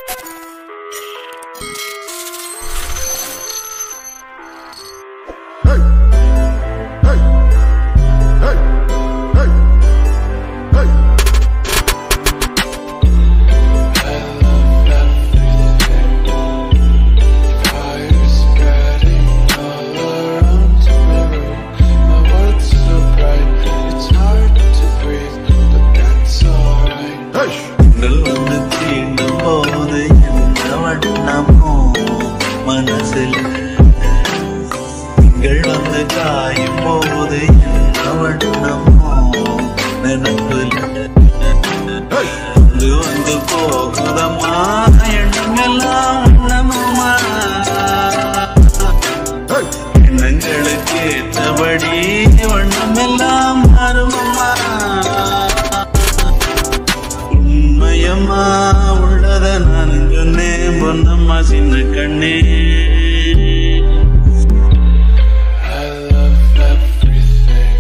உங்கள் வந்து தீண்டும் போது என்ன வண்ணமோ மனசில் நீங்கள் வந்து காயும் போது என்ன வண்ணமோ நினைப்பில் வந்து வந்து போகுதம்மா எண்ணம் எல்லாம் வண்ணமம்மா எண்ணங்களுக்கு ஏற்றபடி வண்ணம் எல்லாம் மாறுமம்மா உண்மையம்மா உள்ளத நான் சொன்னேன் பொன்னம்மா சின்ன கண்ணே I love everything.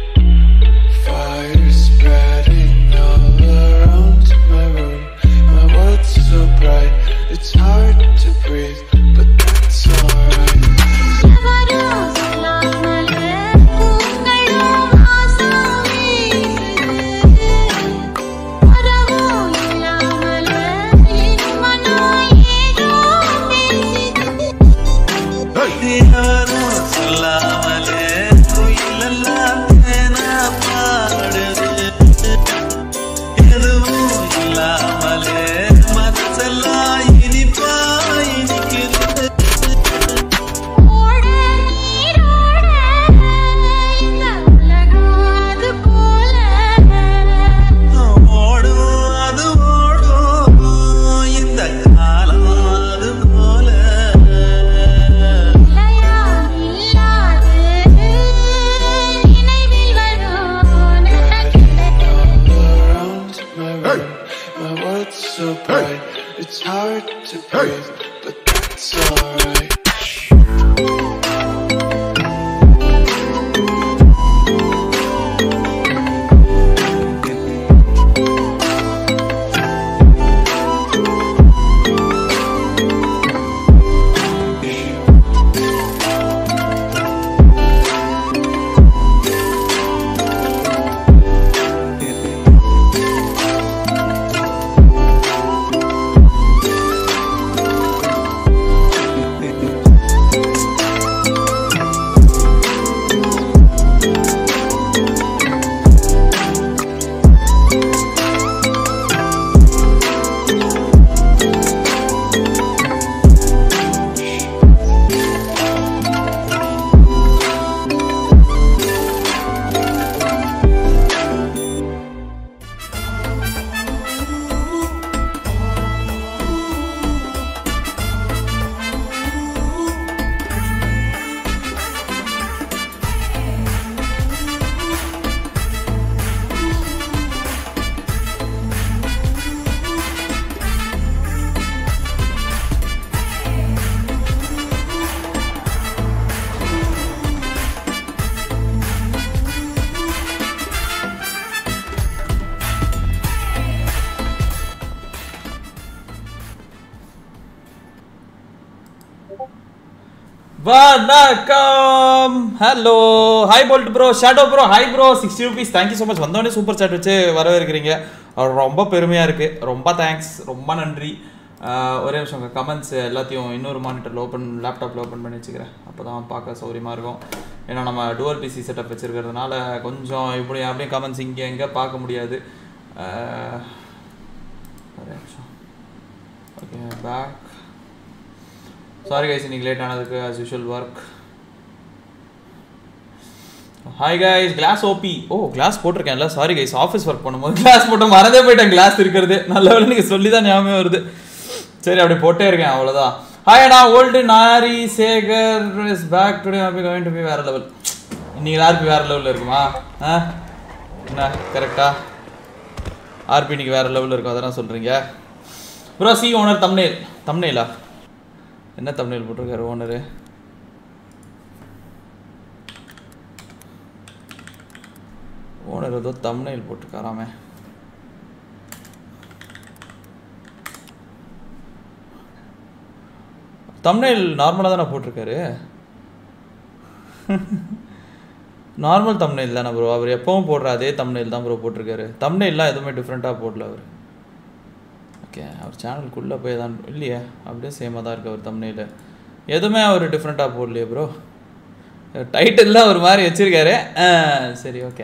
Fire spreading all around my room. My world's so bright, it's hard to breathe, but that's alright. எவரோ சொல்லாமலே பூங்களும் வாசம் வீசுது. வரவோ இல்லாமலே என் மனம் ஏதோ பேசுது. யாரும் சொல்லாமலே குயிலெல்லாம் தேனா பாடுது எதுவும் இல்லாமலே மனசெல்லாம் இனிப்பா இனிக்குது ஓட நீரோட இந்த உலகம் அது போல ஓடும் அது ஓடும் இந்த காலம் அது போல இல்லையா இல்லாது நினைவில் வரும் நடக்கிறது Around my room, my world's so bright, it's hard to breathe, but that's alright. வணக்கம் hello hi bolt bro shadow bro hi bro sixty rupees thank you so much வந்தோடனே சூப்பர் சாட் வச்சு வரவேற்கிறீங்க அவர் ரொம்ப பெருமையாக இருக்குது ரொம்ப தேங்க்ஸ் ரொம்ப நன்றி ஆஹ் ஒரே நிமிஷம் கமெண்ட்ஸ் எல்லாத்தையும் இன்னொரு மானிட்டரில் ஓப்பன் லேப்டாப்பில் ஓப்பன் பண்ணி வச்சுக்கிறேன் அப்போ தான் பார்க்க சௌரியமாக இருக்கும் ஏன்னா நம்ம டுவல் பிசி செட்டப் வச்சுருக்கிறதுனால கொஞ்சம் இப்படி அப்படியே கமெண்ட்ஸ் இங்கே எங்கே பார்க்க முடியாது ஆஹ் ஒரே நிமிஷம் ஓகே பேக் சாரி கைஸ் இன்னைக்கு லேட் ஆனதுக்கு as usual work hi guys class ஓபி ஓ கிளாஸ் போட்டிருக்கேன்ல சாரி கைஸ் ஆஃபீஸ் ஒர்க் பண்ணும்போது கிளாஸ் போட்டு மறந்தே போயிட்டேன் கிளாஸ் இருக்கிறது நல்ல வேலை நீங்கள் சொல்லி தான் ஞாபகம் வருது சரி அப்படி போட்டே இருக்கேன் அவ்வளோதான் ஹாய் அண்ணா ஓல்டு நாரி Sekar is back today happy going to be வேற லெவல் இன்னைக்கு ஆர்பி வேற லெவலில் இருக்குமா ஆ என்ன கரெக்டா ஆர்பி இன்னைக்கு வேற லெவலில் இருக்கும் அதெல்லாம் சொல்கிறீங்க ப்ரோ சி ஓனர் தம்னேல் தம்னேலா என்ன தம்னேல் போட்டிருக்காரு ஓனரு ஓனர் ஏதோ தம்னேல் போட்டிருக்காராமே தம்னைல் நார்மலாக தானே போட்டிருக்காரு நார்மல் தம்னைல் தானே ப்ரோ அவர் எப்பவும் போடுற அதே தம்னைல் தான் ப்ரோ போட்டிருக்காரு தம்னைல்லாம் எதுவுமே டிஃப்ரெண்ட்டாக போடல அவர் ஓகே அவர் சேனலுக்குள்ளே போய் தான் இல்லையே அப்படியே சேமாக தான் இருக்கு அவர் தம்னையில் எதுவுமே அவர் டிஃப்ரெண்ட்டாக போடலையே ப்ரோ டைட்டில்லாம் ஒரு மாதிரி வச்சிருக்காரு ஆ, சரி okay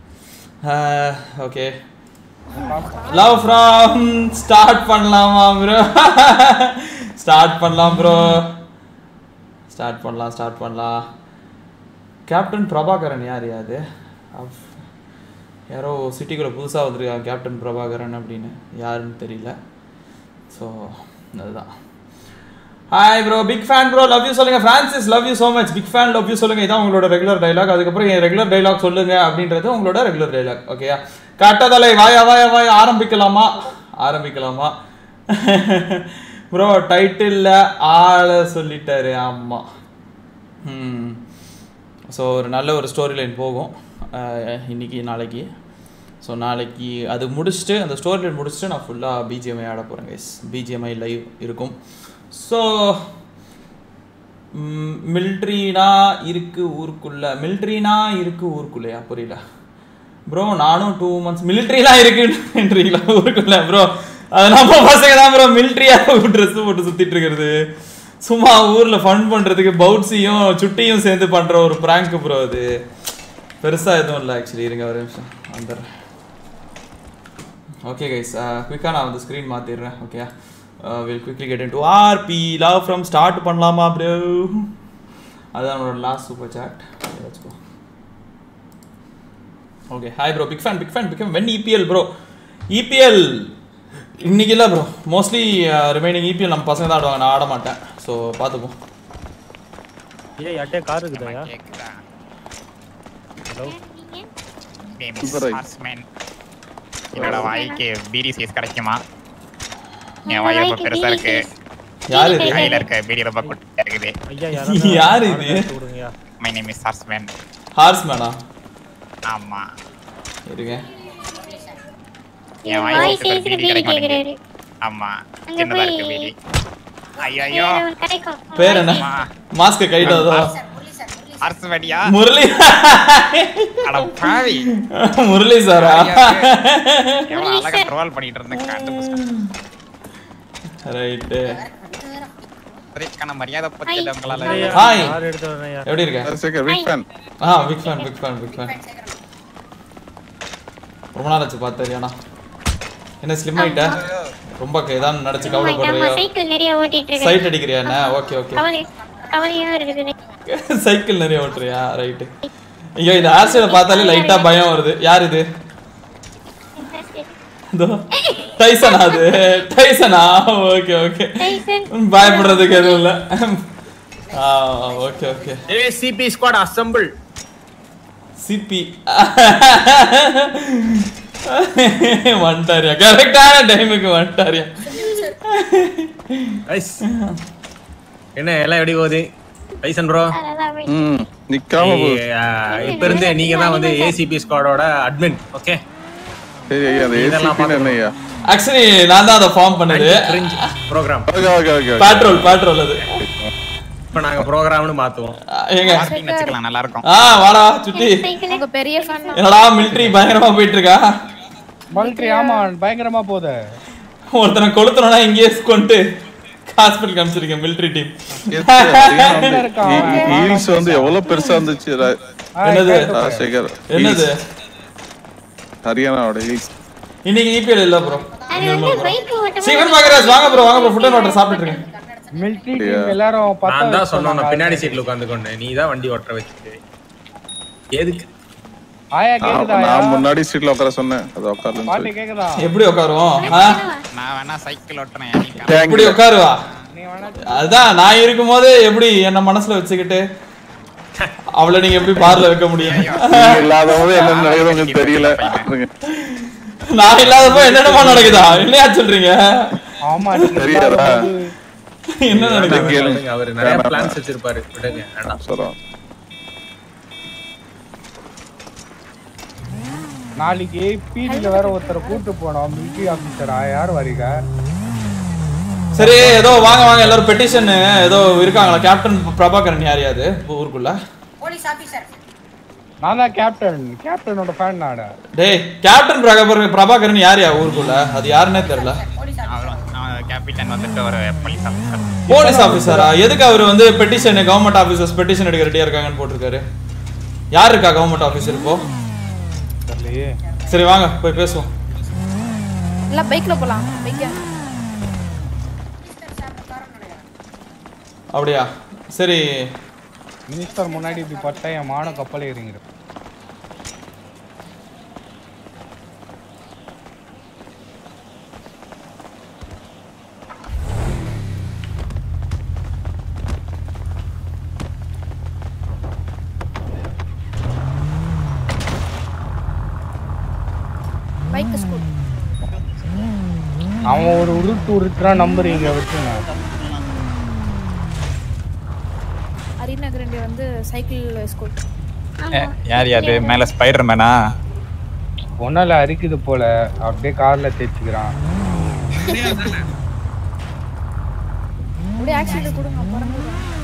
okay love from start பண்ணலாமா ப்ரோ ஸ்டார்ட் பண்ணலாம் ப்ரோ ஸ்டார்ட் பண்ணலாம் ஸ்டார்ட் பண்ணலாம் கேப்டன் பிரபாகரன் யார் யாது அவ்- யாரோ சிட்டிக்குள்ளே புதுசாக வந்திருக்காங்க கேப்டன் பிரபாகரன் அப்படின்னு யாருன்னு தெரியல ஸோ அதுதான் hi bro big fan bro love you சொல்லுங்க Francis love you so much big fan love you சொல்லுங்க இதான் உங்களோட ரெகுலர் டைலாக் அதுக்கப்புறம் என் ரெகுலர் டைலாக் சொல்லுங்க அப்படின்றது உங்களோட ரெகுலர் டைலாக் ஓகேயா கட்டதலை வாயா வாயா வாயா ஆரம்பிக்கலாமா ஆரம்பிக்கலாமா ப்ரோ டைட்டிலில் ஆளை சொல்லிட்டாரு ஆமாம் ம் ஸோ ஒரு நல்ல ஒரு ஸ்டோரி லைன் போகும் அஹ், இன்னைக்கு நாளைக்கு ஸோ நாளைக்கு அது முடிச்சுட்டு அந்த ஸ்டோரி லைன் முடிச்சுட்டு நான் ஃபுல்லாக பிஜிஎம்ஐ ஆட போகிறேன் கைஸ் பிஜிஎம்ஐ லைவ் இருக்கும் ஸோ மில்ட்ரினா இருக்கு ஊருக்குள்ள மில்ட்ரினா இருக்கு ஊருக்குள்ளேயா புரியல ப்ரோ நானும் டூ மந்த்ஸ் மிலிட்ரிலாம் இருக்குன்றீங்களா ஊருக்குள்ள ப்ரோ அது நம்ம பசங்க தான் ப்ரோ மிலிட்ரியா ட்ரெஸ் போட்டு சுத்திட்டு இருக்கிறது சும்மா ஊர்ல ஃபன் பண்றதுக்கு பவுட்ஸியும் சுட்டியும் சேர்ந்து பண்ற ஒரு பிராங்க் ப்ரோ அது பெருசா எதுவும் இல்லை ஆக்சுவலி இருங்க ஒரு நிமிஷம் வந்துடுறேன் ஓகே கைஸ் குயிக்காக நான் வந்து ஸ்க்ரீன் மாற்றிடுறேன் okay will quickly get in to RP love from start பண்ணலாமா ப்ரோ அதுதான் நம்மளோட லாஸ்ட் சூப்பர் சாட் வச்சுக்கோ okay hi bro big fan big fan big fan when EPL bro EPL இன்னைக்கு இல்லை ப்ரோ மோஸ்ட்லி ரிமைனிங் இபிஎல் நம்ம பசங்க தான் ஆடுவாங்க நான் ஆட மாட்டேன் ஸோ பார்த்துப்போம் ஏய் யார்ட்டே கார் இருக்குதாயா கேக்குதா hello Name is Super right. Horseman. என்னோட வாய்க்கு பீடி சைஸ் கிடைக்குமா என் வாய் ரொம்ப பெருசா இருக்கு யார் இது கையில இருக்க பீடி ரொம்ப குட்டியா இருக்குது ஐயா யார் இது? கொடுங்கயா மை நேம் இஸ் ஹார்ஸ்மேன் ஹார்ஸ் மேனா ஆமா இருங்க என் வாய் வாய் சைஸ்க்கு பீடி பீடி கிடைக்க மாட்டேங்குது கேக்குறாரு ஆமா அங்க சின்னதா இருக்கு போய் பீடி ஐயோ கிடைக்கும் பேர் என்ன மாஸ்க் கைட்டாதோ ஹார்ஸ்மேனியா முரளி அட பாவி முரளி சாரா எவ்வளவு அழகா ட்ரோல் பண்ணிட்டு இருந்தேன் கண்டுபிடிச்சு ரைட்டு அதுக்கான மரியாதை பத்தி உங்களால ஹாய் கார் எடுத்து வரேன்யா எப்படி இருக்க செகண்ட் பிக் ஃபேன் ஆ big fan big fan big fan ரொம்ப நாள் ஆச்சு பார்த்தாரியாண்ணா என்ன ஸ்லிம் ஆயிட்ட ரொம்ப ஏதாவது நினைச்சு ஆமா கவலைப்படுறியா சைக்கிள் நிறைய ஓட்டிட்டு இருக்கேன் சைட் அடிக்கிறியா என்ன ஓகே ஓகே கவலை கவலையா இருக்குது சைக்கிள் நிறைய ஓட்டுறியா ரைட்டு ஐயோ இந்த ஆசிரியரை பார்த்தாலே லைட்டா பயம் வருது யார் இது இதோ டைசனா அது டைசனா ஓகே ஓகே டைசன் பயப்படுறதுக்கு எதுவும் இல்ல ஆ okay okay A CB squad assemble CB வந்துட்டாரியா கரெக்டான டைமுக்கு வந்துட்டாரியா ஐஸ் என்ன எல்லாம் எப்படி போகுது டைசன் ப்ரோ ம் நிக்காம போகுது இப்ப இருந்து நீங்க தான் வந்து ஏசிபி ஸ்குவாடோட அட்மின் ஓகே சரி ஐயா அந்த இதெல்லாம் ஏசிபி என்ன ஐயா ஆக்சுவலி நான் தான் அதை ஃபார்ம் பண்ணது program okay okay okay patrol patrol அது இப்ப நாங்க ப்ரோக்ராம்னு மாத்துவோம் ஏங்க பார்க்கிங் வச்சுக்கலாம் நல்லா இருக்கும் ஆ வாடா சுட்டி சைக்கிள் உங்க பெரிய ஃபன் என்னடா மிலிட்ரி பயங்கரமா போயிட்டு இருக்கா மல்ட்ரி ஆமா பயங்கரமா போகுது ஒருத்தனை கொளுத்தணும்னா இங்கேயே கொண்டு ஹாஸ்பிட்டல் காமிச்சிருக்கேன் மிலிட்ரி டீம் ஹீல்ஸ் வந்து எவ்வளவு பெருசா இருந்துச்சு ர- என்னது ராஜசேகர் என்னது ஹரியானாவோட ஹீல்ஸ் இன்னைக்கு இபிஎல் இல்ல ப்ரோ அது வந்து பைக் ஓட்ட சிவன் பாக்கராஜ் வாங்க ப்ரோ வாங்க ப்ரோ ஃபுட் அண்ட் வாட்டர் சாப்பிட்டுட்டு இருக்கேன் மிலிட்ரி டீம் எல்லாரும் பத்த நான் தான் சொன்னேன் வச்சிருந்தாங்க. நான் பின்னாடி சீட்ல உட்காந்து கொண்டு நீ தான் வண்டி ஓட்டுற வச்சுட்டு எதுக்கு ஆயா கேக்குதா ஆயா? நான் முன்னாடி சீட்ல உட்கார சொன்னேன் அது உட்காரலன்னு பாட்டி சொல்லி கேக்குதா எப்படி உட்காருவோம் ஆ? நான் வேணா சைக்கிள் ஓட்டுறேன் நீ எப்படி உட்காருவா நீ வேணா அதான் நான் இருக்கும்போது எப்படி என்ன மனசுல வச்சுக்கிட்டு அவளை நீங்க எப்படி பார்ல வைக்க முடியும் நீங்க இல்லாத போது என்ன நடக்குது உங்களுக்கு தெரியல இருங்க. நான் இல்லாதப்போ என்னென்னமா நடக்குதா என்னையா சொல்றீங்க ஆமா நீங்க தெரியாதா? இல்லாதபோது என்ன நடக்குது கேளு. அவர் நிறைய பிளான்ஸ் வச்சிருப்பாரு விடுங்க வேண்டாம் சொல்றோம் நாளைக்கு பீடியில வேற ஒருத்தரை கூட்டு போனோம் மிலிட்ரி ஆபீசரா யார் வரீங்க சரி ஏதோ வாங்க வாங்க எல்லாரும் பெட்டிஷன் ஏதோ இருக்காங்களா கேப்டன் பிரபாகரன் யார் யாது ஊருக்குள்ள நான் தான் கேப்டன் கேப்டனோட ஃபேன் நாடா டேய் கேப்டன் பிரபாகரன் பிரபாகரன் யார் யா ஊருக்குள்ள அது யாருன்னே தெரியல கேபிட்டன் வந்துட்டு ஒரு போலீஸ் ஆஃபீஸர் போலீஸ் ஆபீசரா எதுக்கு அவர் வந்து பெட்டிஷன் கவர்மெண்ட் ஆபீசர்ஸ் பெட்டிஷன் எடுக்க ரெடியா இருக்காங்கன்னு போட்டிருக்காரு யார் இருக்கா கவர்மெண்ட் ஆபீசர் இப்போ தெரியலையே சரி வாங்க போய் பேசுவோம் எல்லாம் பைக்ல போலாம் பைக்க அப்படியா சரி மினிஸ்டர் முன்னாடி இப்படி பட்டா என் மான கப்பலே இறங்கிடும் பைக் ஸ்கூல் அவன் ஒரு உருட்டு உருட்டுறான் நம்பர் இங்க வச்சுங்க அரினா கிரண்டே வந்து சைக்கிள் ஸ்கூல் யார் யாரு மேல ஸ்பைடர் மேனா ஒன்னால அரிக்குது போல அப்படியே கார்ல தேய்ச்சிக்கிறான் அப்படியே ஆக்சிடென்ட் கொடுங்க பறந்து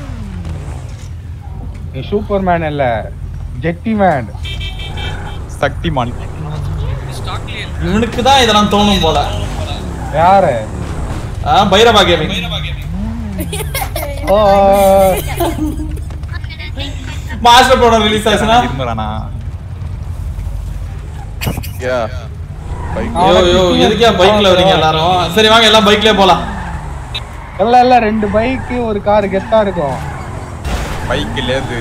நீ சூப்பர் மேன் இல்ல ஜெட்டி மேன் சக்திமான் இவனுக்கு தான் இதெல்லாம் தோணும் போல யாரு ஆ, பைரவா கேமிங் ஓ மாஸ்டர் படம் ரிலீஸ் ஆச்சுன்னா இருமுறானா யா பைக் ஐயோ ஐயோ எதுக்கே பைக்ல வரீங்க எல்லாரும் சரி வாங்க எல்லாம் பைக்லயே போலாம் இல்ல இல்ல ரெண்டு பைக்கு ஒரு கார் கெத்தா இருக்கும் பைக் லேது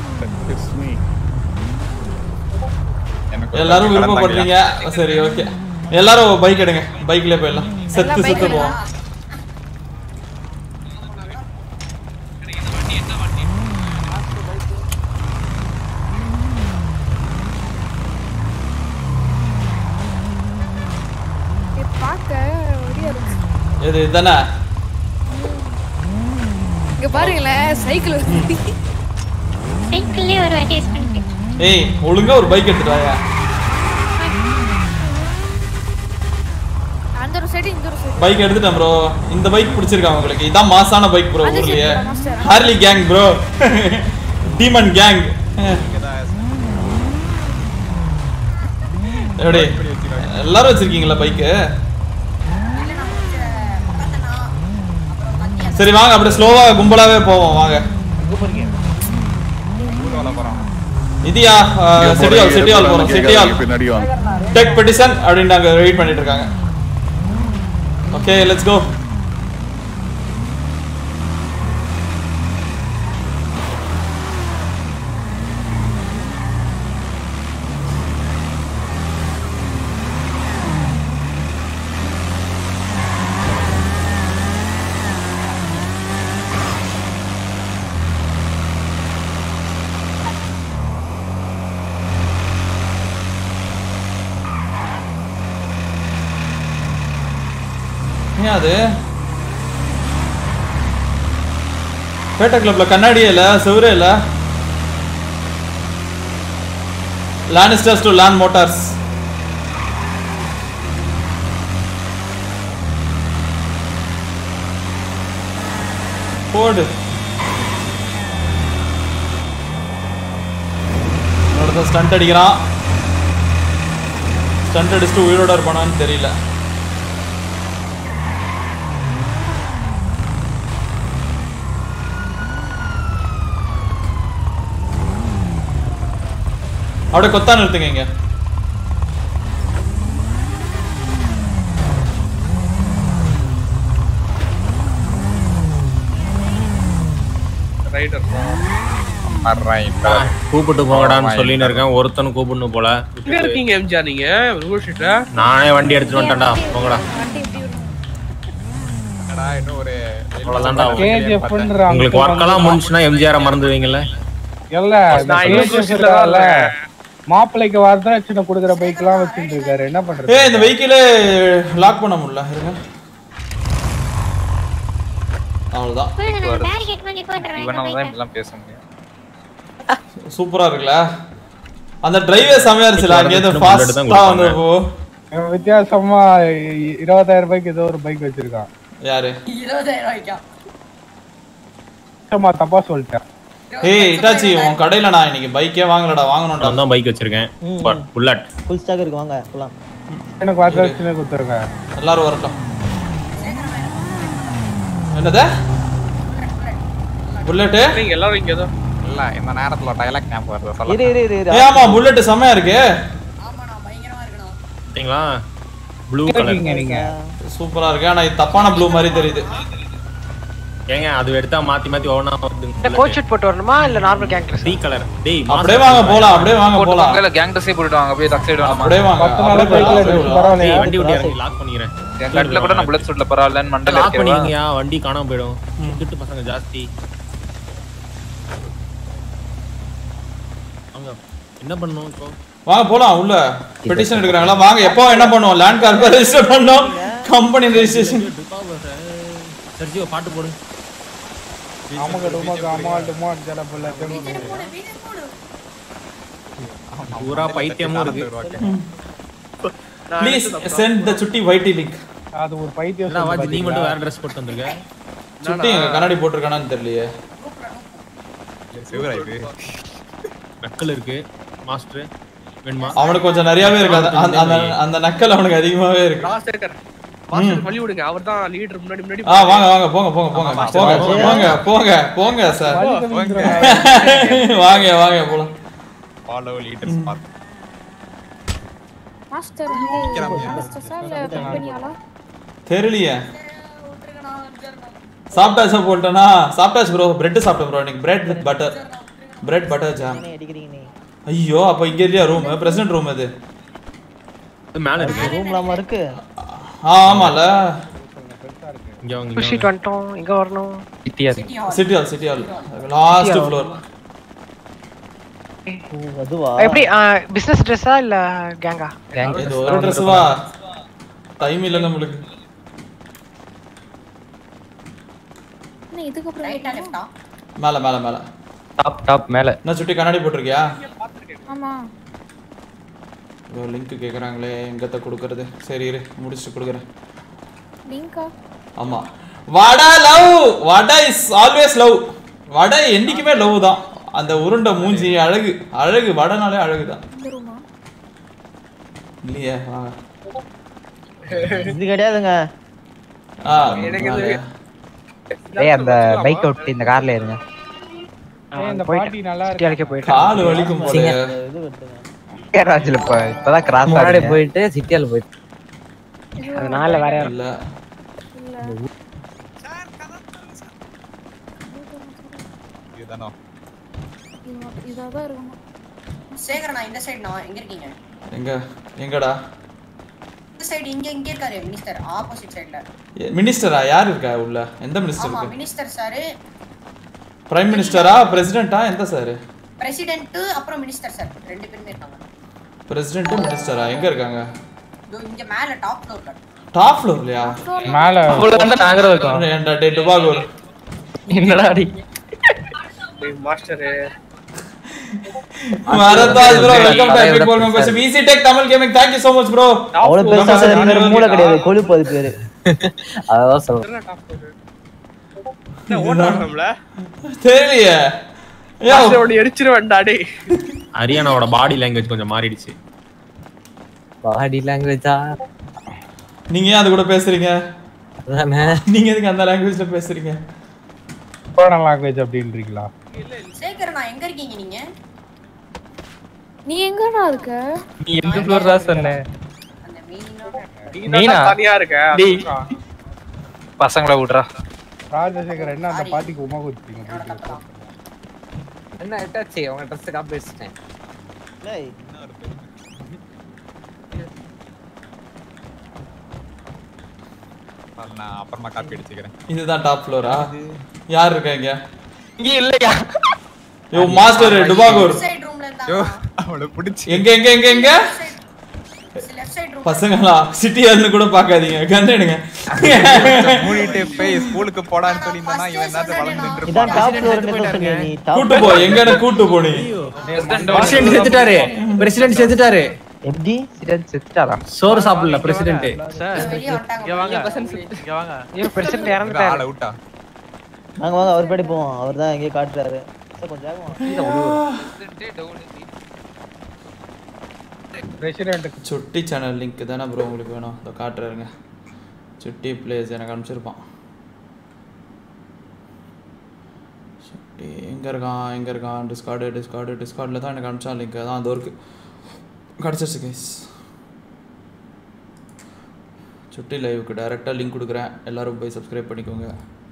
எனக்கு ஒரு எல்லாரும் கடன் விருப்பப்படுறீங்க சரி ஓகே எல்லாரும் பைக் எடுங்க பைக்லயே போயிடலாம் செத்து எல்லாம் செத்து bike போவோம் ஏய், பார்க்க ஒடியா இருக்கு இது இதுதானே இங்க பாருங்களேன் சைக்கிள் சைக்கிள்லயே ஒரு வாட்டி யூஸ் பண்ணிட்டேன் ஏய் ஒழுங்கா ஒரு பைக் எடுத்துட்டு வாயா அந்த ஒரு சைடு இந்த ஒரு சைடு பைக் எடுத்துட்டேன் ப்ரோ இந்த பைக் பிடிச்சிருக்கா உங்களுக்கு இதான் மாசான பைக் ப்ரோ அது ஊர்லயே சரி, master. Harley gang bro demon gang எப்படி எல்லாரும் வச்சிருக்கீங்களா பைக்கு சரி வாங்க அப்படியே ஸ்லோவா கும்பலாவே போவோம் வாங்க ஊர்வலம் போறோம் இதியா சிட்டி ஹால் சிட்டி ஹால் போறோம் சிட்டி ஹால் பின்னாடி வாங்க டெக் பெட்டிஷன் அப்படின்னு நாங்க வெயிட் பண்ணிட்டு இருக்காங்க ஓகே லெட்ஸ் கோ ஏன் அது பேட்டா கிளப்ல கண்ணாடியே இல்ல செவரே இல்ல லானிஸ்டர்ஸ் டு லேண்ட் மோட்டார்ஸ் போடு இன்னொருத்தன் ஸ்டண்ட் அடிக்கிறான் ஸ்டண்ட் அடிச்சுட்டு உயிரோட இருப்பானான்னு தெரியல அப்படியே கொத்தா நிறுத்துங்க இங்க வர்றேன் இப்ப கூப்பிட்டு போங்கடான்னு சொல்லின்னு இருக்கேன் ஒருத்தனும் கூப்பிடணும் போல எங்க இருக்கீங்க எம்ஜிஆர் நீங்க ரோட் ஸ்ட்ரீட்ல நானே வண்டி எடுத்துட்டு வந்துட்டேன்டா போங்கடா வண்டி இப்படி வரும். என்னடா, இன்னும் ஒரு அவ்வளவுதான்டா. கேஜிஎஃப்ன்றாங்க உங்களுக்கு ஒர்க்கெல்லாம் முடிஞ்சுன்னா எம்ஜிஆர் மறந்துடுவீங்கல்ல இல்ல இந்த நான் இன்னும் KGF ரோட்ல தான் இருக்கார்ல, மாப்பிள்ளைக்கு வரதட்சணை கொடுக்குற பைக் எல்லாம் வச்சுட்டு இருக்காரு என்ன பண்றது ஏய் இந்த வெஹிக்கிளே லாக் பண்ண முடியல இருங்க அவ்வளவுதான் நான் பேரிகேட் பண்ணி போட்டுறேன் இவனால தான் இப்படிலாம் பேச முடியும் சூப்பரா இருக்குல்ல அந்த டிரைவே செமையா இருந்துச்சுல அங்கேருந்து bullet தான் ஃபாஸ்டா வந்து கொடுப்பாங்க. போ இவன் வித்தியாசமா இ- இருபதாயிரம் ரூபாய்க்கு ஏதோ ஒரு பைக் வச்சிருக்கான் யாரு இருபதாயிரம் ரூபாய்க்கா சும்மா தப்பா சொல்லிட்டேன் ஏய் இட்டாச்சி உன் கடையில நான் இன்னைக்கு பைக்கே வாங்கலடா வாங்கணும்டா நான் தான் பைக் வச்சிருக்கேன் புல்லட் ஃபுல் ஸ்டாக் இருக்கு வாங்க போலாம் எனக்கு வாட்ச் சின்ன கொடுத்துருங்க எல்லாரும் வரட்டும் என்னது புல்லட்டு நீங்க எல்லாரும் இங்க தான் இல்ல இந்த நேரத்துல டைலாக் ஞாபகம் வருது சொல்ல இரு இரு இரு இரு ஏய் ஆமா புல்லட் செமையா இருக்கு பாத்தீங்களா ப்ளூ கலர் நீங்க சூப்பரா இருக்கு ஆனா இது தப்பான ப்ளூ மாதிரி தெரியுது ஏங்க அது எடுத்தா மாத்தி மாத்தி ஒவ்வொன்றா இந்த கோட் ஷூட் போட்டு வரணுமா இல்ல normal gang dress three colour டேய் அப்படியே வாங்க போலாம் அப்படியே வாங்க போலாம் இல்ல கேங் ட்ரெஸ்ஸே போட்டுட்டு வாங்க அப்படியே தக் சைடு வாங்க அப்படியே வாங்க பத்து நாள் அப்படியே பைக்ல போயிடலாம், இருக்கு அப்படியே பரவாயில்லையா டேய் வண்டி விட்டு இறங்கி லாக் பண்ணிக்கிறேன் என் கட்டில கூட நான் புல்லட் சூட்ல பரவாயில்லன்னு மண்டல லாக் இருக்கேன் பண்ணிருங்கயா வண்டி காணாம போயிடும் திட்டு பசங்க ஜாஸ்தி வாங்க என்ன பண்ணணும் இப்போ வாங்க போலாம் உள்ள பெட்டிஷன் எடுக்கறாங்களா வாங்க எப்போ என்ன பண்ணுவோம் லேண்ட் கார்பர் ரெஜிஸ்டர் பண்ணோம் கம்பெனி ரெஜிஸ்ட்ரேஷன் சர்ஜியோ பாட்டு போடு அமக டுமக அமால் டுமால் ஜல புல்ல பூரா பைத்தியமும் இருக்கு ப்ளீஸ் சென்ட் த சுட்டி வைட்டி லிங்க் அது ஒரு பைத்தியம் என்ன வாஜி நீ சொல்லி மட்டும் வேற ட்ரெஸ் போட்டு வந்திருக்க சுட்டி எங்க கண்ணாடி போட்டிருக்கானான்னு தெரியலையே சிவரா இது நக்கல் இருக்கு மாஸ்டர் வேணுமா அவனுக்கு கொஞ்சம் நிறையவே இருக்கு அந்த- அந்த அந்த- அந்த நக்கல் அவனுக்கு அதிகமாவே இருக்கு ராசேகர் மாஸ்டர் பள்ளி விடுங்க அவர் தான் லீடர் முன்னாடி முன்னாடி ஆ வாங்க வாங்க போங்க போங்க போங்க போங்க போங்க போங்க போங்க சார் வாங்க வாங்க போலாம் ஃபாலோ லீடர்ஸ் பாத்து மாஸ்டர் வந்து மாஸ்டர்ஸா இல்ல கம்பெனியாலா தெரியலையே சாப்பிட்டாச்சா போட்டேனா சாப்பிட்டாச்சு ப்ரோ பிரெட் சாப்பிட்டேன் ப்ரோ இன்னைக்கு bread with butter bread butter jam அடிக்கிறீங்க நீ ஐயோ அப்ப இங்க இல்லையா ரூம் பிரசிடென்ட் ரூம் இது இது மேல இருக்கு ரூம்லாமா இருக்கு ஆ ஆமால இங்க வாங்க புஷ் ஷீட் வந்துட்டோம் இங்க வரணும் city hall city hall last floor ஓ அதுவா எப்படி பிசினஸ் ட்ரெஸ்ஸா இல்ல கேங்கா இது ஒரு ட்ரெஸ் வா டைம் இல்ல நம்மளுக்கு என்ன இதுக்கு அப்புறம் ரைட்டா லெஃப்டா மேல மேல மேல டாப் டாப் மேல என்ன சுட்டி கண்ணாடி போட்டிருக்கியா ஆமா இதோ லிங்க் கேக்குறாங்களே எங்கத்த கொடுக்கறது சரி இரு முடிச்சுட்டு கொடுக்குறேன் லிங்கா ஆமா vada love vada is always love vada என்னைக்குமே லவ் தான் அந்த உருண்டை மூஞ்சி அழகு அழகு வடைனாலே அழகு தான் இந்த ரூமா இல்லையே வாங்க இது கிடையாதுங்க ஆ எனக்கு இது- வாங்க. ஏய் அந்த பைக் விட்டு இந்த கார்ல இருங்க ஏய், இந்த பாட்டி நல்லா சிட்டி அழைக்க போயிட்டு கால் வலிக்கும் போல இது விட்டுங்க ராஜில இப்போ இப்பதான் கிராஸ் முன்னாடி போயிட்டு சிட்டியால போயிட்டு அதனால வேற யாரும் இல்ல இல்ல இதுதானோ இது மட்டும் இதாதான் இருக்கணும் சேகரண்ணா இந்த சைடு நான் எங்க இருக்கீங்க எங்க எங்கடா இந்த சைடு இங்க இங்க இருக்காரு மினிஸ்டர் ஆப்போசிட் சைடுல மினிஸ்டரா யார் இருக்கா உள்ள எந்த மினிஸ்டர் ஆமா இருக்கு மினிஸ்டர் சார் பிரைம் மினிஸ்டரா பிரசிடென்ட்டா எந்த சார் பிரசிடென்ட் அப்புறம் மினிஸ்டர் சார் ரெண்டு பேருமே இருக்காங்க பிரசிடென்ட் மினிஸ்டரா எங்க இருக்காங்க இதோ இங்க மேல டாப் ஃப்ளோர்ல டாப் ஃப்ளோர்லயா மேல அவ்வளவுதான் நாங்களும் இருக்கோம் ஏன்டா டே டுபாகூர் என்னடா அடி மாஸ்டர் மரதாஸ் bro welcome to epic goal members VC tech Tamil gaming thank you so much bro அவ்வளவு பெருசா நீ வேற மூளை கிடையாது கொழுப்பு அது பேரு அதான் சொல்றேன் ஓட்டாடுறோம்ல தெரியலையே யோ மாஸ்டரோட எரிச்சிருவேன்டா டேய் ஹரியானாவோட பாடி லாங்குவேஜ் கொஞ்சம் மாறிடுச்சு பாடி லாங்குவேஜா நீங்க ஏன் அது கூட பேசுறீங்க அதானே நீங்க எதுக்கு அந்த லாங்குவேஜ்ல பேசுறீங்க ஃபாரின் லாங்குவேஜ் அப்படின்றீங்களா சேகரண்ணா எங்க இருக்கீங்க நீங்க நீ எங்கடா இருக்க நீ எந்த ஃப்ளோர் தான் சொன்ன அந்த மீனிங்கோட நீ நீனா? தான் தனியா இருக்க டேய். பசங்களை விட்றா ராஜசேகர் என்ன அந்த பாட்டிக்கு உமா கொடுத்தீங்க என்ன எட்டாச்சு அவங்க ட்ரெஸ் காப்பி வச்சிட்டேன் டேய், நான் அப்புறமா காப்பி அடிச்சுக்கிறேன் இதுதான் டாப் ஃப்ளோரா யார் இருக்கா இங்க இங்க இல்லையா யோ மாஸ்டர் டுபாகூர் சைடு ரூம்ல ஐயோ இருந்தாங்க அவளை பிடிச்சி எங்க எங்க எங்க எங்க லெஃப்ட் சைடு ரூம் பசங்களா சிட்டி யாருன்னு கூட பாக்காதீங்க கண்ணு எடுங்க மூடிட்டு போய் ஸ்கூலுக்கு போடான்னு சொல்லியிருந்தானா இவன் நேரத்தை வளர்ந்துட்டு இதான் இருப்பான் டாப் ஃப்ளோர் சொன்னீங்க நீ டாப் கூட்டு போ எங்கன்னு கூட்டு போ நீ பிரசிடென்ட் செத்துட்டாரு பிரசிடென்ட் செத்துட்டாரு எப்படி சிடன் செத்துட்டாரா சோறு சாப்பிடல பிரசிடென்ட் இங்க வாங்க இங்க வாங்க இவர் பிரசிடென்ட் ஆளை இறந்துட்டாரு விட்டா வாங்க வாங்க அவர் படி போவோம் அவர் தான் எங்கேயோ காட்டுறாரு சார், கொஞ்சம் வேகமா. பிரசிடென்ட் சுட்டி சேனல் லிங்க் தானே ப்ரோ உங்களுக்கு வேணும் இதோ காட்டுறாருங்க சுட்டி பிளேஸ் எனக்கு அனுப்பிச்சிருப்பான் சுட்டி எங்கே இருக்கான் எங்கே இருக்கான் டிஸ்கார்டு டிஸ்கார்டு டிஸ்கார்டில் தான் எனக்கு அனுப்பிச்சான் லிங்க் அதான் அது இருக்கு கிடச்சிருச்சு கைஸ் சுட்டி லைவுக்கு டைரெக்டாக லிங்க் கொடுக்குறேன் எல்லாரும் போய் சப்ஸ்கிரைப் பண்ணிக்கோங்க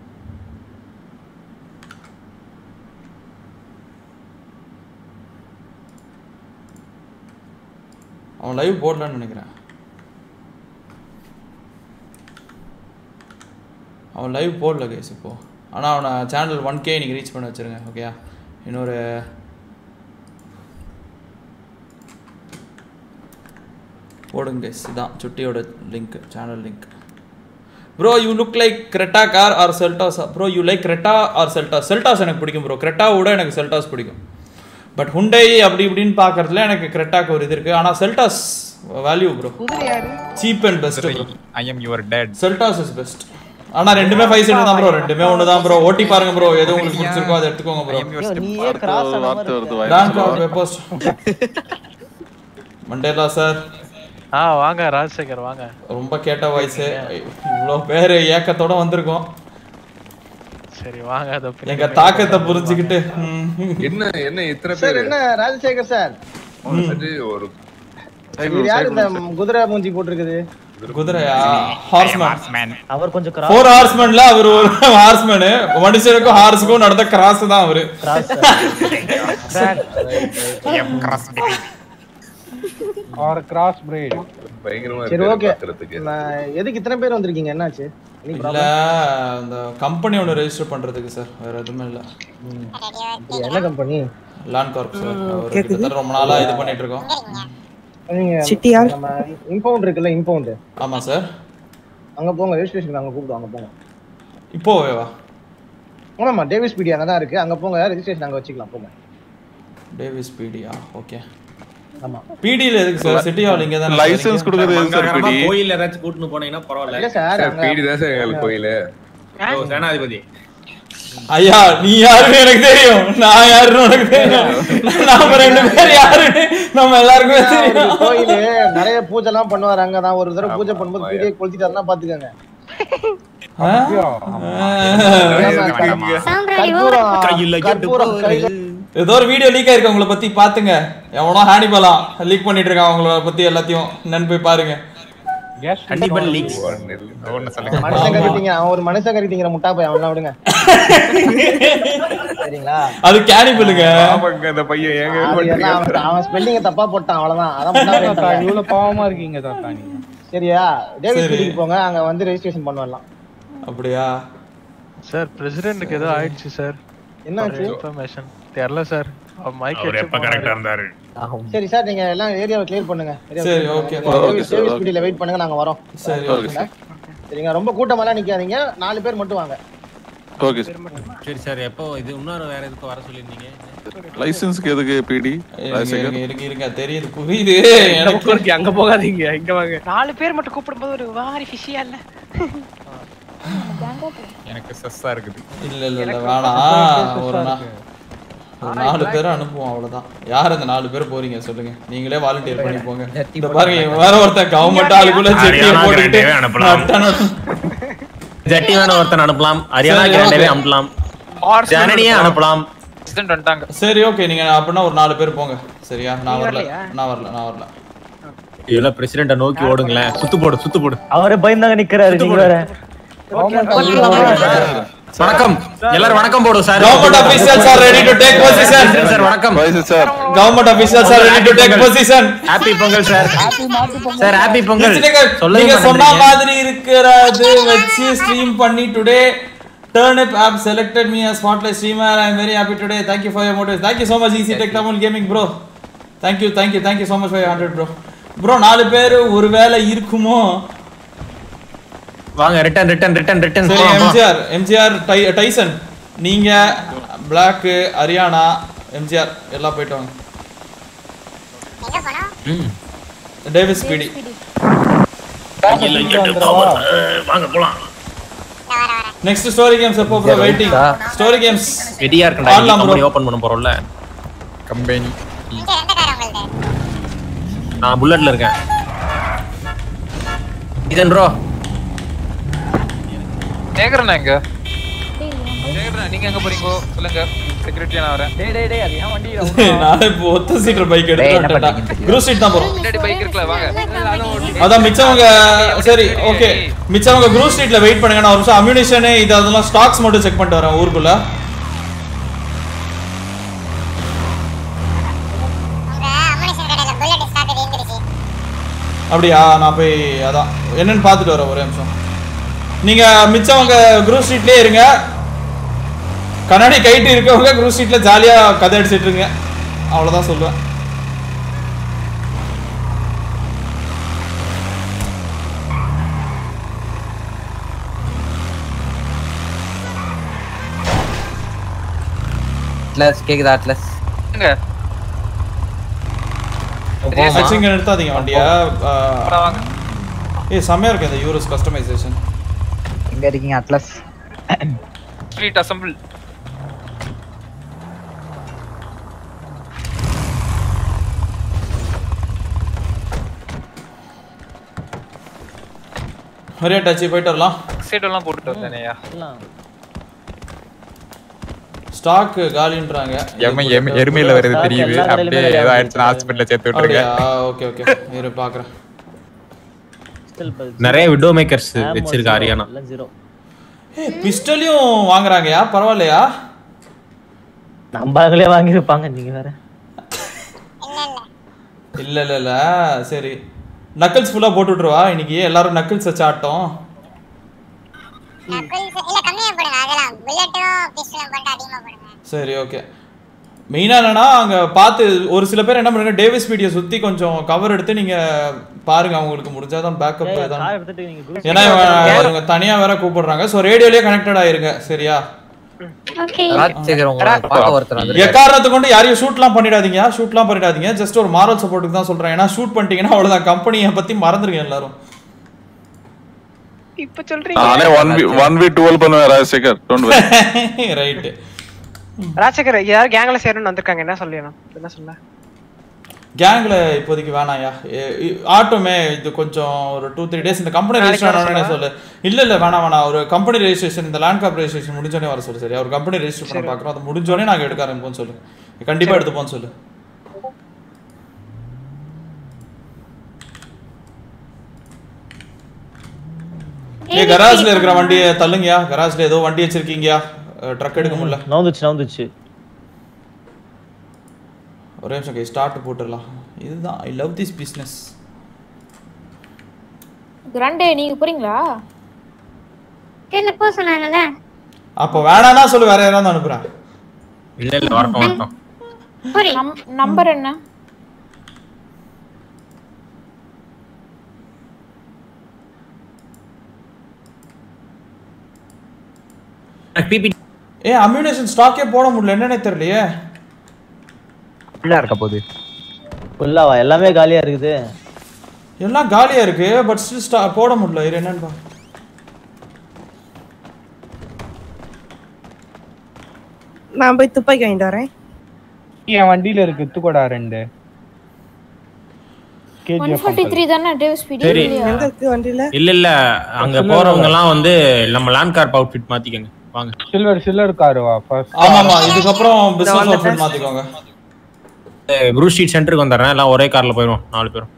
அவன் லைவ் போடலான்னு நினைக்கிறேன் அவன் லைவ் போடல கேஸ் இப்போ ஆனால் அவனை சேனல் ஒன் கே நீங்கள் ரீச் பண்ண வச்சிருங்க ஓகேயா இன்னொரு போடுங்க கேஸ் இதான் சுட்டியோட link channel link bro you look like Creta car or Seltos bro you like Creta or Seltos Seltos எனக்கு பிடிக்கும் ப்ரோ கிரெட்டாவோட எனக்கு செல்டாஸ் பிடிக்கும் பட் ஹுண்டை அப்படி இப்படின்னு பார்க்கறதுல எனக்கு கிரெட்டாக்கு ஒரு இது இருக்கு ஆனால் Seltos value bro cheap and best bro I am your dad Seltos is best ஆனா ரெண்டுமே ஃபைவ் சீட்டர் தான் ப்ரோ ரெண்டுமே ஒன்று தான் ப்ரோ ஓட்டி பாருங்க ப்ரோ எது உங்களுக்கு பிடிச்சிருக்கோ அதை எடுத்துக்கோங்க ப்ரோ ஐயோ, நீயே கிராஸ் ஆன வார்த்தை மாதிரி வருது இருக்கு. Dance voice of post Mandela sir ஆ வாங்க ராஜசேகர் வாங்க ரொம்ப கேட்ட வாய்ஸ் இவ்வளோ பேர் ஏக்கத்தோட வந்திருக்கோம் சரி வாங்க அதோ பின்னாடி எங்க தாக்கத்தை புரிஞ்சுக்கிட்டு ம். என்ன என்ன இத்தனை சார் பேர் என்ன ராஜசேகர் சார் அது ஒரு இது யாரு இந்த குதிரை மூஞ்சி போட்டிருக்குது குதிரையா ஹார்ஸ்மேன் அவர் கொஞ்சம் கிராஸ் ஃபோர் ஹார்ஸ்மேன்ல அவர் ஒரு ஹார்ஸ்மேன் மனுஷனுக்கும் ஹார்ஸுக்கும் நடந்த கிராஸ் தான் அவரு கிராஸ் ஆர் கிராஸ் பிரேட் பயங்கரமா சரி இருக்கு ஓகே பாக்குறதுக்கு எதுக்கு இத்தனை பேர் வந்திருக்கீங்க என்னாச்சு Any இல்ல problem? அந்த கம்பெனி ஒன்று ரெஜிஸ்டர் பண்றதுக்கு சார் வேற எதுவுமே இல்ல இது என்ன கம்பெனி லான் கார்ப் சார் அவர் கிட்டத்தட்ட ரொம்ப நாளா இது பண்ணிட்டு இருக்கோம் நீங்க சிட்டியா? நம்ம இம்பவுண்ட் இருக்குல்ல இம்பவுண்ட் ஆமா சார் அங்க போங்க ரெஜிஸ்ட்ரேஷன் அங்க கூப்பிடுவோம் அங்க போங்க இப்போவே வா ஆமாம்மா டேவிஸ் பிடி அங்க தான் இருக்கு அங்க போங்க ரெஜிஸ்ட்ரேஷன் அங்க வச்சுக்கலாம் போங்க டேவிஸ் பிடியா ஓகே ஆமா பிடியில் எதுக்கு சார் சிட்டி ஹால் இங்கே தான் லைசன்ஸ் கொடுக்குறது எது சார் மங்களகரமா பிடி கோயில் ஏதாச்சும் கூட்டின்னு போனீங்கன்னா பரவாயில்ல இல்ல சார் சார் அங்க பீடி தான் சார் எங்களுக்கு கோயிலு ஓ, சேனாதிபதி ஐயா நீ யாருன்னு எனக்கு தெரியும் நான் யாருன்னு உனக்கு தெரியும் நாம ரெண்டு பேர் யாருன்னு நம்ம எல்லாருக்குமே தெரியும் அவருக்கு கோயிலு நிறைய பூஜை எல்லாம் பண்ணுவாரு அங்கதான் ஒரு தடவை பூஜை பண்ணும்போது பீடியை கொளுத்திட்டாருன்னா பாத்துக்கோங்க ஆ? சாம்பிராணி ஓ கற்பூரம் கையில கற்பூரம் கையில ஏதோ ஒரு வீடியோ லீக் ஆயிருக்கு உங்களை பத்தி பாத்துங்க எவனோ ஹானிபலாம் லீக் பண்ணிட்டு இருக்கான் உங்களை பத்தி எல்லாத்தையும் என்னன்னு போய் பாருங்க ஹண்டிபல் லீக்ஸ் ஒண்ணு சொல்லுங்க மனுஷன் கறிட்டீங்க அவன் ஒரு மனுஷன் கறிட்டீங்கிற முட்டா போய் அவனா விடுங்க சரிங்களா அது கேனிபிளுங்க ஆமாங்க அந்த பையன் ஏங்க அது எல்லாம் அவன் அவன் ஸ்பெல்லிங்க தப்பா போட்டான் அவ்வளவுதான் அதான் முட்டா தாத்தா போயிட்டான். இவ்வளவு பாவமா இருக்கீங்க தாத்தா நீங்க சரியா டேவிட் சரி. பிடிக்கு போங்க அங்க வந்து ரெஜிஸ்ட்ரேஷன் பண்ணலாம் அப்படியா சார் பிரசிடென்ட்க்கு ஏதோ ஆயிடுச்சு சார் என்னாச்சு இன்ஃபர்மேஷன் தெரியல சார் மைக் அவர் எப்ப கரெக்டா இருந்தாரு சரி சார் நீங்க எல்லாம் ஏரியாவை கிளியர் பண்ணுங்க சரி, okay. டேவிஸ் பிடில வெயிட் பண்ணுங்க நாங்க வரோம் சரி ஓகே சரிங்க ரொம்ப கூட்டமெல்லாம் நிக்காதீங்க நாலு பேர் மட்டும் வாங்க ஓகே சார் சரி சார் எப்போ இது இன்னொரு வேற எதுக்கு வர சொல்லியிருந்தீங்க லைசன்ஸ்க்கு எதுக்கு பிடி இருங்க இருங்க, இருங்க இருங்க தெரியுது புரியுது இந்த எனக்கு பக்கம் இருக்கு அங்க போகாதீங்க இங்க வாங்க நாலு பேர் மட்டும் கூப்பிடும்போது ஒரு வாரி ஃபிஷியா இல்ல எனக்கு ஸ்ட்ரெஸ்ஸா இருக்குது இல்ல இல்ல இல்ல வேணாம் ஒரு நா- ஒரு நாலு பேரை அனுப்புவோம் அவ்வளவுதான் யார் அந்த நாலு பேர் போறீங்க சொல்லுங்க நீங்களே வாலண்டியர் பண்ணி போங்க இந்த பாருங்க இவன் வேற ஒருத்தன் கவர்மெண்ட் ஆளுக்குள்ள ஜெட்டியை ஹரியானா போட்டுக்கிட்டு கிராண்டேவே அனுப்பலாம். நட்டானு- ஜட்டி வேணும் ஒருத்தன் அனுப்பலாம் ஹரியானா சரி, கிராண்டவே okay. அனுப்பலாம் ஜனனியே அனுப்பலாம் வந்துட்டாங்க சரி ஓகே நீங்க அப்படின்னா ஒரு நாலு பேர் போங்க சரியா நான் வரல நான் வரல நான் வரல இதெல்லாம் பிரசிடென்ட நோக்கி ஓடுங்களேன் சுத்து போடு சுத்து போடு அவரே பயந்தாங்க நிக்கிறாரு நீங்க வேற வணக்கம் எல்லாரும் வணக்கம் போடு sir government officials are ready to take position sir வணக்கம் sir government officials are ready to take position happy Pongal sir sir happy Pongal நீங்க சொல்லவே நீங்க சொன்ன மாட்டேங்கிறீங்க. மாதிரி இருக்கிறது வச்சு ஸ்ட்ரீம் பண்ணி today turn up app selected me as spotlight streamer i am very happy today thank you for your motives thank you so much easy tech tamil gaming bro thank you thank you thank you so much for your 100 bro bro நாலு பேர் ஒருவேளை இருக்குமோ வாங்க return return return return சரி MGR MGR டை Tyson நீங்க black Haryana MGR எல்லாம் போயிட்டு வாங்க டேவிஸ் பிடி வாங்க போலாம் நெக்ஸ்ட் ஸ்டோரி கேம்ஸ் எப்போ ப்ரோ வெயிட்டிங் ஸ்டோரி கேம்ஸ் ரெடியா இருக்கேன் ஆடலாம் ப்ரோ கம்பெனி ஓபன் பண்ண போறோம்ல கம்பெனி நான் புல்லட்ல இருக்கேன் இதன் ப்ரோ கேக்குறேன் எங்க கேக்குறேன் நீங்க எங்க போறீங்க சொல்லுங்க செக்யூரிட்டி நான் வரேன் டேய் டேய் டேய் அது ஏன் வண்டி நான் இப்போ ஒத்த சீட்டர் பைக் எடுத்து வந்துட்டேன் க்ரூ சீட் தான் போறோம் பின்னாடி பைக் இருக்குல்ல வாங்க அதான் மிச்சவங்க சரி ஓகே மிச்சவங்க க்ரூ ஸ்ட்ரீட்ல வெயிட் பண்ணுங்க நான் ஒரு நிமிஷம் அம்யூனிஷன் இது அதெல்லாம் ஸ்டாக்ஸ் மட்டும் செக் பண்ணிட்டு வரேன் ஊருக்குள்ள அப்படியா நான் போய் அதான் என்னன்னு பார்த்துட்டு வரேன் ஒரே நிமிஷம் நீங்க மிச்சவங்க க்ரூ ஸ்ட்ரீட்லயே இருங்க கண்ணாடி கைட்டு இருக்கவங்க க்ரூ ஸ்ட்ரீட்ல ஜாலியா கதை அடிச்சிட்டு இருங்க அவ்வளவுதான் சொல்லுவேன் அட்லஸ் கேக்குதா அட்லஸ் எங்க வச்சுங்க நிறுத்தாதீங்க வண்டியா ஏய் செம்மையா இருக்கு இந்த யூரோஸ் கஸ்டமைசேஷன் எங்க இருக்கீங்க அட்லஸ் ஸ்ட்ரீட் அசெம்பிள் ஹரியா டச்சு போயிட்டு வரலாம் சைடு எல்லாம் போட்டுட்டு வந்தேனையா ஸ்டாக் காலின்றாங்க எருமை எருமை- எருமையில வருது தெரியுது அப்படியே ஏதோ ஆயிடுச்சுன்னா ஹாஸ்பிட்டல்ல சேர்த்து விட்டுருங்க அப்படியா ஓகே ஓகே இரு பாக்குறேன் நிறைய விடோ மேக்கர்ஸ் வச்சிருக்க ஹரியானா ஜீரோ ஏய் பிஸ்டலையும் வாங்குறாங்கயா பரவாயில்லையா நம்பாங்களே வாங்கியிருப்பாங்க நீங்க வேற இல்ல இல்ல இல்ல சரி நக்கல்ஸ் ஃபுல்லா போட்டு விட்டுருவா இன்னைக்கு எல்லாரும் நக்கல்ஸ் வச்சு ஆட்டம் சரி ஓகே மெயினாக என்னன்னா அங்கே பார்த்து ஒரு சில பேர் என்ன பண்ணுங்க டேவிஸ் வீடியோ சுற்றி கொஞ்சம் கவர் எடுத்து நீங்கள் பாருங்க அவங்களுக்கு முடிஞ்சாதான் பேக்கப் தான் கார் எடுத்துட்டு நீங்க group ஏன்னா இவன் இவங்க தனியாக வேற கூப்பிடுறாங்க ஸோ ரேடியோலேயே கனெக்டட் ஆயிருங்க சரியா ராஜசேகர் உங்களை பார்க்க ஒருத்தர் வந்து எக்காரணத்தை கொண்டு யாரையும் ஷூட்லாம் பண்ணிடாதீங்க ஷூட்லாம் பண்ணிடாதீங்க ஜஸ்ட் ஒரு மாரல் சப்போர்ட்டுக்கு தான் சொல்றேன் ஏன்னா ஷூட் பண்ணிட்டீங்கன்னா அவ்வளவுதான் கம்பெனியை பத்தி மறந்துருங்க எல்லாரும் இப்ப சொல்றீங்க நானே one V one we duel பண்ணுவேன் Rajasekar don't worry right Rajasekar யாரும் கேங்ல சேரணும்னு வந்திருக்காங்க என்ன சொல்லணும் என்ன சொல்ல கேங்ல இப்போதைக்கு வேணாயா ஏ- இ- ஆட்டோமே இது கொஞ்சம் ஒரு டூ த்ரீ டேஸ் இந்த கம்பெனி நாளைக்கு ரெஜிஸ்டர் வர ஆனோடனே சொல்லு இல்ல இல்ல வேணாம் வேணாம் ஒரு கம்பெனி ரெஜிஸ்ட்ரேஷன் இந்த லேண்ட் காப் ரெஜிஸ்ட்ரேஷன் முடிஞ்சோடனே வர சொல்லு சரியா ஒரு கம்பெனி ரெஜிஸ்டர் பண்ண பார்க்குறோம் அது முடிஞ்சோடனே நாங்க எடுக்க ஆரம்பிப்போம் சொல்லு கண்டிப்பா எடுத்துப்போம் சொல்லு ஏ கராஜ்ல இருக்கிற வண்டியை தள்ளுங்கயா கராஜ்ல ஏதோ வண்டி வச்சிருக்கீங்கயா ட்ரக் எடுக்க முடியல நவுந்துச்சு நவுந்துச்சு ஒரே நிமிஷம் கை ஸ்டார்ட் போட்டுடலாம் இதுதான் I love this business Grande நீங்க போறீங்களா தெரியல போ சொன்னாங்கல்ல அப்போ வேணாம்னா சொல்லு வேற யாராவது அனுப்புறேன் இல்ல இல்ல வரட்டும் வரட்டும் நம்- நம்பர் என்ன ஏ அம்யூனேஷன் ஸ்டாக்கே போட முடியல என்னன்னே தெரியலையே ஃபுல்லா இருக்க போகுது ஃபுல்லாவா எல்லாமே காலியா இருக்குது எல்லாம் காலியா இருக்கு பட் ஸ்டில் ஸ்டா போட முடியல இரு என்னன்னு பா நான் போய் துப்பாக்கி வாங்கிட்டு வரேன் என் வண்டியில இருக்கு துக்கோடா ரெண்டு ஒன் கேஜிஎஃப் ஃபார்ட்டி த்ரீ தானே டேவிஸ் ஸ்பீடு சரி. எங்க இருக்கு வண்டியில இல்ல இல்ல அங்க சொல்லுங்க. போறவங்க எல்லாம் வந்து நம்ம லேண்ட் கார்ப் அவுட்ஃபிட் மாத்திக்கங்க வாங்க சில்வர் சில்வர் காருவா ஃபர்ஸ்ட் ஆமாமா இதுக்கப்புறம் பிசினஸ் அவுட்ஃபிட் மாத்திக்கோங்க ப்ரூ ஸ்ட்ரீட் சென்டருக்கு வந்துடுறேன் எல்லாம் ஒரே கார்ல போயிடும் நாலு பேரும்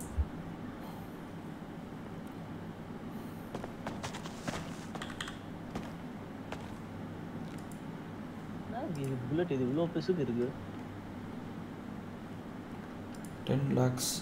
இது புல்லட் இது இவ்வளோ பிசுக்கு இருக்கு டென் லேக்ஸ்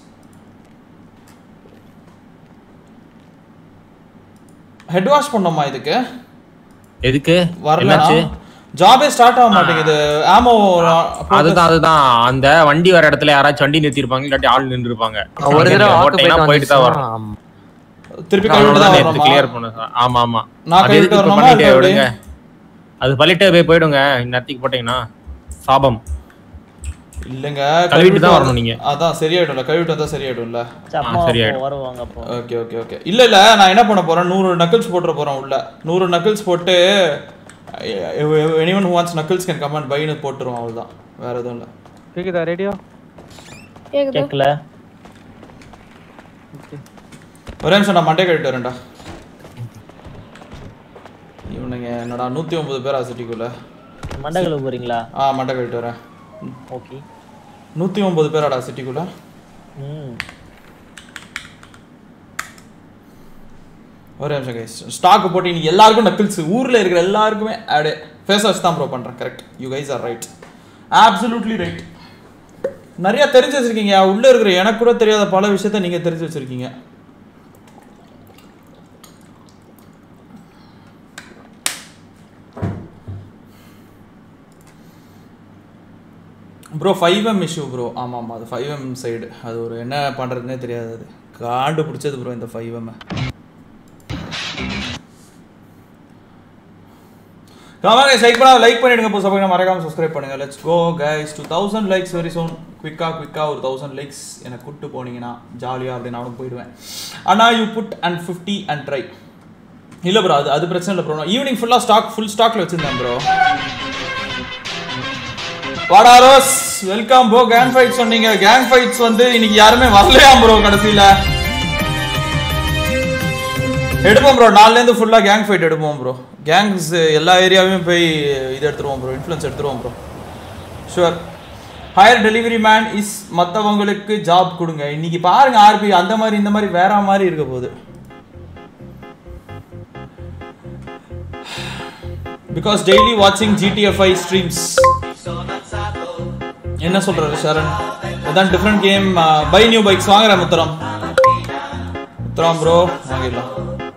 ஹெட் வாஷ் பண்ணோமா இதுக்கு எதுக்கு வரல என்னாச்சு ஜாபே ஸ்டார்ட் ஆக மாட்டேங்குது ஆமோ அதுதான் அதுதான் அந்த வண்டி வர இடத்துல யாராச்சும் வண்டி நிறுத்திருப்பாங்க இல்லாட்டி ஆள் நின்று இருப்பாங்க ஒரு தடவை ஆக்கு போட்டீங்கன்னா போயிட்டு தான் வரணும் ஆமா. திருப்பி கழுவிட்டு தான் நேத்து வரணுமா? கிளியர் பண்ண சொ- ஆமா ஆமா நான் அது கழுவிட்டு எதுக்கு இப்ப வரணுமா? பண்ணிட்டே இல்ல விடுங்க அது பள்ளிட்டே போய் போயிடுங்க இந்நேரத்துக்கு போட்டீங்கன்னா சாபம் இல்லைங்க கழுவிட்டு தான் வரணும் நீங்க. அதான் சரியாயிடும்ல கழுவிட்டு வந்தா சரியாயிடும்ல சரி, அம்மா சரியாயிடும். அப்போ வருவாங்க அப்போ ஓகே ஓகே ஓகே இல்ல இல்ல நான் என்ன பண்ண போறேன் நூறு நக்கிள்ஸ் போட்டுற போறேன் உள்ள நூறு நக்கிள்ஸ் போட்டு anyone who wants knuckles can comment பைன்னு போட்டுருவோம் அவ்வளவுதான் வேற எதுவும் இல்ல கேக்குதா ரேடியோ கேக்குது கேட்கல ஒரே நிமிஷம் நான் மண்டே கழிட்டு வரேன்டா இவனுங்க என்னடா நூத்தி ஒன்பது பேரா சிட்டிக்குள்ள மண்டகலுக்கு போறீங்களா ஆ மண்டை கழிட்டு வரேன் ஓகே நூத்தி ஒன்பது பேராடா சிட்டிக்குள்ள ம் ஒரே நிமிஷம் கைஸ் ஸ்டாக் போட்டு இன்னைக்கு எல்லாருக்கும் நக்கிள்ஸ் ஊர்ல இருக்கிற எல்லாருக்குமே அப்படியே ஃபேஸ் வாஷ் தான் ப்ரோ பண்றேன் correct you guys are right absolutely right நிறைய தெரிஞ்சு வச்சிருக்கீங்க உள்ள இருக்கிற எனக்கு கூட தெரியாத பல விஷயத்த நீங்க தெரிஞ்சு வச்சிருக்கீங்க bro five M issue bro ஆமாம் ஆமாம் அது ஃபைவ் எம் சைடு அது ஒரு என்ன பண்ணுறதுனே தெரியாது அது காண்டு பிடிச்சது ப்ரோ இந்த ஃபைவ் எம் கமாங்க லைக் பண்ணா லைக் பண்ணிடுங்க இப்போ சபைக்கு மறக்காம சப்ஸ்கிரைப் பண்ணுங்க let's go guys two thousand likes very soon குவிக்கா குவிக்கா ஒரு தௌசண்ட் லைக்ஸ் எனக்கு கூட்டு போனீங்கன்னா ஜாலியாக அப்படி நானும் போயிடுவேன் அண்ணா you put and fifty and try இல்லை ப்ரோ அது அது பிரச்சனை இல்லை ப்ரோ ஈவினிங் ஃபுல்லாக ஸ்டாக் ஃபுல் ஸ்டாக்ல வச்சிருந்தேன் ப்ரோ வாடா Rose welcome bro gang fight சொன்னீங்க கேங் ஃபைட்ஸ் வந்து இன்னைக்கு யாருமே வரலையா ப்ரோ கடைசியில எடுப்போம் ப்ரோ நாலுல இருந்து ஃபுல்லா கேங் ஃபைட் எடுப்போம் ப்ரோ கேங்ஸ் எல்லா ஏரியாவையும் போய் இது எடுத்துருவோம் ப்ரோ இன்ஃப்ளூயன்ஸ் எடுத்துருவோம் bro sure hire delivery man is மற்றவங்களுக்கு ஜாப் கொடுங்க இன்னைக்கு பாருங்க ஆர்பி அந்த மாதிரி இந்த மாதிரி வேற மாதிரி இருக்க போகுது பிகாஸ் டெய்லி வாட்சிங் ஜிடிஎஃப்ஐ ஸ்ட்ரீம்ஸ் என்ன சொல்றாரு ஷரண் இதான் different game buy new bikes வாங்குறேன் முத்தரம் முத்தரம் ப்ரோ வாங்கிடலாம்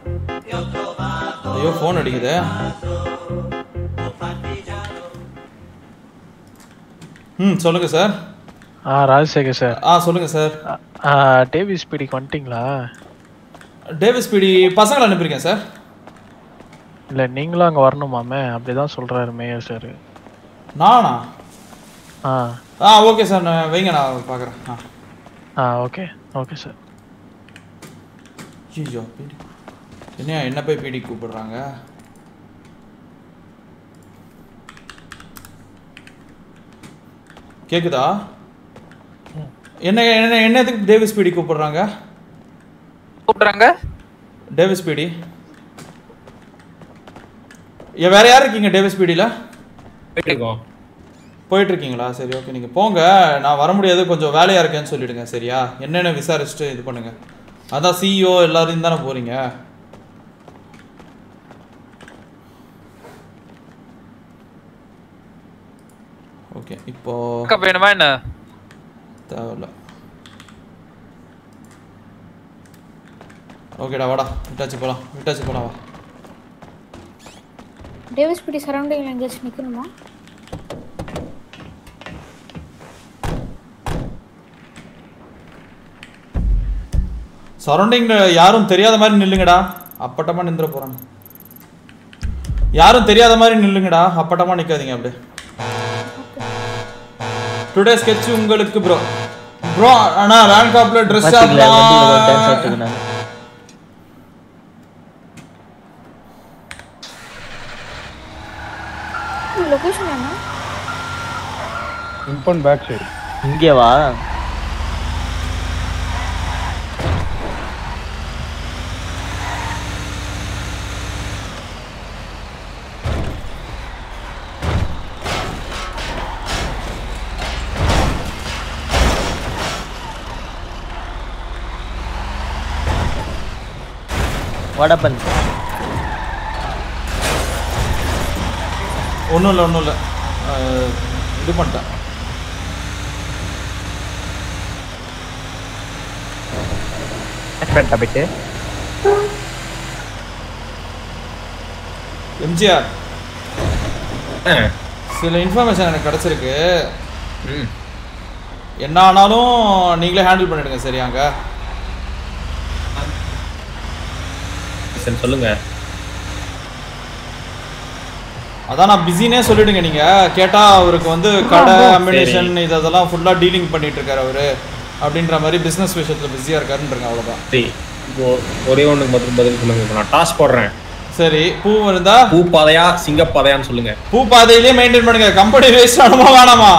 ஐயோ ஃபோன் அடிக்குது ம் சொல்லுங்க சார் ஆ ராஜசேகர் சார் ஆ சொல்லுங்க சார் ஆ டேவிஸ் பீடிக்கு வந்துட்டீங்களா டேவிஸ் பிடி பசங்களை அனுப்பியிருக்கேன் சார் இல்லை நீங்களும் அங்கே வரணுமாமே அப்படிதான் சொல்றாரு மேயர் சார் நானா ஆ ஆ ஓகே சார் நான் வைங்க நான் பார்க்குறேன் ஆ ஆ ஓகே ஓகே சார் ஐயோ பிடி என்ன என்ன போய் பிடி கூப்பிடுறாங்க கேக்குதா என்ன என்ன என்ன எதுக்கு டேவிஸ் பிடி கூப்பிடுறாங்க கூப்பிடுறாங்க டேவிஸ் பிடி ஏன் வேற யார் இருக்கீங்க டேவிஸ் பிடியில் இருக்கோம் போயிட்டு இருக்கீங்களா சரி ஓகே நீங்கள் போங்க நான் வர முடியாது கொஞ்சம் வேலையாக இருக்கேன்னு சொல்லிடுங்க சரியா என்னென்ன விசாரிச்சுட்டு இது பண்ணுங்க அதான் சிஇஓ எல்லாரையும் தானே போறீங்க ஓகே இப்போ Backup வேணுமா என்ன தேவையில்ல ஓகேடா வாடா விட்டாச்சு போலாம் விட்டாச்சு போலாம் வா டேவிஸ் பிடி சரௌண்டிங்ல எங்கேயாச்சும் நிக்கணுமா சரௌண்டிங்ல யாரும் தெரியாத மாதிரி நில்லுங்கடா அப்பட்டமா நின்ற போறாங்க யாரும் தெரியாத மாதிரி நில்லுங்கடா அப்பட்டமா நிக்காதீங்க அப்படியே டுடே sketch உங்களுக்கு ப்ரோ ப்ரோ அண்ணா ரேங்க் காப்ல ட்ரெஸ் வச்சுக்கல வண்டியில் ஒரு டான்ஸ் ஆட்டுக்குனாங்க லொகேஷன் என்ன இம்பன் பேக் சைடு இங்கே வா வடப்பன் ஒன்றும் இல்லை ஒன்றும் இல்லை இது பண்ணிட்டேன் பண்ணிட்டா போயிட்டு எம்ஜிஆர் சில இன்ஃபர்மேஷன் எனக்கு கிடைச்சிருக்கு என்ன ஆனாலும் நீங்களே ஹேண்டில் பண்ணிடுங்க சரியாங்க சரி சொல்லுங்க அதான் நான் பிஸினே சொல்லிடுங்க நீங்க கேட்டா அவருக்கு வந்து கடை சரி. அம்பினேஷன் இது அதெல்லாம் ஃபுல்லா டீலிங் பண்ணிட்டு இருக்காரு அவரு அப்படின்ற மாதிரி பிசினஸ் விஷயத்துல பிஸியா இருக்காருன்றங்க அவ்வளவுதான் சரி இப்போ ஒரே ஒண்ணுக்கு மட்டும் பதில் சொல்லுங்க இப்போ நான் டாஸ் போடுறேன் சரி பூ இருந்தா பூ பாதையா சிங்க பாதையான்னு சொல்லுங்க பூ பாதையிலே மெயின்டைன் பண்ணுங்க கம்பெனி வேஸ்ட் ஆனமா வேணாமா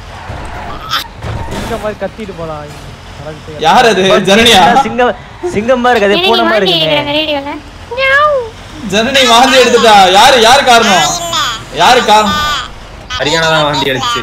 இந்த மாதிரி கத்திட்டு போலாம் கரெக்ட் யார் அது ஜனனியா சிங்கம் சிங்கம் மாதிரி இருக்காது பூனை மாதிரி இருக்குங்க ரேடியோல ஜனனி வாந்தி எடுத்துட்டா யாரு யாரு காரணம் யாரு காரணம் ஹரியானா தான் வாந்தி அடிச்சு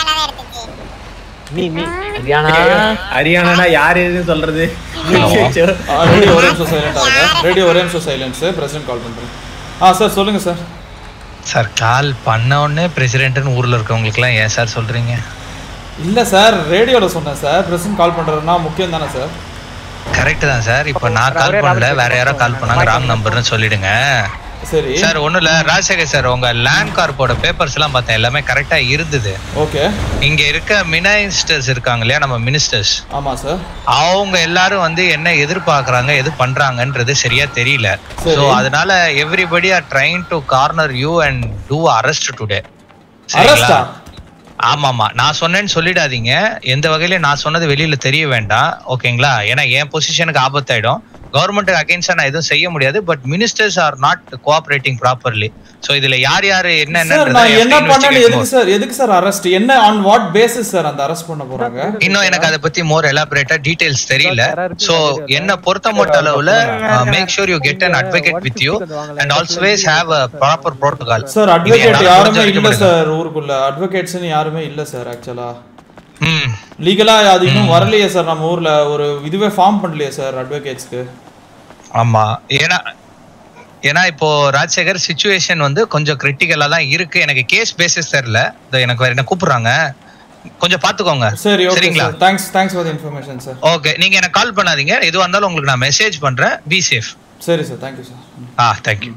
நீ நீ ஹரியானா யார் எதுன்னு சொல்றது ரேடியோ ஒரே நிமிஷம் சைலண்டா இருங்க ரேடியோ ஒரே நிமிஷம் சைலன்ஸ் பிரசிடென்ட் கால் பண்றேன் ஆ சார் சொல்லுங்க சார் சார் கால் பண்ண உடனே பிரசிடென்ட்னு ஊர்ல இருக்கவங்களுக்குலாம் ஏன் சார் சொல்றீங்க இல்ல சார் ரேடியோல சொன்னேன் சார் பிரசிடென்ட் கால் பண்றதுனா முக்கியம் தானே சார் கரெக்ட் தான் சார் இப்போ நான் கால் பண்ணல வேற யாரோ கால் பண்ணாங்க ராங் நம்பர்னு சொல்லிடுங்க சரி சார் ஒண்ணும் இல்ல ராஜசேகர் சார் உங்க லேண்ட் கார்ப்போட பேப்பர்ஸ் எல்லாம் பார்த்தேன் எல்லாமே கரெக்டா இருந்தது ஓகே இங்க இருக்க மினிஸ்டர்ஸ் இருக்காங்க இல்லையா நம்ம மினிஸ்டர்ஸ் ஆமா சார் அவங்க எல்லாரும் வந்து என்ன எதிர்பார்க்கறாங்க எது பண்றாங்கன்றது சரியா தெரியல சரி. சோ அதனால everybody are trying to corner you and to arrest today Arrest-ஆ? ஆமா ஆமா நான் சொன்னேன்னு சொல்லிடாதீங்க எந்த வகையில நான் சொன்னது வெளியில தெரிய வேண்டாம் ஓகேங்களா ஏன்னா என் பொசிஷனுக்கு ஆபத்தாயிடும் கவர்மெண்ட்டுக்கு அகைன்ஸ்டா நான் எதுவும் செய்ய முடியாது but ministers are not cooperating properly so இதுல யார் யாரு என்ன சார் நான் என்ன பண்ணேன்னு எதுக்கு சார் எதுக்கு சார் அரெஸ்ட் என்ன ஆன் வாட் பேசிஸ் சார் அந்த அரெஸ்ட் பண்ண போறாங்க இன்னும் எனக்கு அதை பத்தி மோர் எலாபரேட்டா டீடைல்ஸ் தெரியல சோ என்ன பொறுத்த மட்டும் அளவுல make sure you get an advocate with you and always have a proper protocol sir advocate யாருமே இல்ல சார் ஊருக்குள்ள அட்வொகேட்ஸ்னு யாருமே இல்ல சார் ஆக்சுவலா லீகலா அது இன்னும் வரலையே சார் நம்ம ஊர்ல ஒரு இதுவே ஃபார்ம் பண்ணலையே சார் அட்வொகேட்ஸ்க்கு ஆமா ஏன்னா ஏன்னா இப்போ ராஜசேகர் சுச்சுவேஷன் வந்து கொஞ்சம் கிரிட்டிக்கலா தான் இருக்கு எனக்கு கேஸ் பேசிஸ் தெரியல இதோ எனக்கு வேற என்ன கூப்பிடுறாங்க கொஞ்சம் பாத்துக்கோங்க சரி ஓகே சரிங்களா sir thanks thanks for the information sir okay நீங்க எனக்கு கால் பண்ணாதீங்க எதுவா இருந்தாலும் உங்களுக்கு நான் மெசேஜ் பண்றேன் பி சேஃப் சரி சார் தேங்க்யூ சார் ஆ தேங்க்யூ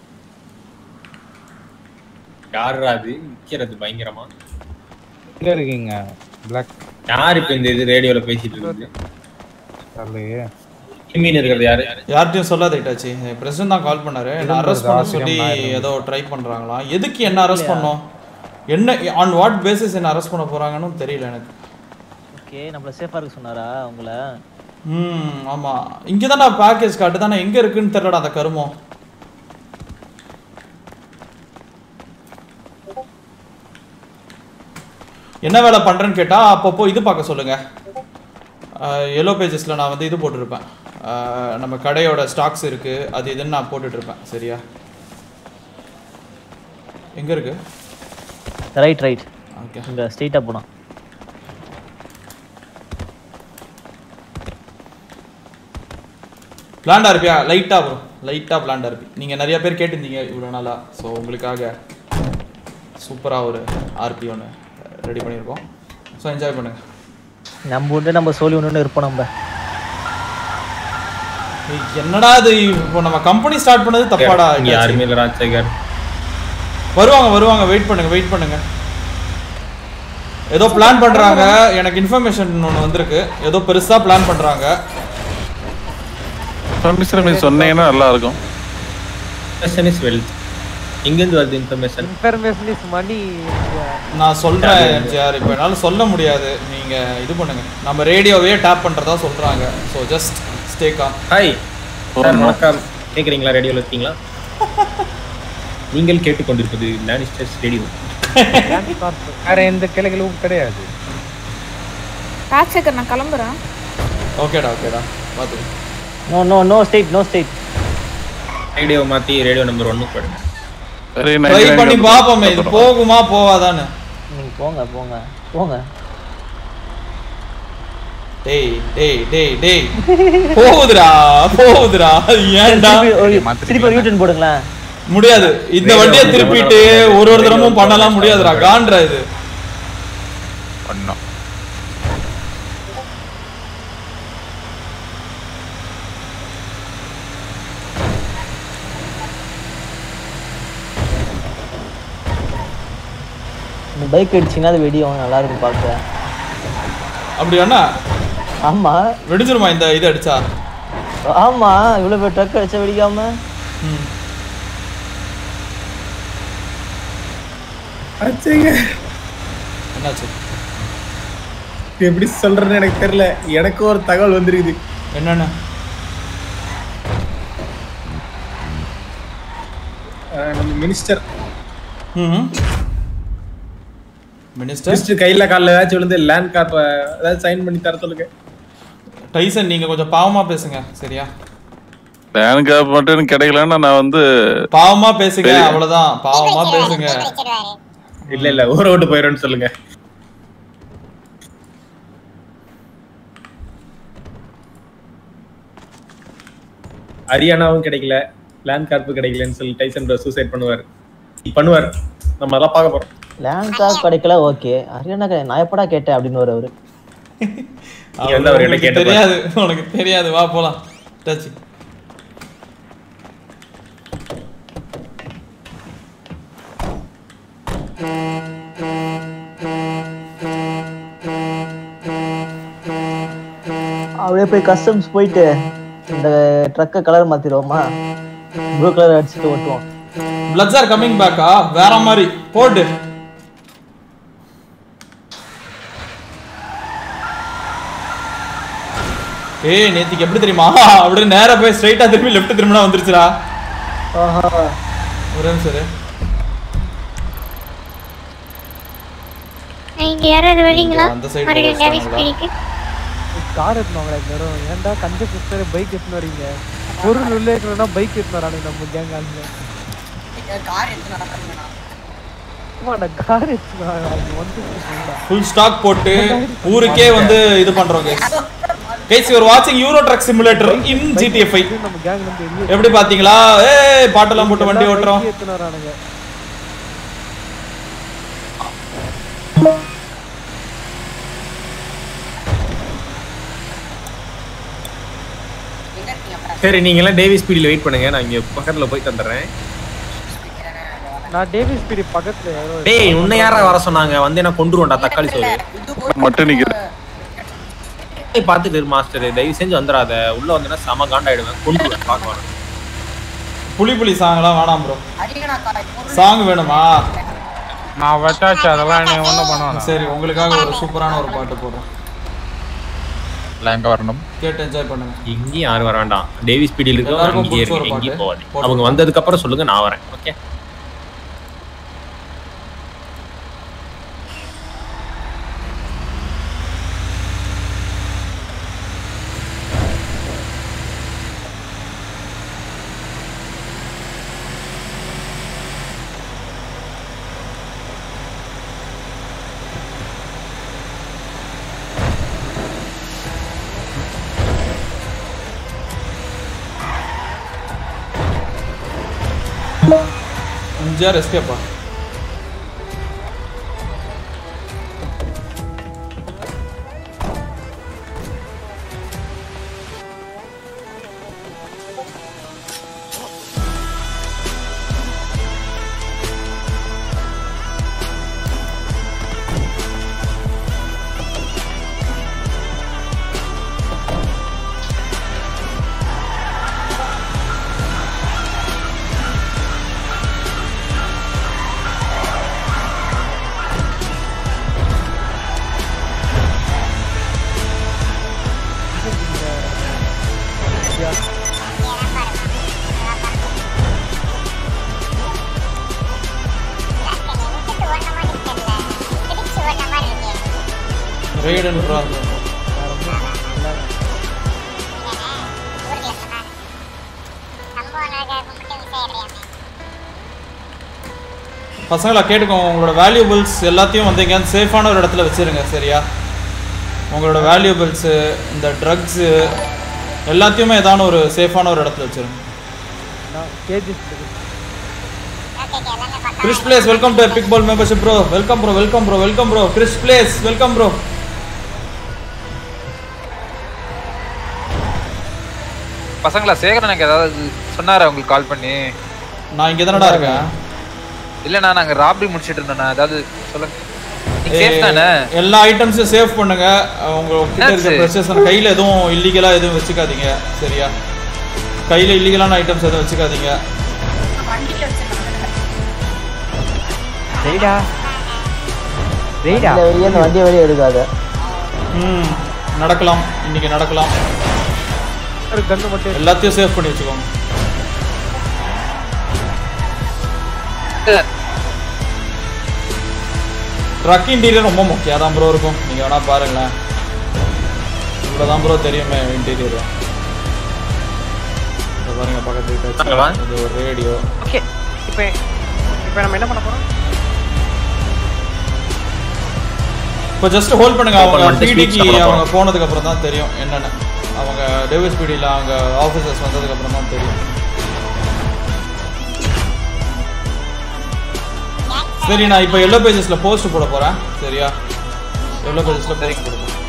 யாருடா அது நிக்கிறது பயங்கரமா எங்க இருக்கீங்க பிளாக் யார் இப்ப இந்த இது ரேடியோல பேசிட்டு இருக்குது தெரியலையே மீன் இருக்கிறது யாரு யார்கிட்டயும் சொல்லாத இட்டாச்சி பிரசிடன்ட் தான் கால் பண்ணாரு என்ன இருந்தது, அரெஸ்ட் பண்ண ஆசிரியம் சொல்லி நாயகம். ஏதோ ட்ரை பண்றாங்களாம் எதுக்கு என்ன அரெஸ்ட் பண்ணோம் என்ன ஆன் வாட் பேசிஸ் என்ன அரெஸ்ட் பண்ண போறாங்கன்னு தெரியல எனக்கு ஓகே நம்மள சேஃபா இருக்க சொன்னாரா உங்களை ம் ஆமா இங்க தானே பேக்கேஜ் காட்டு தானே எங்க இருக்குன்னு தெரியலடா அந்த கருமம் என்ன வேலை பண்றேன்னு கேட்டா அப்பப்போ இது பார்க்க சொல்லுங்க எல்லோ பேஜஸ்ல நான் வந்து இது போட்டிருப்பேன் அஹ், நம்ம கடையோட ஸ்டாக்ஸ் இருக்கு அது இதுன்னு நான் போட்டுட்டு இருப்பேன் சரியா எங்க இருக்கு ரைட் ரைட் ஓகே இங்க ஸ்ட்ரெயிட்டா போலாம் பிளான்டா இருப்பியா லைட்டா வரும் லைட்டா பிளான்டா இருப்பி நீங்க நிறைய பேர் கேட்டிருந்தீங்க இவ்வளவு நாளா ஸோ உங்களுக்காக சூப்பரா ஒரு ஆர்பி ஒன்று ரெடி பண்ணியிருக்கோம் ஸோ என்ஜாய் பண்ணுங்க நம்ம உண்டு நம்ம சோழி ஒன்று இருப்போம் நம்ம ஏய், என்னடா இது இப்போ நம்ம கம்பெனி ஸ்டார்ட் பண்ணது தப்பாடா இங்க யாருமே இல்ல ராஜசேகர் வருவாங்க வருவாங்க வெயிட் பண்ணுங்க வெயிட் பண்ணுங்க ஏதோ பிளான் பண்றாங்க எனக்கு இன்ஃபர்மேஷன் ஒன்று வந்திருக்கு ஏதோ பெருசா பிளான் பண்றாங்க பர்மிஷன் நீ சொன்னீங்கன்னா நல்லா இருக்கும் இன்ஃபர்மேஷன் இஸ் வெல்த் இருந்து வருது இன்ஃபர்மேஷன் இன்ஃபர்மேஷன் இஸ் மணி நான் சொல்றேன் எம்ஜிஆர் இப்போ என்னால சொல்ல முடியாது நீங்க இது பண்ணுங்க நம்ம ரேடியோவே டேப் பண்றதா சொல்றாங்க so just stay calm hi sir வணக்கம் கேக்குறீங்களா ரேடியோல இருக்கீங்களா நீங்கள் கேட்டுக்கொண்டிருப்பது லேனிஸ்டர்ஸ் ரேடியோ வேற எந்த கிளைகளும் கிடையாது ராஜசேகர் நான் கிளம்புறேன் ஓகேடா ஓகேடா பார்த்து no no no state no state radio மாத்தி ரேடியோ நம்பர் ஒன்னு போடுங்க ட்ரை பண்ணி பாப்போமே இது போகுமா போவாதான்னு நீங்க போங்க போங்க போங்க டேய் டேய் டேய் டேய் போகுதுடா போகுதுடா ஏன்டா திருப்பி ஒரு யூட்டன் போடுங்களேன் முடியாது இந்த வண்டியை திருப்பிட்டு ஒரு ஒரு தரமும் பண்ணலாம் முடியாதுடா காண்ட்ரா இது பண்ணோம் இந்த பைக் அடிச்சிங்கன்னா அது வெடியும் நல்லா இருக்கும் பார்க்க அப்படி அண்ணா ஆமா வெடிச்சிருமா இந்த இது அடிச்சா ஆமா இவ்வளவு பேர் ட்ரக் அடிச்சா வெடிக்காம ஆச்சுங்க என்னாச்சு எப்படி சொல்றேன்னு எனக்கு தெரியல எனக்கு ஒரு தகவல் வந்திருக்குது என்னன்னு அஹ் நம்ம மினிஸ்டர் ம் மினிஸ்டர் மினிஸ்டர் கையில கால்ல ஏதாச்சும் விழுந்து லேண்ட் கார்ப் ஏதாவது சைன் பண்ணி தர சொல்லுங்க டைசன் நீங்க கொஞ்சம் பாவமா பேசுங்க சரியா லேண்ட் காப் மட்டும் எனக்கு கிடைக்கலன்னா நான் வந்து பாவமா பேசுங்க பெரிய- அவ்வளவுதான் பாவமா பேசுங்க இல்ல இல்ல ஊரை விட்டு போயிடும்னு சொல்லுங்க ஹரியானாவும் கிடைக்கல லேண்ட் கார்ப்பு கிடைக்கலன்னு சொல்லி டைசன் ப்ரோ சூசைட் பண்ணுவார் பண்ணுவார் நம்ம அதெல்லாம் பார்க்க போறோம் லேண்ட் கார்டு கிடைக்கல ஓகே ஹரியானா கிடை- நான் எப்படா கேட்டேன் அப்படின்னு அவரு நீ வந்து அவர்கிட்ட உனக்கு கேட்டு தெரியாது உனக்கு தெரியாது வா போலாம் டச் அப்படியே போய் கஸ்டம்ஸ் போயிட்டு இந்த ட்ரக்கை கலர் மாத்திடுவோமா ப்ளூ கலர் அடிச்சுட்டு ஓட்டுவோம் பிளட்ஸ் ஆர் கமிங் பேக்கா வேற மாதிரி போட்டு ஏய் நேத்திக்கு எப்படி தெரியுமா அப்படியே நேரா போய் ஸ்ட்ரைட்டா திரும்பி லெஃப்ட் திரும்பினா வந்துருச்சுடா ஒரு நிமிஷம் இரு. இங்க யாராவது வரீங்களா அந்த side மறுபடியும் போய் டேவிஸ் வச்சிட்டாங்களா? பிடிக்கு கார் எடுத்துனாங்களே வெறும் ஏன்டா கஞ்ச குஸ்தர பைக் எடுத்துன்னு வரீங்க பொருள் உள்ளே இருக்கணும்னா பைக் எடுத்துன்னு வரானுங்க நம்ம கேங் ஆளுங்க கார் எடுத்து நடக்கிறீங்கண்ணா ஆமாடா கார் எடுத்துன்னு வராங்க வந்து சொல்லுடா ஃபுல் ஸ்டாக் போட்டு ஊருக்கே வந்து இது பண்றோம் கைஸ் கைஸ் யூர் வாட்சிங் Euro Truck Simulator in GDF நம்ம கேங்ல இருந்து வெளியே எப்படி பாத்தீங்களா ஏய் பாட்டெல்லாம் போட்டு வண்டி ஓட்டுறோம் bike எடுத்துன்னு வரானுங்க சரி நீங்க எல்லாம் டேவிஸ் ஸ்பீடில் வெயிட் பண்ணுங்க நான் இங்க பக்கத்துல போயிட்டு வந்துடுறேன் நான் டேவிஸ் பீடி பக்கத்துல யாரோ டேய் உன்னை யாரா வர சொன்னாங்க வந்து என்ன கொண்டுருவோம்டா தக்காளி சோறு மட்டும் நிக்கிறேன் ஏய், பாத்துட்டு இரு மாஸ்டர் தயவு செஞ்சு வந்துடாத உள்ள வந்தேன்னா செம காண்டாயிடுவேன் கொண்டுருவேன் பார்க்க வரேன் புலி புலி சாங்லாம் வேணாம் ப்ரோ ஹரியானா கார் சாங் வேணுமா நான் வச்சாச்சு அதெல்லாம் நீ ஒன்றும் பண்ண சரி உங்களுக்காக ஒரு சூப்பரான ஒரு பாட்டு போடுறோம் இல்லை எங்க வரணும் கேட்டு என்ஜாய் பண்ணுங்க இங்கேயும் யாரும் வர வேண்டாம் டேவிஸ் ஸ்பீடில் இருக்கவங்க எல்லாருக்கும் இங்கேயே பிடிச்ச ஒரு இருக்கு எங்கேயும் பாட்டு. போவாது அவங்க வந்ததுக்கு அப்புறம் சொல்லுங்க நான் வரேன் ஓகே எம்ஜிஆர் எஸ்கேப்பா ரெய்டுன்றா பசங்களா கேட்டுக்கோங்க உங்களோட வேல்யூபிள்ஸ் எல்லாத்தையும் வந்து எங்கேயாவது சேஃபான ஒரு இடத்துல வச்சிருங்க சரியா உங்களோட வேல்யூபிள்ஸு இந்த ட்ரக்ஸு எல்லாத்தையுமே ஏதான ஒரு சேஃபான ஒரு இடத்துல வச்சிருங்க நான் கேஜிஸ் Chris Blaze welcome to big ball membership bro welcome bro welcome bro welcome bro Chris Blaze welcome bro பசங்களா சேகரன் எனக்கு ஏதாவது சொன்னாரா உங்களுக்கு கால் பண்ணி நான் இங்க தானடா இருக்கேன் இல்லண்ணா நாங்க ராப்ரி முடிச்சிட்டு இருந்தோண்ணா ஏதாவது சொல்லுங்க நீங்க சேஃப் தானே எல்லா ஐட்டம்ஸையும் சேவ் பண்ணுங்க உங்க கிட்ட இருக்க என்னாச்சு? ப்ரெஷர்ஸ் கையில எதுவும் இல்லீகலா எதுவும் வச்சுக்காதீங்க சரியா கையில இல்லீகலான ஐட்டம்ஸ் எதுவும் வச்சுக்காதீங்க வண்டியில வச்சிருக்காங்க சரிடா ரெய்டா வண்டியில வெளியே அந்த வண்டியை வெளியே எடுக்காத ம் நடக்கலாம் இன்னைக்கு நடக்கலாம் ஒரு கண்ணு மட்டும் எல்லாத்தையும் சேவ் பண்ணி வச்சுக்கோங்க ட்ரக் இன்டீரியர் ரொம்ப முக்கியம் தான் ப்ரோ இருக்கும் நீங்க வேணா பாருங்களேன் இவ்வளோதான் ப்ரோ தெரியுமே இன்டீரியர் பாருங்க பக்கத்து வீட்டு இது ஒரு ரேடியோ ஓகே இப்போ இப்போ நம்ம என்ன பண்ண போறோம் இப்போ ஜஸ்ட் ஹோல்ட் பண்ணுங்க Open அவங்க பண்ணிட்டு பிடிக்கு speech பண்ண அவங்க போறோம். போனதுக்கு அப்புறம் தான் தெரியும் என்னன்னு அவங்க டேவிஸ் பிடியில் அவங்க ஆஃபீஸர்ஸ் வந்ததுக்கு அப்புறம் தான் தெரியும் சரி நான் இப்போ எல்லோ பேஜஸ்ல போஸ்ட் போட போறேன் சரியா எல்லோ பேஜஸ்ல போஸ்ட் போட போறேன்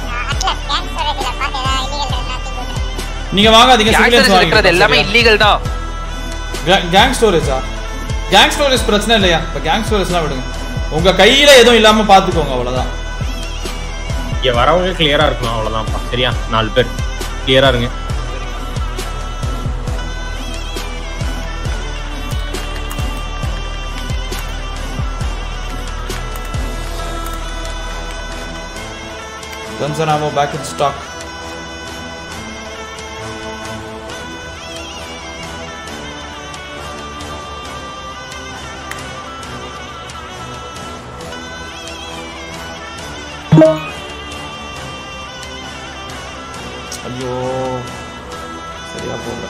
நீங்க வாங்காதீங்க Gangsters civilians இருக்கிறது எல்லாமே வாங்கிக்கோங்க, இல்லீகல் தான் சரியா? Ga- gang ஸ்டோரேஜா கேங் ஸ்டோரேஜ் பிரச்சனை இல்லையா இப்போ கேங் ஸ்டோரேஜ்லாம் விடுங்க உங்க கையில எதுவும் இல்லாம பாத்துக்கோங்க அவ்வளவுதான் இங்க வரவங்க கிளியரா இருக்கணும் அவ்வளவுதான்ப்பா சரியா நாலு பேர் கிளியரா இருங்க Guns and ammo back in stock. ஐயோ சரியா போகல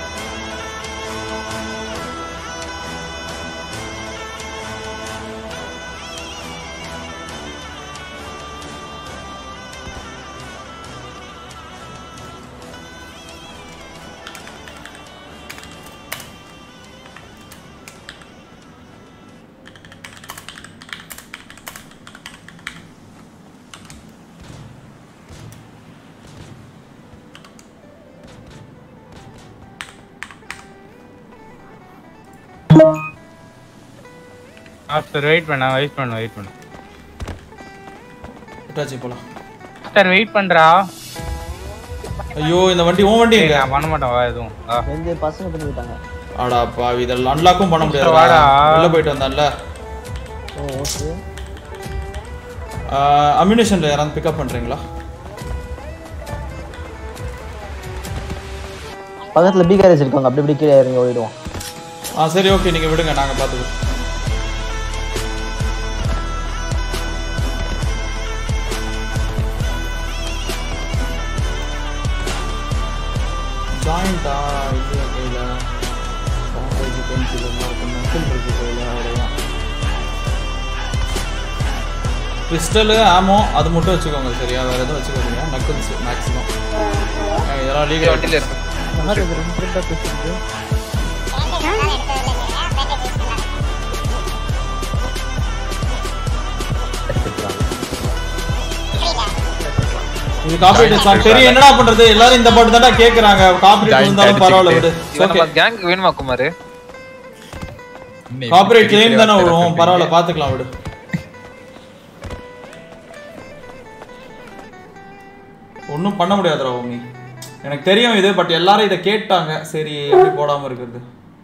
மாஸ்டர் வெயிட் பண்ண வெயிட் பண்ண வெயிட் பண்ண விட்டாச்சு போலாம் மாஸ்டர் வெயிட் பண்றா ஐயோ இந்த வண்டி உன் வண்டி எங்க நான் பண்ண மாட்டேன் வா எதுவும் வா. ரெண்டு பசங்க பண்ணி விட்டாங்க ஆடா பாவி இதெல்லாம் அன்லாக்கும் பண்ண முடியாது வாடா. வெளில போயிட்டு வந்தான்ல ஓ ஓகே அம்யூனிஷன்ல யாராவது பிக்கப் பண்றீங்களா பக்கத்துல பி கேரேஜ் இருக்காங்க அப்படி இப்படி கீழே இறங்கி ஓடிடுவோம் ஆ சரி ஓகே நீங்க விடுங்க நாங்க பாத்துக்கிறோம் ஜாயிண்டா இல்லையா கையில பேக்கேஜ் பென்சில் எல்லாம் இருக்கு நக்கில் இருக்கு கையில அவ்வளோதான் பிஸ்டலு ஆமோ அது மட்டும் வச்சுக்கோங்க சரியா வேற எதுவும் வச்சுக்கோங்க நக்கிள்ஸ் மேக்ஸிமம் இதெல்லாம் லீகல் வண்டியில இருக்கு யார் இது ரெண்டு ரெண்டா பேசுறது இது காப்பிரைட் சாங் தெரியும் என்னடா பண்றது எல்லாரும் இந்த பாட்டு தான்டா கேக்குறாங்க காப்பிரைட் இருந்தாலும் பரவாயில்ல விடு இவன் ஓகே நம்ம கேங்க்கு வேணுமா குமார் காப்பிரைட் கிளைம் தானே விடுவோம் பரவாயில்ல பாத்துக்கலாம் விடு ஒன்றும் பண்ண முடியாதுடா ஓமி எனக்கு தெரியும் இது பட் எல்லாரும் இதை கேட்டாங்க சரி எப்படி போடாம இருக்கிறது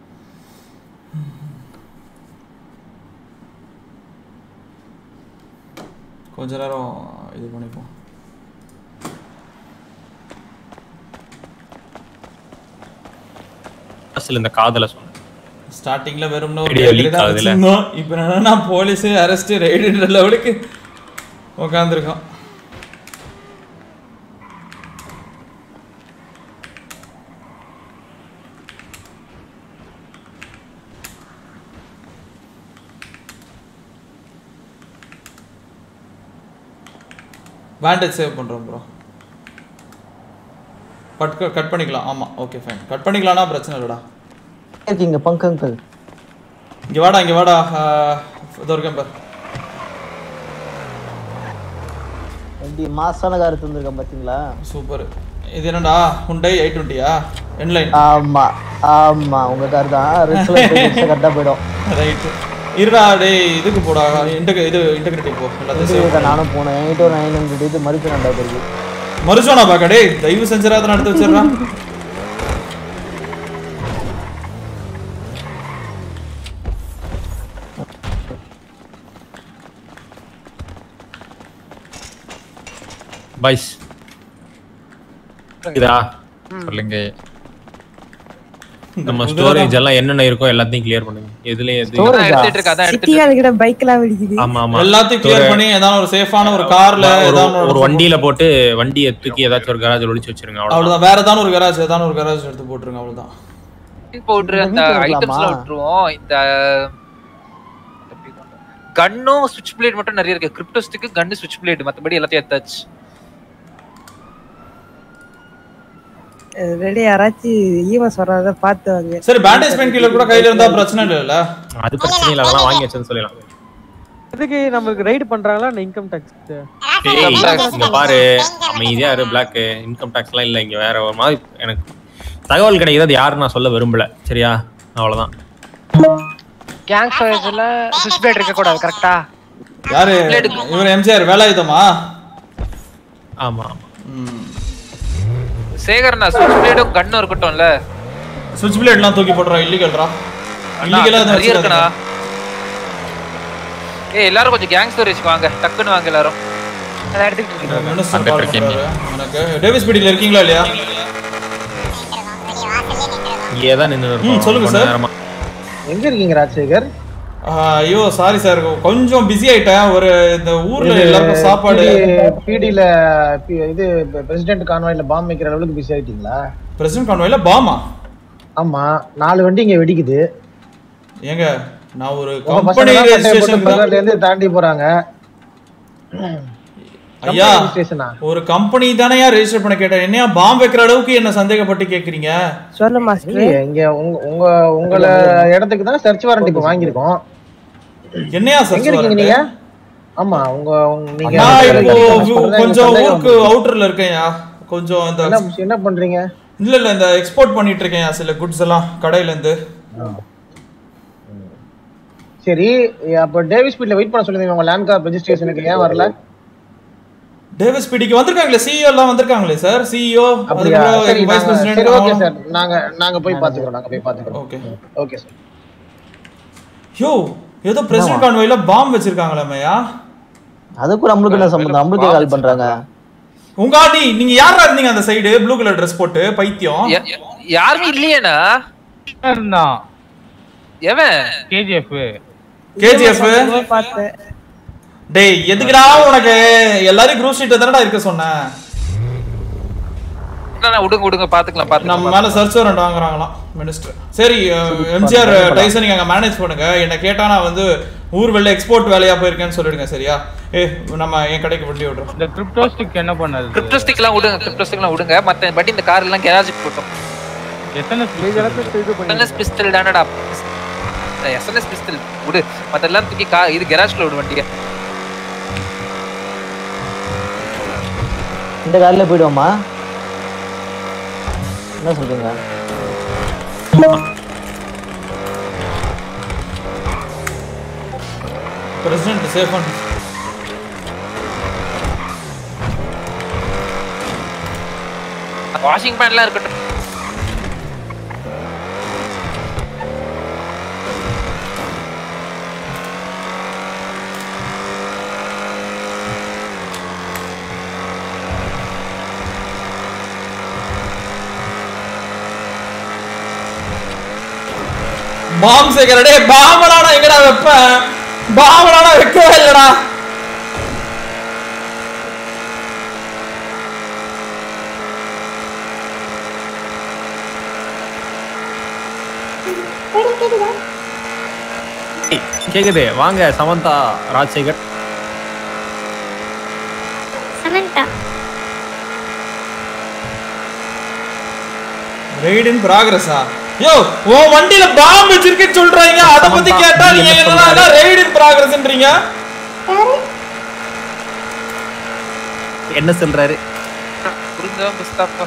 கொஞ்ச நேரம் இது பண்ணிப்போம் பஸ்ல இந்த காதல சொன்னேன் ஸ்டார்டிங்ல வெறும்னு ஒரு Video leak degree தான் ஆகுதுல. வச்சிருந்தோம். இப்போ என்னன்னா போலீஸ் அரெஸ்ட் ரைடுன்ற லெவலுக்கு உட்காந்துருக்கோம் பேண்டேஜ் சேவ் பண்றோம் ப்ரோ கட் கட் பண்ணிக்கலாம் ஆமா ஓகே ஃபைன் கட் பண்ணிக்கலாம்னா பிரச்சனை இல்லடா இருக்கீங்க பங்க் அங்கிள் இங்க வாடா இங்க வாடா ஆஹ், இதோ இருக்கேன் பார் வண்டி மாசான கார் தந்திருக்கேன் பாத்தீங்களா சூப்பர் இது என்னடா ஹுண்டை ஐ டுவெண்ட்டியா என்லைன் ஆமா ஆமா உங்க கார் தான் ரிஸ்க்ல கரெக்டா போயிடும் ரைட் இருடா டேய் இதுக்கு போடா இன்டக இது இன்டெகிரிட்டி போ எல்லாத்தையும் இதுக்கு சேவ் நானும் போனேன் என்கிட்ட ஒரு நைன் ஹண்ட்ரட் இது மறுப்பு நண்டா இருக்கு மறுசோனா பாக்கா டேய் தயவு செஞ்சிராத எடுத்து வச்சிடுறான் பாய்ஸ் இதா சொல்லுங்க நம்ம ஸ்டோரேஜ் எல்லாம் என்னென்ன இருக்கோ எல்லாத்தையும் கிளியர் பண்ணுங்க எதுலயும் எது அதான் எடுத்துட்டு இருக்கேன் அதான் எடுத்துட்டு சிட்டியால கிட்ட பைக் எல்லாம் வெடிக்குது ஆமா ஆமா எல்லாத்தையும் clear ஒரு- பண்ணி ஏதாவது ஒரு சேஃபான ஒரு கார்ல ஒரு- ஏதாவது ஒரு வண்டியில போட்டு வண்டியை தூக்கி ஏதாச்சும் ஒரு கராஜ் ஒளிச்சு வச்சிருங்க அவ்வளவுதான் அவ்வளவுதான் வேற ஏதாவது ஒரு கராஜ் ஏதாவது ஒரு கராஜ் எடுத்து போட்டுருங்க அவ்வளவுதான் இப்போ விட்டுரு அந்த இந்த வீட்டுல ஐட்டம்ஸ்ல இருக்கலாமா? விட்டுருவோம் இந்த கன்னும் சுவிட்ச் பிளேட் மட்டும் நிறைய இருக்கு கிரிப்டோ ஸ்டிக்கு கன்னு சுவிட்ச் பிளேட் மத்தபடி எல்லாத்தையும் எடுத்தாச்சு ரெடி யாராச்சும் ஈவஸ் வர்றத பார்த்து வாங்க சரி பேண்டேஜ் பெயின் கீழ கூட கையில இருந்தா பிரச்சனை இல்லைல்ல அது பிரச்சனை இல்ல அதெல்லாம் வாங்கி வச்சேன்னு சொல்லலாம் இதுக்கு நமக்கு ரைடு பண்றாங்களா இந்த இன்கம் டாக்ஸ் ஏய், இங்க பாரு அமைதியா இரு பிளாக் இன்கம் டாக்ஸ் எல்லாம் இல்ல இங்க வேற ஒரு மாதிரி எனக்கு தகவல் கிடைக்குது அது யாருன்னு நான் சொல்ல விரும்பல சரியா அவ்வளவுதான் கேங் ஸ்டோரேஜ்ல சுவிட்ச் பிளேட் இருக்க கூடாது கரெக்டா யாரு இவர் எம்ஜிஆர் வேலாயுதமா ஆமா சேகர் நான் சுவிட்ச் பிளேடும் கன்னும் இருக்கட்டும்ல சுவிட்ச் பிளேட்லாம் தூக்கி போடுறா இல்லீகல்ரா இல்லீகலா நிறைய இருக்குண்ணா ஏய் எல்லாரும் கொஞ்சம் கேங் ஸ்டோரேஜ்க்கு வாங்க டக்குன்னு வாங்க எல்லாரும் அதை எடுத்துக்கிட்டு மினிஸ்டர் கால் பண்றாரு எனக்கு டேவிஸ் பீடியில் இருக்கீங்களா இல்லையா இங்கே தான் நின்று ம், சொல்லுங்க சார். எங்க இருக்கீங்க ராஜசேகர் ஆ, ஐயோ சாரி சார் கொஞ்சம் பிஸி ஆயிட்டேன் ஒரு இந்த ஊர்ல எல்லாருக்கும் சாப்பாடு பிடில இது பிரசிடென்ட் கான்வாய்ல பாம் வைக்கிற அளவுக்கு பிஸி ஆயிட்டீங்களா பிரசிடென்ட் கான்வாயில பாமா ஆமா நாலு வண்டி இங்க வெடிக்குது ஏங்க நான் ஒரு உங்க கம்பெனி பசங்க ரெஜிஸ்ட்ரேஷன் பக்கத்துல இருந்து தாண்டி போறாங்க ஐயா company registration ஆ? ஒரு கம்பெனி தானேயா ரெஜிஸ்டர் பண்ண கேட்டேன் என்னையா பாம் வைக்கிற அளவுக்கு என்ன சந்தேகப்பட்டு கேக்குறீங்க சொல்லு மாஸ்டர் இல்லையே, இங்க உங்க உங்க உங்கள இடத்துக்கு தான் சர்ச் வாரண்ட் இப்ப வாங்கியிருக்கோம் என்னையா எங்க search இருக்கீங்க warrant? நீங்க ஆமா உங்க உங்க- நீங்க நான் இப்போ சொல்றதா கொஞ்சம் எனக்கு ஊருக்கு சந்தேகம் அவுட்டர்ல இருக்கேன்யா கொஞ்சம் இந்த என்ன என்ன பண்றீங்க இல்ல இல்ல இந்த எக்ஸ்போர்ட் பண்ணிட்டு இருக்கேன்யா சில குட்ஸ் எல்லாம் கடையில இருந்து சரி அப்ப டேவிஸ் ஸ்பீட்ல வெயிட் பண்ண சொல்லுங்க உங்க லேண்ட் கார்டு ரெஜிஸ்ட்ரேஷனுக்கு ஏன் வரல டேவிஸ் பிடிக்கு வந்திருக்காங்களே சிஇஓ எல்லாம் வந்திருக்காங்களே சார் சிஇஓ அப்படியா சரி வைஸ் நாங்க- சரி ஓகே பிரசிடென்ட் சார் நாங்க நாங்க போய் பாத்துக்கிறோம் நாங்க போய் பாத்துக்கிறோம் ஓகே ஓகே சார் யோ ஏதோ பிரசிடென்ட் கான்வாயில பாம் வச்சிருக்காங்களாமையா அதுக்கும் நம்மளுக்கு என்ன சம்பந்தம் நம்மளுக்கே கால் பண்றாங்க உங்க ஆடி நீங்க யாரா இருந்தீங்க அந்த சைடு ப்ளூ கலர் ட்ரெஸ் போட்டு பைத்தியம் யாருமே இல்லையேண்ணா இருந்தான் எவன் கேஜிஎஃப் கேஜிஎஃப் பார்த்தேன் டேய் எதுக்குடா உனக்கு எல்லாரும் குரூப் ஷீட் தானடா இருக்க சொன்னேன் இல்லண்ணா, விடுங்க விடுங்க பாத்துக்கலாம் பாத்துக்கலாம் நம்ம மேல சர்ச் வாரண்ட் வாங்குறாங்களாம் மினிஸ்டர் சரி எம்ஜிஆர் டைசன் நீங்க அங்க மேனேஜ் பண்ணுங்க என்ன கேட்டா நான் வந்து ஊர் வெளில எக்ஸ்போர்ட் வேலையா போயிருக்கேன்னு சொல்லிடுங்க சரியா ஏ நம்ம என் கடைக்கு வண்டி விடுறோம் இந்த கிரிப்டோஸ்டிக் என்ன பண்ணது கிரிப்டோ ஸ்டிக்லாம் விடுங்க கிரிப்டோ ஸ்டிக்லாம் விடுங்க மத்த பட் இந்த கார் எல்லாம் கேராஜுக்கு போட்டோம் எத்தனை எஸ்என்எஸ் பிஸ்டல் தானடா எஸ்என்எஸ் பிஸ்டல் விடு மத்தெல்லாம் தூக்கி கா இது கேராஜ்ல விடு வண்டியை இந்த கார்ல போயிடுவோமா என்ன சொல்றீங்க பிரசிடென்ட் சேஃப் அண்ட் வாஷிங் பேன்லாம் இருக்கட்டும் பாம் சேகர டேய் பாமலாடா எங்கடா வைப்பேன் பாமலாடா வைக்கவே இல்லடா கேக்குது வாங்க Samantha Rajasekhar Samantha right in ப்ராக்ரஸா யோ உன் வண்டியில பாம் வச்சிருக்கேன்னு சொல்றாங்க அத பத்தி கேட்டா நீங்க என்னன்னா ரைட் இன் ப்ராக்ரஸ்ன்றீங்க என்ன சொல்றாரு புரிஞ்சா முஸ்தாஃபா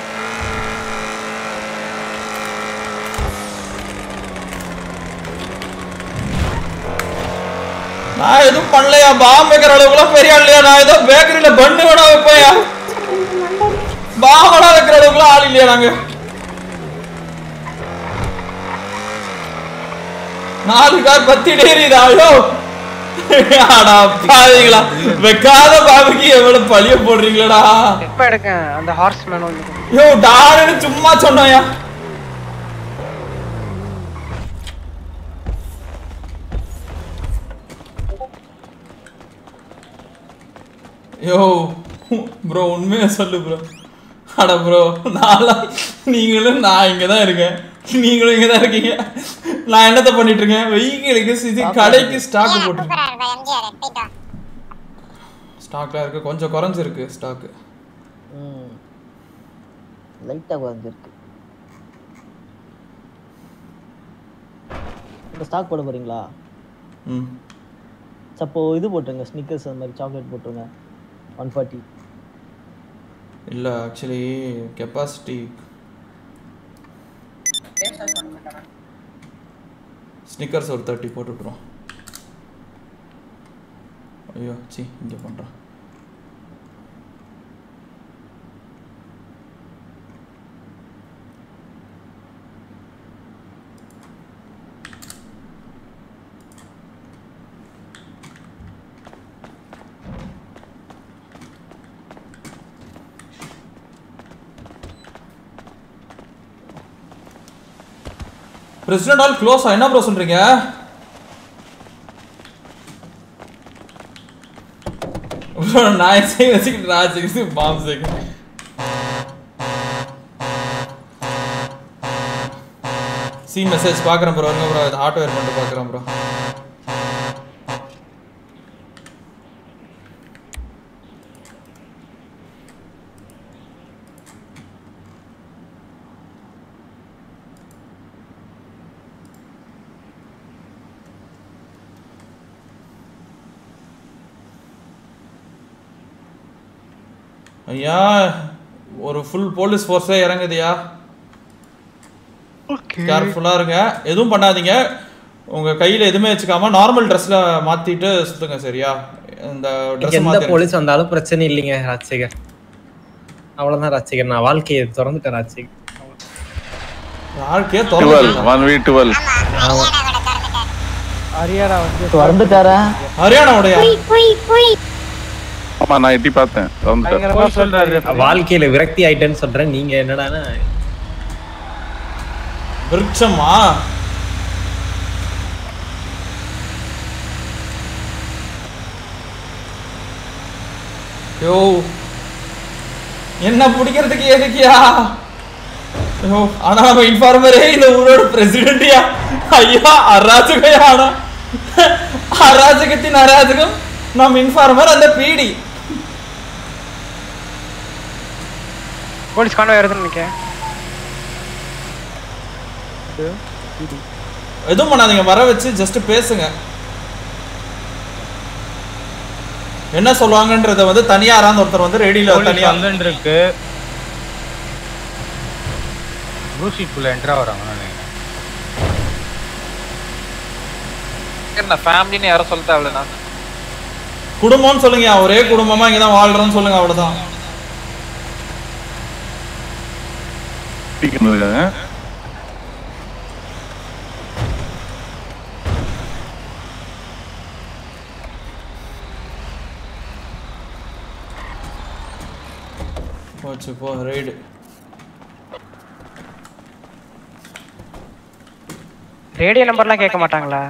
நான் எதுவும் பண்ணலையா பாம் வைக்கிற அளவுக்குலாம் பெரிய ஆள் இல்லையா நான் ஏதோ பேக்கரியில பண்ணு வேணா வைப்பேயா பாமடா வைக்கிற அளவுக்குலாம் ஆள் இல்லையா நாங்க நாலு கார் பத்தி டேரிதா ஐயோ அடா பாவீங்களா வைக்காத பாவிக்கு எவ்வளவு பழிய போடுறீங்களடா எப்ப எடுக்க அந்த ஹார்ஸ் மேன் வந்து யோ டாருன்னு சும்மா சொன்னோயா யோ ப்ரோ உண்மையா சொல்லு ப்ரோ அட ப்ரோ நான்லாம் நீங்களும் நான் இங்கே தான் இருக்கேன் நீங்களும் இங்கே தான் இருக்கீங்க நான் என்னத்த பண்ணிட்டு இருக்கேன் வெயிங்களுக்கு இது கடைக்கு ஸ்டாக் போட்டு ஸ்டாக்லாம் இருக்கு கொஞ்சம் குறைஞ்சிருக்கு ஸ்டாக்கு ம் லைட்டாக குறைஞ்சிருக்கு இப்போ ஸ்டாக் போட போறீங்களா ம் அப்போ இது போட்டுருங்க ஸ்னிக்கர்ஸ் அந்த மாதிரி சாக்லேட் போட்டுருங்க ஒன் ஃபார்ட்டி இல்லை ஆக்சுவலி கெப்பாசிட்டி ஸ்னிக்கர்ஸ் ஒரு தேர்ட்டி போட்டுவிட்ருவோம் ஐயோ சி இங்கே பண்ணுறேன் பிரசிடென்ட் ஆல் க்ளோஸ் என்ன ப்ரோ சொல்றீங்க ப்ரோ நான் சரி வச்சுக்கிட்டு நான் சரி பாம் சரி சி மெசேஜ் பார்க்குறேன் ப்ரோ இருங்க ப்ரோ ஹார்ட்வேர் பண்ணிட்டு பார்க்குறேன் ப்ரோ ஐயா ஒரு ஃபுல் போலீஸ் ஃபோர்ஸே இறங்குதுயா கேர்ஃபுல்லாக இருங்க எதுவும் பண்ணாதீங்க உங்கள் கையில் எதுவுமே வச்சுக்காம நார்மல் ட்ரெஸ்ஸில் மாற்றிட்டு சுற்றுங்க சரியா இந்த ட்ரெஸ் எந்த மாற்றி போலீஸ் வந்தாலும் பிரச்சனை இல்லைங்க ராஜசேகர் அவ்வளவுதான் ராஜசேகர் நான் வாழ்க்கையை திறந்துட்டேன் ராஜசேகர் வாழ்க்கையே twelve one we twelve Haryana வந்து வந்துட்டாரேன் ஹரியானாவுடைய ஆமா நான் எட்டி பார்த்தேன் வந்துட்டேன் வாழ்க்கையில விரக்தி ஆயிட்டேன்னு சொல்றேன் நீங்க என்னடான்னா விருட்சமா யோ என்ன பிடிக்கிறதுக்கு எதுக்கியா யோ ஆனா நம்ம இன்ஃபார்மரே இந்த ஊரோட பிரசிடென்ட்யா ஐயா அராஜகையா ஆனா அராஜகத்தின் அராஜகம் நம் இன்ஃபார்மர் அந்த பீடி போலீஸ் காண வருதுன்னு நினைக்கிறேன் எதுவும் பண்ணாதீங்க வர வச்சு ஜஸ்ட் பேசுங்க என்ன சொல்லுவாங்கன்றத வந்து தனியா யாராவது ஒருத்தர் வந்து ரேடியோல தனியா வந்துட்டு இருக்கு ப்ளூ ஷீட்குள்ள என்ட்ரா வராங்க நினைக்கிறேன் என்ன ஃபேமிலின்னு யாரும் சொல்ல தேவையில்லண்ணா குடும்பம்னு சொல்லுங்க ஒரே குடும்பமா இங்கதான் வாழ்றோம்னு சொல்லுங்க அவ்வளவுதான் இருக்காங்க போச்சு போ ரைடு ரேடியோ நம்பர்லாம் கேட்க மாட்டாங்களா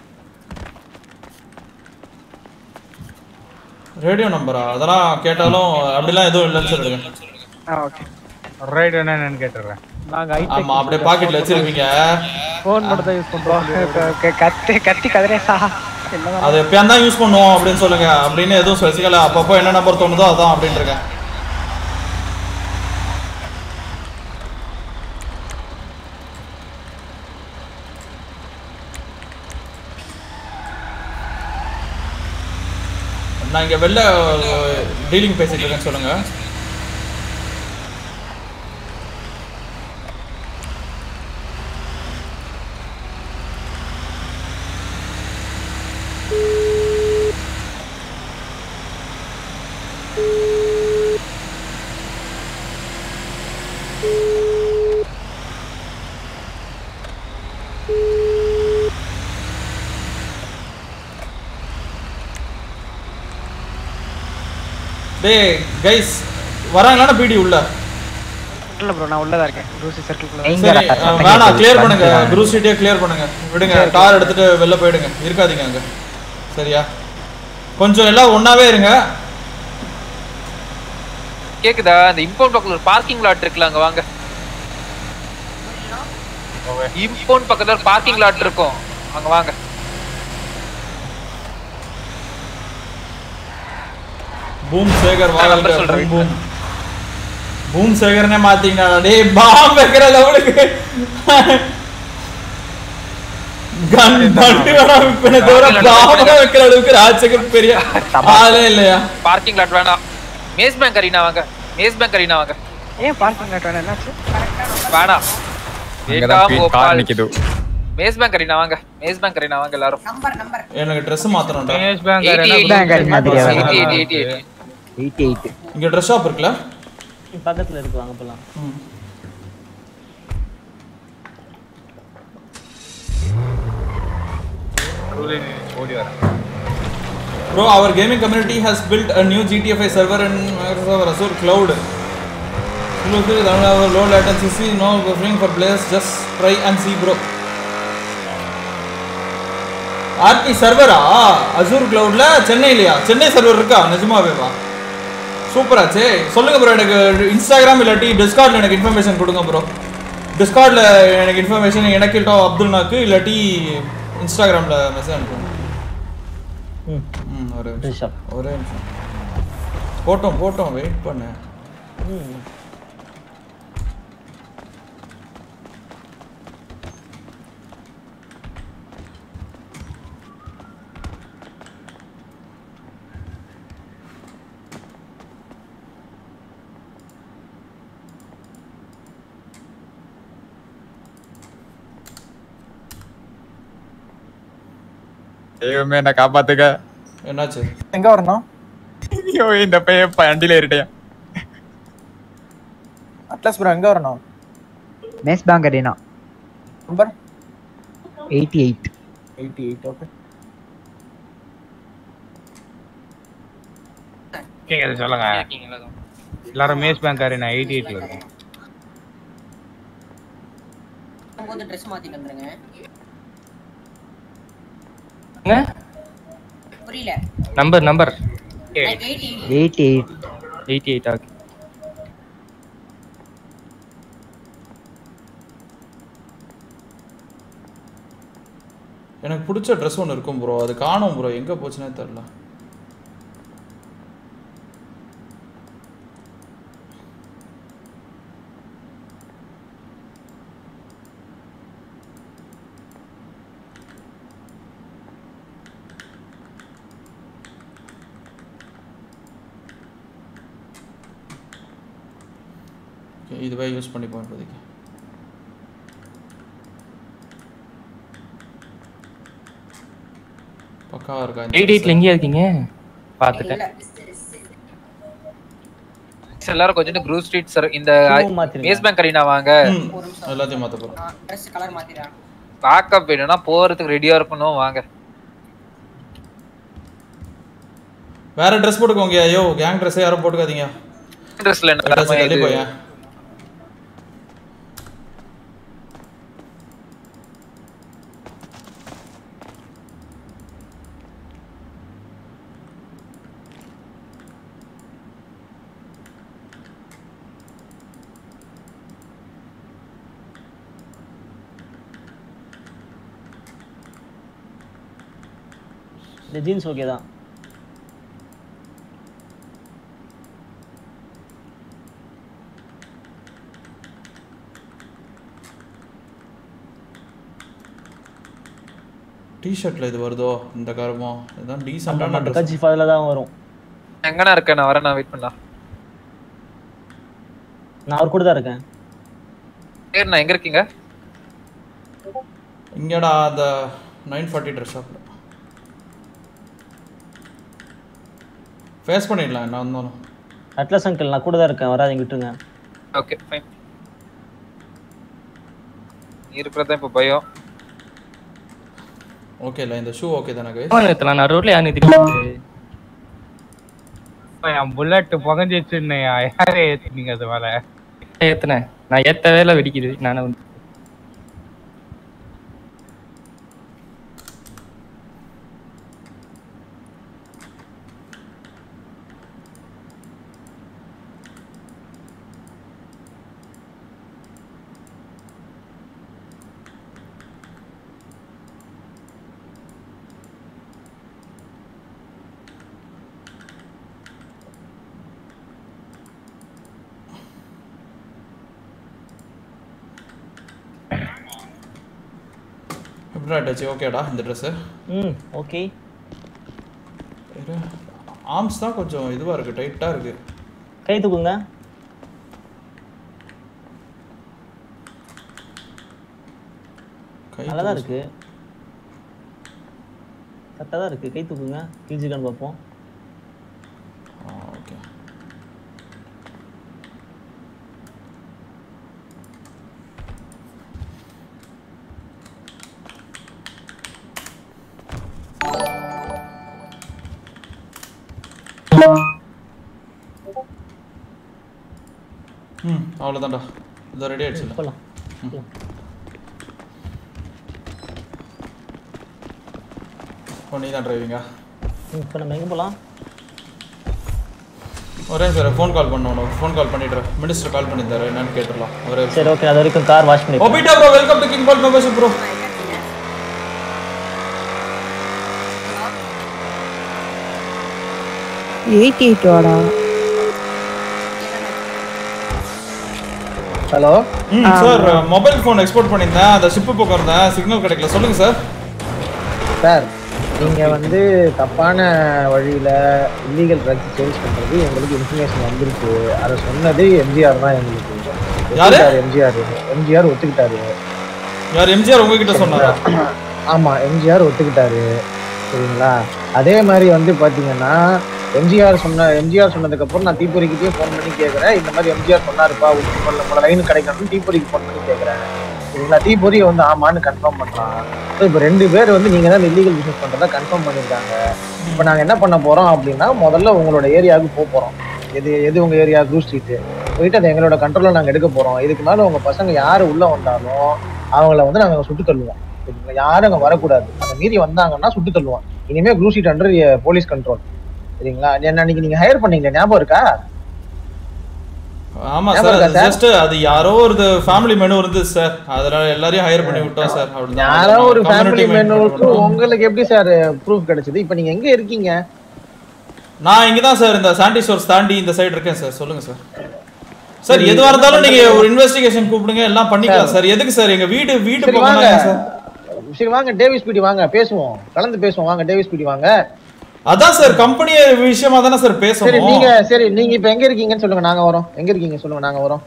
ரேடியோ நம்பரா அதெல்லாம் கேட்டாலும் அப்படிலாம் எதுவும் இல்லைன்னு சொல்லுங்க ஆ ஓகே ரைட் என்னன்னு கேட்டுறேன் நாங்க ஆமா அப்படியே பாக்கெட்ல வச்சிருப்பீங்க ஃபோன் மட்டும் தான் யூஸ் பண்றோம் கத்தி கத்தி கதிரேசா என்னதான் அதை எப்பயான் தான் யூஸ் பண்ணுவோம் அப்படின்னு சொல்லுங்க அப்படின்னு எதுவும் ஸ்பெசிக்கலா அப்பப்போ என்ன நம்பர் தோணுதோ அதான் அப்படின்னு இருக்கேன் நான் இங்க வெளில டீலிங் பேசிட்டு இருக்கேன்னு சொல்லுங்க டேய் கைஸ் வராங்களான பிடி உள்ள இல்ல ப்ரோ நான் உள்ளதா இருக்கேன் ரூசி சர்க்கிள்குள்ள சரி அஹ், வேணாம் கிளியர் பண்ணுங்க ப்ரூ ஸ்ட்ரீட்டே கிளியர் பண்ணுங்க விடுங்க கார் எடுத்துட்டு வெளில போயிடுங்க இருக்காதீங்க அங்க சரியா கொஞ்சம் எல்லாம் ஒண்ணாவே இருங்க கேக்குதா இந்த இம்பவுண்ட் பக்கத்துல ஒரு பார்க்கிங் லாட் இருக்குல்ல அங்க வாங்க இம்பவுண்ட் பக்கத்துல ஒரு பார்க்கிங் லாட் இருக்கும் அங்க வாங்க பூம் சேகர் நான் number வாங்க சொல்றேன், பூம் பூம் பூம் சேகர்னே மாத்தீங்கடா டேய் பாம் வைக்கிற லெவலுக்கு கன் பட்டு வேணா விற்பனை தவிர பாம் வைக்கிற அளவுக்கு ராஜசேகர் பெரிய ஆளே இல்லையா பார்க்கிங் லாட் வேணாம் மேஸ் பேங்க் அரீனா வாங்க மேஸ் பேங்க் அரீனா வாங்க ஏன் பார்க்கிங் லாட் வேணும் என்னாச்சு வேணாம் அங்கதான் வேண்டாம் பி- கோபால். கார் நிக்குது மேஸ் பேங்க் அரீனா வாங்க மேஸ் பேங்க் அரீனா வாங்க எல்லாரும் எனக்கு Dress மாத்தணும்டா Maze Bank eighty eighty Bank Arena மாதிரியா வேணும்? Eighty eighty eighty eighty eight இங்க ட்ரெஸ் ஷாப் இருக்குல்ல பக்கத்துல இருக்கு வாங்க போலாம் ஓடி வரேன் Bro, our gaming community has built a new GTFI server in Microsoft Azure Cloud. Look at our low latency, see, no buffering for players. Just try and see, bro. ஆர்டி சர்வரா Azure கிளவுட்ல சென்னையிலயா சென்னை சர்வர் இருக்கா நிஜமாவேவா சூப்பராச்சே சொல்லுங்க bro எனக்கு Instagram இல்லாட்டி டிஸ்கார்ட்ல எனக்கு இன்ஃபர்மேஷன் கொடுங்க ப்ரோ டிஸ்கார்ட்ல எனக்கு இன்ஃபர்மேஷன் எனக்கு இல்லட்டோ அப்துல்னாக்கு இல்லாட்டி இன்ஸ்டாகிராம்ல மெசேஜ் அனுப்புங்க ம் ஒரே நிமிஷம் ஒரே நிமிஷம் போட்டோம் போட்டோம் வெயிட் பண்ணு தெய்வமே என்ன காப்பாத்துக்க என்னாச்சு எங்க வரணும் ஐயோ இந்த பையன் வண்டியில ஏறிட்டேன் அட்லஸ் ப்ரோ எங்க வரணும் Maze Bank Arena number eighty eight eighty eight okay கேக்குது சொல்லுங்க எல்லாரும் மேஸ் பேங்க் அரீனா எயிட்டி எயிட்ல இருக்கும் போது ட்ரெஸ் மாத்திட்டு வந்துருங்க புரியல number number eighty eighty eight eighty eight okay எனக்கு பிடிச்ச ட்ரெஸ் ஒன்று இருக்கும் ப்ரோ அது காணும் ப்ரோ எங்கே போச்சுன்னே தெரில Okay, இதுவே யூஸ் பண்ணி பார்ப்பதுக்கு பக்காவா இருக்கா இந்த எயிட் எயிட்ல dress? எங்கேயா இருக்கீங்க பார்த்துட்டேன் எல்லாரும் கொஞ்சம் க்ரூ ஸ்ட்ரீட் சார் இந்த Shoe மாத்திருங்க. மேஸ் பேங்க் அரீனா வாங்க ம், எல்லாத்தையும் மாத்த போறோம் ட்ரெஸ் கலர் மாத்திடுறேன் பேக்கப் வேணும்னா போறதுக்கு ரெடியா இருக்கணும் வாங்க வேற ட்ரெஸ் போட்டுக்கோங்க ஐயோ கேங் ட்ரெஸ் யாரும் போட்டுக்காதீங்க ட்ரெஸ்ல என்ன Dress தலைமை தள்ளி இது? போயா இந்த ஜீன்ஸ் ஓகே தான் டிஷர்ட்ல இது வருதோ இந்த கருமோ இதுதான் டீசெண்டான அந்த ட்ரெஸ் கட்சி அதில் தான் வரும் எங்கண்ணா இருக்க நான் வரேன் நான் வெயிட் பண்ணலாம் நான் அவர் கூட தான் இருக்கேன் சரிண்ணா எங்க இருக்கீங்க இங்கடா அந்த நைன் ஃபார்ட்டி ட்ரெஸ் ஷாப்ல ஃபேஸ் பண்ணிடலாம் என்ன வந்தாலும் அட்லஸ் அங்கிள் நான் கூட தான் இருக்கேன் வராதீங்க விட்டுருங்க ஓகே ஃபைன் இருக்கிறதா இப்போ பயம் ஓகே இல்லை இந்த ஷூ ஓகே தானே guys? நான் ரோட்ல யார் நிறுத்தி என் புல்லட் புகஞ்சிச்சுன்னு யாரே ஏத்துனீங்க அது மேல ஏத்துனேன் நான் ஏத்தவே இல்லை வெடிக்குது நானே வந்து எப்படி அட்டாச்சு ஓகேடா இந்த ட்ரெஸ்ஸு ம் ஓகே ஆர்ம்ஸ் தான் கொஞ்சம் இதுவாக இருக்குது டைட்டாக இருக்குது கை தூக்குங்க கை நல்லா தான் இருக்கு கரெக்டாக தான் இருக்கு கை தூக்குங்க கிழிச்சிக்கான்னு பார்ப்போம் ஓகே ம் அவ்வளோதான்டா இதோ ரெடி ஆயிடுச்சு போகலாம் ஓ நீ தான் டிரைவிங்கா இப்போ நம்ம எங்கே போகலாம் ஒரே சார் ஃபோன் கால் பண்ணணும் ஃபோன் கால் பண்ணிடுறேன் மினிஸ்டர் கால் பண்ணியிருந்தாரு என்னன்னு கேட்டுடலாம் ஒரே சரி ஓகே அது வரைக்கும் கார் வாஷ் பண்ணி ஒபிட்டா bro welcome to king ball membership bro eighty eight வாடா ஹலோ ம் சார் மொபைல் ஃபோன் எக்ஸ்போர்ட் பண்ணியிருந்தேன் அந்த ஷிப்பு பக்கம் இருந்தேன் சிக்னல் கிடைக்கல சொல்லுங்க சார் சார் நீங்க வந்து தப்பான வழியில இல்லீகல் ட்ரக்ஸ் சேல்ஸ் பண்றது எங்களுக்கு இன்ஃபர்மேஷன் வந்திருக்கு அதை சொன்னது எம்ஜிஆர் தான் எங்களுக்கு யாரு? எம்ஜிஆர் எம்ஜிஆர் ஒத்துக்கிட்டாரு யார் எம்ஜிஆர் உங்ககிட்ட சொன்னாரா ஆமா எம்ஜிஆர் ஒத்துக்கிட்டாரு சரிங்களா அதே மாதிரி வந்து பாத்தீங்கன்னா எம்ஜிஆர் சொன்ன எம்ஜிஆர் சொன்னதுக்கு அப்புறம் நான் தீப்பொறிக்கிட்டே ஃபோன் பண்ணி கேட்கறேன் இந்த மாதிரி எம்ஜிஆர் சொன்னாருப்பா உங்களை உங்களை லைன் கிடைக்கணும்னு தீப்பொறிக்கு ஃபோன் பண்ணி கேட்கறேன் சரிங்களா தீப்பொறி வந்து ஆமான்னு கன்ஃபார்ம் பண்றான் ஸோ இப்போ ரெண்டு பேர் வந்து நீங்க தான் இல்லீகல் பிசினஸ் பண்றதா கன்ஃபார்ம் பண்ணியிருக்காங்க இப்போ நாங்க என்ன பண்ண போறோம் அப்படின்னா முதல்ல உங்களோட ஏரியாவுக்கு போக போறோம் எது எது உங்க ஏரியா க்ரூ ஸ்ட்ரீட் போயிட்டு அதை எங்களோட கண்ட்ரோல்ல நாங்க எடுக்க போறோம் இதுக்கு மேல உங்க பசங்க யாரு உள்ள வந்தாலும் அவங்கள வந்து நாங்க சுட்டு தள்ளுவோம் சரிங்களா யாரும் அங்க வரக்கூடாது அதை மீறி வந்தாங்கன்னா சுட்டு தள்ளுவோம் இனிமே crew street under police control சரிங்களா என்ன அன்னைக்கு நீங்க ஹையர் பண்ணீங்க ஞாபகம் இருக்கா ஆமா ஞாபகம் சார் இருக்கா சார்? ஜஸ்ட் அது யாரோ ஒரு ஃபேமிலி மெனு இருந்தது சார் அதனால எல்லாரையும் ஹையர் பண்ணி விட்டோம் சார் அப்படிதான் யாரோ ஒரு Community ஃபேமிலி maintain மெனுவுக்கு பண்ணோம். உங்களுக்கு எப்படி சார் ப்ரூஃப் கிடைச்சது இப்போ நீங்க எங்க இருக்கீங்க நான் இங்க தான் சார் இந்த சாண்டி ஸ்டோர்ஸ் தாண்டி இந்த சைடு இருக்கேன் சார் சொல்லுங்க சார் சார் எதுவா இருந்தாலும் நீங்க ஒரு இன்வெஸ்டிகேஷன் கூப்பிடுங்க எல்லாம் பண்ணிக்கலாம் சார் எதுக்கு சார் எங்க வீடு வீட்டு சரி பக்கம் வாங்க தான் சார் சரி வாங்க டேவிஸ் பிடி வாங்க பேசுவோம் கலந்து பேசுவோம் வாங்க டேவிஸ் பிடி வாங்க அதான் சார் கம்பெனி விஷயமா தானே சார் சரி பேசணும் நீங்க சரி நீங்க இப்ப எங்க இருக்கீங்கன்னு சொல்லுங்க நாங்க வரோம் எங்க இருக்கீங்க சொல்லுங்க நாங்க வரோம்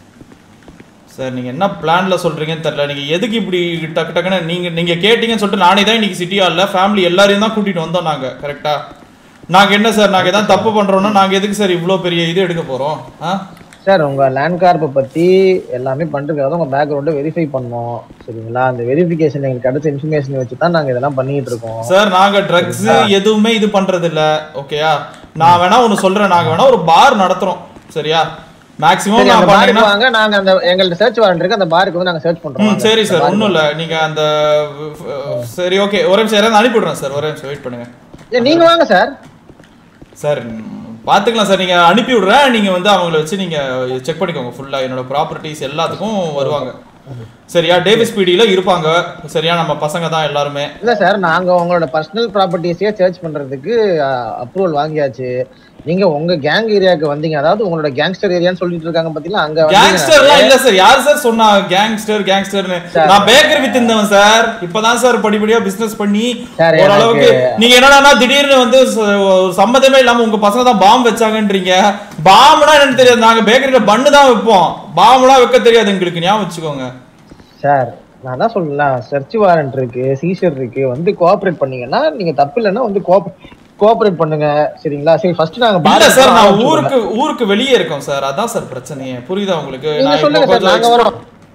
சார் நீங்க என்ன பிளான்ல சொல்றீங்கன்னு தெரியல நீங்க எதுக்கு இப்படி டக்கு டக்குன்னு நீங்க நீங்க கேட்டீங்கன்னு சொல்லிட்டு நானே தான் இன்னைக்கு சிட்டி ஹால்ல ஃபேமிலி எல்லாரையும் தான் கூட்டிட்டு வந்தோம் நாங்க கரெக்டா நாங்க என்ன சார் நாங்க ஏதாவது தப்பு பண்றோம்னா நாங்க எதுக்கு சார் இவ்ளோ பெரிய இது எடுக்க போறோம் ஆ சார் உங்க லேண்ட் கார்ப்பை பத்தி எல்லாமே பண்றதுக்காக உங்க பேக்ரவுண்டை வெரிஃபை பண்ணோம் சரிங்களா அந்த வெரிஃபிகேஷன் எங்களுக்கு கிடைச்ச இன்ஃபர்மேஷன் வச்சு தான் நாங்க இதெல்லாம் பண்ணிட்டு இருக்கோம் சார் நாங்க ட்ரக்ஸ் எதுவுமே இது பண்றது இல்ல ஓகேயா நான் வேணா ஒன்னு சொல்றேன் நாங்க வேணா ஒரு பார் நடத்துறோம் சரியா மேக்ஸிமம் சரி, அந்த நான் பாருக்கு பண்ணீங்கன்னா வாங்க நாங்க அந்த எங்கள்ட்ட சர்ச் வாரண்ட் இருக்கு அந்த பாருக்கு வந்து நாங்க சர்ச் பண்றோம் ம் வாங்க. சரி அந்த சார் பாருக்கு ஒன்றும் இல்லை நீங்கள் அந்த அஹ், சரி ஓகே ஒரு நிமிஷம் யாராவது அனுப்பிவிடுறேன் சார் ஒரே நிமிஷம் வெயிட் பண்ணுங்க ஏ, நீங்க வாங்க சார் சார் பார்த்துக்கலாம் சார் நீங்கள் அனுப்பி விடுறேன் நீங்கள் வந்து அவங்கள வச்சு நீங்கள் செக் பண்ணிக்கோங்க ஃபுல்லாக என்னோட ப்ராப்பர்ட்டிஸ் எல்லாத்துக்கும் வருவாங்க சரியா டேவிஸ் பிடியில் இருப்பாங்க சரியா நம்ம பசங்க தான் எல்லாருமே இல்ல சார் நாங்க உங்களோட பர்சனல் ப்ராப்பர்ட்டிஸே சர்ச் பண்றதுக்கு அப்ரூவல் வாங்கியாச்சு நீங்க உங்க கேங் ஏரியாவுக்கு வந்தீங்க அதாவது உங்களோட கேங்ஸ்டர் ஏரியான்னு சொல்லிட்டு இருக்காங்க பாத்தீங்களா அங்க கேங்ஸ்டர்லாம் இல்ல சார் யார் சார் சொன்னா கேங்ஸ்டர் கேங்ஸ்டர்னு நான் பேக்கரி வித்திருந்தவன் சார் இப்பதான் சார் படிப்படியா பிசினஸ் பண்ணி சார், ஓரளவுக்கு எனக்கு- நீங்க என்னன்னா திடீர்னு வந்து ச- ஒரு சம்மந்தமே இல்லாம உங்க பசங்க தான் பாம்பு வச்சாங்கன்றீங்க பாம்புனா என்னன்னு தெரியாது நாங்க பேக்கரியில பண்ணு தான் வைப்போம் பாம்புலாம் வைக்க தெரியாது எங்களுக்கு ஞாபகம் வச்சுக்கோங்க சார் நான் தான் சொல்லலாம் சர்ச் வாரண்ட் இருக்கு சீசர் இருக்கு வந்து கோஆபரேட் பண்ணீங்கன்னா நீங்க தப்பு இல்லைன்னா வந்து கோஆபரேட் பண்ணுங்க சரிங்களா சரி ஃபர்ஸ்ட் நாங்க இல்ல பாருங்க சார் நான் ஊருக்கு ஊருக்கு வெளியே இருக்கோம் சார் அதான் சார் பிரச்சனையே புரியுதா உங்களுக்கு நீங்க நான் சொல்லுங்க இப்போ சார் நாங்க கொஞ்சம் வரோம்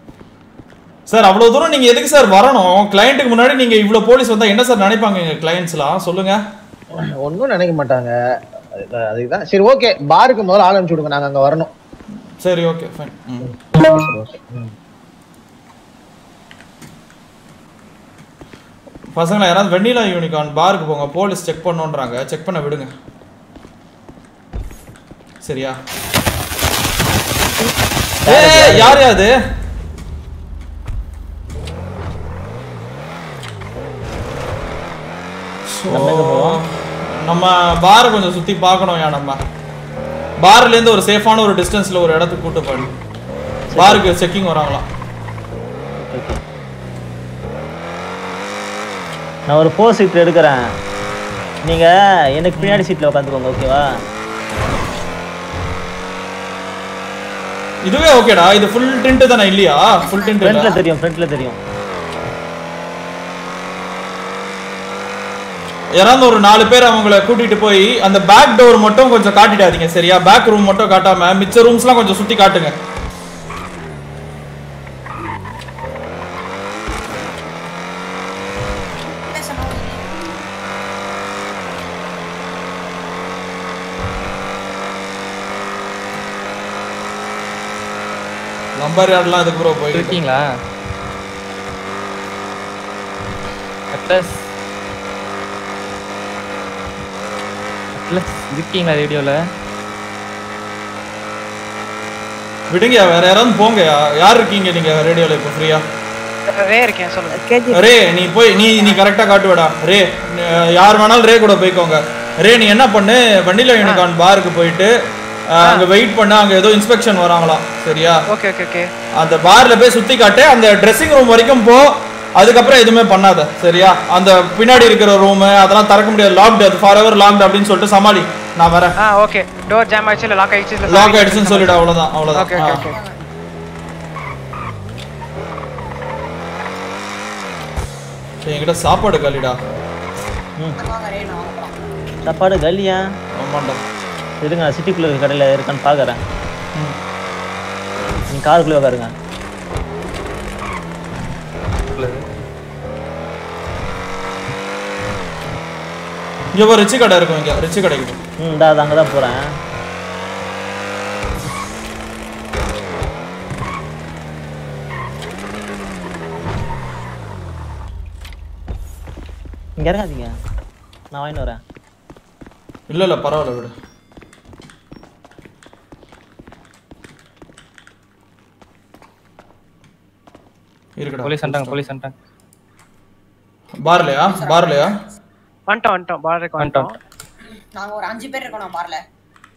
சார் அவ்வளவு தூரம் நீங்க எதுக்கு சார் வரணும் கிளையண்ட்டுக்கு முன்னாடி நீங்க இவ்வளவு போலீஸ் வந்தா என்ன சார் நினைப்பாங்க எங்க கிளையண்ட்ஸ்லாம் சொல்லுங்க ஒன்றும் நினைக்க மாட்டாங்க அது- அதுதான் சரி ஓகே பாருக்கு முதல்ல ஆள் அனுப்பிச்சு விடுங்க நாங்க அங்க வரணும் சரி ஓகே ஃபைன் சரி, okay. ம். பசங்களை யாராவது வெண்ணிலா யூனிகார்ன் பாருக்கு போங்க போலீஸ் செக் பண்ணோன்றாங்க செக் பண்ண விடுங்க சரியா ஏய் யார் யாது நம்ம பாரை கொஞ்சம் சுத்தி பார்க்கணும் யா நம்ம பார்ல இருந்து ஒரு சேஃபான ஒரு டிஸ்டன்ஸ்ல ஒரு இடத்துக்கு கூட்டு போய் பாருக்கு செக்கிங் வராங்களாம் நான் ஒரு ஃபோர் சீட் எடுக்கிறேன் நீங்க எனக்கு பின்னாடி சீட்ல உட்காந்துக்கோங்க ஓகேவா இதுவே ஓகேடா இது ஃபுல் டிண்ட் தானே இல்லையா ஃபுல் டிண்ட் ஃப்ரண்ட்ல தெரியும் ஃப்ரண்ட்ல தெரியும் யாராவது ஒரு நாலு பேர் அவங்கள கூட்டிட்டு போய் அந்த பேக் டோர் மட்டும் கொஞ்சம் காட்டிடாதீங்க சரியா பேக் ரூம் மட்டும் காட்டாம மிச்ச ரூம்ஸ்லாம் கொஞ்சம் சுத்தி காட்டுங்க நம்பர் யார்லாம் அதுக்கு ப்ரோ போய் இருக்கீங்களா அட்லஸ் அட்லஸ் இருக்கீங்களா ரேடியோல விடுங்க வேற யாராவது போங்க யார் இருக்கீங்க நீங்க ரேடியோல இப்போ ஃப்ரீயா ரே இருக்கேன் சொல்லுங்க ரே நீ போய் நீ நீ கரெக்டா காட்டுவடா ரே அஹ் யார் வேணாலும் ரே கூட போய்க்கோங்க ரே நீ என்ன பண்ணு வண்டில யூனிகார்ன் பாருக்கு போயிட்டு அஹ், அங்க வெயிட் பண்ண அங்க ஏதோ இன்ஸ்பெக்ஷன் வராங்களாம் சரியா ஓகே ஓகே ஓகே அந்த பார்ல போய் சுத்தி காட்டு அந்த ட்ரெஸ்ஸிங் ரூம் வரைக்கும் போ அதுக்கப்புறம் எதுவுமே பண்ணாத சரியா அந்த பின்னாடி இருக்கிற ரூம் அதெல்லாம் திறக்க முடியாது லாக்டு அது ஃபார் எவர் லாக்டு அப்படின்னு சொல்லிட்டு சமாளி நான் வரேன் ஆ ஓகே டோர் ஜாம் ஆயிடுச்சு இல்ல லாக் ஆயிடுச்சு இல்ல லாக் ஆயிடுச்சுன்னு சொல்லிடு அவ்வளவுதான் அவ்வளவுதான் ஓகே ஓகே ஆ. ஓகே சரி, என்கிட்ட சாப்பாடு காலிடா சாப்பாடு கல்லியா ஆமாண்டா இருங்க சிட்டிக்குள்ள இருக்க கடையில் இருக்கான்னு பார்க்குறேன் நீ காருக்குள்ளே உட்காருங்க இங்க ஒரு ரிச்சி கடை இருக்கும் இங்க ரிச்சி கடைக்கு போ. ம் இந்தா அங்கே தான் போகிறேன் இங்கே இறங்காதீங்க நான் வாங்கிட்டு வரேன் இல்ல இல்ல பரவாயில்ல விடு இருக்குடா போலீஸ் வந்துட்டாங்க போலீஸ் வந்துட்டாங்க பார்லையா பார்லையா வந்துட்டோம் வந்துட்டோம் பாருக்கு வந்துட்டோம் நாங்க ஒரு அஞ்சு பேர் இருக்கோம் நான் பார்ல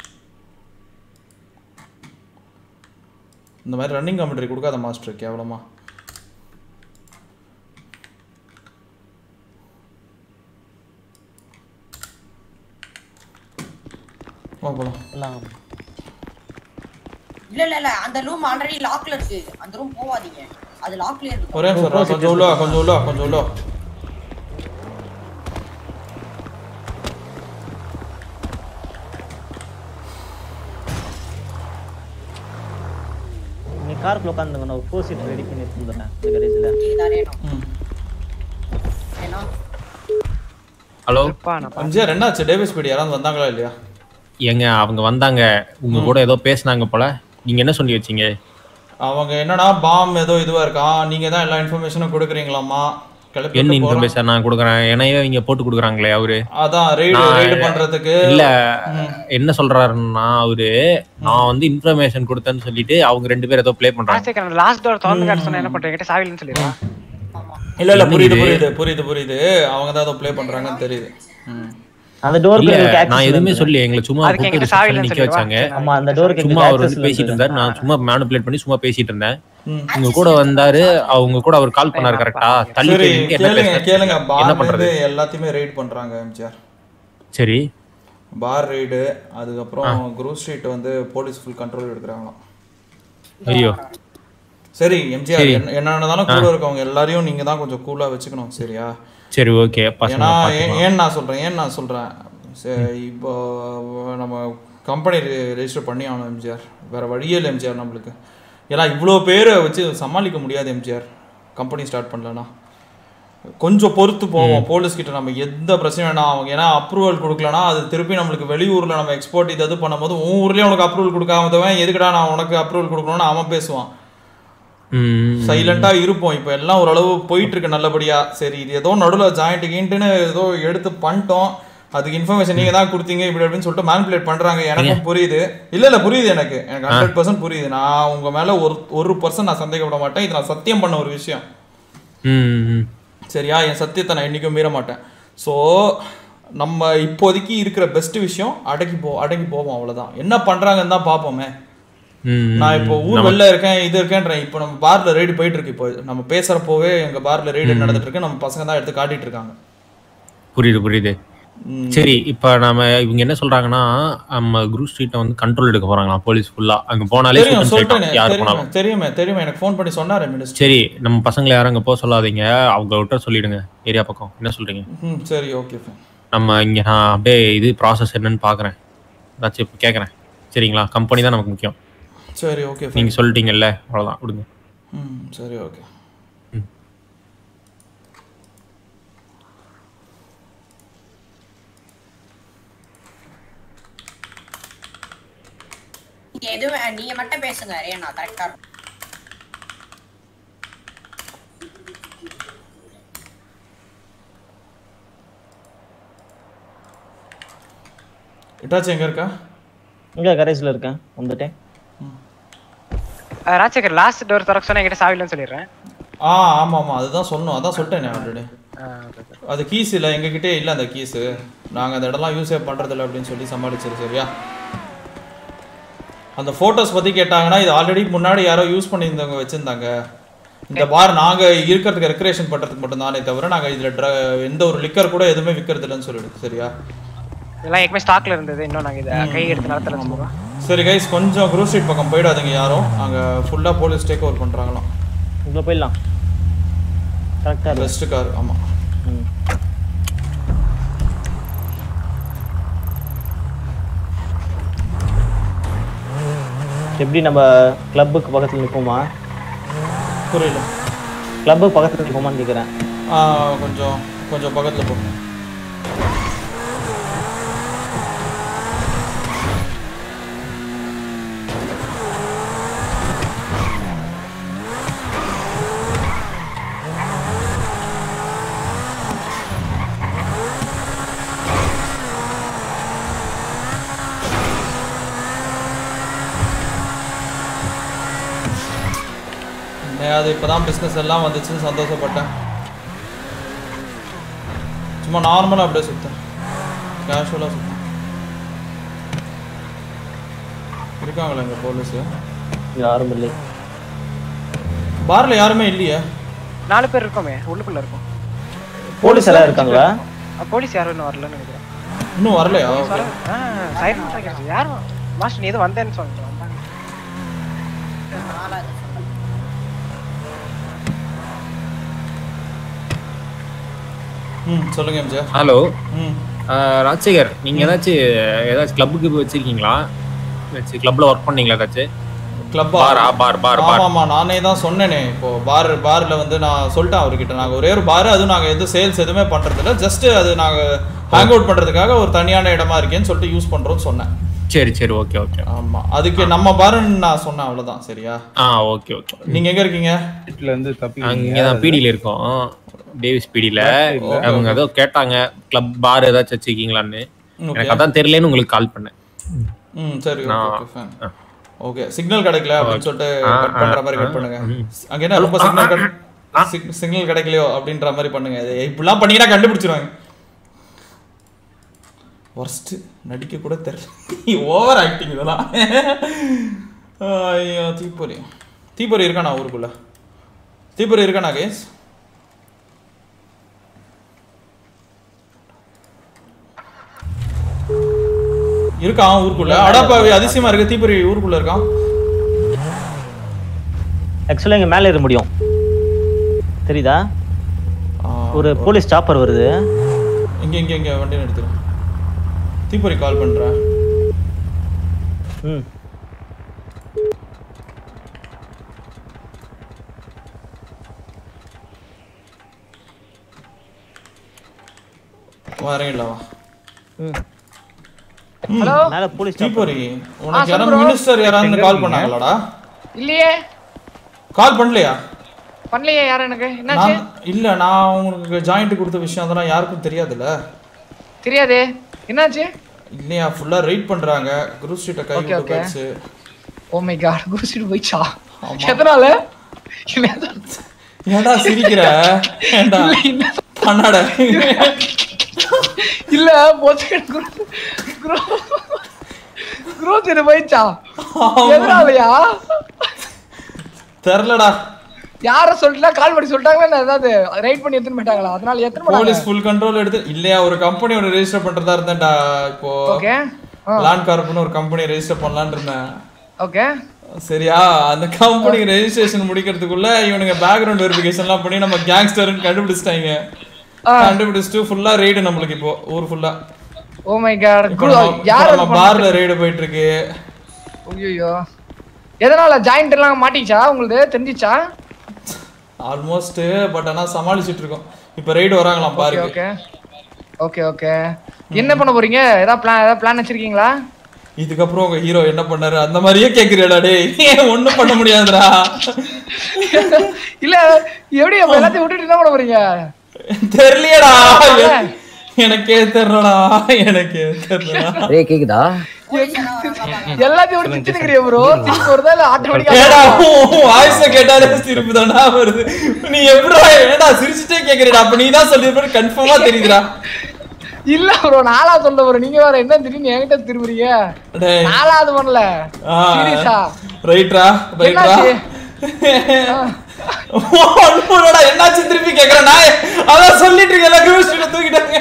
இந்த மாதிரி ரன்னிங் கமெண்ட்ரி கொடுக்காத மாஸ்டர் கேவலமா வா போலாம் எல்லாம் இல்ல இல்ல இல்ல அந்த ரூம் ஆல்ரெடி லாக்ல இருக்கு அந்த ரூம் போவாதீங்க அது லாக்ல இருக்கு ஒரே நிமிஷம் இருடா, கொஞ்சம் உள்ள வா, கொஞ்சம் உள்ள வா, கொஞ்சம் உள்ள வா. நீ காருக்குள்ள உட்காந்துங்க நான் ஒரு ஃபோர் சீட் ரெடி பண்ணி எடுத்துருந்தேன் இந்த கடைசியில் ஹலோ எம்ஜிஆர் என்னாச்சு டேவிஸ் பீடி யாராவது வந்தாங்களா இல்லையா ஏங்க அவங்க வந்தாங்க உங்க கூட ஏதோ பேசுனாங்க போல நீங்க என்ன சொல்லி வச்சீங்க அவங்க என்னன்னா பாம் ஏதோ இதுவா இருக்கான் நீங்க தான் எல்லா இன்ஃபர்மேஷனும் கொடுக்குறீங்களாமா கிளப்பி என்ன விட்டு போறோம். இன்ஃபர்மேஷன் நான் கொடுக்குறேன் என்னையே இங்க போட்டு கொடுக்குறாங்களே அவரு அதான் ரெய்டு நான் ரெய்டு பண்றதுக்கு இல்ல ம். என்ன சொல்றாருன்னா அவரு நான் வந்து இன்ஃபர்மேஷன் கொடுத்தேன்னு சொல்லிட்டு அவங்க ரெண்டு பேரும் ஏதோ ப்ளே பண்றாங்க ஆஸ்திக் லாஸ்ட் டோர் திறந்து காட்ட சொன்னா என்ன பண்றீங்க கிட்ட சாவிலன்னு சொல்லிடுவா இல்ல இல்ல என்ன புரியுது இது? புரியுது புரியுது புரியுது அவங்க தான் ஏதோ ப்ளே பண்றாங்கன்னு தெரியுது ம். அந்த டோருக்கு இல்ல, எனக்கு access நான் எதுவுமே வேணும். சொல்லி எங்களை சும்மா அதுக்கு கூப்பிட்டு என்கிட்ட சாவி reception இல்லைன்னு நிக்க வச்சாங்க சொல்லிடுவா. ஆமா, அந்த டோருக்கு சும்மா எங்களுக்கு அவர் வந்து access பேசிட்டு இல்லைன்னு இருந்தாரு நான் சும்மா மேனுபுலேட் பண்ணி சும்மா பேசிட்டு இருந்தேன் ம். உங்க கூட வந்தாரு அவங்க கூட அவர் கால் பண்ணாரு கரெக்டா தள்ளி சரி போய் நின்னு என்ன கேளுங்க பேசுறாரு? கேளுங்க என்ன பார் பண்றது வந்து எல்லாத்தையுமே ரெய்ட் பண்றாங்க எம்ஜிஆர் சரி பார் ரெய்டு அதுக்கப்புறம் குரூ ஸ்ட்ரீட் வந்து போலீஸ் ஃபுல் கண்ட்ரோல் எடுக்கிறாங்களாம் ஐயோ சரி எம்ஜிஆர் சரி. என்ன என்ன நடந்தாலும் ஆ. கூட இருக்கவங்க எல்லாரையும் நீங்க தான் கொஞ்சம் கூலா வச்சுக்கணும் சரியா சரி ஓகே பசங்க ஏன்னா ஏன் பாத்துக்கலாம். ஏன் நான் சொல்றேன் ஏன் நான் சொல்றேன் சரி, இப்போ நம்ம கம்பெனி ரெஜிஸ்டர் பண்ணி ஆகணும் எம்ஜிஆர் வேற வழியே இல்லை எம்ஜிஆர் நம்மளுக்கு ஏன்னா இவ்வளோ பேரை வச்சு சமாளிக்க முடியாது எம்ஜிஆர் கம்பெனி ஸ்டார்ட் பண்ணலனா கொஞ்சம் பொறுத்து போவோம் போலீஸ் கிட்ட நம்ம எந்த பிரச்சனையும் வேணாம் அவங்க ஏன்னா அப்ரூவல் கொடுக்கலனா அது திருப்பி நம்மளுக்கு வெளியூர்ல நம்ம எக்ஸ்போர்ட் இது இது பண்ணும்போது உன் ஊர்லயே உனக்கு அப்ரூவல் கொடுக்காமதவன் எதுக்குடா நான் உனக்கு அப்ரூவல் கொடுக்கணும்னு அவன் பேசுவான் ம். சைலண்டா இருப்போம் இப்போ எல்லாம் ஓரளவு போயிட்டு இருக்கு நல்லபடியா சரி இது ஏதோ நடுவில் ஜாயிண்ட் கீண்ட்டுன்னு ஏதோ எடுத்து பண்ணிட்டோம் அதுக்கு இன்ஃபர்மேஷன் நீங்க தான் கொடுத்தீங்க இப்படி அப்படின்னு சொல்லிட்டு மேனிபுலேட் பண்றாங்க எனக்கும் புரியுது இல்ல இல்ல புரியுது எனக்கு எனக்கு ஹண்ட்ரட் பர்சன்ட் புரியுது நான் உங்க மேல ஒரு ஒரு பர்சன்ட் நான் சந்தேகப்பட மாட்டேன் இது நான் சத்தியம் பண்ண ஒரு விஷயம் ம், ம். சரியா என் சத்தியத்தை நான் என்னைக்கும் மீற மாட்டேன் ஸோ நம்ம இப்போதைக்கு இருக்கிற பெஸ்ட் விஷயம் அடக்கி போ அடக்கி போவோம் அவ்வளவுதான் என்ன பண்றாங்கன்னு தான் பார்ப்போமே ம், நான் இப்போ ஊர் நம்ம- வெளில இருக்கேன் இது இருக்கேன்றேன் இப்போ நம்ம பார்ல ரைடு போயிட்டு இருக்கு இப்போ நம்ம பேசுறப்போவே எங்க பார்ல ரைடு நடந்துட்டு இருக்கு நம்ம பசங்க தான் எடுத்து காட்டிட்டு இருக்காங்க புரியுது புரியுது ம். சரி இப்போ நாம இவங்க என்ன சொல்றாங்கன்னா நம்ம குரூப் ஸ்ட்ரீட்டை வந்து கண்ட்ரோல் எடுக்க போறாங்களா போலீஸ் ஃபுல்லா அங்க போனாலே தெரியும் சுத்தம் சொல்லிட்டேனே செய்யட்டும், யார் தெரியுமே போனாலும் தெரியுமே தெரியுமே எனக்கு ஃபோன் பண்ணி சொன்னாரு மினிஸ்டர் சரி நம்ம பசங்களை யாரும் அங்க போக சொல்லாதீங்க அவங்க விட்ட சொல்லிடுங்க ஏரியா பக்கம் என்ன சொல்றீங்க ம் சரி ஓகே ஃபைன் நம்ம இங்க நான் அப்படியே இது ப்ராசஸ் என்னன்னு பாக்குறேன் ஏதாச்சும் இப்போ கேட்குறேன் சரிங்களா கம்பெனி தான் நமக்கு முக்கியம் சரி ஓகே நீங்க சொல்லிட்டீங்கல்ல அவ்வளவுதான் விடுங்க ம் சரி ஓகே நீங்க எதுவும் நீங்க மட்டும் பேசுங்க ரேனா கரெக்டா இருக்கும் இட்டாச்சி எங்க இருக்கா இங்க கரேஜ்ல இருக்கேன் வந்துட்டேன் ராஜசேகர் லாஸ்ட் டோர் திறக்க சொன்னா என்கிட்ட சாவிலன்னு சொல்லிடுறேன் ஆ ஆமா ஆமா அதுதான் சொன்னோம் அதான் சொல்லிட்டேன் ஆல்ரெடி அது கீஸ் இல்லை எங்ககிட்டே இல்லை அந்த கீஸு நாங்கள் அந்த இடம்லாம் யூஸே பண்ணுறதில்ல அப்படின்னு சொல்லி சமாளிச்சிரு சரியா அந்த ஃபோட்டோஸ் பற்றி கேட்டாங்கன்னா இது ஆல்ரெடி முன்னாடி யாரோ யூஸ் பண்ணியிருந்தவங்க வச்சுருந்தாங்க இந்த பார் நாங்கள் இருக்கிறதுக்கு ரெக்ரேஷன் பண்ணுறதுக்கு மட்டும்தானே தவிர நாங்கள் இதில் ட்ர எந்த ஒரு லிக்கர் கூட எதுவுமே விற்கிறது இல்லைன்னு சொல்லிடுது சரியா இதெல்லாம் ஏற்கனவே ஸ்டாக்ல இருந்தது இன்னும் நாங்க இதை கை எடுத்து நடத்தல சொல்லுவோம் சரி கைஸ் கொஞ்சம் குரூப் ஸ்ட்ரீட் பக்கம் போயிடாதீங்க யாரும் அங்கே ஃபுல்லாக போலீஸ் டேக் ஓவர் பண்ணுறாங்களாம் இங்கே போயிடலாம் கரெக்டாக பெஸ்ட் கார் ஆமாம் எப்படி நம்ம கிளப்புக்கு பக்கத்தில் நிற்போமா புரியல கிளப்புக்கு பக்கத்தில் நிற்போமான்னு கேட்குறேன் ஆ, கொஞ்சம் கொஞ்சம் பக்கத்தில் போ அது இப்போதான் பிஸ்னஸ் எல்லாம் வந்துச்சுன்னு சந்தோஷப்பட்டேன் சும்மா நார்மலாக அப்படியே சுத்தேன் கேஷுவலாக சுத்தேன் இருக்காங்களா இங்கே போலீஸு யாரும் இல்லை பார்ல யாருமே இல்லையே நாலு பேர் இருக்கோமே உள்ளுக்குள்ள இருக்கோம் போலீஸ் எல்லாம் இருக்காங்களா அஹ் போலீஸ் யாரும் இன்னும் வரலன்னு நினைக்கிறேன் இன்னும் வரலையா போலீஸ் Okay. வர- ஆ, silent ஆ கேட்டுச்சு. யாரும் மாஸ்டர் நீ எதுவும் வந்தேன்னு சொன்னீங்க வந்தாங்க. ம் சொல்லுங்க எம்ஜிஆர் ஹலோ ம் ராஜசேகர் நீங்க ஏதாச்சும் ஏதாச்சும் கிளப்புக்கு வச்சிருக்கீங்களா ஏதாச்சும் கிளப்ல ஒர்க் பண்ணீங்களா ஏதாச்சும் கிளப் பாரா பார் பார் பார் ஆமாமா நானே தான் சொன்னேனே இப்போ பார் பார்ல வந்து நான் சொல்லிட்டேன் அவர்கிட்ட நாங்க ஒரே ஒரு பார் அதுவும் நாங்க எதுவும் சேல்ஸ் எதுவுமே பண்றது இல்ல ஜஸ்ட் அது நாங்க ஹேங் அவுட் பண்றதுக்காக ஒரு தனியான இடமா இருக்கேன்னு சொல்லிட்டு யூஸ் பண்றோம்னு சொன்னேன் சரி சரி ஓகே ஓகே ஆமா அதுக்கு நம்ம பாருன்னு நான் சொன்னேன் அவ்வளவுதான் சரியா ஆ ஓகே ஓகே நீங்க எங்க இருக்கீங்க வீட்டுல இருந்து தப்பி அங்கதான் பிடியில இருக்கோம் டேவிஸ் பிடியில Okay. அவங்க ஏதோ கேட்டாங்க கிளப் பார் ஏதாச்சும் வச்சிருக்கீங்களான்னு Okay. எனக்கு அதான் தெரியலன்னு உங்களுக்கு கால் பண்ணேன் ம் சரி ஓகே நான்- ஓகே ஃபைன் ஓகே சிக்னல் கிடைக்கல அப்படின்னு சொல்லிட்டு ஆ, கட் பண்ற ஆ, மாதிரி ஆ, கட் பண்ணுங்க ம். அங்க என்ன ரொம்ப சிக்னல் சிக்னல் கிடைக்கலையோ அப்படின்ற மாதிரி பண்ணுங்க இது இப்படிலாம் பண்ணீங்கன்னா கண்டுபிடிச்சிருவாங்க ஒர்ஸ்ட் நடிக்க கூட தெரியல ஓவர் ஆக்டிங் இதெல்லாம் ஐயோ தீப்பொறி தீப்பொறி இருக்கானா ஊருக்குள்ள தீப்பொறி இருக்கானா கேஸ் இருக்கான் ஊருக்குள்ள அடாப்பாவி அதிசயமா இருக்கு தீப்பொறி ஊருக்குள்ள இருக்கான் ஆக்சுவலாக இங்கே மேலே ஏற முடியும் தெரியுதா ஒரு போலீஸ் சாப்பர் வருது இங்க இங்க இங்க வண்டி நிறுத்துறேன் தீப்பொறி கால் பண்றேன் ம் வரேன் வா ஹலோ மேல போலீஸ் தீபோரி ஆ, உனக்கு சொல்லு யாராவது bro. மினிஸ்டர் யாராவது எங்க கால் இருக்கீங்க? பண்ணாங்களாடா இல்லையே கால் பண்ணலையா பண்ணலையே யாரும் எனக்கு என்னாச்சு நான் இல்ல நான் உங்களுக்கு ஜாயிண்ட் கொடுத்த விஷயம் அதெல்லாம் யாருக்கும் தெரியாதுல்ல தெரியாதே என்னாச்சு இல்லையா ஃபுல்லா ரைட் பண்றாங்க குரு ஸ்ட்ரீட்டை கை Okay, விட்டு okay. போயிடுச்சு ஓ மை காட் குடிச்சிட்டு போயிச்சா எதனால இல்ல, ஏன்டா சிரிக்கிற ஏன்டா பண்ணாட இல்ல போச்சு குரோத் என்ன போயிச்சா எதனாலயா தெரிலடா யார சொல்லிட்டா கால் பண்ணி சொல்லிட்டாங்களா இல்ல ஏதாவது ரைட் பண்ணி எடுத்துன்னு போயிட்டாங்களா அதனால எத்தனை போலீஸ் போலீஸ் ஃபுல் கண்ட்ரோல் எடுத்து இல்லையா ஒரு கம்பெனி ஒரு ரெஜிஸ்டர் பண்றதா இருந்தேன்டா இப்போ ஓகே லான் கார்ப்னு ஒரு கம்பெனி ரெஜிஸ்டர் பண்ணலாம்னு இருந்தேன் ஓகே சரியா அந்த கம்பெனி ரெஜிஸ்ட்ரேஷன் முடிக்கிறதுக்குள்ள இவனுங்க பேக்ரவுண்ட் வெரிஃபிகேஷன்லாம் பண்ணி நம்ம கேங்ஸ்டர்னு கண்டுபிடிச்சிட்டாங்க கண்டுபிடிச்சிட்டு ஃபுல்லா ரெய்டு நம்மளுக்கு இப்போ ஊர் ஃபுல்லா ஓ மை காட் இப்போ நம்ம- யார் இப்போ நம்ம பார்ல ரெய்டு போயிட்டு இருக்கு ஐயோ எதனால ஜாயிண்ட் எல்லாம் மாட்டிச்சா உங்களுக்கு தெரிஞ்சிச்சா ஆல்மோஸ்ட் பட் ஆனா சமாளிச்சிட்டு இருக்கோம் இப்போ ரெய்டு வராங்களாம் ஓகே பாருங்க ஓகே ஓகே ஓகே என்ன பண்ண போறீங்க ஏதாவது பிளான் ஏதாவது பிளான் வச்சிருக்கீங்களா இதுக்கப்புறம் உங்க ஹீரோ என்ன பண்ணாரு அந்த மாதிரியே கேக்குறியாடா டேய் ஏன் ஒண்ணும் பண்ண முடியாதுடா இல்ல எப்படி அப்ப எல்லாத்தையும் விட்டுட்டு என்ன பண்ண போறீங்க தெரியலையேடா எனக்கே தெரியலடா எனக்கே தெரியலடா ரே கேக்குதா எல்லாத்தையும் விட்டு தின்னுக்கிறிய ப்ரோ திருப்பி வருதா இல்ல ஏடா ஆட்டோமேட்டிக்கா வாய்ஸ கேட்டாலே சிரிப்பு தானா வருது நீ எப்படிடா ஏடா சிரிச்சிட்டே கேக்குறடா அப்ப நீ தான் சொல்லிருப்ப கன்ஃபார்மா தெரியுதுடா இல்ல ப்ரோ நாலா சொல்ல ப்ரோ நீங்க வேற என்ன திடீர்னு என்கிட்ட திரும்புறீங்க டேய். நாலாவது பண்ணல சீரியஸா ரைட்ரா ரைட்ரா என்னாச்சு ஒண்ணுடா என்னாச்சு திருப்பி கேக்குறேன் நான் அதான் சொல்லிட்டு இருக்கேன் கியூஸ்ல தூக்கிட்டாங்க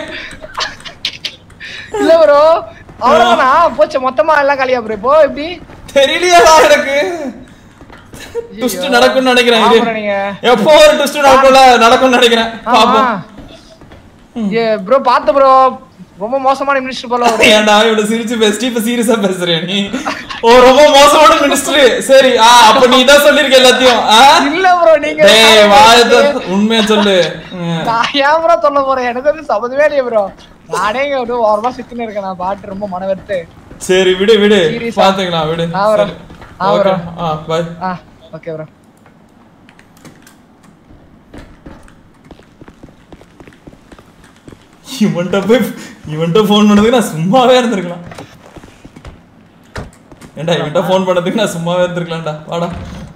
இல்ல ப்ரோ அவ்வளவுதானா போச்சு மொத்தமா எல்லாம் காலியா ப்ரோ இப்போ எப்படி தெரியலையாடா எனக்கு ட்விஸ்ட் நடக்கும்னு நினைக்கிறேன் இது ஆமா நீங்க எப்போ ஒரு ட்விஸ்ட் நடக்கும்ல நடக்கும்னு நினைக்கிறேன் பாப்போம் ஏ ப்ரோ பாத்து ப்ரோ ரொம்ப மோசமான மினிஸ்டர் போல அவரு. ஏன்டா இவ்வளவு சிரிச்சு பேசிட்டு இப்ப சீரியஸா பேசுறியா நீ ஓ ரொம்ப மோசமான மினிஸ்டர் சரி ஆ அப்ப நீ தான் சொல்லிருக்க எல்லாத்தையும் ஆ? இல்ல ப்ரோ நீங்க டேய் வாயத்தை உண்மையா சொல்லு ம். நான் ஏன் ப்ரோ சொல்ல போறேன் எனக்கு வந்து சம்மந்தமே இல்லையே ப்ரோ நானே இங்க ஒரு ஓரமா சிக்கன் இருக்கேன் நான் பாட்டு ரொம்ப மனவெடுத்து சரி விடு விடு Serious ஆ? பாத்துக்கலாம் விடு ஆ bro. சரி. ஆ bro. Okay. ஆ பை ஆ ஓகே ப்ரோ இவன்ட்ட போய் இவன்ட்ட ஃபோன் பண்ணதுக்கு நான் சும்மாவே இருந்திருக்கலாம் ஏன்டா இவன்ட்ட ஃபோன் பண்ணதுக்கு நான் சும்மாவே இருந்திருக்கலாம்டா வாடா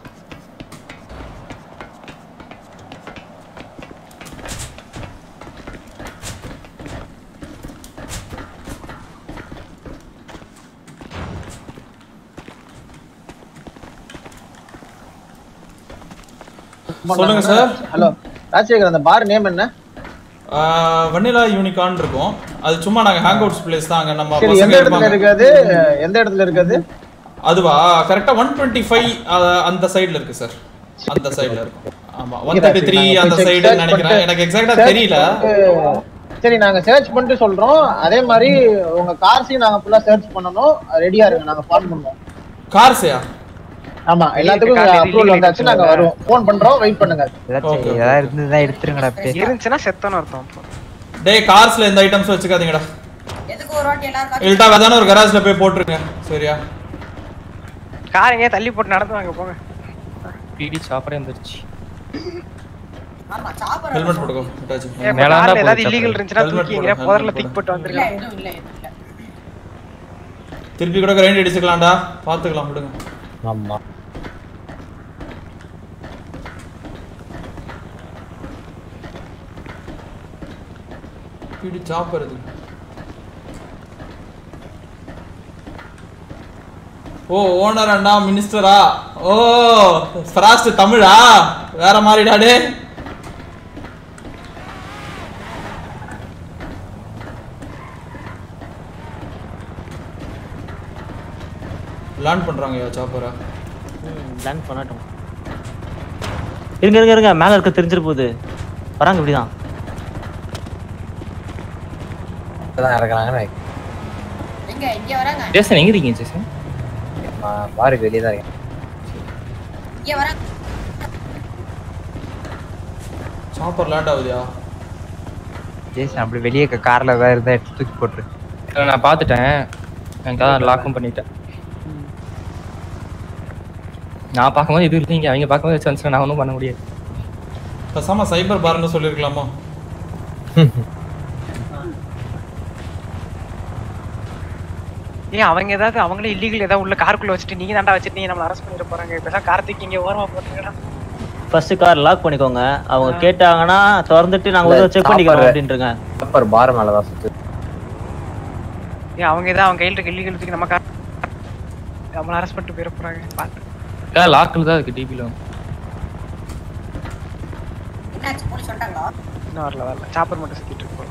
சொல்லுங்க சார் ஹலோ ராஜசேகர் அந்த பார் நேம் என்ன வனிலா யூனிகான் இருக்கும் அது சும்மா நாங்க ஹேங் அவுட்ஸ் பிளேஸ் தான் அங்க நம்ம சரி பசங்க எந்த இடத்துல இருப்பாங்க இருக்காது எந்த இடத்துல இருக்காது அதுவா கரெக்டா ஒன் டுவெண்ட்டி ஃபைவ் அந்த சைடுல இருக்கு சார் அந்த சைடுல இருக்கும் ஆமா ஒன் தேர்ட்டி த்ரீ அந்த சைடு நினைக்கிறேன் எனக்கு எக்ஸாக்டா தெரியல சரி நாங்க சர்ச் பண்ணிட்டு சொல்றோம் அதே மாதிரி உங்க கார்ஸையும் நாங்க ஃபுல்லா சர்ச் பண்ணனும் ரெடியா இருங்க நாங்க ஃபார்ம் பண்ணுவோம் கார்ஸையா ஆமா எல்லாத்துக்கும் அப்ரூவல் வந்தாச்சு நாங்க வருவோம் ஃபோன் பண்றோம் வெயிட் பண்ணுங்க ஏதாச்சும் ஏதாவது இருந்ததுதான் எடுத்துருங்கடா அப்படியே இருந்துச்சுன்னா செத்தோன்னு அர்த்தம் டேய் கார்ஸ்ல எந்த ஐட்டம்ஸ் வச்சுக்காதீங்கடா எதுக்கு ஒரு வாட்டி எல்லாரும் இல்லட்டா வேதான ஒரு கராஜ்ல போய் போட்டுருங்க சரியா கார் எங்கேயே தள்ளி போட்டு நடந்து வாங்க போங்க பிடி சாப்பிடே வந்துருச்சு ஆமா சாப்பிடுற ஹெல்மெட் போட்டுக்கோ விட்டாச்சு ஏன் இப்ப கார்ல ஏதாவது இல்லீகல் இருந்துச்சுன்னா Helmet தூக்கிங்க போடு, புதர்ல helmet தூக்கி போடு. போட்டு இல்ல வந்துருங்க எதுவும் இல்ல எதுவும் இல்ல திருப்பி கூட கிரைண்ட் அடிச்சுக்கலாம்டா பாத்துக்கலாம் விடுங்க ஆமா பிடி சாப்பர் இது ஓ ஓனர் அண்ணா மினிஸ்டரா ஓ ஃப்ராஸ்ட் தமிழா வேற மாதிரிடா டே லேண்ட் பண்றாங்கயா சாப்பரா லேண்ட் பண்ணட்டும் இருங்க இருங்க இருங்க மேல இருக்க தெரிஞ்சிரு போகுது வராங்க இப்படிதான் இப்பதான் இறக்குறாங்கன்னு எங்க இங்க வராங்க ஜேசன் எங்க இருக்கீங்க ஜேசன் நான் பாருக்கு வெளியே தான் இருக்கேன் இங்க வராங்க சாப்பர் லேண்ட் ஆகுதியா ஜேசன் அப்படி வெளியே கார்ல ஏதாவது இருந்தா எடுத்து தூக்கி போட்டுரு இல்ல, நான் பார்த்துட்டேன் எனக்கு அதான் லாக்கும் பண்ணிட்டேன் நான் பார்க்கும்போது இது இருக்கீங்க அவங்க பார்க்கும்போது வச்சு வந்துச்சுன்னா நான் ஒன்றும் பண்ண முடியாது பேசாம சைபர் பார்னு சொல்லிருக்கலாமோ ஏன் அவங்க ஏதாவது அவங்களே இல்லீகல் ஏதாவது உள்ள காருக்குள்ள வச்சுட்டு நீங்க தாண்டா வச்சுட்டு நீங்க நம்மள அரெஸ்ட் பண்ணிட போறாங்க இப்ப கார் தூக்கி இங்க ஓரமா போட்டுங்கடா ஃபர்ஸ்ட் கார் லாக் பண்ணிக்கோங்க அவங்க கேட்டாங்கன்னா திறந்துட்டு நாங்க உள்ள செக் பண்ணிக்கிறோம் அப்படின்றங்க சூப்பர் பார் மேல தான் சுத்து ஏன் அவங்க ஏதாவது அவங்க கையில இருக்க இல்லீகல் தூக்கி நம்ம கார் நம்மள அரெஸ்ட் பண்ணிட்டு போயிட போறாங்க பாத்து லாக்கில் தான் இருக்கு டிபியில் என்னாச்சு போலீஸ் வந்துட்டாங்களா இன்னும் வரல வரல சாப்பர் மட்டும் சுத்திட்டு இருக்கோம்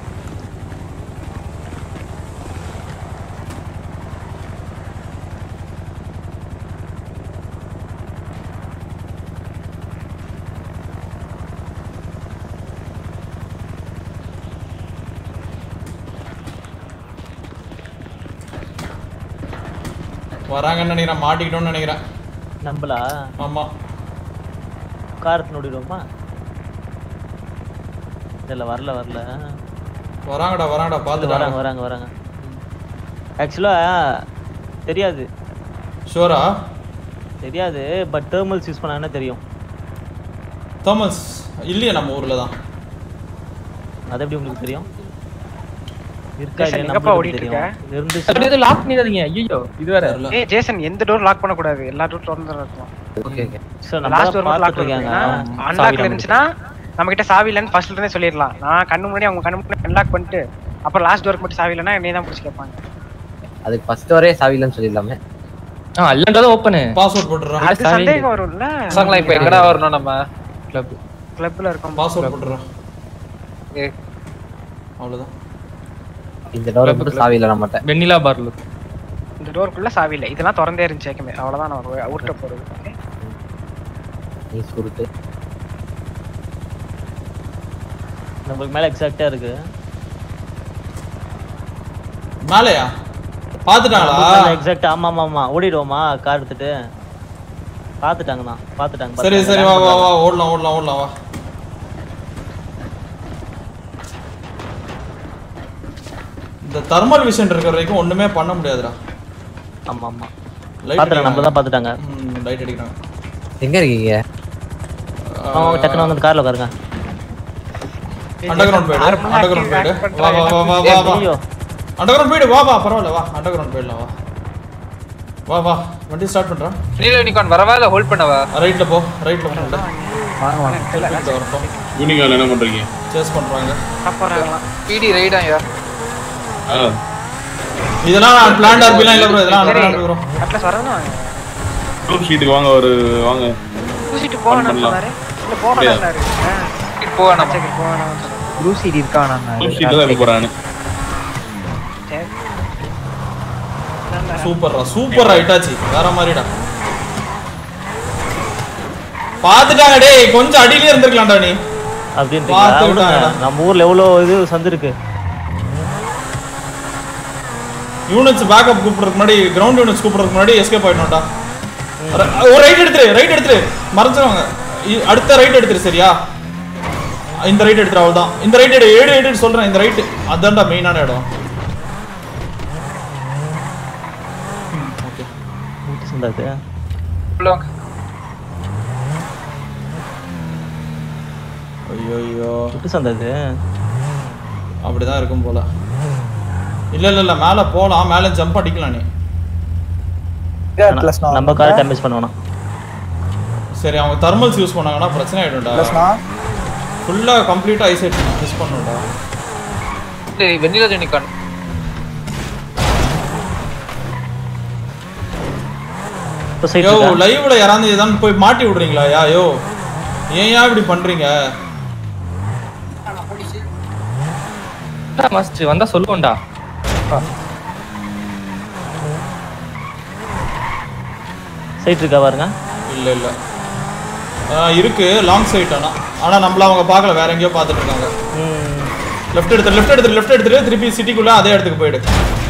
வராங்கன்னு நினைக்கிறேன் மாட்டிக்கிட்டோம்னு நினைக்கிறேன் நம்பலா ஆமா கார் நோடிடுவோமா இல்ல வரல வரல வராங்கடா வராங்கடா வராங்க பாத்துட்டாங்க வராங்க வராங்க ஆக்சுவலா தெரியாது ஷோரா தெரியாது பட் டெர்மல்ஸ் யூஸ் பண்ணாங்கன்னா தெரியும் தாமஸ் இல்லையே நம்ம ஊர்ல தான் அது எப்படி உங்களுக்கு தெரியும் இருக்கா ஜேசன், இல்லையா எங்கப்பா நம்மளுக்கு ஓடிட்டு தெரியும் இருக்க? இருந்துச்சுன்னா அப்படி எதுவும் லாக் பண்ணிடாதீங்க ஐயோ இது வேற ஏய் ஜேசன் எந்த டோர் லாக் பண்ண கூடாது எல்லா டோர் திறந்து இருக்கும் ஓகே ஓகே சார் நம்ம லாஸ்ட் டோர் மட்டும் லாக் பார்த்துட்டு இருக்காங்க பண்ணிருக்காங்க அன்லாக்ல இருந்துச்சுன்னா நம்ம கிட்ட சாவி இல்லைன்னு ஃபர்ஸ்ட்ல இருந்தே சொல்லிடலாம் நான் கண்ணு முன்னாடி அவங்க கண்ணு முன்னாடி அன்லாக் பண்ணிட்டு அப்புறம் லாஸ்ட் டோருக்கு மட்டும் சாவி இல்லைன்னா என்னைய தான் பிடிச்சி கேட்பாங்க அதுக்கு ஃபர்ஸ்ட் வரே சாவிலன்னு சொல்லிடலாமே ஆ இல்லன்றத ஓப்பனு பாஸ்வேர்ட் போட்டுறா அது சந்தேகம் வரும்ல பசங்களா இப்போ எங்கடா வரணும் நம்ம கிளப் கிளப்ல இருக்கோம் பாஸ்வேர்ட் போட்டுறா ஏ அவ்வளவுதான் இந்த டோர் மட்டும் சாவி இல்ல நம்மட்ட வெண்ணிலா பார்ல இருக்கு இந்த டோருக்குள்ள சாவி இல்லை இதெல்லாம் திறந்தே இருந்துச்சு ஏற்கனவே அவ்வளவுதான் நான் ஒரு உருட்ட போறது okay? நீ சுருட்டு நம்மளுக்கு மேல எக்ஸாக்ட்டா இருக்கு மேலையா பாத்துட்டாங்களா எக்ஸாக்ட் ஆமா ஆமா ஆமா ஓடிடுவோமா கார் எடுத்துட்டு பாத்துட்டாங்கண்ணா பாத்துட்டாங்க சரி பாத்துட்டாங்க. சரி வா வா வா ஓடலாம் ஓடலாம் ஓடலாம் வா இந்த தர்மல் விஷன் இருக்கிற வரைக்கும் ஒண்ணுமே பண்ண முடியாதுடா ஆமா ஆமா லைட் பாத்துட்டாங்க நம்மள தான் பாத்துட்டாங்க லைட் அடிக்கிறாங்க எங்க இருக்கீங்க அவங்க டக்குனு வந்து கார்ல உட்காருங்க அண்டர் கிரவுண்ட் போயிடு அண்டர் கிரவுண்ட் போயிடு வா வா வா வா வா வா ஐயோ. அண்டர் கிரவுண்ட் போயிடு வா வா பரவாயில்ல வா அண்டர் கிரவுண்ட் போயிடலாம் வா வா வா வண்டி ஸ்டார்ட் பண்றா நீல யூனிகார்ன் வரவா இல்ல ஹோல்ட் பண்ணவா ரைட்ல போ ரைட்ல போடா வாங்க வாங்க ரைட்ல வரட்டும் யூனிகார்ன் என்ன பண்றீங்க சேஸ் பண்றாங்க போறாங்களாம் பிடி ரைடாயா இதெல்லாம் பிளான் ஆர்பிலாம் இல்ல ப்ரோ இதெல்லாம் சரி அண்டர் ப்ரோ அட்லஸ் வரணும் வாங்க குரூப் ஷீட்டுக்கு வாங்க ஒரு வாங்க பூசிட்டு போகணும் பண்ணலாம். சொன்னாரு இல்ல போகணும் அப்படியா? சொன்னாரு போகணும் சரி போகணும் ப்ளூ சீட் இருக்கா நான் குரூப் ஷீட்ல தான் இருக்க போறானு சரி சூப்பர்ரா சூப்பர்ரா இட்டாச்சி வேற மாதிரிடா பாத்துட்டாங்க டேய் கொஞ்சம் அடியிலே இருந்திருக்கலாம்டா நீ அப்படின்றீங்களா பாத்துட்டாங்கடா. விடுங்க. நம்ம ஊர்ல எவ்வளவு இது சந்து இருக்கு யூனிட்ஸ் பேக்கப் கூப்பிடுறதுக்கு முன்னாடி கிரவுண்ட் யூனிட்ஸ் கூப்பிடுறதுக்கு முன்னாடி எஸ்கேப் ஆயிடணும்டா ர- ஒரு ரைட் எடுத்துரு ரைட் எடுத்துரு மறைச்சிருவாங்க இ- அடுத்த ரைட் எடுத்துரு சரியா இந்த ரைட் எடுத்துரு அவ்வளவுதான் இந்த ரைட் எடு ஏடு ஏடு சொல்றேன் இந்த ரைட் அதான்டா மெயினான இடம் சந்தாது ஐயோ ஐயோ விட்டு சந்தாது அப்படிதான் இருக்கும் போல இல்ல இல்ல இல்ல மேல போலாம் மேல ஜம்ப் அடிக்கலாம் நீ நம்ம காரை டேமேஜ் பண்ணணும் சரி அவங்க தர்மல்ஸ் யூஸ் பண்ணாங்கன்னா பிரச்சனை ஆயிடும்டா ஃபுல்லா கம்ப்ளீட்டா ஐசைட் யூஸ் பண்ணுடா வெண்ணிலா யூனிகார்ன் இப்போ சைட் யோ இருக்கா லைவ்ல யாராவது ஏதாவது போய் மாட்டி விடுறீங்களா யா யோ ஏன் யா இப்படி பண்றீங்க மஸ்ட் வந்தா சொல்லுவோம்டா சைட் இருக்கா பாருங்க இல்ல இல்ல ஆ, இருக்கு லாங் சைட் ஆனா ஆனா நம்மள அவங்க பார்க்கல வேற எங்கேயோ பார்த்துட்டு இருக்காங்க லெஃப்ட் எடுத்து லெஃப்ட் எடுத்து லெஃப்ட் எடுத்துட்டு திருப்பி சிட்டிக்குள்ள அதே இடத்துக்கு போயிடு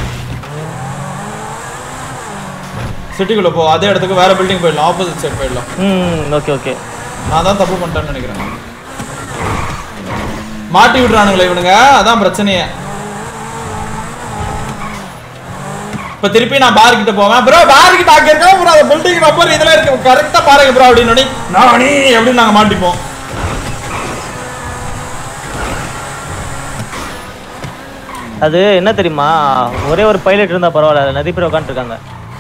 சிட்டிக்குள்ள போ அதே இடத்துக்கு வேற பில்டிங் போயிடலாம் ஆப்போசிட் சைடு போயிடலாம் ம் ஓகே ஓகே நான் தான் தப்பு பண்ணிட்டேன்னு நினைக்கிறேன் மாட்டி விடுறானுங்களே இவனுங்க அதான் பிரச்சனையே இப்ப திருப்பி நான் பார் கிட்ட போவேன் ப்ரோ பார் கிட்ட அங்க இருக்கா ப்ரோ அந்த பில்டிங் நம்பர் இதுல இருக்கு கரெக்டா பாருங்க ப்ரோ அப்படின்னு உடனே, நானே அப்படின்னு நாங்க மாட்டிப்போம் அது என்ன தெரியுமா ஒரே ஒரு பைலட் இருந்தா பரவாயில்ல நிறைய பேர் உட்காந்துருக்காங்க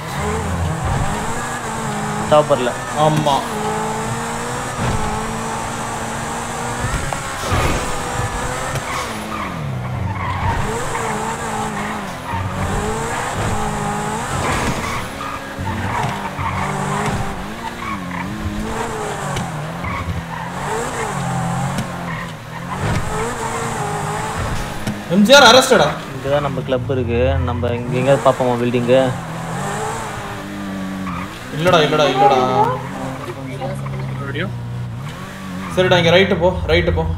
சாப்பர்ல ஆமா எம்ஜிஆர் அரெஸ்டடா இங்கதான் நம்ம கிளப் இருக்கு நம்ம இங்க எங்கேயாவது பார்ப்போமா பில்டிங்கு இல்லடா இல்லடா இல்லடா சரிடா இங்க ரைட்டு போ ரைட்டு போ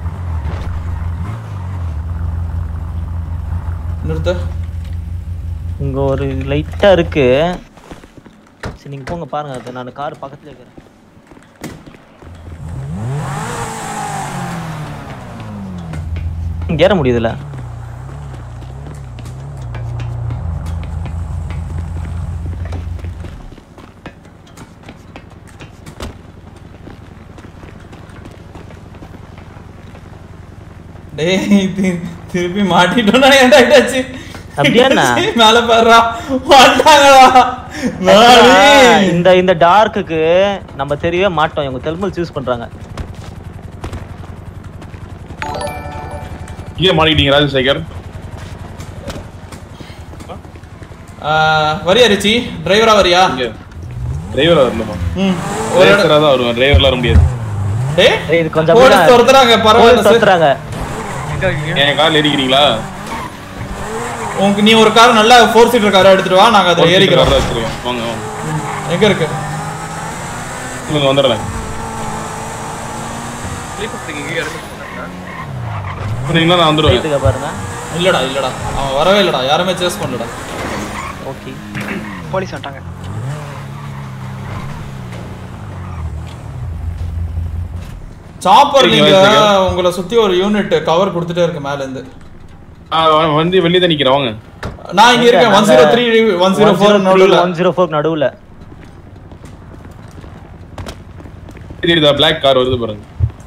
நிறுத்து இங்க ஒரு லைட்டா இருக்கு சரி நீங்க போங்க பாருங்க அது நான் கார் பக்கத்துல இருக்கிறேன் இங்க ஏற முடியுதுல டேய் தி- திருப்பி மாட்டிட்டோம்னா ஏன்டா ஆயிட்டாச்சு அப்படியாண்ணா? மேல பாருடா மாட்டாங்களா நானே. இந்த இந்த டார்க்குக்கு நம்ம தெரியவே மாட்டோம் இவங்க தெல்மல் சூஸ் பண்றாங்க இங்கே மாட்டிக்கிட்டீங்க ராஜசேகர் ஆ, வரியா ரிச்சி டிரைவரா வரியா டிரைவர் வரலமா ம் ஒரு இடம் ரேசரா தான் வருவேன் டிரைவர்லாம் வர முடியாது டேய் இது கொஞ்சம் போலீஸ் அப்படிதான். துரத்துறாங்க பரவாயில்ல போலீஸ் சார். துரத்துறாங்க என் கார்ல ஏறிக்கிறீங்களா உனக்கு நீ ஒரு கார் நல்ல ஃபோர் சீட்டர் காரா எடுத்துட்டு வா நாங்க அதுல ஏறிக்கிறோம் வச்சிருக்கோம் வாங்க வாங்க எங்க இருக்கு சொல்லுங்க வந்துடுறேன் சொன்னீங்கன்னா நான் வந்துடுவேன் வீட்டுக்கு பாருங்க இல்லடா இல்லடா அவன் வரவே இல்லடா யாருமே சேஸ் பண்ணலடா ஓகே போலீஸ் வந்துட்டாங்க சாப்பர் சரிங்க, நீங்க சரிங்க. உங்களை சுத்தி ஒரு யூனிட் கவர் கொடுத்துட்டே இருக்கு மேல இருந்து ஆ, வ- வந்து வெளியே தான் நிக்கிறேன் வாங்க நான் இங்க இருக்கேன் one zero three one zero four நடுவில் ஒன் ஜீரோ ஃபோர் நடுவுல தெரியுதா பிளாக் கார் வருது பாருங்க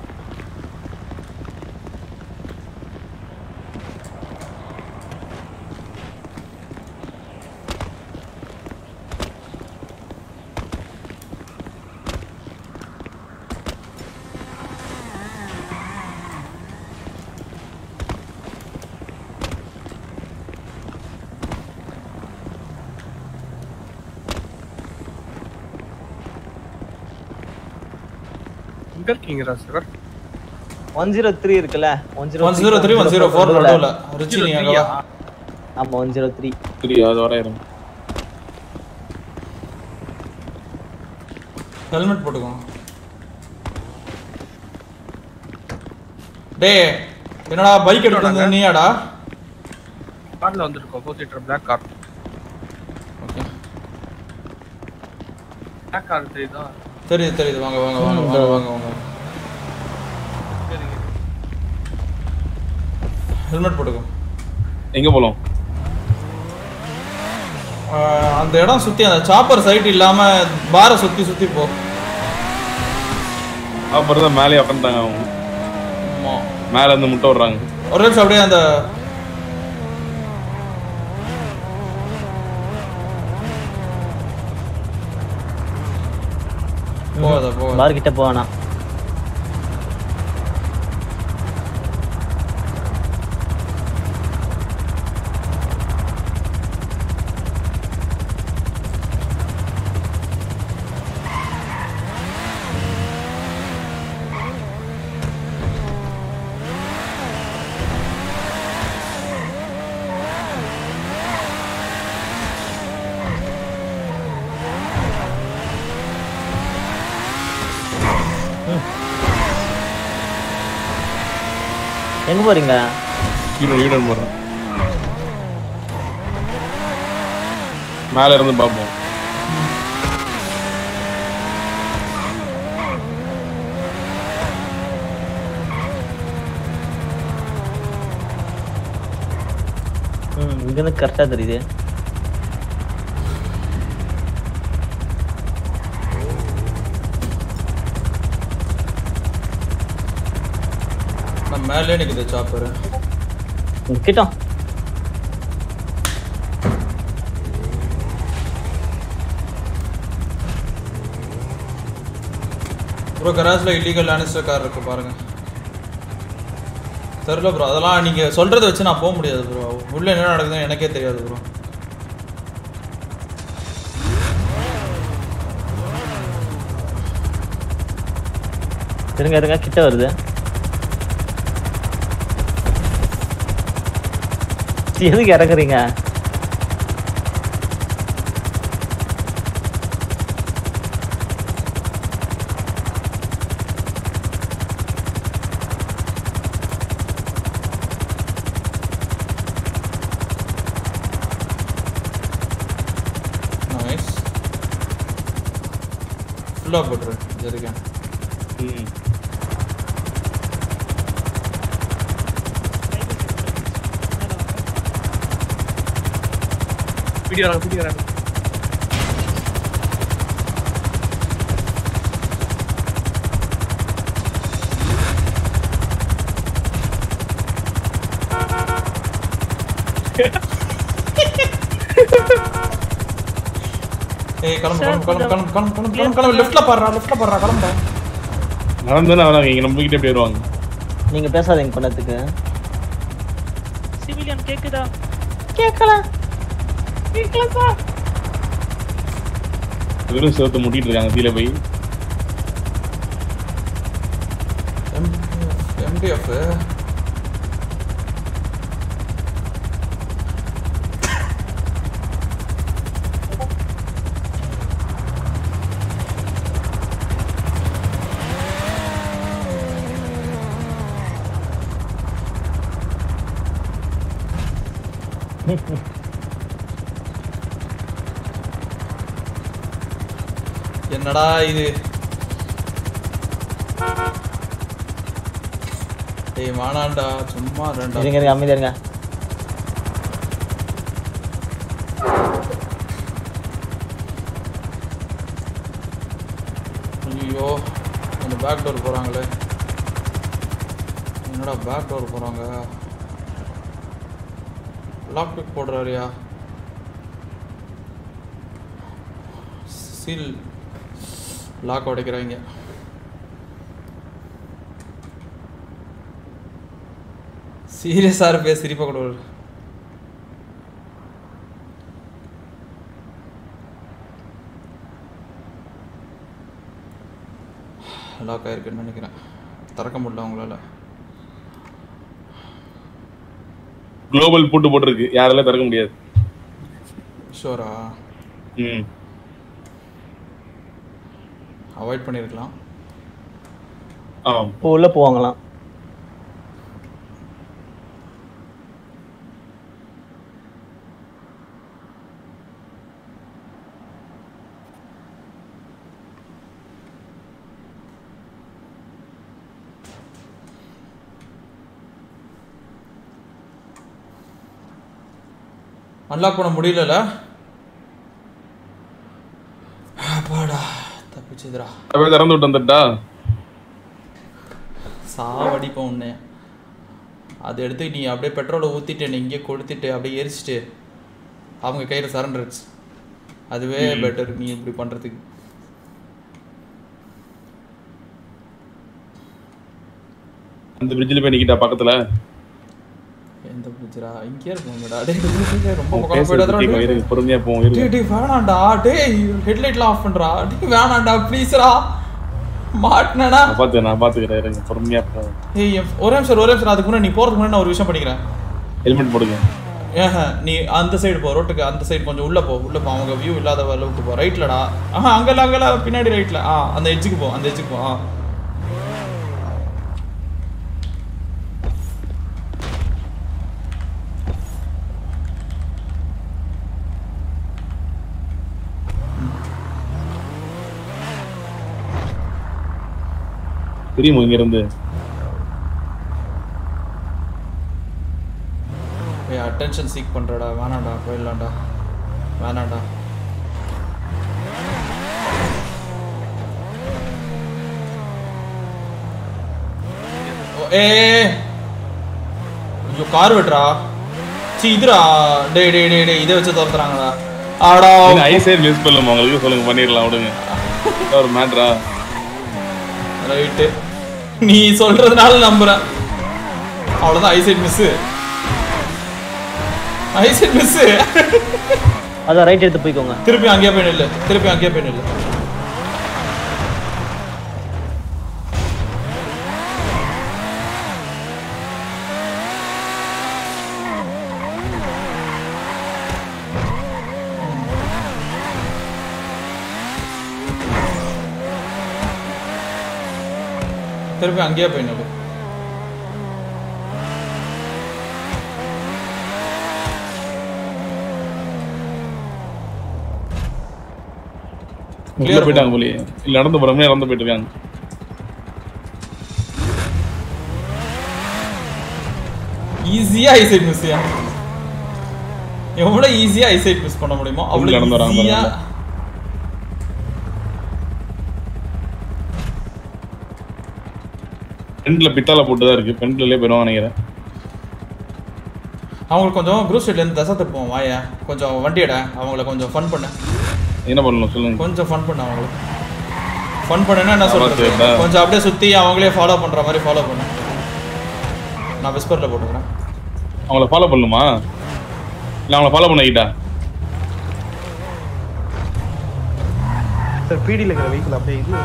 எங்க இருக்கீங்க ராசகர் ஒன் ஜீரோ த்ரீ இருக்குல்ல ஒன் ஜீரோ 103, 104 நடுவுல. ரிச்சி, நீங்க அங்க வா. ஆமா ஒன் ஜீரோ த்ரீ சரி அது வரையிறேன் ஹெல்மெட் போட்டுக்கோங்க டேய் என்னடா பைக் எடுத்து வந்தது நீயாடா கார்ல வந்திருக்கோம் four seater black car okay black car தெரியுதா தெரியுது தெரியுது வாங்க வாங்க வாங்க வாங்க வாங்க வாங்க ஹெல்மெட் போட்டுக்கோ எங்க போலாம் ஆஹ் அந்த இடம் சுத்தி அந்த சாப்பர் சைட் இல்லாம பாரை சுத்தி சுத்தி போ அப்புறம் தான் மேலே உட்காந்துட்டாங்க அவங்க ஆமா மேல இருந்து முட்டை விடுறாங்க ஒரு நிமிஷம் அப்படியே அந்த போகாத போகாத பார் கிட்ட போவானா எங்க போறீங்க யூனியன் யூனியன் போடுறேன் மேல இருந்து பார்ப்போம் இங்கன்னு கரெக்டா தெரியுது நான் மேலே நிக்குது சாப்பர் கிட்ட ப்ரோ கராஜ்ல இல்லீகல் லானிஸ்டர் கார் இருக்கு பாருங்க தெரியல ப்ரோ அதெல்லாம் நீங்க சொல்றத வச்சு நான் போக முடியாது ப்ரோ உள்ள என்ன நடக்குதுன்னு எனக்கே தெரியாது ப்ரோ இருங்க இருங்க கிட்ட வருது எதுக்கு இறங்குறீங்க நைஸ் ஃபுல்லாக போட்டுரு இருக்கேன் பிடி வராங்க பிடி வராங்க ஏய் கிளம்பு கிளம்பு கிளம்பு கிளம்பு கிளம்பு கிளம்பு கிளம்பு கிளம்பு லெஃப்ட்ல பாடுறா லெஃப்ட்ல பாடுறா கிளம்புடா நடந்தானே வராங்க இங்க நம்ம கிட்ட போயிருவாங்க நீங்க பேசாதீங்க பண்ணதுக்கு சிவிலியன் கேக்குதா கேட்கலாம் கேட்கலாம் சார் வெறும் சேர்த்து முட்டிட்டு இருக்காங்க கீழே போய் எம்டிஎஃப் என்னடா இது ஏய் வாணாண்டா சும்மா ரெண்டா இருங்க இருங்க அமைதியா இருங்க ஐயோ இந்த பேக் டோர் போறாங்களே என்னடா பேக் டோர் போறாங்க லாக் பிக் போடுறாருயா சீல் லாக் உடைக்கிறாங்க சீரியஸாக இருப்பே சிரிப்பா கூட வரும். லாக் ஆயிருக்குன்னு நினைக்கிறேன் திறக்க முடியல அவங்களால குளோபல் பூட்டு போட்டிருக்கு யாரால திறக்க முடியாது ஷோரா ம் அவாய்ட் பண்ணியிருக்கலாம் ஆமாம் இப்போ உள்ள போவாங்களாம் அன்லாக் பண்ண முடியலல அப்பாடா தப்பிச்சுதுடா அப்படியே திறந்து விட்டு வந்துட்டா சாவடிப்போம் உன்னை அதை எடுத்து நீ அப்படியே பெட்ரோலை ஊற்றிட்டு நீ இங்கே கொளுத்திட்டு அப்படியே எரிச்சிட்டு அவங்க கையில் சரண்டர்ஸ் அதுவே ம். பெட்டர் நீ இப்படி பண்ணுறதுக்கு அந்த பிரிட்ஜில் போய் நிக்கிட்டா பக்கத்துல எந்த பிடிச்சிரா இங்கே இருக்கும் டேய் டேய், ரொம்ப உன் பக்கம் பேசுறது போயிடாதடா கேட்கும், டேய். இரு, பொறுமையா போவோம் இரு. டேய் டேய் வேணாம்டா டேய் ஹெட்லைட்லாம் ஆஃப் பண்றா டேய் வேணாம்டா ப்ளீஸ்ரா மாட்டினடா நான் பாத்து நான் பாத்துக்கிறேன் இருங்க பொறுமையா போவோம் ஏய் என்- ஒரே நிமிஷம் ஒரே நிமிஷம் அதுக்கு முன்னாடி நீ போறதுக்கு முன்னாடி நான் ஒரு விஷயம் பண்ணிக்கிறேன் ஹெல்மெட் போடுங்க ஏஹ நீ அந்த சைடு போ ரோட்டுக்கு அந்த சைடு கொஞ்சம் உள்ள போ உள்ள போ அவங்க வியூ இல்லாத அளவுக்கு போ ரைட்லடா ஆஹா அங்கல அங்கல பின்னாடி ரைட்ல ஆ அந்த எட்ஜுக்கு போ அந்த எட்ஜுக்கு போ ஆ தெரியுமா இங்க இருந்து ஏய் அட்டென்ஷன் சீக் பண்றடா வேணாம்டா போயிடலாம்டா வேணாம்டா ஓ, ஏ ஐயோ கார் வெட்டுறா சி இதுடா டேய் டேய் டேய் டேய் இதை வச்சு துரத்துறாங்கடா ஆடா ஐசே மிஸ் பண்ணுமா உங்களுக்கு சொல்லுங்க பண்ணிடலாம் விடுங்க ஒரு மேட்ரா ரைட்டு நீ சொல்றதுனால நம்புறேன் அவ்வளவுதான் ஐசைட் மிஸ் ஐசைட் மிஸ் அதான் ரைட் எடுத்து போய்க்கோங்க திருப்பி அங்கேயே போய் நில்லு திருப்பி அங்கேயே போய் நில்லு திருப்பி அங்கேயே போய் நில்லு உள்ள போயிட்டாங்க போலியே இல்ல நடந்து போறோமே நடந்து போயிட்டு இருக்காங்க ஈஸியா ஐசைட் மிஸ்யா எவ்வளவு ஈஸியா ஐசைட் மிஸ் பண்ண முடியுமோ உள்ள நடந்து அவ்வளவு வராங்க ஈஸியா பாருங்க. ஃப்ரண்ட்ல பித்தால போட்டு தான் இருக்கு ஃப்ரண்ட்லயே போயிடும் நினைக்கிறேன் அவங்களுக்கு கொஞ்சம் குரூப் ஸ்ட்ரீட்ல இருந்து தசை திருப்போம் வாயா கொஞ்சம் வண்டி எட அவங்கள கொஞ்சம் ஃபன் பண்ணு என்ன பண்ணணும் சொல்லுங்க கொஞ்சம் ஃபன் பண்ணு அவங்களுக்கு ஃபன் பண்ணுன்னா என்ன சொல்றது சரிடா. கொஞ்சம் அப்படியே சுத்தி அவங்களே ஃபாலோ பண்ற மாதிரி ஃபாலோ பண்ணு நான் விஸ்பர்ல போட்டுக்கிறேன் அவங்கள ஃபாலோ பண்ணுமா இல்ல அவங்கள ஃபாலோ பண்ணிக்கிட்டா சார் பிடியில் இருக்கிற வெஹிக்கிள் அப்படியே இது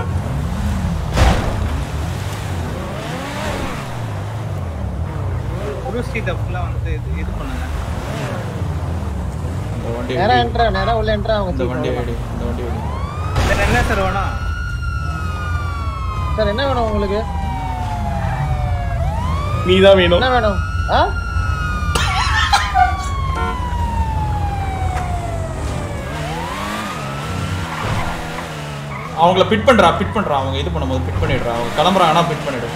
குரு ஸ்ட்ரீட் ஃபுல்லாக வந்து இது இது பண்ணுங்க இந்த வண்டி நேரா என்ட்ரா நேரா உள்ள என்ட்ரா அவங்க இந்த வண்டி வெடி இந்த வண்டி வெடி சார் என்ன சார் வேணும் சார் என்ன வேணும் உங்களுக்கு நீ தான் வேணும் என்ன வேணும் ஆ அவங்கள பிட் பண்றா பிட் பண்றா அவங்க இது பண்ணும்போது பிட் பண்ணிடுறா அவங்க கிளம்புறாங்கன்னா பிட் பண்ணிடு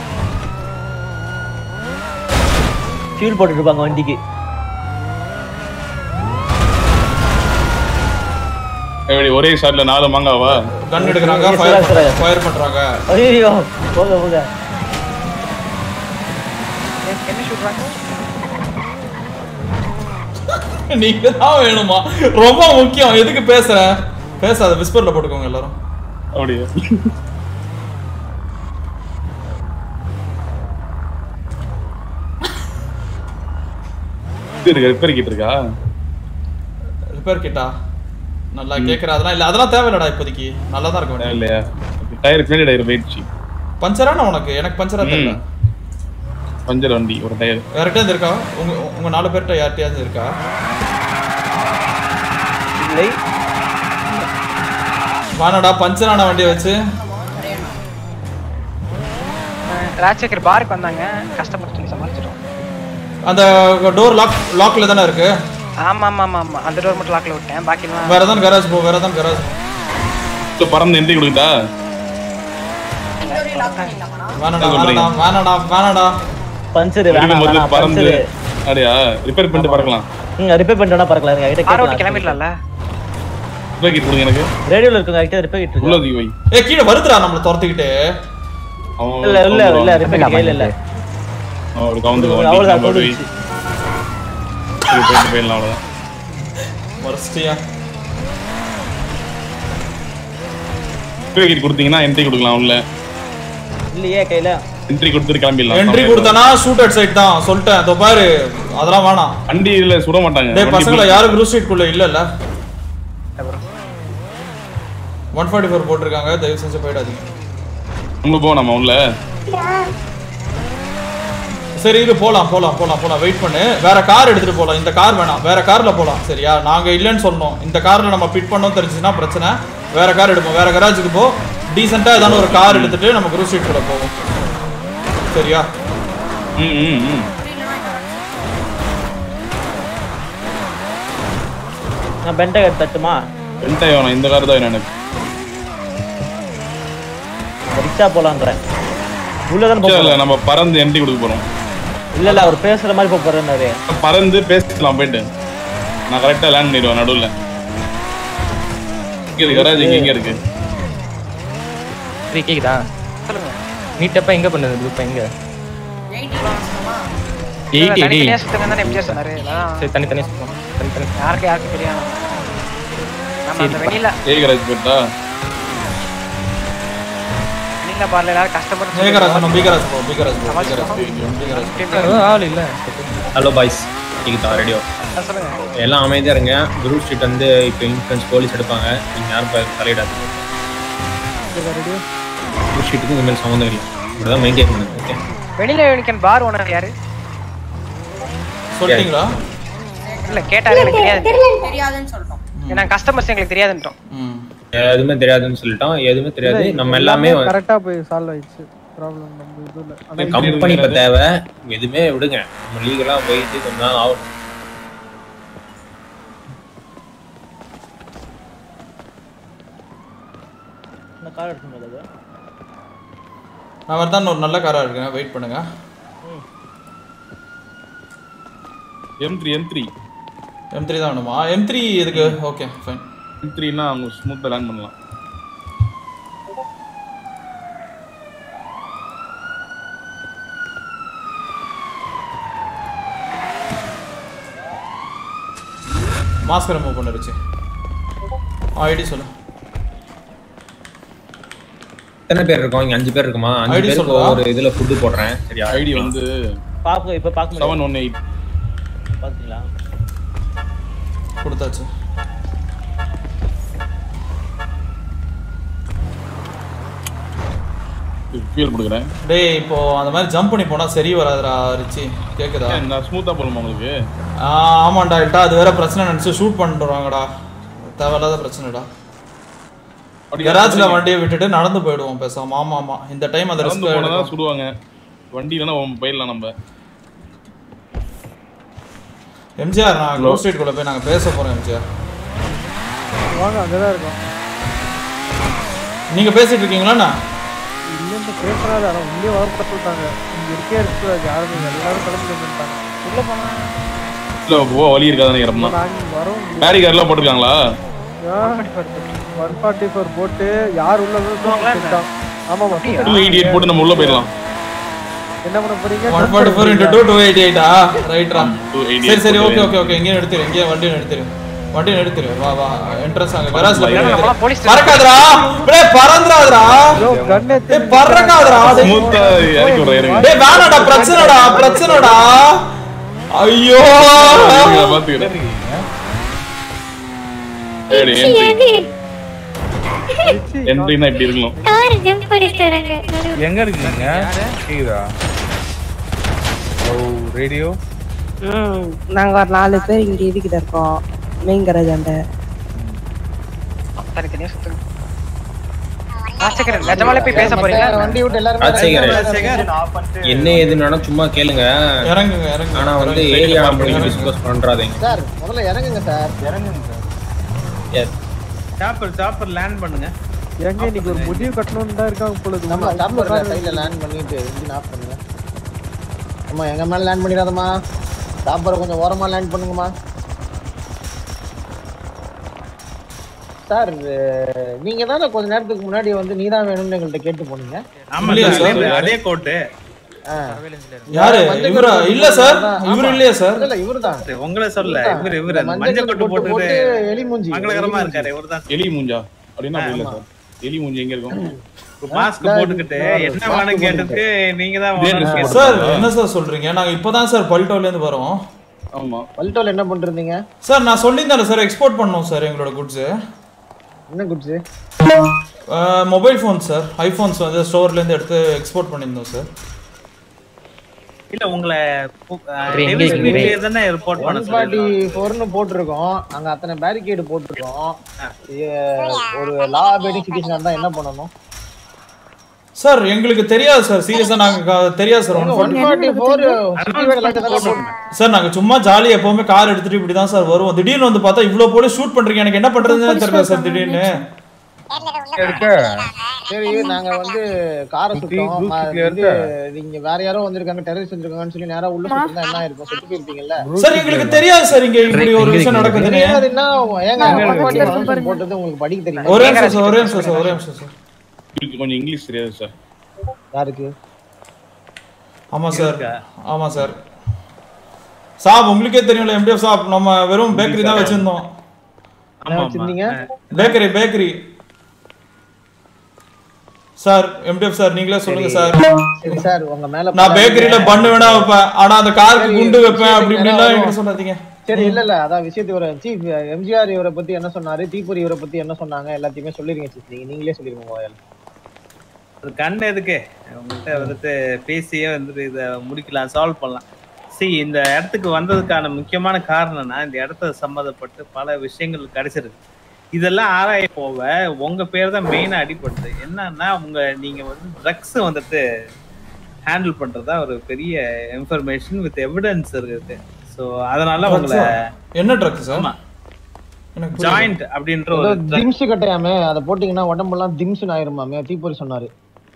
ஃபியூல் போட்டுட்டு இருப்பாங்க வண்டிக்கு எப்படி ஒரே ஷாட்ல நாலு மாங்காவா கன் எடுக்கிறாங்க Yes, fire sir, sir. Fire பண்றாங்க ஐயோ போங்க போங்க என்ன சொல்றாங்க நீங்க தான் வேணுமா ரொம்ப முக்கியம் எதுக்கு பேசுற பேசாத விஸ்பர்ல போட்டுக்கோங்க எல்லாரும் அப்படியே இது இருக்கா ரிப்பேர் கிட்ட இருக்கா ரிப்பேர் கிட்டா நல்லா கேக்குற அதெல்லாம் இல்ல அதெல்லாம் தேவையில்லடா இப்போதைக்கு நல்லா தான் இருக்கும் இல்லையா டயர் பின்னாடி டயர் போயிடுச்சு பஞ்சரான உனக்கு எனக்கு பஞ்சரா தெரியல பஞ்சர் வண்டி ஒரு டயர் யார்கிட்ட இருக்கா உங்க உங்க நாலு பேர்கிட்ட யார்கிட்டயாவது இருக்கா இல்லை வானடா பஞ்சரான வண்டியை வச்சு ராஜசேகர் பாருக்கு வந்தாங்க கஷ்டப்பட்டு சொல்லி சமாளிச்சிட்டோம் அந்த டோர் லாக் லாக்ல தானே இருக்கு ஆமா ஆமா ஆமா ஆமா அந்த டோர் மட்டும் லாக்ல விட்டேன் பாக்கி வேற ஏதாவது கராஜ் போ வேற ஏதாவது கராஜ் பறந்து எந்தி கொடுத்தா வேணாடா வேணாடா வேணாடா வேணாடா பஞ்சர் வேணாம் போது வேணாம் பறந்து பஞ்சர் அப்படியா ரிப்பேர் பண்ணிட்டு பறக்கலாம் ம் ரிப்பேர் பண்ணிட்டோம்னா பறக்கலாம் இருங்க கிட்ட கார் ஓட்டி கேட்கலாம் கிளம்பிடலாம்ல ரிப்பேர் கிட் கொடுங்க எனக்கு ரேடியோல இருக்குங்க கிட்ட ரிப்பேர் கிட்ட உள்ள இருக்கு தூக்கி வை ஏ கீழே வருதுடா நம்மள துரத்திக்கிட்டு அவன் இல்ல இல்ல இல்ல ரிப்பேர் கையில இல்ல அவரு கவுந்து அவ்வளவுதான் போய் போடுச்சு போயிட்டு போயிடலாம் அவ்வளவுதான் மறச்சிட்டியா ரிப்பேர் கிட் கொடுத்தீங்கன்னா என்ட்ரி கொடுக்கலாம் உள்ள இல்லையே கையில என்ட்ரி கொடுத்துட்டு கிளம்பிடலாம் என்ட்ரி கொடுத்தனா ஷூட் அட் சைட் தான் சொல்லிட்டேன் இதோ பாரு அதெல்லாம் வேணாம் வண்டி இல்ல சுட மாட்டாங்க டேய் வண்டி பசங்கள full- யாரும் குரூப் ஸ்ட்ரீட் குள்ள இல்லல்ல ஒன் ஃபார்ட்டி ஃபோர் போட்டிருக்காங்க தயவு செஞ்சு போயிடாதீங்க உள்ள போ நம்ம உள்ள சரி இது போலாம் போலாம் போலாம் போலாம் வெயிட் பண்ணு வேற கார் எடுத்துட்டு போலாம் இந்த கார் வேணாம் வேற கார்ல போலாம் சரியா நாங்க இல்லைன்னு சொன்னோம் இந்த கார்ல நம்ம பிட் பண்ணோம் தெரிஞ்சுன்னா பிரச்சனை வேற கார் எடுப்போம் வேற கராஜுக்கு போ டீசெண்டா ஏதாவது ஒரு கார் எடுத்துட்டு நம்ம குரூப் ஸ்ட்ரீட் கூட போவோம் சரியா ம் ம் ம் நான் பென்டை எடுத்து தட்டுமா ரெண்டாயிரம் வேணாம் இந்த கார் தான் வேணும் எனக்கு ரிக்ஷா போலான்றேன் உள்ளதான் சரி, இல்ல நம்ம பறந்து என்ட்ரி கொடுக்க போறோம் இல்ல இல்ல அவர் பேசுற மாதிரி இப்ப போறாரு பறந்து பேசலாம் போயிட்டு நான் கரெக்டா லேண்ட் பண்ணிடுவேன் நடுவுல இங்க இருக்கு கராஜ் இங்க இங்க இருக்கு சரி கேக்குதா சொல்லுங்க மீட்டப்பா எங்க பண்ணுது குரூப் எங்க இல்ல, எயிட்டி தனித்தனியா எயிட்டி சுத்துங்க தானே எம்ஜிஆர் சொன்னாரு நான் சரி தனி தனி சுத்தம் தனி தனி யாருக்கு யாருக்கு தெரியும் நம்ம அந்த வெளியில ஏய் கராஜ் போயிட்டா வெளியில பாருல எல்லாரும் கஷ்டப்பட்டு மேகராஜ் போ, பீகராஜ் போ, பீகராஜ் போ, பீகராஜ் போ, பீகராஜ் போ. ஆள் இல்ல ஹலோ பாய்ஸ் கேக்குதா ரேடியோ சொல்லுங்க எல்லாம் அமைதியா இருங்க குரூப் ஸ்ட்ரீட் வந்து இப்போ இன்ஃபுளுன்ஸ் போலீஸ் எடுப்பாங்க நீங்க யாரும் ப- தலையிடாது குரூப் ஸ்ட்ரீட்டுக்கு இனிமேல் சம்மந்தம் இல்லை இப்படிதான் மெயின்டைன் பண்ணுங்க ஓகே வெளியில நிக்கன் பார் ஓனர் யாரு சொல்லிட்டீங்களா இல்ல கேட்டாரு எனக்கு தெரியாது தெரியாதுன்னு சொல்லிட்டோம் ஏன்னா கஸ்டமர்ஸ் எங்களுக்கு தெரியாதுன்ட்டோம் எதுவுமே தெரியாதுன்னு சொல்லிட்டோம் எதுவுமே தெரியாது நம்ம எல்லாமே கரெக்டா போய் சால்வ் ஆயிடுச்சு ப்ராப்ளம் நம்ம இதுல ஆனா கம்பெனி இப்ப தேவை எதுவுமே விடுங்க நம்ம லீகலா போயிட்டு கொஞ்ச நாள் ஆகும் நான் கார் எடுத்து முடியாது நான் வரதான் ஒரு நல்ல காரா இருக்கேன் வெயிட் பண்ணுங்க M three M three M three தான் வேணுமா எம் த்ரீ இதுக்கு ஓகே ஃபைன் எம் த்ரீனா அவங்க ஸ்மூத்தாக லேண்ட் பண்ணலாம் மாஸ்க் ரிமூவ் பண்ணிருச்சு ஐடி சொல்லு எத்தனை பேர் இருக்கோம் இங்க அஞ்சு பேர் இருக்குமா அஞ்சு ID பேருக்கு சொல்றா? ஒவ்வொரு இதுல ஃபுட்டு போடுறேன் சரியா ஐடி வந்து பாக்க இப்ப பாக்க செவன் ஒன் எயிட் பாத்தீங்களா கொடுத்தாச்சு ஃபியூல் கொடுக்குறேன் டேய் இப்போ அந்த மாதிரி ஜம்ப் பண்ணி போனா சரி வராதுடா ரிச்சி கேக்குதா ஏன் நான் ஸ்மூத்தாக போகணுமா உங்களுக்கு ஆ, ஆமாண்டா இல்லட்டா அது வேற பிரச்சனை நினைச்சு ஷூட் பண்ணிடுவாங்கடா தேவையில்லாத பிரச்சனைடா கராஜ்ல வண்டியை விட்டுட்டு நடந்து போயிடுவோம் பேசாம ஆமா ஆமா இந்த டைம் அந்த நடந்து ரிஸ்க் போனால் தான் சுடுவாங்க வண்டி இல்லைன்னா போயிடலாம் நம்ம எம்ஜிஆர் நான் க்ளோஸ் ஸ்ட்ரீட் குள்ள போய் நாங்க பேச போறோம் எம்ஜிஆர் வாங்க அங்கதான் இருக்கோம் நீங்க பேசிட்டு இருக்கீங்களா இல்லன்னு பேசுறாரு ஆனா உள்ளே வர சொல்லிட்டாங்க இங்க இருக்கே இருக்கக்கூடாது யாருமே இல்லை. எல்லாரும் கிளம்பி வந்துட்டாங்க உள்ள போனா இல்லை போக வழி இருக்காது நினைக்கிறோம்னா நாங்க வரோம் பேரிகார்லாம் போட்டிருக்காங்களா ஒன் ஃபார்ட்டி ஃபோர் போட்டு யார் உள்ள வருதோ ஆமா டூ எயிட்டி எயிட் போட்டு நம்ம உள்ள போயிடலாம் என்ன பண்ண போறீங்க one forty four into two two eighty எயிட்டா ரைட்ரா டூ எயிட்டி சரி சரி ஓகே ஓகே ஓகே இங்கே நிறுத்திரு இங்கே வண்டி நிறுத்திரு வண்டி நிறுத்திரு வா வா என்ட்ரன்ஸ் அங்க கராஜ்ல போய் நிறுத்திரு. பறக்காதடா டேய் பறந்துறாதடா டேய் பறக்காதடா டேய். ஸ்மூத்தா இறக்கி விடுறேன் இறக்கி டேய் வேணாடா பிரச்சனைடா பிரச்சனைடா ஐயோ நான் பாத்துக்கிறேன் சரி என்ட்ரி என்ட்ரினா இப்படி இருக்கணும் கார் ஜம்ப் பண்ணிட்டு வராங்க எங்க இருக்கீங்க கேக்குதா ஓ ரேடியோ ம் நாங்க ஒரு நாலு பேர் இங்க இதுக்கிட்ட இருக்கோம் மெயின் கராஜ் ஆண்ட தனித்தனியா சுத்துங்க ராஜசேகரன் நிஜமாலே போய் பேச போறீங்க வண்டி விட்டு ராஜசேகர் என்ன ஏதுன்னா சும்மா கேளுங்க இறங்குங்க இறங்குங்க ஆனா வந்து ஏரியா அப்படின்னு டிஸ்கஸ் பண்றாதீங்க சார் முதல்ல இறங்குங்க சார் இறங்குங்க sir Yes. Chopper chopper land பண்ணுங்க எங்க இன்னைக்கு ஒரு முடிவு கட்டணும்னு தான் இருக்காங்க போல இருக்கு. நம்ம உள்ள சாப்பிட்ற உட்காரு. சைடில் லேண்ட் பண்ணிட்டு இன்ஜின் ஆஃப் பண்ணுங்க அம்மா எங்க மேல லேண்ட் பண்ணிடாதம்மா சாப்பிட்ற கொஞ்சம் ஓரமா லேண்ட் பண்ணுங்கம்மா சார் நீங்க தானே கொஞ்ச நேரத்துக்கு முன்னாடி வந்து நீதான் வேணும்னு எங்கள்கிட்ட கேட்டு போனீங்க ஆமா இல்லையா சார் சார்? அதே கோட்டு யாரு இவரா இல்ல சார் இவரு இல்லையா சார் இல்ல இவருதான் உங்களை சொல்ல இவரு இவரு அந்த மஞ்சள் மஞ்சள் கோட்டு போட்டு போட்டு எலி மூஞ்சி மங்களகரமா எலி இருக்காரு இவர்தான் எலி மூஞ்சா அப்படின்னா அப்படி இல்லை சார் எலி மூஞ்சி எங்க இருக்கும் மாஸ்க் போட்டுக்கிட்டு என்ன வேணும் கேட்டதுக்கு நீங்க தான் இதே வேணும்னு dress கேட்டீங்க. சார் என்ன சார் சொல்றீங்க நாங்க இப்பதான் சார் பல்டோல இருந்து வரோம் ஆமா பல்டோல் என்ன பண்ணிருந்தீங்க சார் நான் சொல்லியிருந்தேன் சார் எக்ஸ்போர்ட் பண்ணோம் சார் எங்களோட குட்ஸ் என்ன goods mobile phone sir iPhones வந்து ஸ்டோர்ல இருந்து எடுத்து எக்ஸ்போர்ட் பண்ணியிருந்தோம் சார் இல்ல உங்களை அப்புறம் எங்க ஹெவி இருக்கீங்க? ஸ்பீட்லயே தானே ரிப்போர்ட் பண்ண ஒன் ஃபார்ட்டி சொல்லிருக்கோம் ஃபோர்னு போட்டிருக்கோம் அங்க அத்தனை பேரிகேடு போட்டிருக்கோம் இது ஒரு லா அபைடிங் சிட்டிசன் இருந்தா என்ன பண்ணணும் சார் எங்களுக்கு தெரியாது சார் சீரியஸா நாங்க க- தெரியாது sir one one forty four sir நாங்க சும்மா ஜாலியா எப்பவுமே கார் எடுத்துட்டு இப்படி தான் சார் வருவோம் திடீர்னு வந்து பார்த்தா இவ்வளவு போலீஸ் ஷூட் பண்றீங்க எனக்கு என்ன பண்றதுன்னு தெரியல சார் திடீர்னு இருக்க சரி நாங்க வந்து காரை சுட்டோம் group ம- clear இது தான். நீங்க வேற யாரோ வந்திருக்காங்க டெரரிஸ்ட் வந்திருக்காங்கன்னு சொல்லி நேரா உள்ள சுத்திருந்தா என்ன இருக்கும் செத்து போயிருப்பீங்கல்ல சார் எங்களுக்கு தெரியாது சார் இங்க இப்படி ஒரு விஷயம் நடக்குதுன்னு தெரியாதுன்னா ஏங்க எங்க பக்கத்துல இருக்கு? answer போட்டது உங்களுக்கு படிக்க தெரியும் ஒரே நிமிஷம் சார் ஒரே நிமிஷம் சார் ஒரே நிமிஷம் சார் உங்களுக்கு கொஞ்சம் இங்கிலீஷ் தெரியாது சார் யாருக்கு ஆமா சார் ஆமா சார் சாப் உங்களுக்கே தெரியும்ல எம்டிஎஃப் சாப் நம்ம வெறும் பேக்கரி தான் வச்சிருந்தோம் என்ன வச்சிருந்தீங்க bakery bakery sir MDF sir நீங்களே சொல்லுங்க சார் சரி சார் உங்க மேல நான் பேக்கரியில பண்ணு வேணா வைப்பேன் ஆனா அந்த காருக்கு குண்டு வைப்பேன் அப்படி இப்படிலாம் என்கிட்ட சொல்லாதீங்க சரி இல்ல இல்ல அதான் விஷயத்துக்கு ஒரு சீஃப் எம்ஜிஆர் இவரை பத்தி என்ன சொன்னாரு தீபுரி இவரை பத்தி என்ன சொன்னாங்க எல்லாத்தையுமே சொல்லிருங்க சீஃப் நீங்க நீங்களே சொல்லிருங்க உங்க வாயால. ஒரு கண் எதுக்கு உங்கள்கிட்ட வந்துட்டு பேசியே வந்துட்டு இதை முடிக்கலாம் சால்வ் பண்ணலாம் சி இந்த இடத்துக்கு வந்ததுக்கான முக்கியமான காரணம்னா இந்த இடத்த சம்மந்தப்பட்டு பல விஷயங்கள் கிடைச்சிருக்கு இதெல்லாம் ஆராய போக உங்க பேர் தான் மெயினா அடிபடுது என்னன்னா உங்க நீங்க வந்து ட்ரக்ஸ் வந்துட்டு ஹேண்டில் பண்றதா ஒரு பெரிய இன்ஃபர்மேஷன் வித் எவிடன்ஸ் இருக்குது ஸோ அதனால உங்களை என்ன ட்ரக் சார் ஆமா ஜாயிண்ட் அப்படின்ற ஏதோ ஒரு drug. திம்ஸ் கட்டையாமே அதை போட்டீங்கன்னா உடம்பெல்லாம் திம்ஸ்னு ஆயிருமாமே தீபுரி சொன்னாரு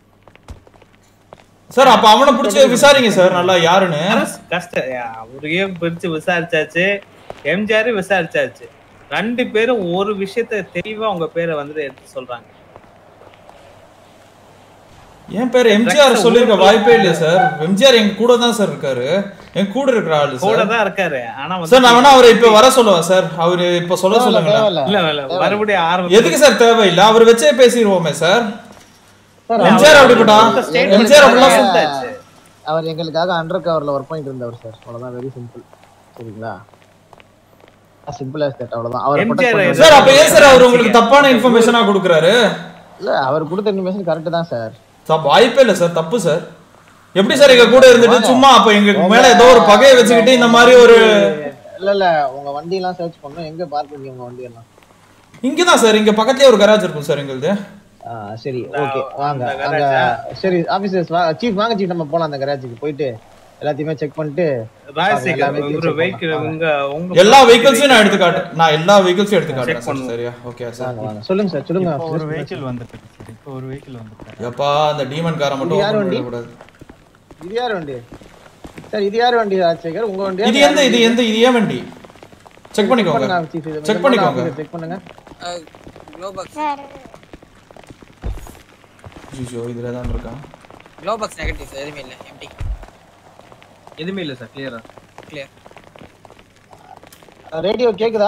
சார் அப்ப அவனை பிடிச்சி விசாரிங்க சார் நல்லா யாருன்னு கஷ்டம் அவரையே பிரிச்சு விசாரிச்சாச்சு எம்ஜிஆர் விசாரிச்சாச்சு ரெண்டு பேரும் ஒரு விஷயத்த தெளிவா உங்க பேரை வந்துட்டு எடுத்து சொல்றாங்க என் பேர் எம்ஜிஆர் சொல்லிருக்க வாய்ப்பே இல்லையா சார் எம்ஜிஆர் எங்க கூட தான் சார் இருக்காரு என் கூட இருக்கிற ஆளு கூட சார் தான் இருக்காரு ஆனா வந்து சார் நான் வேணா அவரை இப்ப வர சொல்லுவேன் சார் அவரு இப்ப சொல்ல தேவையில்ல, சொல்லுங்க தேவையில்ல. இல்ல இல்ல மறுபடியும் ஆரம்பம் எதுக்கு சார் தேவையில்லை அவர் வச்சே பேசிடுவோமே சார் சார், எம்ஜிஆர் அவர் அப்படிப்பட்டா statement எம்ஜிஆர் அப்படிலாம் கொடுத்தாச்சு. அவர் எங்களுக்காக அண்டர் கவர்ல ஒர்க் பண்ணிட்டு இருந்தவர் சார் அவ்வளவுதான் வெரி சிம்பிள் சரிங்களா சிம்பிள் ஆஸ் தட் அவ்வளவுதான் அவரை protect பண்ண சார் அப்ப ஏன் சார் அவர் உங்களுக்கு தப்பான இன்ஃபர்மேஷனா கொடுக்குறாரு இல்ல அவர் கொடுத்த இன்ஃபர்மேஷன் கரெக்ட் தான் சார் சார் வாய்ப்பே இல்ல சார் தப்பு சார் எப்படி சார் எங்க கூட இருந்துட்டு சும்மா அப்ப எங்க மேல ஏதோ ஒரு பகையை வச்சுக்கிட்டு இந்த மாதிரி ஒரு இல்ல இல்ல உங்க வண்டி எல்லாம் சர்ச் பண்ணோம் எங்க பார்க் பண்ணீங்க உங்க வண்டி எல்லாம் இங்கதான் சார் இங்க பக்கத்துலயே ஒரு கராஜ் இருக்கும் சார் எங்களுது ஆ, சரி ஓகே வாங்க அந்த அங்க garage-ஆ? சரி ஆபீசர்ஸ் சீஃப் வாங்க சீஃப் நம்ம போலாம் அந்த கராஜுக்கு போயிட்டு எல்லாத்தையுமே செக் பண்ணிட்டு ராஜசேகர் எல்லாமே ஒரு check வெஹிக்கிள் பண்ணலாம். உங்க உங்க எல்லா வெஹிக்கிள்ஸையும் நான் எடுத்து காட்டுறேன் நான் எல்லா வெஹிக்கிள்ஸையும் எடுத்து காட்டுறேன் Check சார் பண்ணுங்க. சரியா ஓகே சார் வாங்க வாங்க சொல்லுங்க சார் சொல்லுங்க இப்போ ஒரு officers. வெஹிக்கிள் வந்துட்டு இருக்கு இப்போ ஒரு வெஹிக்கிள் வந்துட்டு எப்பா அந்த டீமன் காரை மட்டும் இது யார் open வண்டி? பண்ணக்கூடாது. இது யார் வண்டி சார் இது யார் வண்டி ராஜசேகர் உங்க வண்டி இது எந்த இது எந்த இது ஏன் வண்டி செக் பண்ணிக்கோங்க செக் பண்ணிக்கோங்க செக் பண்ணுங்க க்ளோபாக்ஸ் ஐயோ இதுல தான் இருக்கான் க்ளோபாக்ஸ் நெகட்டிவ் சார் எதுவுமே இல்லை எம்டி எதுவுமே இல்ல சார் கிளியரா கிளியர் ரேடியோ கேக்குதா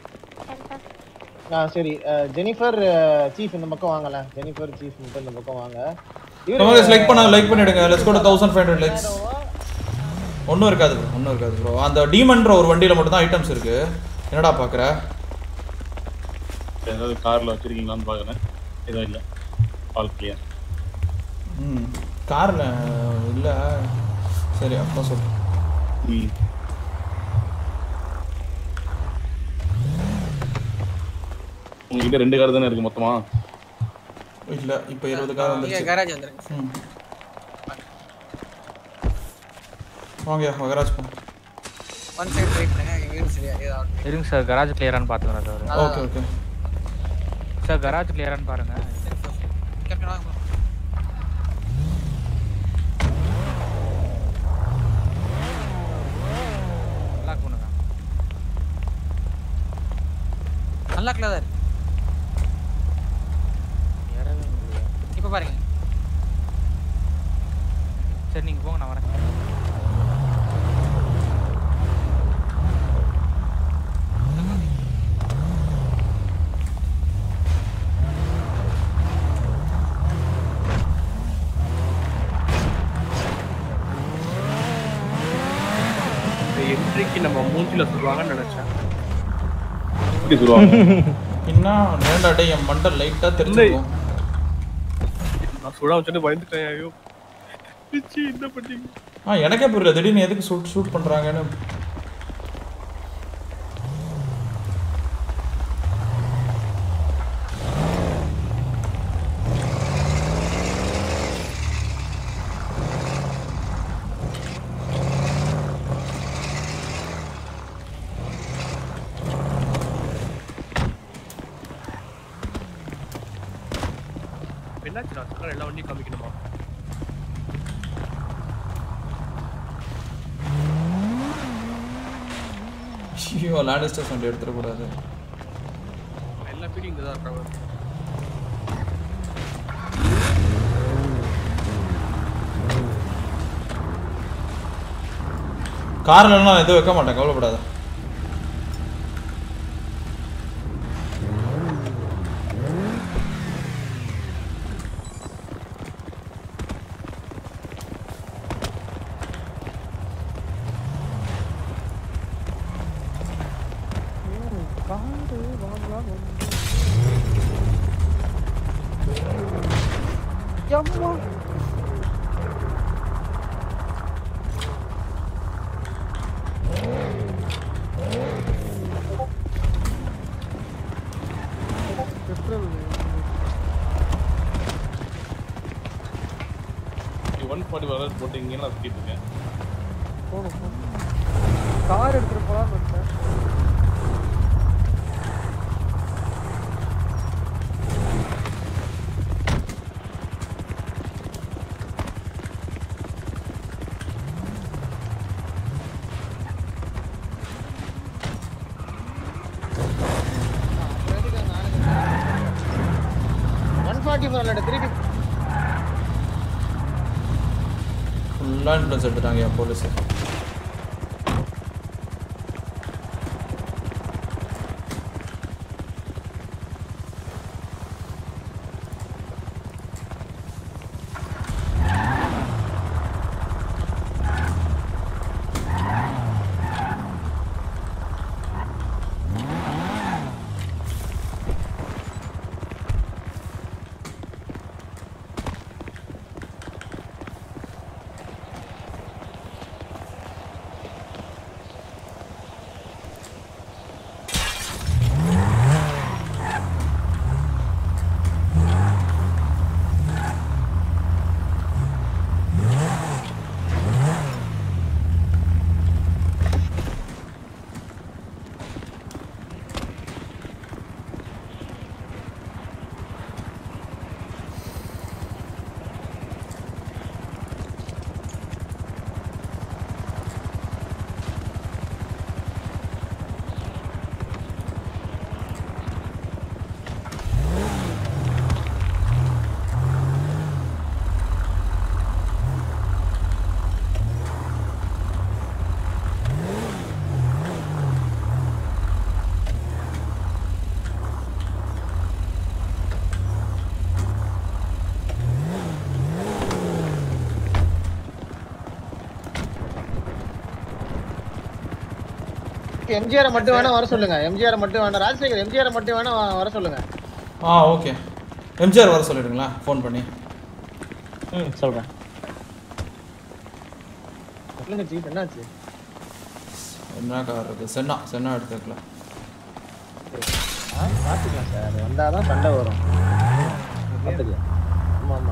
ஆ சரி அஹ், ஜெனிஃபர் சீஃப் இந்த பக்கம் வாங்கல ஜெனிஃபர் சீஃப் மட்டும் இந்த பக்கம் வாங்க நம்ம லைக் பண்ண லைக் பண்ணிடுங்க லெட்ஸ் கோ டு 1500 லைக்ஸ் ஒண்ணும் இருக்காது bro ஒண்ணும் இருக்காது ப்ரோ அந்த டீமன்ற ஒரு வண்டியில மட்டும் தான் ஐட்டம்ஸ் இருக்கு என்னடா பாக்குற ஏதாவது கார்ல வச்சிருக்கீங்களான்னு பாக்குறேன் எதுவும் இல்ல ஆல் கிளியர் ம் கார்ல இல்ல சரி அப்பா சொல்லு ம் உங்ககிட்ட ரெண்டு கார் தானே இருக்கு மொத்தமா இல்ல இப்போ 20 கார் இங்க வந்துருச்சு கராஜ் வந்துருங்க ம். வாங்க மகராஜ் போ ஒன் செகண்ட் வெயிட் பண்ணுங்க எங்க வீடு சரியா ஏதாவது இருங்க சார் கராஜ் கிளியரான்னு பார்த்துக்கிறேன் sir okay okay sir garage கிளியரான்னு பாருங்க கேப்டன் வாங்க லாக் பண்ணுங்க நல்லா கிளியர் இப்போ பாருங்க சரி நீங்க போங்க நான் வரேன் இந்த என்ட்ரிக்கு நம்ம மூஞ்சில சொல்லுவாங்கன்னு நினைச்சேன் எப்படி சொல்லுவாங்க இன்னும் நேண்டா டே என் மண்டை லைட்டா தெரிஞ்சுக்கும் நான் சுடா வச்சுட்டு பயந்துட்டேன் ஐயோ பிச்சி என்ன பண்ணீங்க ஆ எனக்கே புரியல திடீர்னு எதுக்கு ஷூட் ஷூட் பண்றாங்கன்னு என்ன என்னாச்சுடா தக்காளி எல்லா வண்டியும் காமிக்கணுமா ஐயோ லேண்டஸ்டர்ஸ் வண்டி எடுத்துடக்கூடாது எல்லா பீடியும் இங்கே தான் இருக்காங்க கார்லாம் நான் எதுவும் வைக்க மாட்டேன் கவலைப்படாத காரு வாங்கலாம் எம்மா பெட்ரோல் ஒன் ஃபார்ட்டி வர போட்டு இங்கே நான் சுற்றிட்டு இருக்கேன் போகணும் போகணும் கார் எடுத்துட்டு போலான்னு வந்தேன் ஒன் ஃபார்ட்டி ஃபோர் திருப்பி ஃபுல்லாக இன்ஃப்ளூன்ஸ் எடுத்துட்டாங்க என் போலீஸ் எம்ஜிஆர் மட்டும் வேணா வர சொல்லுங்க எம்ஜிஆர் மட்டும் வேணா ராஜசேகர் எம்ஜிஆர் மட்டும் வேணா வ- வர சொல்லுங்க ஆ ஓகே எம்ஜிஆர் வர சொல்லிடுங்களா ஃபோன் பண்ணி ம் சொல்றேன் சொல்லுங்க சீஃப் என்னாச்சு என்ன கார் இருக்குது சென்னா சென்னா எடுத்துக்கலாம் ஆ பார்த்துக்கலாம் சார் வந்தாதான் சண்டை வரும் பார்த்துக்கலாம் ஆமா ஆமா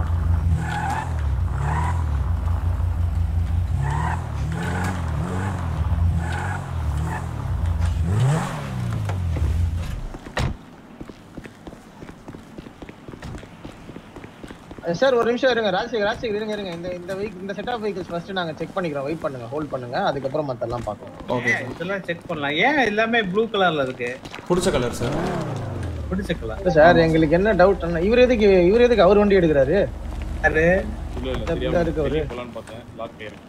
சார் ஒரு நிமிஷம் இருங்க ராஜசேகர் ராஜசேகர் இருங்க இருங்க இந்த இந்த வெஹிக் இந்த செட் ஆஃப் வெஹிக்கிள்ஸ் ஃபர்ஸ்ட் நாங்க செக் பண்ணிக்கிறோம் வெயிட் பண்ணுங்க ஹோல்ட் பண்ணுங்க அதுக்கப்புறம் மத்தெல்லாம் பார்க்கலாம் ஓகே ஏன் இதெல்லாம் செக் பண்ணலாம் ஏன் எல்லாமே ப்ளூ கலர்ல இருக்கு பிடிச்ச கலர் சார் பிடிச்ச கலர் இல்ல சார் எங்களுக்கு என்ன டவுட் இவர் எதுக்கு இவர் எதுக்கு அவர் வண்டி எடுக்கிறாரு அது இல்ல இல்ல இந்த தெரியாம இருக்கு அவரு. வெளிய போலான்னு பார்த்தேன் லாக் ஆயிருக்கு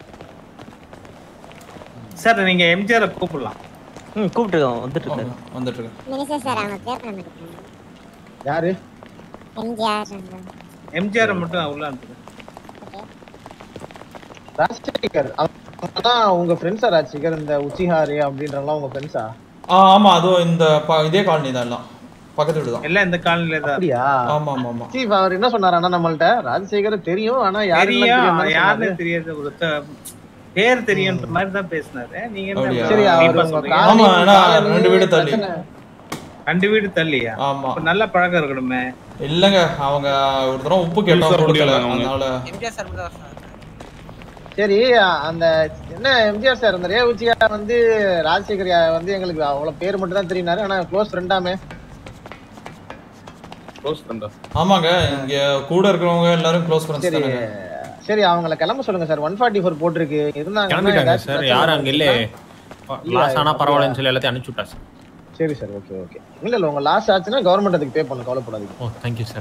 சார் நீங்க எம்ஜிஆர் கூப்பிடலாம் ம் கூப்பிட்டுருக்கோம் வந்துட்டு இருக்காரு வந்துட்டு இருக்கேன் மினிஸ்டர் சார் அவங்க பேர் பண்ண மாட்டேங்கிறாங்க யாரு எம்ஜிஆர் எம்ஜிஆர் மட்டும் உள்ள அனுப்புங்க ராஜசேகர் அதான் உங்க ஃப்ரெண்ட்ஸா ராஜசேகர் இந்த உச்சிஹாரி அப்படின்றலாம் உங்க ஃப்ரெண்ட்ஸா ஆ ஆமா அதுவும் இந்த ப- இதே காலனி தான் எல்லாம் பக்கத்து வீடு தான் எல்லாம் இந்த காலனில தான் அப்படியா ஆமா ஆமா ஆமா சீஃப் அவர் என்ன சொன்னாரு அண்ணா நம்மள்ட்ட ராஜசேகர் தெரியும் ஆனா தெரியும் யாரு யாருன்னு தெரியாது ஒரு த- பேர் தெரியுன்ற மாதிரி தான் பேசினாரு நீங்க என்ன அப்படியா? சரி, அவர் deep ஆ உங்க சொல்றீங்க? காலனி- ஆமா ஏன்னா காலனி ரெண்டு வீடு தள்ளி பிரச்சனை. ரெண்டு வீடு தள்ளியா ஆமா அப்ப நல்ல பழக்கம் இருக்கணுமே இல்லங்க அவங்க ஒரு தடவை உப்பு கேட்டோம் புதுசா கொடுக்கல வண்டி வந்தாங்க அதனால எம்ஜிஆர் சார் மட்டும் தான் சொன்னாங்க. சரி அந்த என்ன எம்ஜிஆர் சார் இந்த ரே உச்சியா வந்து ராஜசேகர் யா- வந்து எங்களுக்கு அவ்வளவு பேர் மட்டும் தான் தெரியுனாரு ஆனா க்ளோஸ் ஃப்ரெண்டாமே க்ளோஸ் ஃப்ரெண்டா ஆமாங்க இங்க கூட இருக்கிறவங்க எல்லாரும் க்ளோஸ் ஃப்ரெண்ட்ஸ் சரி தானே சரி அவங்கள கிளம்ப சொல்லுங்க சார் ஒன் ஃபார்ட்டி ஃபோர் போட்டிருக்கு இருந்தாங்கன்னா கிளம்பிட்டாங்க ஏதாச்சும் சார் பிரச்சனை யாரும் அங்க இல்ல இல்ல, லாஸ் ஆனா அப்படியா? பரவாயில்லன்னு சொல்லி எல்லாத்தையும் அனுப்பிச்சு விட்டா சார் சரி சார் ஓகே ஓகே இல்ல இல்ல உங்க லாஸ் ஆச்சுன்னா கவர்மெண்ட் அதுக்கு பே பண்ணும் கவலைப்படாதீங்க ஓ தேங்க்யூ சார்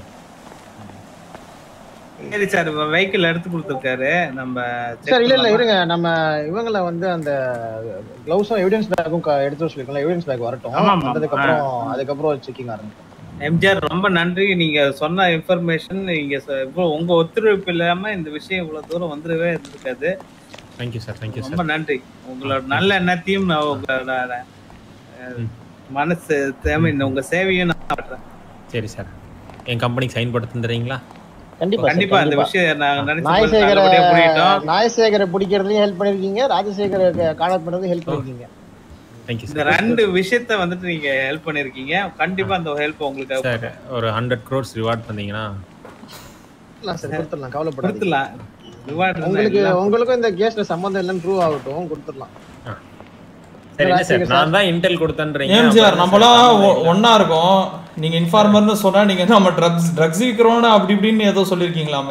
சரி சார் வெஹிக்கிள் எடுத்து கொடுத்துருக்காரு நம்ம check சார் இல்ல இல்ல பண்ணலாமா? இருங்க நம்ம இவங்கள வந்து அந்த கிளவுஸும் எவிடன்ஸ் பேக்கும் எடுத்து வர சொல்லிருக்கோம் எவிடன்ஸ் பேக் வரட்டும் ஆமா, ஆமா. வந்ததுக்கு அப்புறம் ஆ. அதுக்கப்புறம் செக்கிங் ஆரம்பிக்கும் எம்ஜிஆர் ரொம்ப நன்றி நீங்க சொன்ன இன்ஃபர்மேஷன் நீங்க சொ- இவ்வளவு உங்க ஒத்துழைப்பு இல்லாம இந்த விஷயம் இவ்வளவு தூரம் வந்துடவே இருந்திருக்காது தேங்க்யூ சார் தேங்க்யூ ரொம்ப சார் நன்றி உங்களோட நல்ல எண்ணத்தையும் நான் உங்களோட அஹ், மனசு தேவை இந்த உங்க சேவையும் நான் பண்றேன் சரி சார் என் கம்பெனிக்கு சைன் போட்டு தந்துடுறீங்களா கண்டிப்பா சார், கண்டிப்பா இந்த கண்டிப்பா. விஷயம் நாங்க நினைச்சு நாயசேகர நல்லபடியா புரியிட்டோம் நாயசேகரை பிடிக்கிறதுலயும் ஹெல்ப் பண்ணிருக்கீங்க ராஜசேகர கான்டாக்ட் பண்றதுக்கு ஹெல்ப் பண்ணிருக்கீங்க தேங்க்யூ இந்த ரெண்டு விஷயத்த வந்துட்டு நீங்க ஹெல்ப் பண்ணிருக்கீங்க கண்டிப்பா அந்த ஹெல்ப் உங்களுக்கு சார் ஒரு ஹண்ட்ரட் க்ரோர்ஸ் ரிவார்ட் பண்ணீங்கன்னா கொடுத்துடலாம் சார் கொடுத்துடலாம் கவலைப்படாதீங்க கொடுத்துலாம் ரிவார்ட் உங்களுக்கு உங்களுக்கும் இந்த கேஸ்ல சம்மந்தம் இல்லைன்னு ப்ரூவ் ஆகட்டும் கொடுத்துடலாம் சரி என்ன சார் நான் தான் இன்டெல் கொடுத்தேன்றீங்க ஏம்ஜிஆர் அப்புறம் நம்மளாம் என்ன ஒ- சார் ஒண்ணா இருக்கோம் நீங்க இன்ஃபார்மர்னு சொன்னா நீங்க நம்ம ட்ரக்ஸ் ட்ரக்ஸ் விக்கிறோம்னு அப்படி இப்படின்னு ஏதோ சொல்லிருக்கீங்களாமே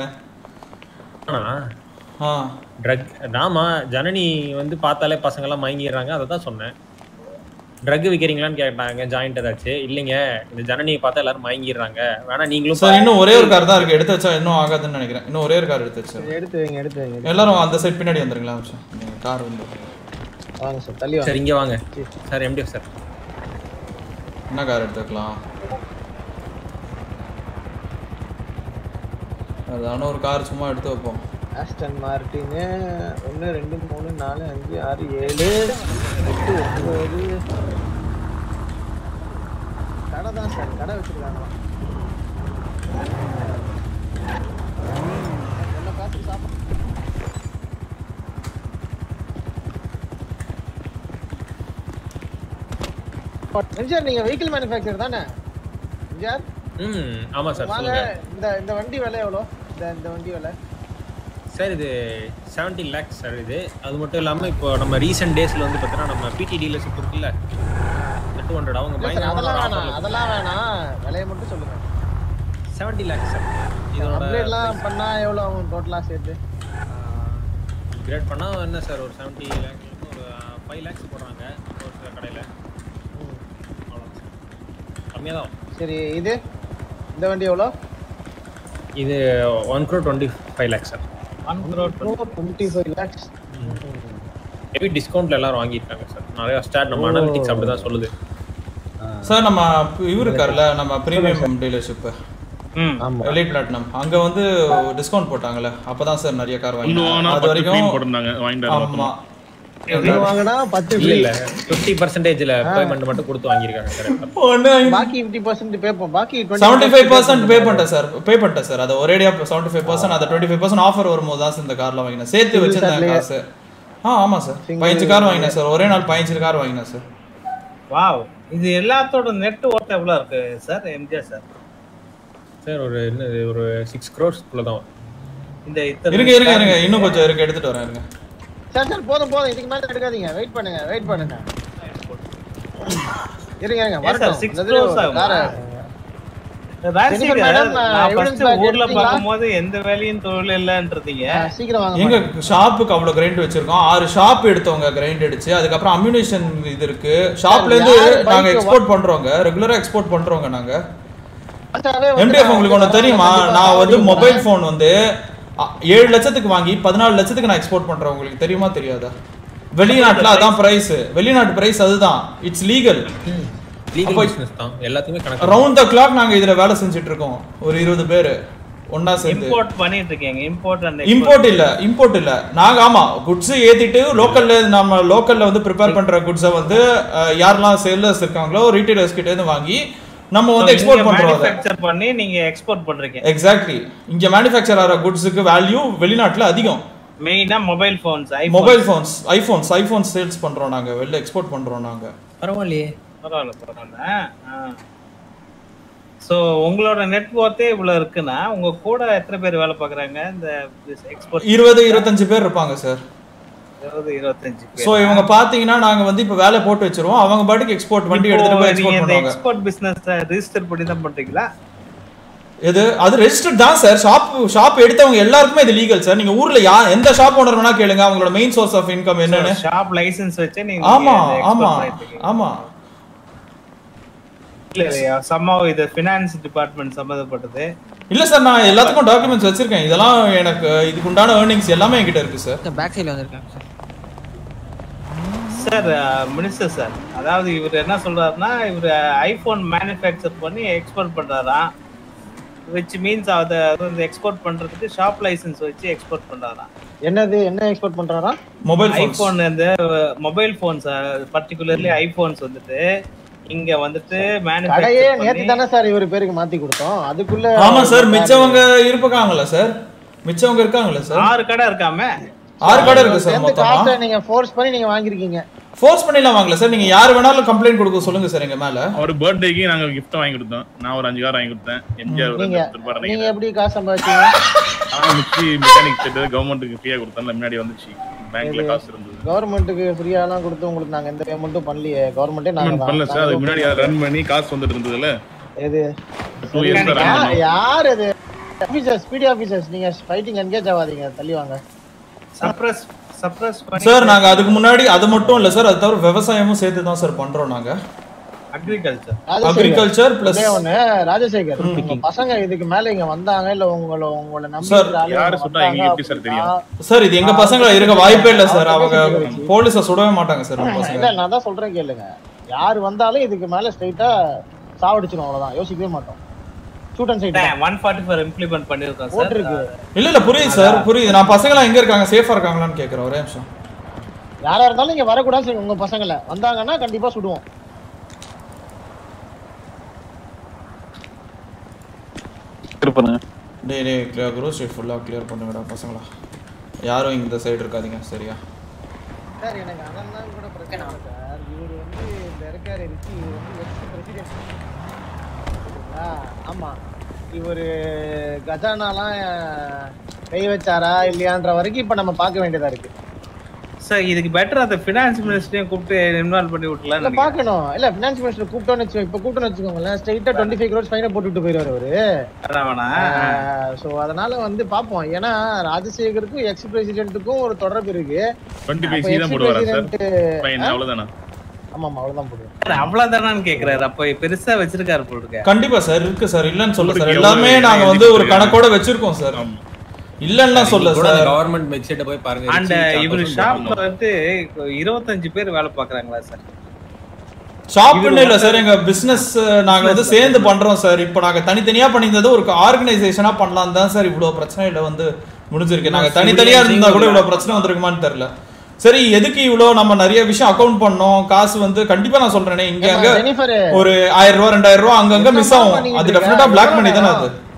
ஆ ட்ரக் ஆமா ஜனனி வந்து பார்த்தாலே பசங்க எல்லாம் மயங்கிடுறாங்க அதை தான் சொன்னேன் ட்ரக் விக்கிறீங்களான்னு கேட்டாங்க ஜாயிண்ட் ஏதாச்சும் இல்லைங்க இந்த ஜனனியை பார்த்தா எல்லாரும் மயங்கிடுறாங்க வேணா நீங்களும் சார் இன்னும் ஒரே ஒரு கார் தான் இருக்கு எடுத்து வச்சா இன்னும் ஆகாதுன்னு நினைக்கிறேன் இன்னும் ஒரே ஒரு கார் எடுத்து வச்சு எடுத்து வைங்க எடுத்து வைங்க எல்லாரும் அந்த சைட் பின்னாடி வந்துருங்களா நிமிஷம் நீங்க கார் வந்து வாங்க சார் தள்ளி சார் இங்க வாங்க சார் எம்டிஎஃப் சார் என்ன கார் எடுத்துக்கலாம் அதான ஒரு கார் சும்மா எடுத்து வைப்போம் ஆஸ்டன் மார்டின் ஒன்று ரெண்டு மூணு நாலு அஞ்சு ஆறு ஏழு எட்டு ஒன்பது கடை தான் சார் கடை வச்சிருக்காங்க எல்லாம் பார்த்து சாப்பிடு. எம்ஜிஆர் நீங்க வெஹிக்கிள் மேனுஃபேக்சர் தானே எம்ஜிஆர் ம் ஆமா சார் வாங்க சொல்லுங்க இந்த இந்த வண்டி விலை எவ்வளோ இந்த இந்த வண்டி விலை சார் இது செவன்டி லேக்ஸ் சார் இது அது மட்டும் இல்லாமல் இப்போ நம்ம ரீசெண்ட் டேஸில் வந்து பார்த்தீங்கன்னா நம்ம பிடி டீலர்ஷிப் இருக்குல்ல டூ ஹண்ட்ரட் அவங்க இல்ல சார், அதெல்லாம் வேணாம் பயங்கரமான அதெல்லாம் வேணாம் விலையை மட்டும் சொல்லுங்க செவன்டி லேக்ஸ் சார் இதோட அப்கிரேட்லாம் பண்ணா எவ்வளோ ஆகும் டோட்டலாக சேர்த்து கிரேட் பண்ணால் என்ன சார் ஒரு செவன்ட்டி லேக்ஸ் ஒரு ஃபைவ் லேக்ஸ் போடுறாங்க ஒரு சில கடையில் கம்மியாக தான் சரி இது இந்த வண்டி எவ்வளோ இது one crore twenty five lakhs sir one crore twenty five lakhs heavy டிஸ்கவுண்ட்ல எல்லாரும் வாங்கியிருக்காங்க சார் நிறைய ஸ்டார்ட் நம்ம அனாலிட்டிக்ஸ் அப்படி தான் சொல்லுது சார் நம்ம இவர் இருக்கார்ல நம்ம பிரீமியம் டீலர்ஷிப் எலைட் பிளாட்டினம் அங்க வந்து டிஸ்கவுண்ட் போட்டாங்கல்ல அப்பதான் சார் நிறைய கார் ஒண்ணு வாங்கினா வாங்கினாங்க அது பத்து free வரைக்கும் போட்டிருந்தாங்க, வாங்கிட்டாரு ஆமா மொத்தமா. ஒண்ணு வாங்கினா பத்து இல்ல free. இல்ல ஃபிஃப்டி பர்சன்டேஜ்ல பேமெண்ட் மட்டும் கொடுத்து வாங்கியிருக்காங்க சார் பாக்கி ஃபிஃப்டி பர்சன்ட் பே பாக்கி செவன்டி ஃபைவ் பர்சன்ட் பே பண்ணிட்டேன் சார் பே பண்ணிட்டேன் சார் அது ஒரேடியா செவன்டி ஃபைவ் பர்சன்ட் அதை டுவெண்ட்டி ஃபைவ் பர்சன்ட் ஆஃபர் வரும்போது தான் சார் இந்த கார்ல வாங்கினேன் சேர்த்து வச்சிருந்தேன் காசு ஆ ஆமா சார் பதினஞ்சு கார் வாங்கினேன் சார் ஒரே நாள் பதினஞ்சு கார் வாங்கினேன் சார் வாவ் இது எல்லாத்தோட நெட் ஓட்ட எவ்வளவு இருக்கு சார் எம்ஜிஆர் சார் சார் ஒரு என்ன ஒரு சிக்ஸ் க்ரோர்ஸ்க்குள்ள தான் வரும். இந்த இத்தனை இருங்க இருங்க இருங்க இன்னும் கொஞ்சம் இருக்கு எடுத்துட்டு வரேன் இருங்க சார் சார் போதும் போதும் இதுக்கு மேல எடுக்காதீங்க வெயிட் பண்ணுங்க வெயிட் பண்ணுங்க இருங்க இருங்க ஏன் சார் வரட்டும் சிக்ஸ் இந்த க்ரோஸ் தடவை காரை ராஜசேகர், madam, நான் evidence first bag ஊர்ல எடுத்தீங்களா? பார்க்கும்போது எந்த வேலையும் தொழில் இல்லைன்றதீங்க சீக்கிரம் வாங்க எங்க ஷாப்புக்கு அவ்வளவு கிரைண்ட் வச்சிருக்கோம் ஆறு ஷாப் எடுத்தவங்க கிரைண்ட் அடிச்சு அதுக்கப்புறம் அம்யூனிஷன் இது இருக்கு ஷாப்ல இருந்து யார் bike நாங்க வா- எக்ஸ்போர்ட் பண்றோங்க ரெகுலரா எக்ஸ்போர்ட் பண்றோங்க நாங்க அதாவே வந்து எம்டிஎஃப் நான் உங்களுக்கு ஒன்று தெரியுமா கண்டிப்பா நான் வந்து சாவடி மொபைல் போறேன். ஃபோன் வந்து அ, ஏழு லட்சத்துக்கு வாங்கி பதினாலு லட்சத்துக்கு நான் எக்ஸ்போர்ட் பண்றேன் உங்களுக்கு தெரியுமா தெரியாதா வெளிநாட்டுல அதான் பிரைஸ் வெளிநாட்டு பிரைஸ் அதுதான் இட்ஸ் லீகல் லீகல் பிசினஸ் தான் எல்லாத்துக்குமே கணக்கு ரவுண்ட் த கிளாக் நாங்க இதுல வேலை செஞ்சுட்டு இருக்கோம் ஒரு இருபது பேர் ஒண்ணா சேர்ந்து இம்போர்ட் பண்ணிட்டு இருக்கீங்க இம்போர்ட் அண்ட் இம்போர்ட் இல்ல இம்போர்ட் இல்ல நாங்க ஆமா குட்ஸ் ஏத்திட்டு லோக்கல்ல நம்ம லோக்கல்ல வந்து ப்ரிப்பேர் பண்ற குட்ஸை வந்து அஹ், யாரெல்லாம் சேல்லர்ஸ் இருக்காங்களோ ரீட்டைலர்ஸ் கிட்ட இருந்து வாங்கி நம்ம வந்து எக்ஸ்போர்ட் பண்றோம் அதை மேனுஃபேக்சர் பண்ணி நீங்க எக்ஸ்போர்ட் பண்றீங்க எக்ஸாக்ட்லி இங்க மேனுஃபேக்சர் ஆகிற குட்ஸுக்கு வேல்யூ வெளிநாட்டுல அதிகம் மெயினா mobile phones mobile phones iPhones iPhone sales பண்றோம் நாங்க வெளில எக்ஸ்போர்ட் பண்றோம் நாங்க பரவாயில்லையே பரவாயில்ல பரவாயில்ல ஸோ உங்களோட நெட்ஒர்த்தே இவ்வளவு இருக்குன்னா உங்க கூட எத்தனை பேர் வேலை பார்க்குறாங்க இந்த எக்ஸ்போர்ட் இருபது இருபத்தஞ்சு பேர் இருப்பாங்க சார் இருபது இருபத்தஞ்சு சோ இவங்க பாத்தீங்கன்னா நாங்க வந்து இப்ப வேலை போட்டு வச்சிருவோம் அவங்க பாட்டுக்கு எக்ஸ்போர்ட் வண்டி எடுத்துட்டு போய் எக்ஸ்போர்ட் இந்த பண்ணுவாங்க எக்ஸ்போர்ட் பிசினஸ் ரெஜிஸ்டர் பண்ணி தான் பண்றீங்களா எது அது ரெஜிஸ்டர்ட் தான் சார் ஷாப் ஷாப் எடுத்தவங்க எல்லாருக்குமே இது லீகல் சார் நீங்க ஊர்ல யா எந்த ஷாப் ஓனர் வேணா கேளுங்க அவங்களோட மெயின் சோர்ஸ் ஆஃப் இன்கம் என்னன்னு ஷாப் லைசென்ஸ் வச்சு நீங்க ஆமா இதை export ஆமா பண்ணிட்டு இருக்கீங்க. ஆமா இல்ல இல்லையா சம்மாவ் இது ஃபினான்ஸ் டிபார்ட்மெண்ட் சம்மந்தப்பட்டது இல்ல சார் நான் எல்லாத்துக்கும் டாக்குமெண்ட்ஸ் வச்சிருக்கேன் இதெல்லாம் எனக்கு இதுக்கு உண்டான ஏர்னிங்ஸ் எல்லாமே என்கிட்ட இருக்கு சார் பேக் சைடுல வந்திருக்காங்க சார் சார் மினிஸ்டர் சார் அதாவது இவர் என்ன சொல்றாருன்னா இவர் ஐபோன் மேனுஃபேக்சர் பண்ணி எக்ஸ்போர்ட் பண்றாராம் விச் மீன்ஸ் அதை வந்து எக்ஸ்போர்ட் பண்றதுக்கு ஷாப் லைசென்ஸ் வச்சு எக்ஸ்போர்ட் பண்றாராம் என்னது என்ன எக்ஸ்போர்ட் பண்றாரா மொபைல் ஐபோன் இந்த மொபைல் போன்ஸ் பர்டிகுலர்லி ஐபோன்ஸ் வந்துட்டு இங்க வந்துட்டு கடையே மேனுஃபேக்சர் நேத்து பண்ணி தானே சார் இவர் பேருக்கு மாத்தி கொடுத்தோம் அதுக்குள்ள ஆமா சார் மிச்சவங்க இருப்பாங்கல்ல சார் மிச்சவங்க இருக்காங்கல்ல சார் ஆறு கடை இருக்காம ஆறு கடை இருக்கு சார் சேர்ந்து மொத்தமா காசை நீங்க ஃபோர்ஸ் பண்ணி நீங்க வாங்கிருக்கீங்க ஃபோர்ஸ் பண்ணிலாம் வாங்கல சார் நீங்க யார் வேணாலும் கம்ப்ளைண்ட் கொடுக்க சொல்லுங்க சார் எங்க மேல அவர் பர்த்டேக்கு நாங்க கிஃப்ட் வாங்கி கொடுத்தோம் நான் ஒரு அஞ்சு கார் வாங்கி கொடுத்தேன் எம்ஜிஆர் ஒரு நீங்க பத்து ரூபாய் நீங்க நினைக்கிறேன் எப்படி காசு சம்பாதிச்சீங்க நான் மிச்சி மெக்கானிக் செட் கவர்மெண்ட்டுக்கு ஃப்ரீயா கொடுத்தேன் முன்னாடி வந்துச்சு பேங்க்ல காசு இருந்தது கவர்மெண்ட்டுக்கு ஃப்ரீயாலாம் கொடுத்து உங்களுக்கு நாங்க எந்த பேமெண்ட்டும் பண்ணலையே கவர்மெண்ட்டே நாங்க Payment பண்ணல சார் அதுக்கு முன்னாடி ரன் பண்ணி காசு வந்துட்டு இருந்ததுல எது டூ இயர்ஸ் ரன் யா- பண்ணோம் யார் இது ஆபீசர்ஸ் பிடி ஆபீசர்ஸ் நீங்க ஃபைட்டிங் என்கேஜ் ஆகாதீங்க தள்ளி வாங்க சப்ரஸ் சப்ரஸ் பண்ணி சார் நாங்க அதுக்கு முன்னாடி அது மட்டும் இல்ல சார் அது தவிர விவசாயமும் சேர்த்து தான் சார் பண்றோம் நாங்க அக்ரிகல்ச்சர் Agriculture plus- ஒண்ணே ஒண்ணு ராஜசேகர் உங்க பசங்க இதுக்கு மேல இங்க வந்தாங்க இல்ல உங்களை உங்களை நம்பி சார், இருக்கிற ஆளுங்க யாரு சுட்டா எங்களுக்கு எப்படி சார் வந்தாங்க தெரியும் சார் இது எங்க பசங்க இருக்க வாய்ப்பே இல்ல சார் அவங்க போலீஸ சுடவே மாட்டாங்க சார் நம்ம இல்ல பசங்க நான் தான் சொல்றேன் கேளுங்க யார் வந்தாலும் இதுக்கு மேல ஸ்ட்ரைட்டா சாவடிச்சிடும் அவ்வளவுதான் யோசிக்கவே மாட்டோம் shoot and sight one forty four implement பண்ணிருக்கோம் சார் போட்டிருக்கு இல்ல இல்ல புரியுது சார் புரியுது நான் பசங்க எல்லாம் எங்க இருக்காங்க சேஃபா இருக்காங்களான்னு கேக்குறேன் ஒரே நிமிஷம் யாரா இருந்தாலும் நீங்க வரக்கூடாது சொல்லுங்க உங்க பசங்களை வந்தாங்கன்னா கண்டிப்பா சுடுவோம் பண்ணுங்க டேய் டேய் கிளியர் குரோ ஸ்ட்ரீட் ஃபுல்லா கிளியர் பண்ணுங்கடா பசங்களா யாரும் இந்த சைடு இருக்காதீங்க சரியா சார் எனக்கு அதெல்லாம் கூட பிரச்சனை இல்லை சார் இவர் வந்து இந்த இருக்காரு ரிச்சி இவர் வந்து எக்ஸ் பிரசிடென்ட் சரிங்களா ஆமா இவர் கஜானாலாம் கை வச்சாரா இல்லையான்ற வரைக்கும் இப்ப நம்ம பார்க்க வேண்டியதா இருக்கு சார் இதுக்கு பெட்டர் அந்த ஃபினான்ஸ் மினிஸ்டரையும் கூப்பிட்டு இன்வால்வ் பண்ணி இல்ல விட்டுலாம் பாக்கணும் இல்ல பினான்ஸ் மினிஸ்டர் கூப்பிட்டோன்னு வச்சுக்கோ இப்ப கூப்பிட்டோன்னு வச்சுக்கோங்களேன் ஸ்ட்ரைட்டா டுவெண்ட்டி ஃபைவ் க்ரோஸ் ஃபைனை போட்டுட்டு போயிடுவாரு அவரு சோ அதனால வந்து பாப்போம் ஏன்னா ராஜசேகருக்கும் எக்ஸ் பிரசிடென்ட்டுக்கும் ஒரு தொடர்பு இருக்கு டுவெண்ட்டி அப்ப ஃபைவ் சி தான் போடுவாரா சார் ex-president- ஃபைன் அவ்வளவுதானா ஆமா ஆமா அவ்வளவுதான் போடுவோம் அவ்வளவுதானான்னு கேக்குறாரு அப்ப பெருசா வச்சிருக்காரு போல இருக்கு கண்டிப்பா சார் இருக்கு சார் இல்லன்னு சொல்ல சார் உங்களுக்கு எல்லாமே எவ்வளவு நாங்க வந்து ஒரு எழுதி கணக்கோட வச்சிருக்கோம் சார் இல்லன்னா சொல்ல சார் கவர்மெண்ட் வெப்சைட்டை போய் பாருங்க அண்ட் ரிச்சி இவர் சாக்கோஸ் ஷாப்ல போடணும். வந்து இருபத்தஞ்சு பேர் வேலை பாக்குறாங்களா சார் ஷாப்னு இல்ல சார் எங்க பிசினஸ் நாங்க வந்து சேர்ந்து பண்றோம் சார் இப்போ நாங்க தனித்தனியா பண்ணியிருந்தது ஒரு ஆர்கனைசேஷனா பண்ணலாம் தான் சார் இவ்வளவு பிரச்சனையில வந்து முடிஞ்சிருக்கு நாங்க தனித்தனியா இருந்தா கூட இவ்வளவு பிரச்சனை வந்திருக்குமான்னு தெரியல சரி எதுக்கு இவ்வளோ நம்ம நிறைய விஷயம் அக்கவுண்ட் பண்ணோம் காசு வந்து கண்டிப்பா நான் சொல்றேனே இங்க ஏம்மா, அங்க ஜெனிஃபர், ஒரு ஆயிரம் ரூபா ரெண்டாயிரம் ரூபா அங்கங்க மிஸ் என்னம்மா ஆகும் பண்ணிக்கிட்டு அது இருக்க? டெஃபினட்டா பிளாக் எவ்வளவு பண்ணி தானே அது நேரம்?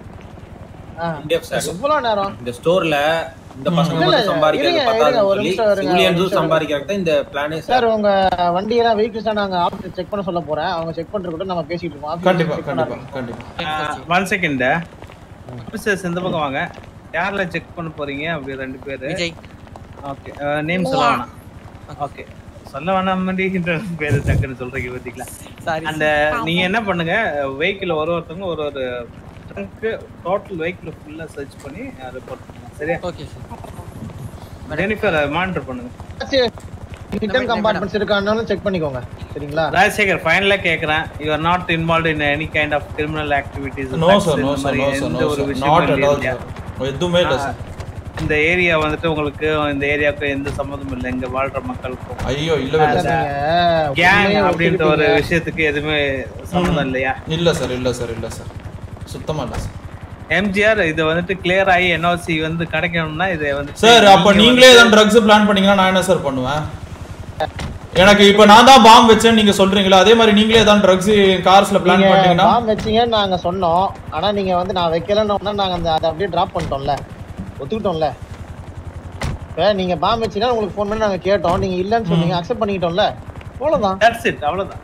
ஆ, இந்தியப் சார். எவ்வளவு நேரம் இந்த ஸ்டோர்ல இந்த பசங்க இல்ல, மட்டும் இல்ல, சம்பாதிக்கிறது இருங்க, பத்தாதுன்னு இருங்க, ஒரு சொல்லி நிமிஷம் இருங்க, ஒரு சிவிலியன்ஸும் நிமிஷம் சம்பாதிக்கிறது இந்த பிளானே சார் உங்க வண்டியெல்லாம் வெஹிக்கிள்ஸ் நாங்க ஆஃபீஸ் செக் பண்ண சொல்ல போறேன் அவங்க செக் பண்றது கூட நம்ம பேசிட்டு இருக்கோம் Office கண்டிப்பா check கண்டிப்பா பண்ணாரு. கண்டிப்பா ஒன் செகண்ட் ஆபீசர்ஸ் இந்த பக்கம் வாங்க யார்ல செக் பண்ண போறீங்க அப்படி ரெண்டு பேரு விஜய் ஓகே நேம் சொல்ல வேணாம் ஓகே சொல்ல வேணாம் பேரு டக்குன்னு சொல்றீங்க பாத்தீங்களா சாரி அந்த நீங்க என்ன பண்ணுங்க வெஹிக்கிள் ஒரு ஒருத்தவங்க ஒரு ஒரு ட்ரங்க் டோட்டல் வெஹிக்கிள் ஃபுல்லா சர்ச் பண்ணி ரிப்போர்ட் பண்ணுங்க சரியா ஓகே சார் ஜெனிஃபர் மானிட்டர் பண்ணுங்க ஹிடன் கம்பார்ட்மெண்ட்ஸ் இருக்கான்னு செக் பண்ணிக்கோங்க சரிங்களா ராஜசேகர் ஃபைனலா கேக்குறேன் you are not involve in any kind of criminal activities no sir no sir no sir no sir not at all எதுவுமே இல்ல சார் இந்த ஏரியா வந்துட்டு உங்களுக்கு இந்த ஏரியாவுக்கு எந்த சம்மந்தமும் இல்லை இங்க வாழ்ற மக்களுக்கும் ஐயோ இல்லவே இல்ல சார் கேங் உண்மையை அப்படின்ற ஒரு ஒத்துக்கிட்டீங்க. விஷயத்துக்கு எதுவுமே சம்மந்தம் இல்லையா இல்ல சார் இல்ல சார் இல்ல சார் சுத்தமா இல்ல சார் எம்ஜிஆர் இது வந்துட்டு கிளியர் ஆகி என்ஓசி வந்து கிடைக்கணும்னா இதை வந்து சார் அப்ப நீங்களே ஏதாவது ட்ரக்ஸ் பிளான் பண்ணீங்கன்னா நான் என்ன சார் பண்ணுவேன் எனக்கு இப்ப நான் தான் பாம் வச்சேன்னு நீங்க சொல்றீங்களா அதே மாதிரி நீங்களே ஏதாவது ட்ரக்ஸ் கார்ஸ்ல பிளான் நீங்க பண்ணீங்கன்னா பாம் வச்சீங்கன்னு நாங்க சொன்னோம் ஆனா நீங்க வந்து நான் வைக்கலன்னு நாங்க அந்த அதை அப்படியே டிராப் பண்ணிட்டோம்ல ஒத்துக்கிட்டோம்ல இப்ப நீங்க பாம் வச்சீங்கன்னா உங்களுக்கு ஃபோன் பண்ணி நாங்க கேட்டோம் நீங்க இல்லன்னு சொன்னீங்க அக்செப்ட் பண்ணிக்கிட்டோம்ல அவ்வளவுதான் தட்ஸ் இட் அவ்வளவுதான்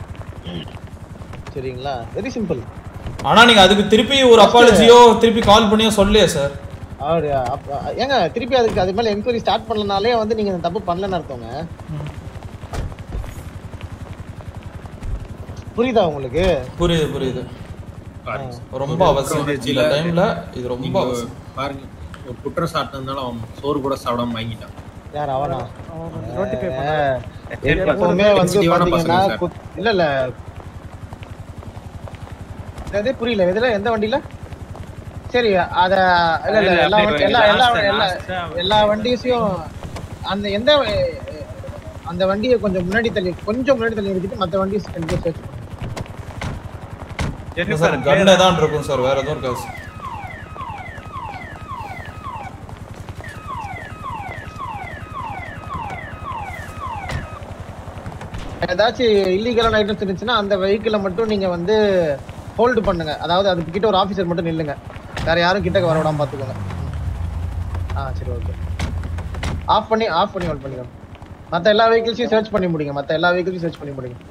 சரிங்களா வெரி சிம்பிள் ஆனா நீங்க அதுக்கு திருப்பி ஒரு அப்பாலஜியோ திருப்பி கால் பண்ணியோ சொல்லலையே சார் அப்படியா அப்ப ஏங்க திருப்பி அதுக்கு அது மேல என்கொயரி ஸ்டார்ட் பண்ணலனாலே வந்து நீங்க இந்த தப்பு பண்ணலன்னு அர்த்தங்க புரியுதா உங்களுக்கு புரியுது புரியுது ரொம்ப அவசியம் இந்த டைம்ல இது ரொம்ப நீங்க அவசியம் பாருங்க ஒரு குற்றம் சாட்டினதுனால அவன் சோறு கூட சாப்பிடாம வாங்கிட்டான் யார் அவனா notify அஹ், பண்ணு. எப்பவுமே வந்து Sensitive-ஆன பாத்தீங்கன்னா பசங்க, sir. குத்- இல்ல இல்ல என்னது புரியல இதுல எந்த வண்டியில சரி அத இல்ல இல்ல இல்ல, எல்லா அப்படியே வண்டி- எல்லா எல்லா last- எல்லா last ஆ எல்லா வண்டிஸையும் அந்த எந்த அஹ், அந்த வண்டியை கொஞ்சம் முன்னாடி தள்ளி கொஞ்சம் முன்னாடி தள்ளி நிறுத்திட்டு மத்த வண்டியை சேர்த்து சர்ச் சார் கண்ணே தான் இருக்கும் சார் வேற எதுவும் இருக்காது சார். ஏதாச்சும் இல்லீகலான ஐட்டம்ஸ் இருந்துச்சுன்னா அந்த வெஹிக்கிளை மட்டும் நீங்க வந்து ஹோல்டு பண்ணுங்க அதாவது அதுக்கு கிட்ட ஒரு ஆபீசர் மட்டும் நில்லுங்க வேற யாரும் கிட்ட வர விடாம பாத்துக்கோங்க ஆ சரி ஓகே ஆஃப் பண்ணி ஆஃப் பண்ணி ஹோல்ட் பண்ணிக்கோங்க மத்த எல்லா வெஹிக்கிள்ஸையும் சர்ச் பண்ணி முடிங்க மத்த எல்லா வெஹிக்கிள்ஸையும் சர்ச் பண்ணி முடிங்க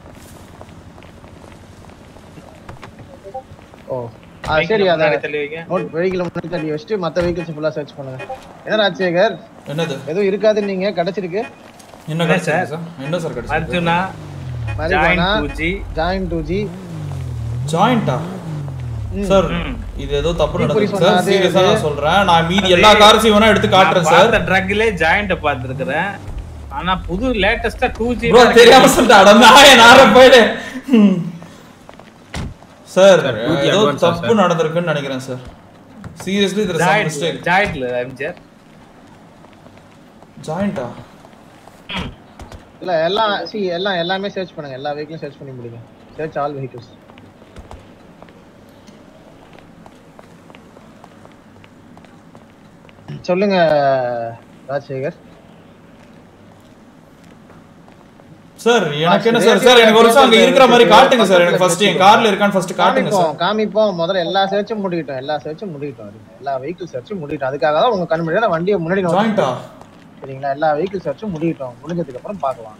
ஓ ஆ சரி Vehicle அத முன்னாடி தள்ளி வைங்க. நோட் வெஹிக்கிள் முன்னாடி தள்ளி வச்சுட்டு மத்த வெஹிக்கிள்ஸ் ஃபுல்லா சர்ச் பண்ணுங்க என்ன ராஜசேகர் என்னது எதுவும் இருக்காதுன்னு நீங்க கிடைச்சிருக்கு என்ன கிடைச்சிருக்கு சார் என்ன சார் கிடைச்சிருக்கு அர்ஜுனா marijuana, Joint 2G. joint 2G ஜாயிண்டா சார் இது ஏதோ தப்பு தீப்பொறி நடக்குது சார் சொன்னா அதே சீரியஸா நான் இது. சொல்றேன் நான் மீதி எல்லா காரத்தையும் வேணா எடுத்து காட்டுறேன் நான் சார் பார்த்த ட்ரக்லே ஜாயிண்ட் பார்த்துருக்கிறேன் ஆனா புது லேட்டஸ்டா டூ ஜி ப்ரோ தெரியாம சொல்லிட்டேன் அட நாய நார போயிடு சார் Sir, 2G ஏதோ advance ஆ, தப்பு sir? நடந்திருக்குன்னு நினைக்கிறேன் சார் சீரியஸ்லி இதுல சம் மிஸ்டேக் ஜாயிண்ட்ல எம்ஜிஆர் ஜாயிண்டா இல்ல எல்லாம் சி எல்லாம் எல்லாமே சர்ச் பண்ணுங்க எல்லா வெஹிக்கிளும் சர்ச் பண்ணி முடிங்க சர்ச் ஆல் வெஹிக்கிள்ஸ் சொல்லுங்க ராஜசேகர் சார் எனக்கு என்ன சார் சார் எனக்கு ஒரு நிமிஷம் அங்க இருக்கிற மாதிரி காட்டுங்க சார் எனக்கு ஃபர்ஸ்ட் என் கார்ல இருக்கான்னு ஃபர்ஸ்ட் காட்டுங்க காமிப்போம் சார் காமிப்போம் முதல்ல எல்லா சர்ச்சும் முடிக்கிட்டோம் எல்லா சர்ச்சும் முடிக்கிட்டோம் இருங்க. எல்லா வெஹிக்கிள் சர்ச்சும் முடிக்கிட்டோம் அதுக்காக தான் உங்க கண் முன்னாடி வண்டியை முன்னாடி நோட் ஜாயிண்டா சரிங்களா எல்லா வெஹிக்கிள் சர்ச்சும் முடிக்கிட்டோம் முடிஞ்சதுக்கு அப்புறம் பார்க்கலாம்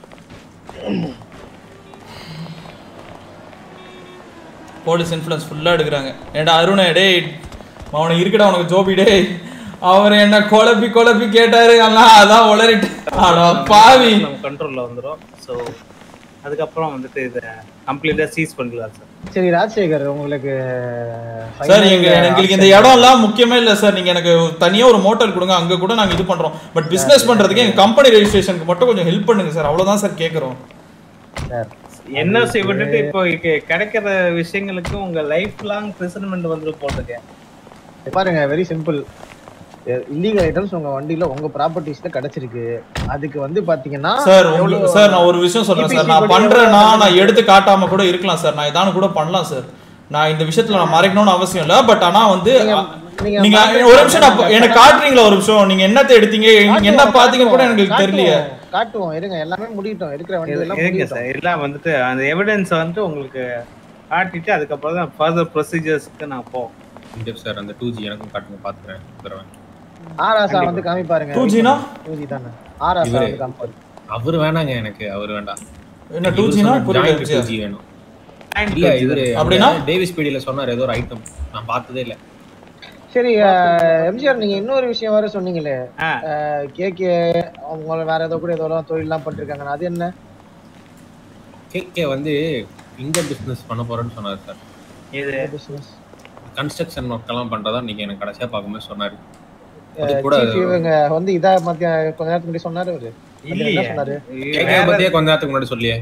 போலீஸ் இன்ஃப்ளூயன்ஸ் ஃபுல்லா எடுக்கிறாங்க ஏன்டா அருணே டேய் அவனுக்கு இருக்குடா உனக்கு ஜோபி டேய் அவர் என்ன குழப்பி குழப்பி கேட்டாரு எல்லாம் அதான் உளறிட்டு அட பாவி நம்ம கண்ட்ரோல்ல வந்துரும் சோ அதுக்கப்புறம் வந்துட்டு இத கம்ப்ளீட்டா சீஸ் பண்ணிடலாம் சார் சரி ராஜசேகர் உங்களுக்கு சார் எங்க எங்களுக்கு இந்த இடம் எல்லாம் முக்கியமே இல்ல சார் நீங்க எனக்கு தனியா ஒரு மோட்டார் கொடுங்க அங்க கூட நாங்க இது பண்றோம் பட் பிசினஸ் பண்றதுக்கு எங்க கம்பெனி ரெஜிஸ்ட்ரேஷனுக்கு மட்டும் கொஞ்சம் ஹெல்ப் பண்ணுங்க சார் அவ்வளவுதான் சார் கேக்குறோம் என்எல்சி விட்டுட்டு இப்போ இங்க கிடைக்கிற விஷயங்களுக்கும் உங்க லைஃப் லாங் பிரிசன்மெண்ட் வந்து போட்டிருக்கேன் பாருங்க வெரி சிம்பிள் இல்லீகல் ஐட்டம்ஸ் உங்க வண்டியில உங்க ப்ராப்பர்ட்டிஸ்ல கிடைச்சிருக்கு அதுக்கு வந்து பாத்தீங்கன்னா சார் எவ்வளவு- உங்களுக்கு சார் நான் ஒரு விஷயம் சொல்றேன் சார் EPC நான் படி பண்றேன்னா எவ்வளவு நான் எடுத்து காட்டாம கூட இருக்கலாம் சார் நான் இதான கூட பண்ணலாம் சார் நான் இந்த விஷயத்துல நான் மறைக்கணும்னு அவசியம் இல்ல பட் ஆனா வந்து நீங்க நீங்க market ஒரு நிமிஷம் நான் பண்ணுங்க. எனக்கு காட்டுறீங்களா ஒரு நிமிஷம் நீங்க என்னத்தை எடுத்தீங்க என்ன காட்டுவோம், பாத்தீங்க கூட காட்டுவோம், எனக்கு தெரியலையே காட்டுவோம், காட்டுவோம் இருங்க எல்லாமே முடிட்டோம் இருக்கிற வண்டி எல்லாம் இருங்க முடிட்டோம் சார் எல்லாம் வந்துட்டு அந்த எவிடன்ஸ் வந்துட்டு உங்களுக்கு காட்டிட்டு அதுக்கப்புறம் தான் ஃபர்தர் ப்ரொசீஜர்ஸ்க்கு நான் போவோம் சார் அந்த டூ ஜி எனக்கும் காட்டுங்க பாத்துக்கிறேன் தருவேன் ஆராசா வந்து காமிப்பாருங்க 2G னா? 2G தானே ஆராசா இவரு வந்து காமிப்பாரு அவரு வேணாங்க எனக்கு அவர் வேண்டாம் என்ன இவரு 2G னா? சொன்ன புரியல, joint ஜி. 2G வேணும் Joint இல்ல 2G இவரு அப்படின்னா? அப்படின்னா டேவிஸ் பீடியில சொன்னார் ஏதோ ஒரு ஐட்டம் நான் பார்த்ததே இல்ல சரி எம்ஜிஆர் நீங்க இன்னொரு விஷயம் வேற சொன்னீங்களே கேகே அவங்க வேற ஏதோ கூட ஏதோ தொழிலாம் பண்ணிருக்காங்க அது என்ன கேகே வந்து இங்க பிசினஸ் பண்ண போறேன்னு சொன்னார் சார் இது பிசினஸ் கன்ஸ்ட்ரக்ஷன் ஒர்க் எல்லாம் பண்றதா நீங்க எனக்கு கடைசியா பார்க்கும்போது சொன்னாரு அது கூட இவங்க வந்து இதா மத்திய கொஞ்ச நேரத்துக்கு முன்னாடி சொன்னாரு அவரு அது என்ன இல்லையே. சொன்னாரு கேகே பத்தியே கொஞ்ச நேரத்துக்கு முன்னாடி சொல்லியே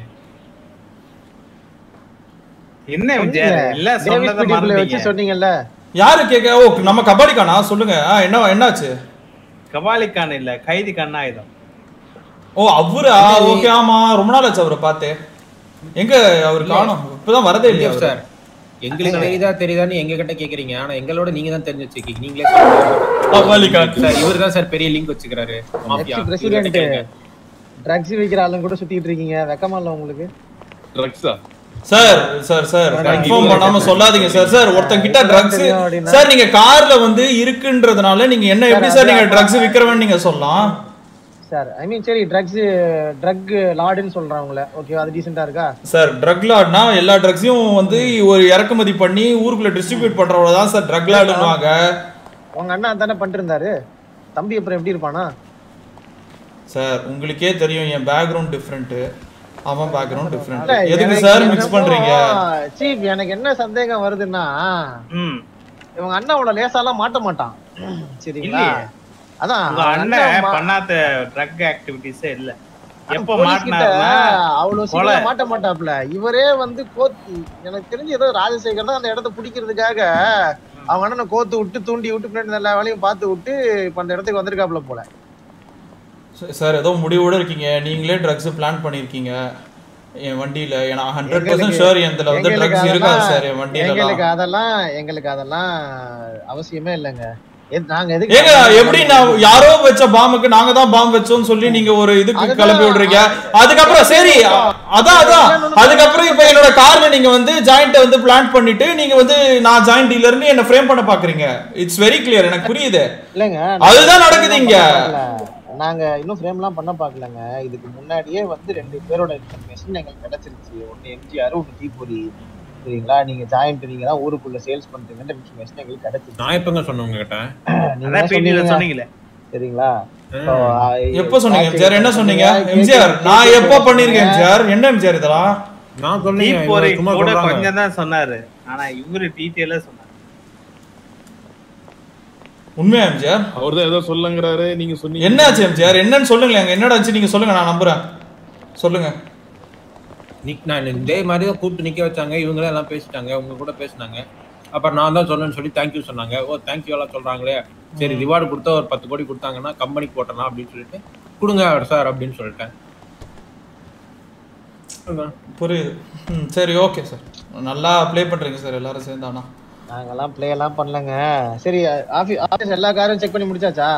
என்ன எம்ஜிஆர் எல்லாம் டேவிஸ் சொன்னதை பீடிக்குள்ள வச்சு மறந்தீங்க சொன்னீங்கல்ல யாரு கேக்க ஓ நம்ம கபாடிக்கானா சொல்லுங்க ஆ, என்ன என்னாச்சு கபாலிக்கான இல்ல கைதி கண்ணாயுதம் ஓ அவரா ஓகே ஆமா ரொம்ப நாள் ஆச்சு அவரை பார்த்தே எங்க அவர் காணோம் இப்பதான் வரதே இல்லையா அவரு? சார் எங்களுக்கு தெரியுதா தெரியுதான்னு எங்க கிட்ட கேக்குறீங்க ஆனா எங்களோட நீங்க தான் தெரிஞ்சு வச்சிருக்கீங்க நீங்களே கபாலிக்கான். சார் இவர் தான் சார் பெரிய லிங்க் வச்சுக்கிறாரு மாஃபியா எக்ஸ் பிரசிடென்ட் ட்ரக்ஸ் விக்கிற ஆளுங்க கூட சுத்திட்டு இருக்கீங்க வெக்கமா இல்ல உங்களுக்கு ட்ரக்ஸா சார் சார் சார் கன்ஃபார்ம் பண்ணாம சொல்லாதீங்க சார் சார் ஒருத்தன் கிட்ட ட்ரக்ஸ் தெரியும் அப்படின்னா? சார் நீங்க கார்ல வந்து இருக்குன்றதுனால நீங்க என்ன எப்படி சார் நீங்க ட்ரக்ஸ் விக்கிறவன் நீங்க சொல்லலாம் சார் ஐ மீன் சரி ட்ரக்ஸ் ட்ரக் லார்டுன்னு சொல்றாங்க உங்களை ஓகே அது டீசெண்டா இருக்கா சார் ட்ரக் லாட்னா எல்லா ட்ரக்ஸையும் வந்து ஒரு இறக்குமதி பண்ணி ஊருக்குள்ள டிஸ்ட்ரிபியூட் பண்றவங்க தான் சார் ட்ரக் லாடுவாங்க உங்க அண்ணா தானே பண்ணிட்டு இருந்தாரு தம்பி அப்புறம் எப்படி இருப்பானா சார் உங்களுக்கே தெரியும் என் பேக்ரவுண்ட் டிஃப்ரெண்ட்டு அவன் பேக்ரவுண்ட் இல்ல, டிஃப்ரெண்ட் எதுக்கு எனக்கு சார் என்னமோ, மிக்ஸ் பண்றீங்க சீஃப் எனக்கு என்ன சந்தேகம் வருதுன்னா இவங்க அண்ணன் அவ்வளவு லேசாலாம் மாட்ட மாட்டான் சரிங்களா இல்லையே. அதான் உங்க அவங்க அண்ணன் மா- பண்ணாத ட்ரக் ஆக்டிவிட்டிஸே இல்ல எப்போ போலீஸ் கிட்ட மாட்டினாருன்னா அவ்வளவு கொலை. சீக்கிரம் மாட்ட மாட்டாப்ல இவரே வந்து கோத்து எனக்கு தெரிஞ்சு ஏதோ ராஜசேகர் தான் அந்த இடத்த பிடிக்கிறதுக்காக அவங்க அண்ணனை கோத்து விட்டு தூண்டி விட்டு பின்னாடி எல்லா வேலையும் பார்த்து விட்டு இப்ப அந்த இடத்துக்கு வந்திருக்காப்ல போல சார் ஏதோ முடிவோட இருக்கீங்க நீங்களே ட்ரக்ஸ் பிளான் பண்ணிருக்கீங்க என் வண்டியில ஏன்னா ஹண்ட்ரட் பர்சன்ட் எங்களுக்கு- ஷுர் இதுல வந்து எங்களுக்கு ட்ரக்ஸ் இருக்காது அதெல்லாம் சார் என் வண்டியில எங்களுக்கு அதெல்லாம் எங்களுக்கு அதெல்லாம் அவசியமே இல்லைங்க எது- நாங்க எதுக்கு ஏங்க எப்படி நான் யாரோ வச்ச பாம்புக்கு நாங்க தான் பாம்பு வச்சோம்னு சொல்லி நீங்க ஒரு இதுக்கு அதுதான். கிளப்பி விடுறீங்க அதுக்கப்புறம் சரி அதான் அதான் அதுக்கப்புறம் இப்ப என்னோட கார்ல நீங்க வந்து ஜாயிண்ட் வந்து பிளான் பண்ணிட்டு நீங்க வந்து நான் ஜாயிண்ட் டீலர்னு என்ன ஃப்ரேம் பண்ண பாக்குறீங்க இட்ஸ் வெரி கிளியர் எனக்கு புரியுது இல்லைங்க அதுதான் நடக்குது இங்க நாங்க இன்னும் ஃப்ரேம்லாம் பண்ண பார்க்கலங்க இதுக்கு முன்னாடியே வந்து ரெண்டு பேரோட இன்ஃபர்மேஷன் எங்களுக்கு கிடைச்சிருச்சு ஒன்னு எம்ஜிஆர் ஒன்னு தீபொரி சரிங்களா நீங்க ஜாயிண்ட் நீங்க தான் ஊருக்குள்ள சேல்ஸ் பண்றீங்கன்ற இன்ஃபர்மேஷன் எங்களுக்கு கிடைச்சிருச்சு நான் எப்பங்க சொன்னேன் உங்ககிட்ட நீங்க அதான் தான் பேட்டியில சொன்னீங்க. சொன்னீங்களே சரிங்களா So, I- எப்போ சொன்னீங்க எம்ஜிஆர் என்ன சொன்னீங்க கேக்குறீங்க, எம்ஜிஆர் நான் கேக்குறீங்க. எப்போ பண்ணிருக்கேன் எம்ஜிஆர் என்ன எம்ஜிஆர் இதெல்லாம் நான் தீப்பொறி கூட கொஞ்சம் தான் சொன்னாரு ஆனா இவரு டீட்டெயிலா சொன்னாரு உண்மையா எம்ஜிஆர் அவர் தான் ஏதோ சொல்லுங்கிறாரு நீங்க சொன்னீங்க என்னாச்சு எம்ஜிஆர் என்னன்னு சொல்லுங்களேன் அங்க என்னடா ஆச்சு நீங்க சொல்லுங்க நான் நம்புறேன் சொல்லுங்க நிக் நான் இதே மாதிரி தான் கூப்பிட்டு நிக்க வச்சாங்க இவங்களே எல்லாம் பேசிட்டாங்க உங்க கூட பேசினாங்க அப்புறம் நான் தான் சொன்னேன்னு சொல்லி தேங்க்யூ சொன்னாங்க ஓ தேங்க்யூ எல்லாம் சொல்றாங்களே சரி ரிவார்டு கொடுத்தா ஒரு பத்து கோடி கொடுத்தாங்கன்னா கம்பெனிக்கு போட்டலாம் அப்படின்னு சொல்லிட்டு கொடுங்க சார் அப்படின்னு சொல்லிட்டேன் அதான். புரியுது ம் சரி ஓகே சார் நல்லா ப்ளே பண்றீங்க சார் எல்லாரும் சேர்ந்து ஆனா நாங்கெல்லாம் ப்ளே எல்லாம் பண்ணலங்க சரி ஆபீஸ் ஆபீஸ் எல்லா காரும் செக் பண்ணி முடிச்சாச்சா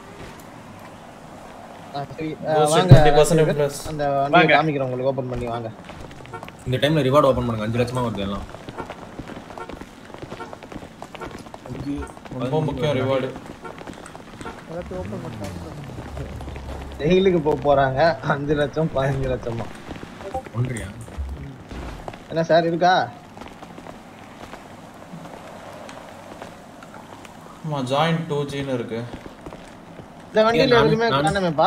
ஆ, சரி ஆ, Boost வாங்க 20% plus. அந்த வண்டியை காமிக்கிறேன் உங்களுக்கு ஓபன் பண்ணி வாங்க இந்த டைம்ல ரிவார்டு ஓபன் பண்ணுங்க அஞ்சு லட்சமா வருது எல்லாம் ரொம்ப முக்கியம் ரிவார்டு எல்லாத்தையும் ஓப்பன் பண்ணிட்டாங்க ஜெயிலுக்கு போக போறாங்க அஞ்சு லட்சம் பதினஞ்சு லட்சமா ஒன்றியா என்ன சார் இருக்கா ஆமா ஜாயிண்ட் டூ ஜின்னு இருக்கு இந்த வண்டியில நான்- எதுவுமே நான்- காணமேப்பா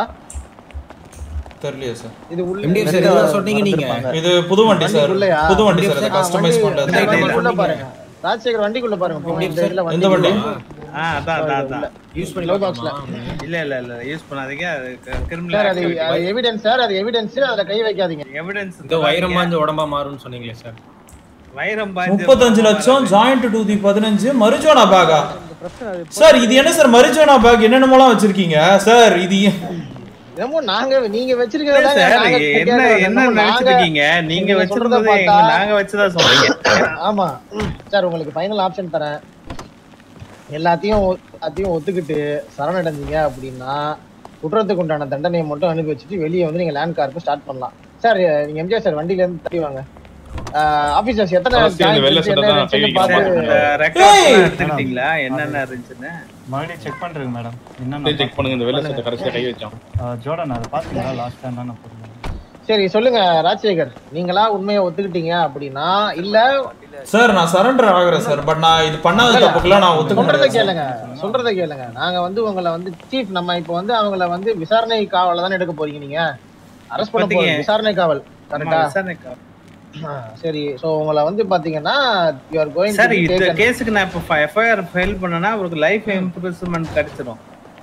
தெரியலையே சார் இது உள்ள MD சார், இதுதான் சொன்னீங்க நீங்க. இது புது வண்டி சார் வண்டிக்குள்ளயா? புது வண்டி சார் அதை ஆ, கஸ்டமைஸ் வண்டி- பண்றது இந்த வண்டிக்குள்ள பாருங்க ராஜசேகர் வண்டிக்குள்ள பாருங்க போங்க. இந்த இதுல எந்த வண்டி? ஆ அதான் அதான் அதான் யூஸ் பண்ணி லோ பாக்ஸ்ல இல்ல இல்ல இல்ல யூஸ் பண்ணாதீங்க அது சார் கிரிமினல் அது அது எவிடன்ஸ் சார் அது எவிடன்ஸ் அதுல கை வைக்காதீங்க எவிடன்ஸ் இந்த வைரம் பாஞ்ச உடம்பா மாறும்னு சொன்னீங்களே சார் வைரம் முப்பத்தஞ்சு லட்சம் ஜாயிண்ட் டூ தி பதினஞ்சு மரிஜோனா பேக்கா பிரச்சனை அது சார் இது என்ன சார் மரிஜோனா பேக் என்னென்னமோலாம் வச்சிருக்கீங்க சார் இது ஏன்- என்னமோ நாங்க நீங்க இல்ல வச்சிருக்கிறதா சார் நாங்க என்ன கேக்குறோம். என்ன என்னமோ நாங்க- நினைச்சிருக்கீங்க நீங்க நீங்க வச்சிருந்தது சொல்றத எங்க பார்த்தா- நாங்க வச்சுதான் சொல்றீங்க ஆமா சார் உங்களுக்கு ஃபைனல் ஆப்ஷன் தரேன் எல்லாத்தையும் ஒ- எல்லாத்தையும் ஒத்துக்கிட்டு சரணடைஞ்சீங்க அப்படின்னா குற்றத்துக்கு உண்டான தண்டனையை மட்டும் அனுப்பி வச்சுட்டு வெளியே வந்து நீங்க லேண்ட் கார்ப்பு ஸ்டார்ட் பண்ணலாம் சார் நீங்க எம்ஜிஆர் சார் வண்டியில இருந்து தள்ளி வாங்க ஆபீசர்ஸ் எத்தனை அவசியம் இந்த joint வெள்ளை இருக்கு, சட்டை என்ன தான் இருந்துச்சுன்னு கை வைக்கிற பார்த்து- இந்த ரெக்கார்ட்ஸ் எடுத்துக்கிட்டீங்களா என்னென்ன இருந்துச்சுன்னு மறுபடியும் செக் பண்றேங்க மேடம் அப்படியே check பண்ணுங்க, இந்த வெள்ளை சட்டை கடைசியா கை வச்சான். ஜோர்டன் அதை பாத்தீங்களா லாஸ்ட் டைம் தான் நான் போடுறேன் சரி சொல்லுங்க ராஜசேகர் நீங்களா உண்மையை ஒத்துக்கிட்டீங்க அப்படின்னா இல்ல சார் நான் சரண்டர் ஆகுறேன் சார் பட் நான் இது பண்ணாத தப்புக்கெல்லாம் நான் ஒத்துக்க சொல்றத முடியாது கேளுங்க சொல்றத கேளுங்க நாங்க வந்து உங்களை வந்து சீஃப் நம்ம இப்போ வந்து அவங்கள வந்து விசாரணை காவல தானே எடுக்க போறீங்க நீங்க அரெஸ்ட் பண்ண இப்போதைக்கு- போறீங்க விசாரணை காவல் ஆமா, கரெக்டா விசாரணைக்கா. சரி சோ உங்களை வந்து பாத்தீங்கன்னா யூ ஆர் கோயிங் சார் இந்த கேஸுக்கு நான் இப்ப எஃப்ஐஆர் ஃபைல் பண்ணனா அவருக்கு லைஃப் இம்ப்ரிசன்மெண்ட் கிடைச்சிடும்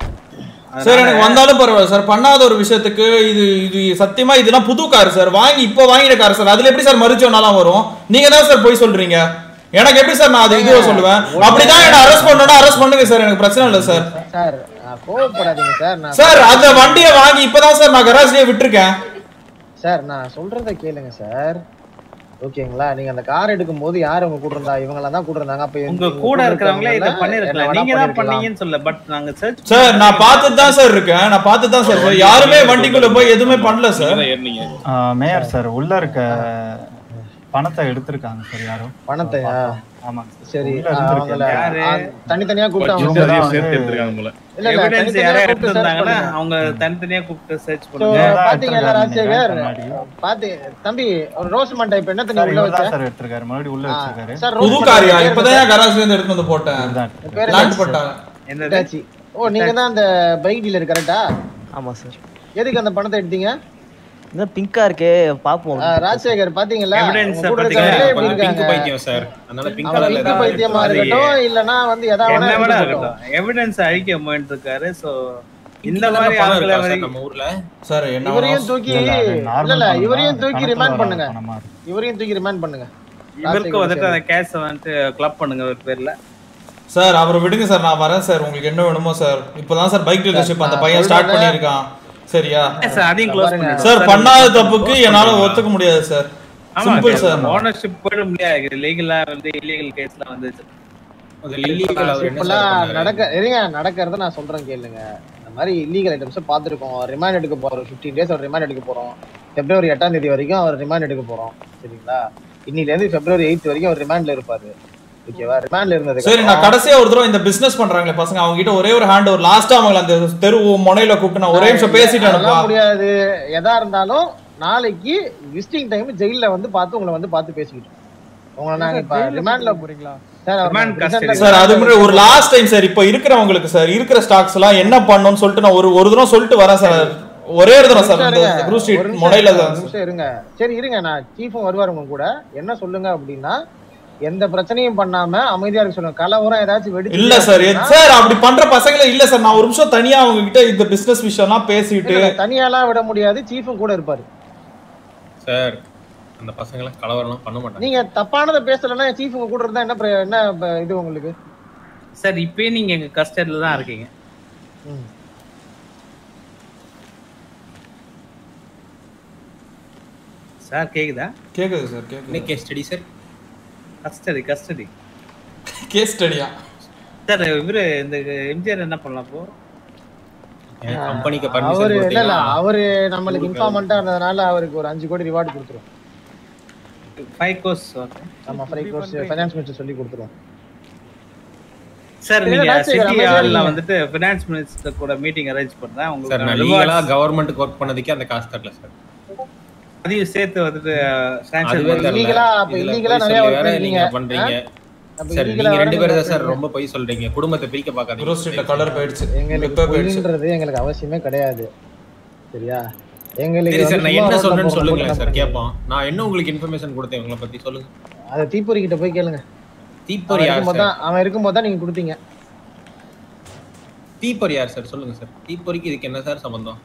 சார் எனக்கு வந்தாலும் பரவாயில்ல சார் பண்ணாத ஒரு விஷயத்துக்கு இது இது சத்தியமா இதெல்லாம் புது கார் சார் வாங்கி இப்போ வாங்கின கார் சார் அதுல எப்படி சார் மறுச்சோனாலாம் வரும் நீங்க தான் சார் போய் சொல்றீங்க எனக்கு எப்படி சார் நான் அது இதுவா சொல்லுவேன் அப்படிதான் என்ன அரெஸ்ட் பண்ணணும் அரெஸ்ட் பண்ணுங்க சார் எனக்கு பிரச்சனை இல்லை சார் சார் நான் கோவப்படாதீங்க சார் நான் சார் அந்த வண்டியை வாங்கி இப்பதான் சார் நான் கராஜ்லயே விட்டுருக்கேன் சார் நான் சொல்றத கேளுங்க சார் ஓகேங்களா நீங்க அந்த கார் எடுக்கும் போது யார் உங்க கூட இருந்தா இவங்கள தான் கூட இருந்தாங்க அப்ப உங்க கூட இருக்கிறவங்களே இத பண்ணிருக்கலாம் நீங்க தான் பண்ணீங்கன்னு சொல்ல பட் நாங்க சர்ச் சார் நான் பார்த்துட்டு தான் சார் இருக்கேன் நான் பார்த்துட்டு தான் சார் யாருமே வண்டிக்குள்ள போய் எதுவுமே பண்ணல சார் மேயர் சார் உள்ள இருக்க பணத்தை எடுத்திருக்காங்க சார் யாரும் பணத்தையா ஆமாங்க சரி உள்ள இருந்திருக்கு. அவங்கள யாரு? ஆ, தனித்தனியா கூப்பிட்டு அவங்க இவங்க தான் சேர்த்து வந்து- எடுத்திருக்காங்க போல. இல்ல இல்ல எவிடன்ஸ் தனித்தனியா யாரா கூப்பிட்டு search எடுத்திருந்தாங்கன்னா பண்ணுங்க. அவங்க தனித்தனியா கூப்பிட்டு சர்ச் So, பண்ணுங்க பாத்தீங்களா ராஜசேகர் முன்னாடி. பாத்து தம்பி ஒரு ரோஸ் மண்டை இப்ப என்ன தண்ணி சார் உள்ள இவர் தான் வச்ச சார் எடுத்திருக்காரு மறுபடியும் உள்ள ஆ, வச்சிருக்காரு சார் புது காரியா இப்பதான் கராஜ்ல இருந்து எடுத்து வந்து போட்டேன் பேர் லாண்ட் போட்டாங்க என்னடாச்சு ஓ நீங்க தான் அந்த பைக் டீலர் கரெக்டா ஆமா சார் எதுக்கு அந்த பணத்தை எடுத்தீங்க இந்த பிங்கா இருக்கே பாப்போம் ஆ, ராஜசேகர் பாத்தீங்களா Evidence உங்க கூட பாத்தீங்களா? இருக்கவங்களே எப்படி கொஞ்சம் pink இருக்காங்க? பைத்தியம் சார் அதனால pink அவன் colourல pink தான் பைத்தியமா அது இருக்கட்டும் இல்லனா வந்து எதா வேணா என்ன வேணா இருக்கட்டும் இருக்கட்டும் எவிடன்ஸ் அழிக்க முயன்று இருக்காரு சோ இந்த இங்கெல்லாம் மாதிரி பணம் ஆட்களை இருக்கா சார் வரைக்கும் நம்ம ஊர்ல சார் என்ன இவரையும் தூக்கி இல்ல, இல்ல, அது இல்ல normal இல்ல பணம் இவரையும் தான். தூக்கி கணக்குல ரிமாண்ட் வராத பண்ணுங்க பணமா இருக்கு. இவரையும் தூக்கி ரிமாண்ட் பண்ணுங்க இவருக்கு வந்துட்டு அந்த ராஜசேகர் கேஸ் வந்துட்டு கிளப் பண்ணுங்க ஒரு பேர்ல சார் அவரை விடுங்க சார் நான் வரேன் சார் உங்களுக்கு என்ன வேணுமோ சார் இப்போதான் சார் பைக் டீலர்ஷிப் அந்த நான் பையன் ஸ்டார்ட் சொல்றேன். பண்ணியிருக்கான் சரியா சார் அதையும் க்ளோஸ் பண்ணிடுங்க சார் பண்ணாத தப்புக்கு என்னால ஒத்துக்க முடியாது சார் ஆமா சிம்பிள் சார் ஓனர்ஷிப் போயிட முடியாது லீகலா வந்து இல்லீகல் கேஸ்லாம் வந்துச்சு அது illegal அவர் என்ன இப்பெல்லாம் சார் பண்ணாரு? நடக்க இருங்க நடக்கிறத நான் சொல்றேன் கேளுங்க இந்த மாதிரி இல்லீகல் ஐட்டம்ஸ் பார்த்துருக்கோம் ரிமாண்ட் எடுக்க போறோம் ஃபிஃப்டீன் டேஸ் அவர் ரிமாண்ட் எடுக்க போறோம் பிப்ரவரி எட்டாம் தேதி வரைக்கும் அவர் ரிமாண்ட் எடுக்க போறோம் சரிங்களா இன்னில இருந்து பிப்ரவரி எயித் வரைக்கும் அவர் ரிமாண்ட்ல இருப்பாரு ஓகேவா ரிமாண்ட்ல இருந்ததுக்கு சரி நான் கடைசியா ஒரு தடவை இந்த பிசினஸ் பண்றாங்களே பசங்க அவங்க கிட்ட ஒரே ஒரு ஹேண்ட் ஒரு லாஸ்டா அவங்கள அந்த தெரு முனையில கூப்பிட்டு நான் ஒரே நிமிஷம் பேசிட்டு அதெல்லாம் அனுப்பா முடியாது எதா இருந்தாலும் நாளைக்கு விசிட்டிங் டைம் ஜெயில வந்து பார்த்து உங்களை வந்து பார்த்து பேசிக்கிட்டு உங்களை நாங்க இப்ப ரிமாண்ட்ல போறீங்களா சார் அவர் Remand custody. recent ஆ- சார் அது முன்னாடி ஒரு லாஸ்ட் டைம் சார் இப்போ இருக்கிறவங்களுக்கு சார் இருக்கிற ஸ்டாக்ஸ் எல்லாம் என்ன பண்ணணும்னு சொல்லிட்டு நான் ஒரு ஒரு தடவை சொல்லிட்டு வரேன் சார் ஒரே ஒரு தடவை சார் ஒரு இந்த நிமிஷம் ப்ரூ இருங்க. ஸ்ட்ரீட் ஒரு நிமிஷம் முனையில இருங்க, தான் ஒரு நிமிஷம் இருங்க சரி இருங்க நான் சீஃபும் வருவார் உங்க கூட என்ன சொல்லுங்க அப்படின்னா எந்த பிரச்சனையும் பண்ணாம அமைதியா இருக்க சொல்லுங்க கலவரம் ஏதாச்சும் வெடிச்சு இல்ல சார் சார் அப்படி பண்ற பசங்களே இல்ல சார் நான் ஒரு நிமிஷம் தனியா அவங்க கிட்ட இந்த பிசினஸ் விஷயம்லாம் பேசிட்டு இல்ல, தனியாலாம் விட முடியாது சீஃபும் கூட இருப்பாரு சார் அந்த பசங்க எல்லாம் கலவரம்லாம் பண்ண மாட்டாங்க நீங்க தப்பானதை பேசலன்னா சீஃப் உங்க கூட இருந்தா என்ன பிர- என்ன ப- இது உங்களுக்கு சார் இப்பயே நீங்க எங்க கஸ்டடியில தான் இருக்கீங்க சார் கேக்குதா கேக்குது சார் கேக்குது என்ன case study sir custody custody case ஸ்டடியா சார் இவரு இந்த எம்ஜிஆர் என்ன பண்ணலாம் இப்போ கம்பெனிக்கு அவரு பர்மிஷன் இல்ல இல்ல கொடுத்தீங்களா அவரு நம்மளுக்கு இன்ஃபார்மெண்டா இருந்ததுனால அவருக்கு ஒரு அஞ்சு கோடி ரிவார்டு கொடுத்துரும் ஃபைவ் கோர்ஸ் ஆமா ஃபைவ் கோர்ஸ் ஃபைனான்ஸ் மினிஸ்டர் சொல்லி கொடுத்துரும் சார் இல்ல, நீங்க ராஜசேகர், சிட்டி அமைதியா ஹால்ல இருங்க. வந்துட்டு ஃபினான்ஸ் மினிஸ்டர் கூட மீட்டிங் அரேஞ்ச் பண்றேன் சார் நான் உங்களுக்கு லீகலா rewards கவர்மெண்ட்டுக்கு ஒர்க் பண்ணதுக்கே அந்த காசு தரல சார் அதையும் சேர்த்து வந்துட்டு sanction அதுவே பண்ணி- தரல Illegally- அப்ப இதுல illegally பொய் நிறைய சொல்லி work வேற பண்றீங்க. நீங்க பண்றீங்க அப்ப சார் illegally நீங்க வேற ரெண்டு நீங்க பேரும் தான் சார் பண்றீங்க. ரொம்ப பொய் சொல்றீங்க குடும்பத்தை பிரிக்க பார்க்காதீங்க ப்ரூ ஸ்ட்ரீட்ல கலர் போயிடுச்சு எங்களுக்கு இப்ப போயிடுச்சு பொய்ன்றது எங்களுக்கு அவசியமே கிடையாது சரியா எங்களுக்கு சரி சார் வந்து நான் சும்மா என்ன ரோட்ல சொன்னேன்னு போறவங்க சொல்லுங்களேன் மட்டும் சார் தான் கேட்போம் நான் என்ன உங்களுக்கு இன்ஃபர்மேஷன் கொடுத்தேன் உங்களை பத்தி சொல்லுங்க அதை தீப்பொறி கிட்ட போய் கேளுங்க தீப்பொறி அவன் யார் இருக்கும்போது சார் தான் அவன் இருக்கும்போது தான் நீங்க கொடுத்தீங்க தீப்பொறி யார் சார் சொல்லுங்க சார் தீப்பொறிக்கு இதுக்கு என்ன சார் சம்பந்தம்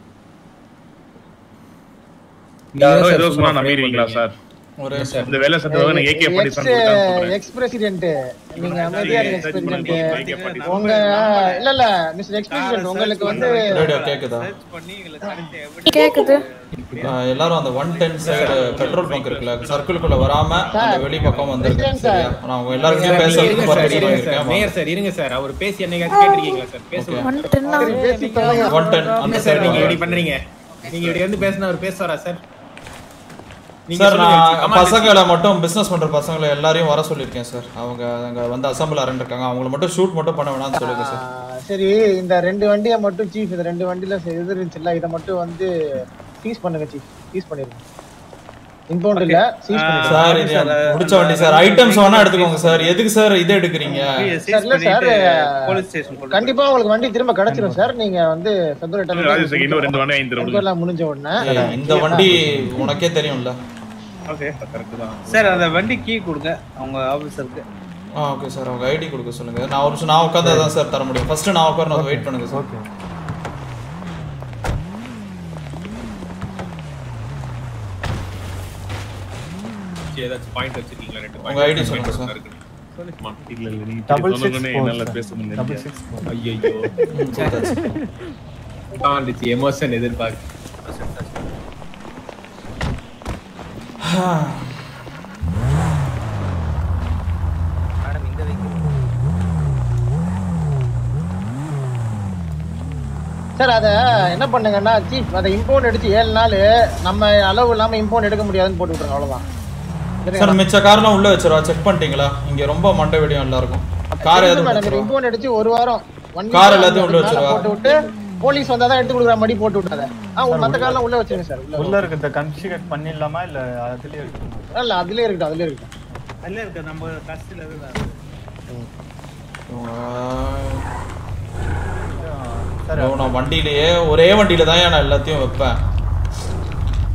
யாரோ ஏதோ சொன்னா நம்பிடுவீங்களா சார் ஒரே சார் இந்த வேலை சட்டத்தை நான் ஏகே பண்ணி எக்ஸ் பிரசிடென்ட் நீங்க அமைதியா இருங்க எக்ஸ் பிரசிடென்ட் சொல்றேன் உங்க இல்ல இல்ல மிஸ்டர் எக்ஸ் பிரசிடென்ட் உங்களுக்கு வந்து ரேடியோ கேக்குதா search பண்ணி எங்களுக்கு கிடைச்ச evidence- கேக்குது ஆஹ் எல்லாரும் அந்த one ten side petrol bunk இருக்குல்ல சர்க்கிள்குள்ள வராம அந்த வெளி பக்கம் வந்துருங்க சரியா நான் உங்க எல்லாருக்கும் பேசுறதுக்கு பர்மிஷன் வாங்கியிருக்கேன் மேயர் சார் இருங்க சார் அவர் பேசி என்னைக்காச்சும் கேட்டிருக்கீங்களா சார் பேசுவோம் சரி, பேசி தொலைங்க. ஒன் டென் அந்த என்ன சார் சைடு நீங்க இப்படி பண்றீங்க நீங்க இப்படி வந்து பேசினா அவர் பேசுவாரா சார் நீங்க சார் சொல்லுங்க, நான் command பசங்களை மட்டும் பிசினஸ் பண்ற பசங்களை எல்லாரையும் வர சொல்லியிருக்கேன் சார் அவங்க அங்க வந்து அசம்பிள் அரண்ட் இருக்காங்க அவங்கள மட்டும் ஷூட் மட்டும் பண்ண வேணாம்னு சொல்லுங்க சார் ஆ, சரி இந்த ரெண்டு வண்டியை மட்டும் சீஃப் இந்த ரெண்டு வண்டியில இது இருந்துச்சுல்ல இதை மட்டும் வந்து சீஸ் பண்ணுங்க சீஃப் சீஸ் பண்ணிருங்க இம்பவுண்ட் இல்ல சீஸ் பண்ணிருங்க சார் இது முடிச்ச வண்டி சார் ஐட்டம்ஸ் வேணா எடுத்துக்கோங்க சார் எதுக்கு சார் இது எடுக்கிறீங்க சார் இல்ல சார் போலீஸ் ஸ்டேஷன் கண்டிப்பா உங்களுக்கு வண்டி திரும்ப கிடைச்சிரும் சார் நீங்க வந்து பிப்ரவரி ராஜேஷ் இன்னும் ரெண்டு வண்டி வாங்கி தருவோம் எல்லாம் முடிஞ்ச உடனே ஏய், இந்த வண்டி உனக்கே தெரியும்ல ஓகே கரெக்ட் தான் சார் அந்த வண்டி கீ கொடுங்க அவங்க ஆபீசருக்கு ஆ ஓகே சார் அவங்க ஐடி கொடுக்க சொல்லுங்க நான் ஒரு நிமிஷம் நான் உட்காந்தா தான் சார் தர முடியும் ஃபர்ஸ்ட் நான் உட்காரணும் வெயிட் பண்ணுங்க சார் சரி, ஏதாச்சும் பாயிண்ட் வச்சிருக்கீங்களா ரெண்டு உங்க point ID சொல்லுங்க point சார். இருக்கு. இல்ல இல்ல நீ Double இப்படி six சொன்னோடனே four, என்னால sir. பேச முடியல Double six four. ஐயையோ வந்துச்சு எமோஷன் எதிர்பார்க்கு சார் அத என்ன பண்ணுங்கன்னா சீஃப் அதை இம்பவுண்ட் அடிச்சு ஏழு நாள் நம்ம அளவு இல்லாம இம்பவுண்ட் எடுக்க முடியாதுன்னு போட்டு விட்டுருங்க அவ்வளவுதான் சார் மிச்ச கார்லாம் உள்ள வச்சிருவா செக் பண்ணிட்டீங்களா இங்க ரொம்ப மண்டை வெடியும் எல்லாருக்கும் கார் எதுவும் மேடம் இம்பவுண்ட் அடிச்சு ஒரு வாரம் one week Car ஆகுது. எல்லாத்தையும் உள்ள அதுக்கு மேல வச்சிருவா. போட்டு விட்டு போலீஸ் வந்தா தான் எடுத்து கொடுக்குற மாதிரி போட்டு விட்டாத ஆ உங்க மத்த கார்லாம் உள்ள வச்சிருங்க சார் உள்ள உள்ள இருக்க கன்ஃபிகர் பண்ணிடலாமா இல்ல அதுலயே இருக்கு இல்ல அதுலயே இருக்கட்டும் அதுலயே இருக்கட்டும் அதுல இருக்க நம்ம கஸ்டில இருக்கு ஐயோ, நான் வண்டியிலேயே ஒரே வண்டியில தான் நான் எல்லாத்தையும் வைப்பேன்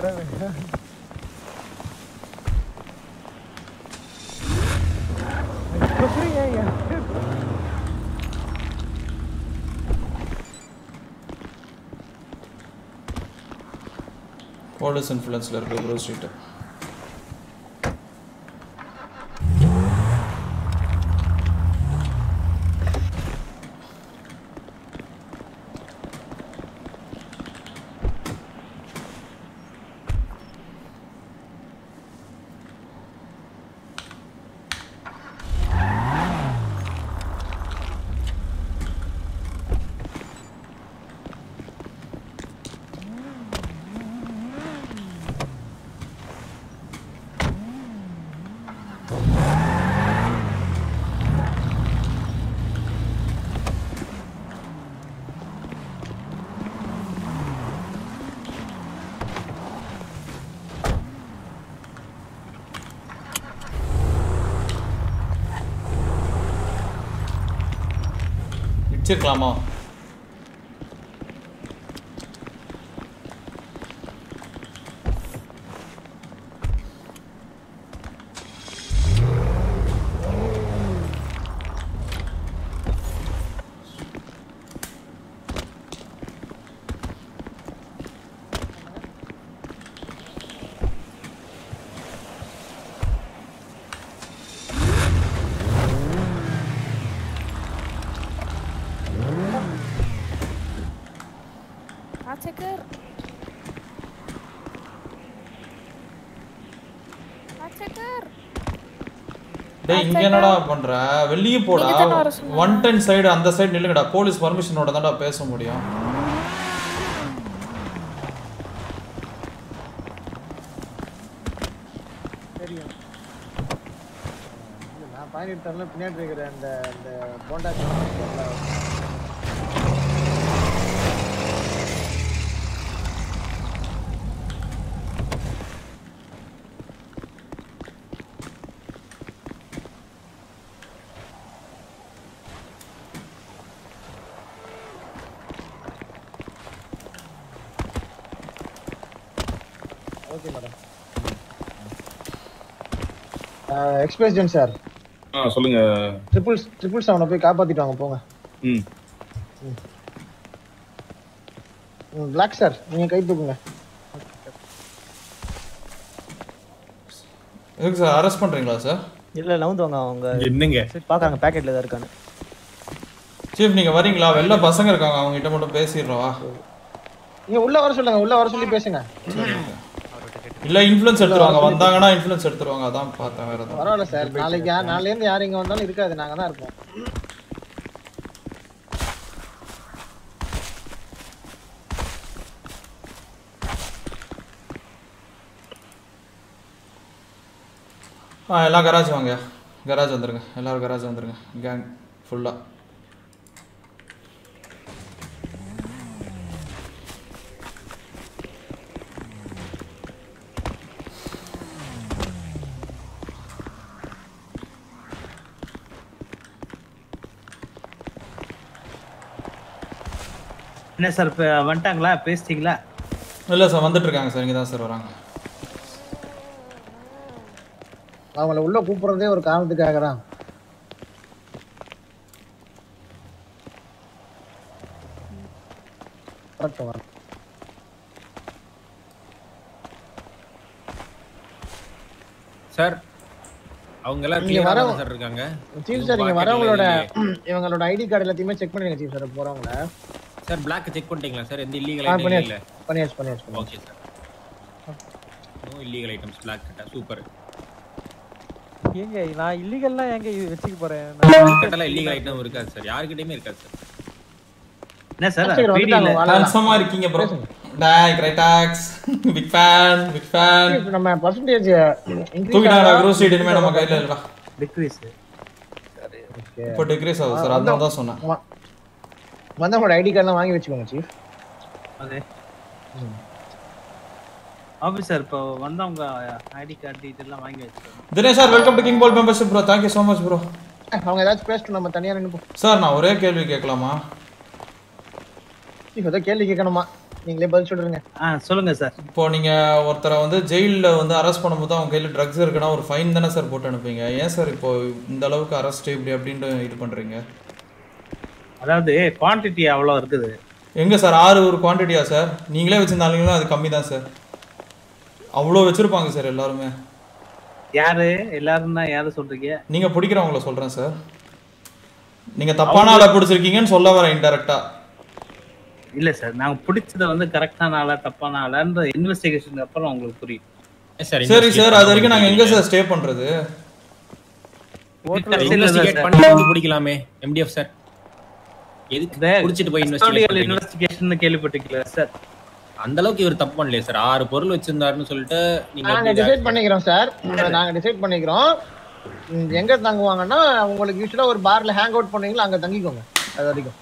போலீஸ் இன்ஃப்ளூயன்ஸில் இருக்கு ப்ரோ ஸ்ட்ரீட் வச்சிருக்கலாமா ராஜசேகர் ராஜசேகர் டேய் இங்க என்னடா பண்ற வெளியே போடா நீங்க தானே வர சொன்னீங்க. ஒன் டென் சைடு அந்த சைடு நில்லுங்கடா போலீஸ் பர்மிஷனோட தான்டா பேச முடியும் தெரியும் இல்ல, நான் பதினெட்டு தரல பின்னாடி இருக்கிற அந்த அந்த போண்டா சாப்பிட்டு ஓகே மேடம் எக்ஸ்பிரஸ் ஜென் சார் ஆ சொல்லுங்க ட்ரிபிள் ட்ரிபிள் செவனை போய் காப்பாத்திட்டு வாங்க போங்க ம் பிளாக் சார் நீங்க கை தூக்குங்க எதுக்கு சார் அரெஸ்ட் பண்றீங்களா சார் இல்ல நவுந்து வாங்க அவங்க என்னங்க? சரி பாக்குறாங்க பேக்கெட்ல தான் இருக்கான்னு சீஃப் நீங்க வரீங்களா வெளில பசங்க இருக்காங்க அவங்க கிட்ட மட்டும் பேசிடுறவா நீங்க உள்ள வர சொல்லுங்க உள்ள வர சொல்லி பேசுங்க இல்ல இன்ஃப்ளூயன்ஸ் எடுத்துருவாங்க வந்தாங்கன்னா இன்ஃப்ளூயன்ஸ் எடுத்துருவாங்க அதான் பார்த்தேன் வேற எதுவும் பரவாயில்ல சார் நாளைக்கு யா- நாளைல இருந்து யார் இங்க வந்தாலும் இருக்காது நாங்க தான் இருப்போம் ஆ எல்லாம் கராஜ் வாங்க கராஜ் வந்துருங்க எல்லாரும் கராஜ் வந்துருங்க கேங் ஃபுல்லா என்ன சார் இப்போ வந்துட்டாங்களா பேசிட்டீங்களா இல்ல சார் வந்துட்டு இருக்காங்க சார் இங்க தான் சார் வராங்க அவங்கள உள்ள கூப்பிடுறதே ஒரு காரணத்துக்காக தான் வரட்டும், வரட்டும். சார் அவங்க எல்லாம் நீங்க clear ஆ வர தானே சார் இருக்காங்க சீஃப் சார் நீங்க வரவங்களோட இவங்களோட ஐடி கார்டு எல்லாத்தையுமே செக் பண்ணிருங்க சீஃப் சார் போறவங்கள சார் பிளாக் செக் பண்ணிட்டீங்களா சார் எந்த இல்லீகல் ஆ ஐட்டம் பண்ணியாச்சு இல்ல பண்ணியாச்சு பண்ணியாச்சு okay sir no illegal items black கட்டா சூப்பர் ஏங்க நான் இல்லீகல்லாம் எங்க இது வச்சுக்க போறேன் கட்டலாம் இல்லீகல் ஐட்டம் இருக்காது சார் யாருக்கிட்டயுமே இருக்காது சார் என்ன சார் சரி, வந்துட்டாங்க, வாழலாம். ஹேண்ட்ஸமா இருக்கீங்க ப்ரோ டாக் ரைட்டாக்ஸ் big fan big fan Chief, நம்ம பர்சன்டேஜ் தூக்கிட்டாங்க க்ரூஸ் சீட் இனிமே நம்ம கையில இல்ல டிக்ரீஸ் இப்போ டிக்ரீஸ் ஆகுது சார் அதனால தான் சொன்னேன் வந்தவங்களோட ஐடி கார்டுலாம் வாங்கி வச்சுக்கோங்க சீஃப் அது ஆஃபீஸர் இப்போ வந்தவங்க ஐடி கார்டு டீட்டெயிலாம் வாங்கி வச்சுக்கோங்க Dinesh sir welcome to king ball membership bro thank you so much bro அவங்க ஏதாச்சும் பேசிட்டு நம்ம தனியா நின்று சார் நான் ஒரே கேள்வி கேட்கலாமா சீஃப் ஏதோ கேள்வி கேட்கணுமா நீங்களே பதில் சொல்லுங்க ஆ சொல்லுங்க சார் இப்போ நீங்க ஒருத்தரை வந்து ஜெயில்ல வந்து அரெஸ்ட் பண்ணும்போது அவங்க கையில ட்ரக்ஸ் இருக்குன்னா ஒரு ஃபைன் தானே சார் போட்டு அனுப்புவீங்க ஏன் சார் இப்போ இந்த அளவுக்கு அரெஸ்ட் இப்படி அப்படின்ட்டு இது பண்றீங்க அதாவது குவாண்டிட்டி அவ்வளோ இருக்குது எங்க சார் ஆறு ஒரு குவான்டிட்டியா சார் நீங்களே வச்சிருந்தாலும் அது கம்மி தான் சார் அவ்வளோ வச்சிருப்பாங்க சார் எல்லாருமே யாரு எல்லாரும் யாரு சொல்றீங்க நீங்க பிடிக்கிறவங்கள சொல்றேன் சார் நீங்க தப்பான ஆளை பிடிச்சிருக்கீங்கன்னு சொல்ல வரேன் இன்டெரக்டா இல்ல சார் நாங்க பிடிச்சத வந்து கரெக்டான ஆளா தப்பான ஆளான்ற இன்வெஸ்டிகேஷன் அப்புறம் உங்களுக்கு புரியும் சரி சார் அது வரைக்கும் நாங்க எங்க சார் ஸ்டே பண்றது இன்வெஸ்டிகேட் பண்ணி வந்து பிடிக்கலாமே எம்டிஎஃப் சார் எதுக்கு பிடிச்சிட்டு போய் இன்வெஸ்டிகேட் இன்வெஸ்டிகேஷன் கேள்விப்பட்டிருக்கீங்களா சார் அந்த அளவுக்கு இவர் தப்பு பண்ணலையே சார் ஆறு பொருள் வச்சிருந்தாருன்னு சொல்லிட்டு நீங்க நாங்க எப்படி டிசைட் பண்ணிக்கிறோம் சார் நாங்க டிசைட் பண்ணிக்கிறோம் ம், எங்க தங்குவாங்கன்னா உங்களுக்கு யூஸ்வலா ஒரு பார்ல ஹேங் அவுட் பண்ணுவீங்களா அங்க தங்கிக்கோங்க அது வரைக்கும்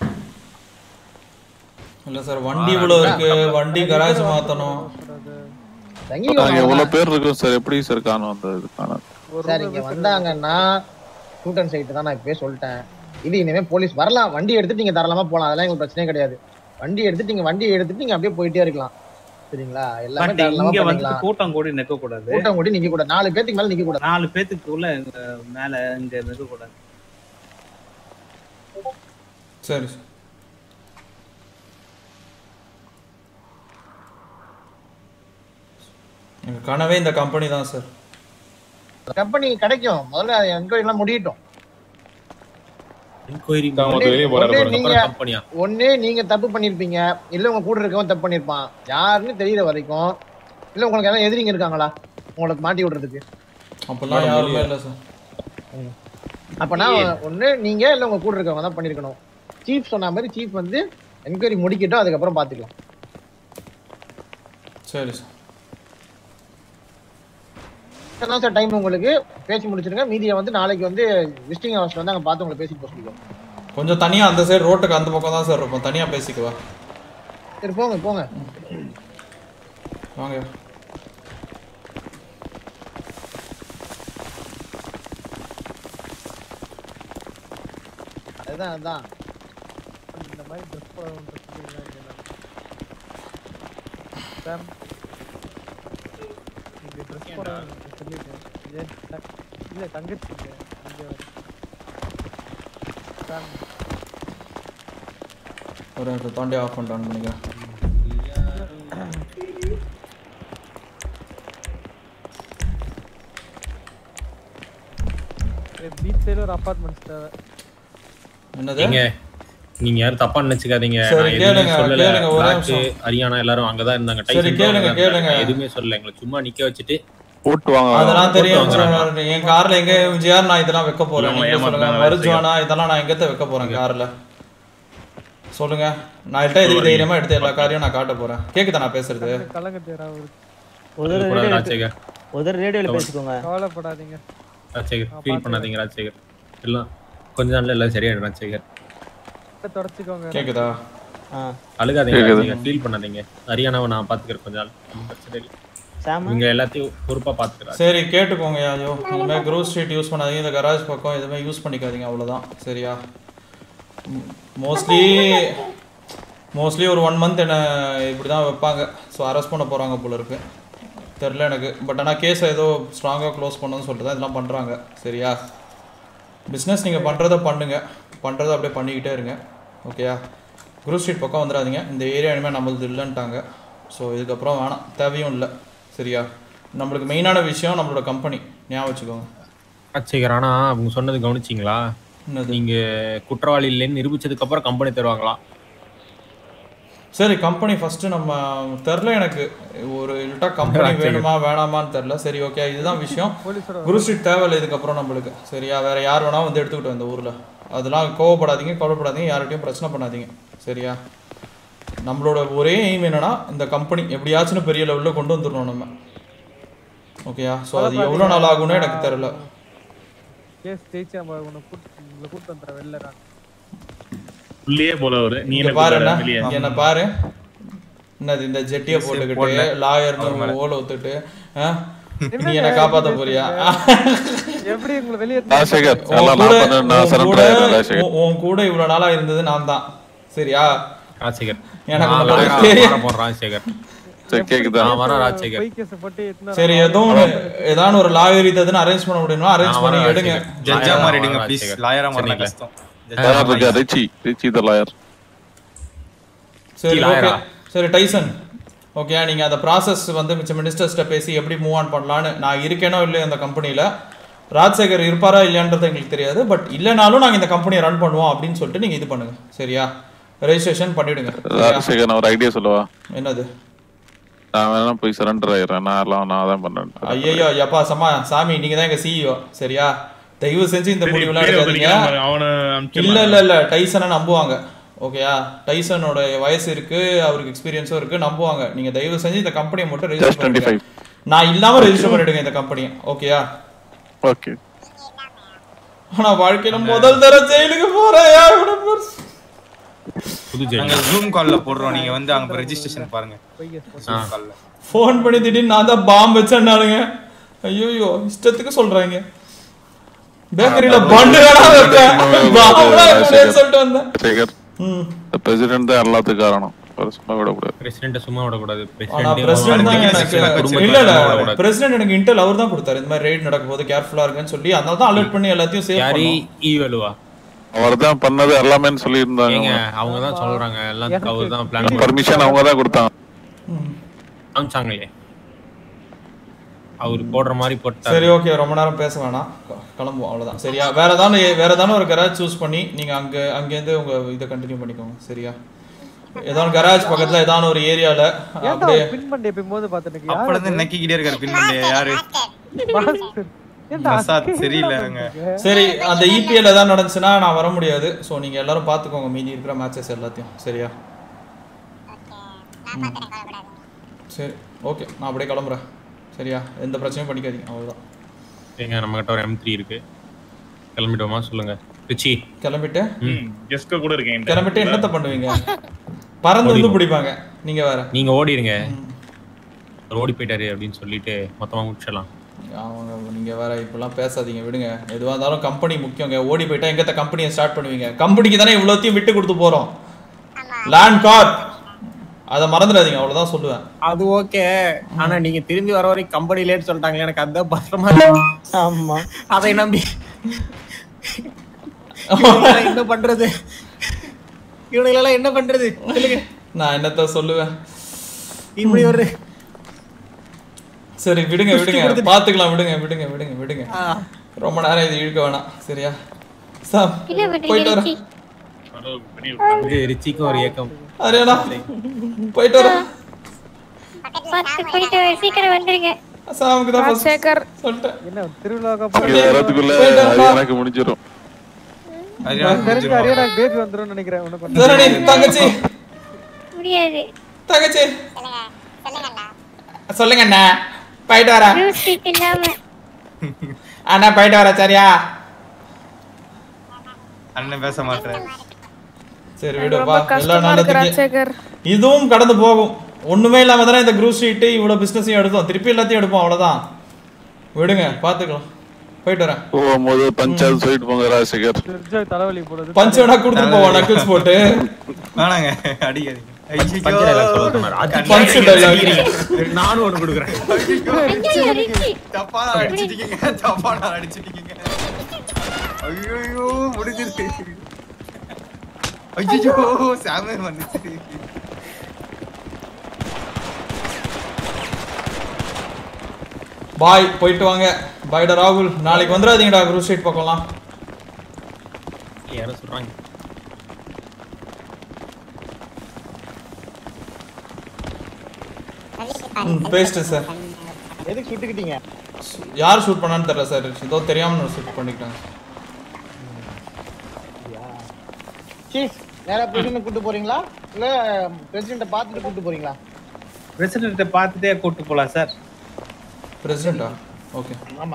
இல்ல சார் வண்டி இவ்வளவு இருக்கு வண்டி கராஜ் மாத்தணும் நாங்க எவ்வளவு பேர் இருக்கோம் சார் எப்படி சார் காணும் அந்த இது காணும் சார் இங்க வந்தாங்கன்னா ஷூட் அண்ட் சைட் தான் நான் இப்பவே சொல்லிட்டேன் இது இனிமே போலீஸ் வரலாம் வண்டி எடுத்துட்டு நீங்க தாராளமா போலாம் அதெல்லாம் எங்களுக்கு பிரச்சனையே கிடையாது வண்டி எடுத்துட்டு நீங்க வண்டியை எடுத்துட்டு நீங்க அப்படியே போயிட்டே இருக்கலாம் சரிங்களா எல்லாமே பட் தாராளமா இங்க வந்து பண்ணிக்கலாம் கூட்டம் கூடி நிக்க கூடாது கூட்டம் கூடி நிக்க கூடாது நாலு பேத்துக்கு மேல நிக்க கூடாது நாலு பேத்துக்குள்ள இங்க மேல இங்க நிக்க கூடாது சரி எங்க கனவே இந்த கம்பெனி தான் சார் கம்பெனி கிடைக்கும் முதல்ல என்கொயரி எல்லாம் முடியட்டும் என்கொயரி ஒண்ணு நீங்க கம்பெனியா ஒண்ணு நீங்க தப்பு பண்ணிருப்பீங்க இல்ல உங்க கூட இருக்கவன் தப்பு பண்ணிருப்பான் யாருன்னு தெரியற வரைக்கும் இல்ல உங்களுக்கு யாரும் எதிரிங்க இருக்காங்களா உங்களுக்கு மாட்டி விடுறதுக்கு அப்பெல்லாம் யாருமே இல்ல சார் அப்பனா ஒண்ணு நீங்க இல்ல உங்க கூட இருக்கவங்க தான் பண்ணிருக்கணும் சீஃப் சொன்ன மாதிரி சீஃப் வந்து என்கொயரி முடிக்கட்டும் அதுக்கப்புறம் பாத்துக்கலாம் சரி சார் தான் சார் டைம் உங்களுக்கு பேசி முடிச்சிருங்க மீதியை வந்து நாளைக்கு வந்து விசிட்டிங் ஹவர்ஸ்ல வந்து அங்க பார்த்து உங்களை பேசி போக சொல்லிடுவோம் கொஞ்சம் தனியா அந்த சைடு ரோட்டுக்கு அந்த பக்கம் தான் சார் இருப்போம் தனியா பேசிக்குவா சரி போங்க போங்க வாங்க அதுதான் அதுதான் இந்த மாதிரி ட்ரெஸ் போடணுன்ற சொல்லிடலாம் இங்க எல்லாம். சாம் இங்க ட்ரெஸ் போடணும்னு சொல்லிட்டேன் ஏன் த- இல்ல தங்கச்சி இல்ல இங்க வர. சாம் ஒரு நிமிஷம் தாண்டி ஆஃப் பண்ணிட்டான்னு பண்ணிக்கிறேன் பீச் சைடு ஒரு அபார்ட்மெண்ட்ஸ் தேவை என்னது நீங்க நீங்க யாரும் தப்பா நினைச்சுக்காதீங்க சரி, நான் எதுவுமே கேளுங்க, சொல்லல கேளுங்க, ஒரே Black, நிமிஷம். ஹரியானா எல்லாரும் அங்கதான் இருந்தாங்க சரி, டைசன் கேளுங்க, அங்கதான் கேளுங்க. இருந்தாங்க. எதுவுமே சொல்லல எங்களை சும்மா நிக்க வச்சுட்டு போட்டு வாங்க அதெல்லாம் தெரியும் வாங்குறாங்க. சார். என் கார்ல எங்க ஜிஆர் நான் இதெல்லாம் வைக்க போறேன் இல்லாம நீங்களே சொல்லுங்க ஏமாத்துறாங்க, மருஜுவானா இதெல்லாம் நான் எங்கத்த வைக்க போறேன் கார்ல சொல்லுங்க நான் என்கிட்ட இதுக்கு தைரியமா எடுத்து எல்லா காரையும் நான் காட்ட போறேன் கேக்குதா நான் பேசுறது கலங்க தேரா ஒரு ஒரு அது கூட ரேடியோ ராஜசேகர். ஒரு ரேடியோல பேசிக்கோங்க கவலைப்படாதீங்க ராஜசேகர் நான் ஃபீல் பண்ணாதீங்க ராஜசேகர் எல்லாம் கொஞ்ச நாள்ல எல்லாம் சரியாயிடும் ராஜசேகர் தொடச்சுக்கோங்க கேக்குதா அழுகாதீங்க கேக்குது. ராஜசேகர் ஃபீல் பண்ணாதீங்க ஹரியானாவை நான் பாத்துக்கிறேன் கொஞ்ச நாள் ஒண்ணும் பிரச்சனை இல்லை சாம் இவங்க எல்லாத்தையும் பொறுப்பா பாத்துக்கிறேன் சரி கேட்டுக்கோங்க ஐயோ இனிமே க்ரூஸ் ஸ்ட்ரீட் யூஸ் பண்ணாதீங்க இந்த கராஜ் பக்கம் எதுவுமே யூஸ் பண்ணிக்காதீங்க அவ்வளவுதான் சரியா மோஸ்ட்லி மோஸ்ட்லி ஒரு ஒன் மந்த் என்ன இப்படி தான் வைப்பாங்க ஸோ அரெஸ்ட் பண்ண போகிறாங்க போல இருக்கு தெரில எனக்கு பட் ஆனால் கேஸை ஏதோ ஸ்ட்ராங்காக க்ளோஸ் பண்ணணும்னு சொல்லிட்டு தான் இதெல்லாம் பண்ணுறாங்க சரியா பிஸ்னஸ் நீங்கள் பண்ணுறத பண்ணுங்க பண்ணுறத அப்படியே பண்ணிக்கிட்டே இருங்க ஓகேயா குரு ஸ்ட்ரீட் பக்கம் வந்துடாதீங்க இந்த ஏரியா இனிமேல் நம்மளது இல்லைன்ட்டாங்க ஸோ இதுக்கப்புறம் வேணாம் தேவையும் இல்லை சரியா நம்மளுக்கு மெயினான விஷயம் நம்மளோட கம்பெனி ஞாபகம் வச்சுக்கோங்க ராஜசேகர் ஆனா அவங்க சொன்னது கவனிச்சிங்களா நீங்க குற்றவாளி இல்லைன்னு நிரூபிச்சதுக்கு அப்புறம் கம்பெனி தருவாங்களா சரி கம்பெனி ஃபர்ஸ்ட் நம்ம தெரில எனக்கு ஒரு இல்லட்டா கம்பெனி சரி. வேணுமா வேணாமான்னு தெரில சரி ஓகே இதுதான் விஷயம் குரு ஸ்ட்ரீட் தேவையில்லை இதுக்கப்புறம் நம்மளுக்கு சரியா வேற யார் வேணா வந்து எடுத்துக்கிட்டோம் இந்த ஊர்ல அதெல்லாம் கோவப்படாதீங்க கவலைப்படாதீங்க யார்கிட்டயும் பிரச்சனை பண்ணாதீங்க சரியா நம்மளோட ஒரே எய்ம் என்னன்னா இந்த கம்பெனி எப்படியாச்சும் பெரிய லெவலில் கொண்டு வந்துடணும் நம்ம ஓகேயா ஸோ அது எவ்வளோ நாள் ஆகும்னு எனக்கு தெரில கேஸ் ஜெயிச்சு நம்ம உன்னை கூட்டு உங்களை கூட்டு வந்துடுறேன் வெளில நான் உள்ளே போல ஒரு நீ இங்க என்ன பாரு கூப்பிடுற என்ன வெளியே இங்க என்ன பாரு என்னது இந்த ஜெட்டிய Yes, போட்டுக்கிட்டு போடல. அவர் லாயர்னு மேல. ஓல ஒத்துட்டு ஆ? நீ என்ன காப்பாத்த போறியா எப்படி உங்களை வெளியே ராஜசேகர் உன் எல்லாம் கூட- நான் பண்ண நான் உன் சரண்டர் கூட- ஆயிடுறேன் ராஜசேகர் உன் உன் கூட இவ்வளவு நாளா இருந்தது நான் தான் சரியா ராஜசேகர் எனக்கு நான் உங்களை lawyer ஆ தெரியும். மாற போறேன் ராஜசேகர் சரி கேக்குதா நான் வரேன் ராஜசேகர் சரி ஏதோ ஒன்று ஏதாவது ஒரு லாயர் இதுன்னு அரேஞ்ச் பண்ண முடியுமா அரேஞ்ச் நான் பண்ணி வரேன் எடுங்க ராஜசேகர். ஜட்ஜா மாதிரி எடுங்க, please. லாயரா மாறினா சரிங்களா? கஷ்டம். லாயர் இருக்கா ரிச்சி ரிச்சி த லாயர் சரி ஓகே லாயரா? சரி டைசன் ஓகே நீங்கள் அந்த ப்ராசஸ் வந்து மிச்ச மினிஸ்டர்ஸ்ட்ட பேசி எப்படி மூவ் ஆன் பண்ணலான்னு நான் இருக்கேனோ இல்லையோ அந்த கம்பெனியில் ராஜசேகர் இருப்பாரா இல்லையான்றது எங்களுக்கு தெரியாது பட் இல்லைனாலும் நாங்கள் இந்த கம்பெனியை ரன் பண்ணுவோம் அப்படின்னு சொல்லிட்டு நீங்கள் இது பண்ணுங்க சரியா ரெஜிஸ்ட்ரேஷன் பண்ணிவிடுங்க ராஜசேகர் நான் ஒரு ஐடியா சொல்லவா என்னது நான் வேணா போய் சரண்டர் ஆயிடுறேன் நான் எல்லாம் நான் தான் பண்றேன் ஐயோ எப்பா சம்மா சாமி நீங்க தான் எங்க சிஇஓ சரியா தயவு செஞ்சு இந்த சரி, முடிவுலாம் பேரை எடுக்காதீங்க பதிக்கலாம், அவனை அனுப்பிச்சிடலாம். இல்ல இல்ல இல்ல டைசனை நம்புவாங்க ஓகேயா டைசனோட வயசு இருக்கு அவருக்கு எக்ஸ்பீரியன்ஸும் இருக்கு நம்புவாங்க நீங்க தயவு செஞ்சு இந்த கம்பெனியை மட்டும் Just ரெஜிஸ்டர் பண்ணிடுங்க 25. நான் இல்லாம ரெஜிஸ்டர் பண்ணிடுங்க இந்த கம்பெனியை ஓகேயா ஓகே ஆனா வாழ்க்கையில முதல் தர ஜெயிலுக்கு போறேன் இவனை பெருசு. புது நாங்க ஜூம் கால்ல போடுறோம் நீங்க வந்து அங்க ரெஜிஸ்ட்ரேஷன் பாருங்க ஜூம் கால்ல ஃபோன் பண்ணி திடீர்னு நான் தான் பாம்பு வச்சேன்னானுங்க ஐயோ இஷ்டத்துக்கு சொல்றாங்க பேக்கரியில பண்டு வேணா வைப்பேன் பாம்புலாம் வைப்பேன்னு சொல்லிட்டு வந்தேன் சேகர் ம். இந்த பிரசிடென்ட் தான் எல்லாத்துக்கும் காரணம் ஒரு சும்மா விடக்கூடாது பிரசிடென்ட் சும்மா விடக்கூடாது ஆனா President பிரசிடென்ட் தான் அவங்க எனக்கு குடும்பத்தை இல்ல இல்ல சும்மா விடக்கூடாது. பிரசிடென்ட் எனக்கு இன்டெல் அவர் தான் கொடுத்தாரு இந்த மாதிரி ரெய்ட் நடக்கும் போது கேர்ஃபுல்லா இருக்குன்னு சொல்லி அதனால தான் அலர்ட் பண்ணி எல்லாத்தையும் சேவ் யாரு பண்ணோம் ஈவலுவா அவர் தான் பண்ணது எல்லாமே சொல்லி ஏங்க இருந்தாங்க அவங்க தான் சொல்றாங்க எல்லாம் அவர் தான் பிளான் பர்மிஷன் அவங்க தான் கொடுத்தாங்க அமிச்சாங்களே அவர் போடுற மாதிரி போட்டாரு சரி ஓகே ரொம்ப நேரம் பேச வேணாம் க- கிளம்புவோம் அவ்வளவுதான் சரியா வேற ஏதாவது வேற ஏதாவது ஒரு கராஜ் சூஸ் பண்ணி நீங்க அங்க அங்கேருந்து உங்க இதை கண்டினியூ பண்ணிக்கோங்க சரியா ஏதாவது கராஜ் பக்கத்துல ஏதாவது ஒரு ஏரியால ஏன்டா அப்படியே பின் பண்ணி எப்பயும் பார்த்துட்டு அப்பல இருந்து நக்கிக்கிட்டே இருக்காரு பின் பண்ணி யாரு பிரசாத் சரியில்லைங்க சரி அந்த இபிஎல் ஏதாவது நடந்துச்சுன்னா நான் வர முடியாது ஸோ நீங்க எல்லாரும் பார்த்துக்கோங்க மீதி இருக்கிற மேட்சஸ் எல்லாத்தையும் சரியா ம். சரி ஓகே நான் அப்படியே கிளம்புறேன் சரியா எந்த பிரச்சனையும் பண்ணிக்காதீங்க அவ்வளவுதான் ஏங்க நம்ம கிட்ட ஒரு எம் த்ரீ இருக்கு கிளம்பிட்டோமா சொல்லுங்க ரிச்சி கிளம்பிட்டு ஜெஸ்கோ கூட இருக்கேன் கிளம்பிட்டு என்னத்த பண்ணுவீங்க பறந்து வந்து பிடிப்பாங்க நீங்க வேற நீங்க ஓடிடுங்க அவர் ஓடி போயிட்டாரு அப்படின்னு சொல்லிட்டு மொத்தமா முடிச்சிடலாம் அவங்க நீங்க வேற இப்பெல்லாம் பேசாதீங்க விடுங்க எதுவா இருந்தாலும் கம்பெனி முக்கியங்க ஓடி போயிட்டா எங்கத்த கம்பெனியை ஸ்டார்ட் பண்ணுவீங்க கம்பெனிக்கு தானே இவ்வளோத்தையும் விட்டு கொடுத்து போறோம் லேண்ட் கார் அதை மறந்துடாதீங்க அவ்வளவுதான் சொல்லுவேன் அது ஓகே ஆனா நீங்க திரும்பி வர வரைக்கும் கம்பெனி லேட் சொல்லிட்டாங்க எனக்கு அதான் பத்திரமா இருக்கு. ஆமா அதை நம்பி இவனுங்களெல்லாம் என்ன பண்றது இவனுங்களெல்லாம் என்ன பண்றது சொல்லுங்க நான் என்னத்த சொல்லுவேன் இப்படி ஒரு சரி விடுங்க Twist விடுங்க கொடுத்துட்டு- பாத்துக்கலாம் விடுங்க விடுங்க விடுங்க விடுங்க ஆ. ரொம்ப நேரம் இது இழுக்க வேணாம் சரியா சாம் என்ன பண்றீங்க போயிட்டு வரேன் ரிச்சி? இது ரிச்சிக்கும் ஒரு ஏக்கம் அரேடா போயிட்டு வரேன் பார்த்து போயிட்டு வா, சீக்கிரம் வந்துருங்க சாமுக்கு தான் first ராஜசேகர் சொல்லிட்டேன் என்ன திருவிழாக்கா இது வரதுக்குள்ள போயிட்டு அது வரேன். எனக்கு முடிஞ்சிடும் எனக்கு தெரிஞ்சு அரியடா பேபி வந்துரும் நினைக்கிறேன் உனக்கு சரி தங்கச்சி முடியாது தங்கச்சி சொல்லுங்க அண்ணா போயிட்டு வரேன் ப்ளூ ஸ்டிக் இல்லாம அண்ணா போயிட்டு வரேன் சரியா அண்ணன் பேச மாட்டேன் சரி ரொம்ப விடுப்பா எல்லாம் கஷ்டமா இருக்கு நல்லதுக்கு ராஜசேகர் இதுவும் கடந்து போகும் ஒண்ணுமே இல்லாம தானே இந்த குரூப் ஷீட் இவ்வளவு பிசினஸையும் எடுத்தோம் திருப்பி எல்லாத்தையும் எடுப்போம் அவ்வளவுதான் விடுங்க பாத்துக்கலாம் போயிட்டு வரேன் போகும்போது பஞ்சாயத்து சொல்லிட்டு போங்க ராஜசேகர் தெரிஞ்சா தலைவலி போடுது பஞ்ச் வேணா கொடுத்துட்டு போவோம் நக்கிள்ஸ் போட்டு வேணாங்க அடிக்காதீங்க ஐயோ. பஞ்ச dialogue சொல்ல சொன்னாரு. அது பஞ்ச் dialogue. நானும் ஒண்ணு கொடுக்குறேன் ஐயோ, ரிச்சி. தப்பா நான் அடிச்சிட்டீங்க தப்பா நான் அடிச்சிட்டீங்க ஐயோ முடிஞ்சிருச்சு ஐயோ சாமே வந்துச்சு பாய் போயிட்டு வாங்க பாய்டா ராகுல் நாளைக்கு வந்துடாதீங்கடா குரூப் ஷீட் பார்க்கலாம் யாரோ சொல்றாங்க ம் பேசிட்டேன் சார் எதுக்கு சுட்டுக்கிட்டீங்க யார் ஷூட் பண்ணான்னு தெரியல சார் ஏதோ தெரியாம நான் ஷூட் பண்ணிக்கிட்டேன் சீஃப் நேரா பிரசிடென்ட் கூட்டு போறீங்களா இல்ல பிரசிடென்ட்ட பார்த்துட்டு கூட்டு போறீங்களா பிரசிடென்ட்டை பார்த்துட்டே கூட்டு போலாம் சார் பிரசிடென்ட்டா ஓகே ஆமா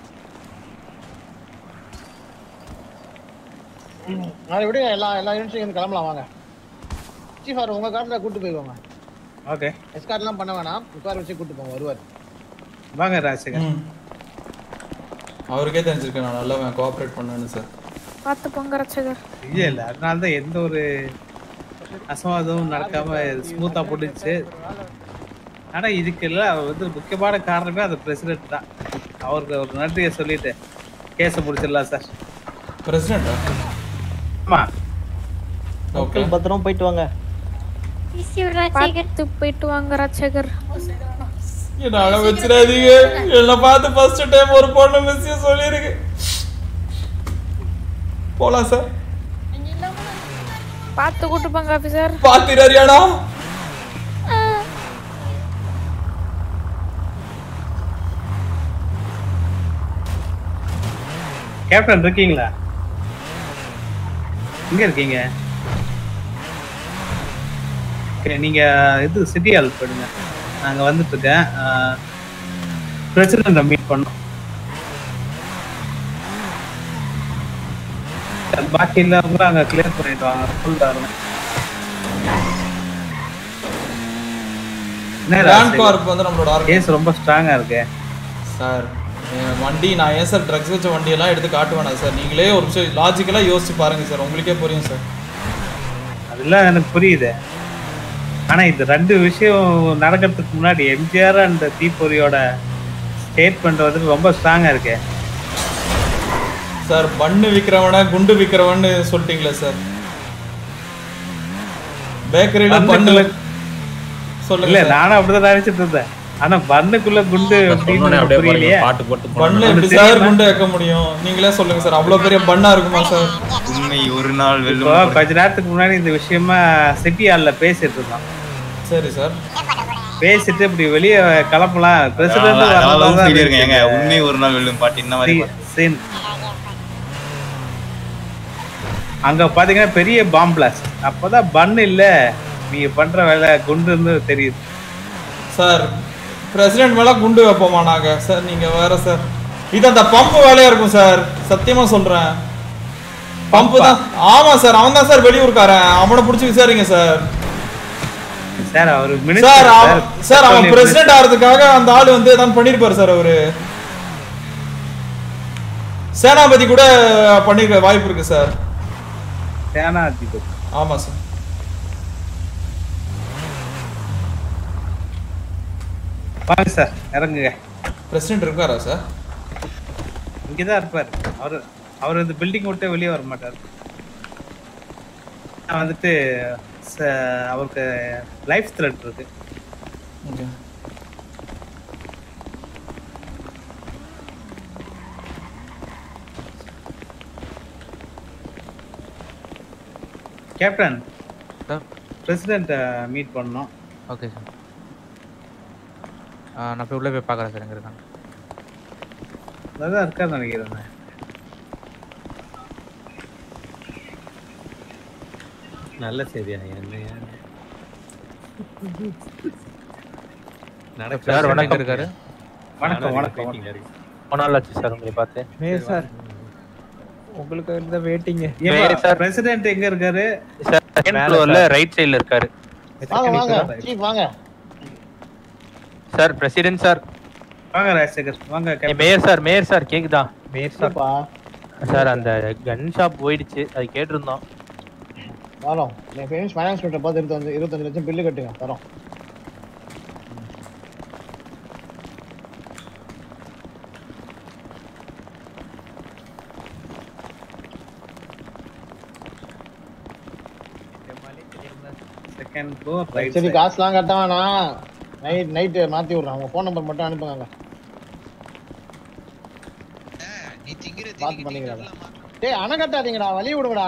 ம், அதை விட எல்லா எல்லா யூனிட்ஸும் இங்க கிளம்பலாம் வாங்க சீஃப் அவர் உங்க கார்ல கூட்டு போய்க்கோங்க ஓகே எஸ்கார்ட்லாம் பண்ண வேணாம் உட்கார வச்சு கூட்டு போங்க வருவார் வாங்க ராஜசேகர் ம். அவருக்கே தெரிஞ்சிருக்கு நான் நல்லவன் கோஆப்ரேட் பண்ணேன்னு சார் பார்த்து போங்க ராஜசேகர் இல்ல இல்ல அதனால தான் எந்த ஒரு அசம்பாவிதம் நடக்காம ஸ்மூத்தா போட்டுச்சு ஆனா இதுக்கு எல்லாம் வந்து முக்கியமான காரணமே அந்த பிரசிடென்ட் தான் அவருக்கு ஒரு நன்றியை சொல்லிட்டு கேஸை முடிச்சிடலாம் சார் பிரசிடென்ட் ஆமா மக்கள் பத்திரமா போயிட்டு வாங்க பார்த்து போயிட்டு வாங்க ராஜசேகர் என்ன அழ வச்சிடாதீங்க என்ன பார்த்து ஃபர்ஸ்ட் டைம் ஒரு பொண்ணு விஷயம் சொல்லியிருக்கு போலாம் சார் பார்த்து கூட்டு போங்க ஆபீசர் பாத்திரியாடா கேப்டன் இருக்கீங்களா எங்க இருக்கீங்க Okay, நீங்க இது சிட்டி ஹால் போயிடுங்க நாங்க வந்துட்டு இருக்கேன் பிரசிடென்ட் மீட் பண்ணோம் பாக்கி இல்லாம அங்க கிளியர் பண்ணிட்டு வாங்க ஃபுல் Grand Corp வந்து நம்மளோட கேஸ் ரொம்ப ஸ்ட்ராங்கா இருக்கு சார் என் வண்டி நான் ஏன் சார் ட்ரக்ஸ் வச்ச வண்டியெல்லாம் எடுத்து காட்டுவேனா சார் நீங்களே ஒரு நிமிஷம் லாஜிக்கலாக யோசிச்சு பாருங்க சார் உங்களுக்கே புரியும் சார் அதெல்லாம் எனக்கு புரியுது ஆனா இந்த ரெண்டு விஷயம் நடக்கிறதுக்கு முன்னாடி எம்ஜிஆர் அண்ட் தீபொரியோட ஸ்டேட்மெண்ட் வந்து ரொம்ப ஸ்ட்ராங்கா இருக்கு சார் பண்ணு விற்கிறவன குண்டு விற்கிறவன்னு சொல்லிட்டீங்களே சார் பேக்கரியில பண்ணு பண்ணுக்குள்ள- சொல்லுங்க இல்ல சார். நானும் அப்படிதான் நினைச்சிட்டு இருந்தேன் ஆனா பண்ணுக்குள்ள குண்டு அப்படின்னு எனக்கு புரியலையே பண்ணு எப்படி சார் குண்டு வைக்க முடியும் நீங்களே சொல்லுங்க சார் அவ்வளவு பெரிய பண்ணா இருக்குமா சார் உண்மை ஒரு நாள் இப்போ வெல்லும் கொஞ்ச நேரத்துக்கு முன்னாடி இந்த விஷயமா சிட்டி ஹால்ல பேசிட்டு இருந்தோம் சரி சார் பேசிட்டு இப்படி வெளியே கிளம்பலாம் அதனால- அதனால தான் சொல்லியிருக்கேன் ஏங்க உண்மை ஒரு நாள் வெல்லும் பாட்டு இந்த மாதிரி பாட்டு. சீன் அங்க பாத்தீங்கன்னா பெரிய பாம் பிளாஸ்ட் அப்பதான் பன் இல்ல நீங்க பண்ற வேலை குண்டுன்னு தெரியுது சார் பிரசிடென்ட் மேல குண்டு வைப்போமா நாங்க சார் நீங்க வேற சார் இது அந்த பம்ப் வேலையா இருக்கும் சார் சத்தியமா சொல்றேன் பம்ப் தான் ஆமா சார் அவன் தான் சார் வெளியூர்காரன் அவனை பிடிச்சி விசாரிங்க சார் சார் அவர் சார் மினிஸ்டர் அவன் சார் அவன் பிரசிடென்ட் ஆகிறதுக்காக அந்த ஆள் வந்து ஏதாவது பண்ணிருப்பாரு சார் அவரு சேனாபதி கூட பண்ணிருக்க வாய்ப்பு இருக்கு சார் சேனாதிபதி ஆமா சார் வாங்க சார் இறங்குங்க பிரசிடென்ட் இருக்காரா சார் இங்கதான் இருப்பார் அவர் அவர் இந்த பில்டிங் விட்டு வெளியே வர மாட்டார் நான் வந்துட்டு ச- அவருக்கு லைஃப் த்ரெட் இருக்கு ஓகே கேப்டன் பிரசிடென்ட் மீட் பண்ணோம் ஓகே சார் நான் போய் உள்ளே போய் பார்க்குறேன் சார் எங்கே இருக்காங்க அதான் இருக்கான்னு நினைக்கிறேன் நல்ல செய்தியா என்னையா சார் வணக்கம் இருக்காரு வணக்கம் வணக்கம் ரொம்ப நாள் ஆச்சு சார் உங்களை பார்த்து மேயர் சார் உங்களுக்கு இருந்த வெயிட்டிங்க மேயர் சார் பிரசிடென்ட் எங்க இருக்காரு சார் செகண்ட் ஃப்ளோர்ல ரைட் சைடுல இருக்காரு வாங்க வாங்க சீஃப் வாங்க சார் பிரசிடென்ட் சார் வாங்க ராஜசேகர் வாங்க ஏ, மேயர் சார் மேயர் சார் கேக்குதா மேயர் சார் சரிப்பா. சார் அந்த கன் ஷாப் போயிடுச்சு அது கேட்டிருந்தோம் வரோம் என் ஃபேமஸ் ஃபைனான்ஸ் மினிஸ்டர் பார்த்து இருபத்தஞ்சு இருபத்தஞ்சு லட்சம் பில்லு கட்டுங்க தரோம் செகண்ட் ஃப்ளோர் ரைட் சரி காசுலாம் கட்ட வேணாம் நைட் நைட்டு மாத்தி விடுறேன் உங்க ஃபோன் நம்பர் மட்டும் அனுப்புங்க பார்த்து பண்ணிக்கிறேன் டேய் அணை கட்டாதீங்கடா வழி விடுங்கடா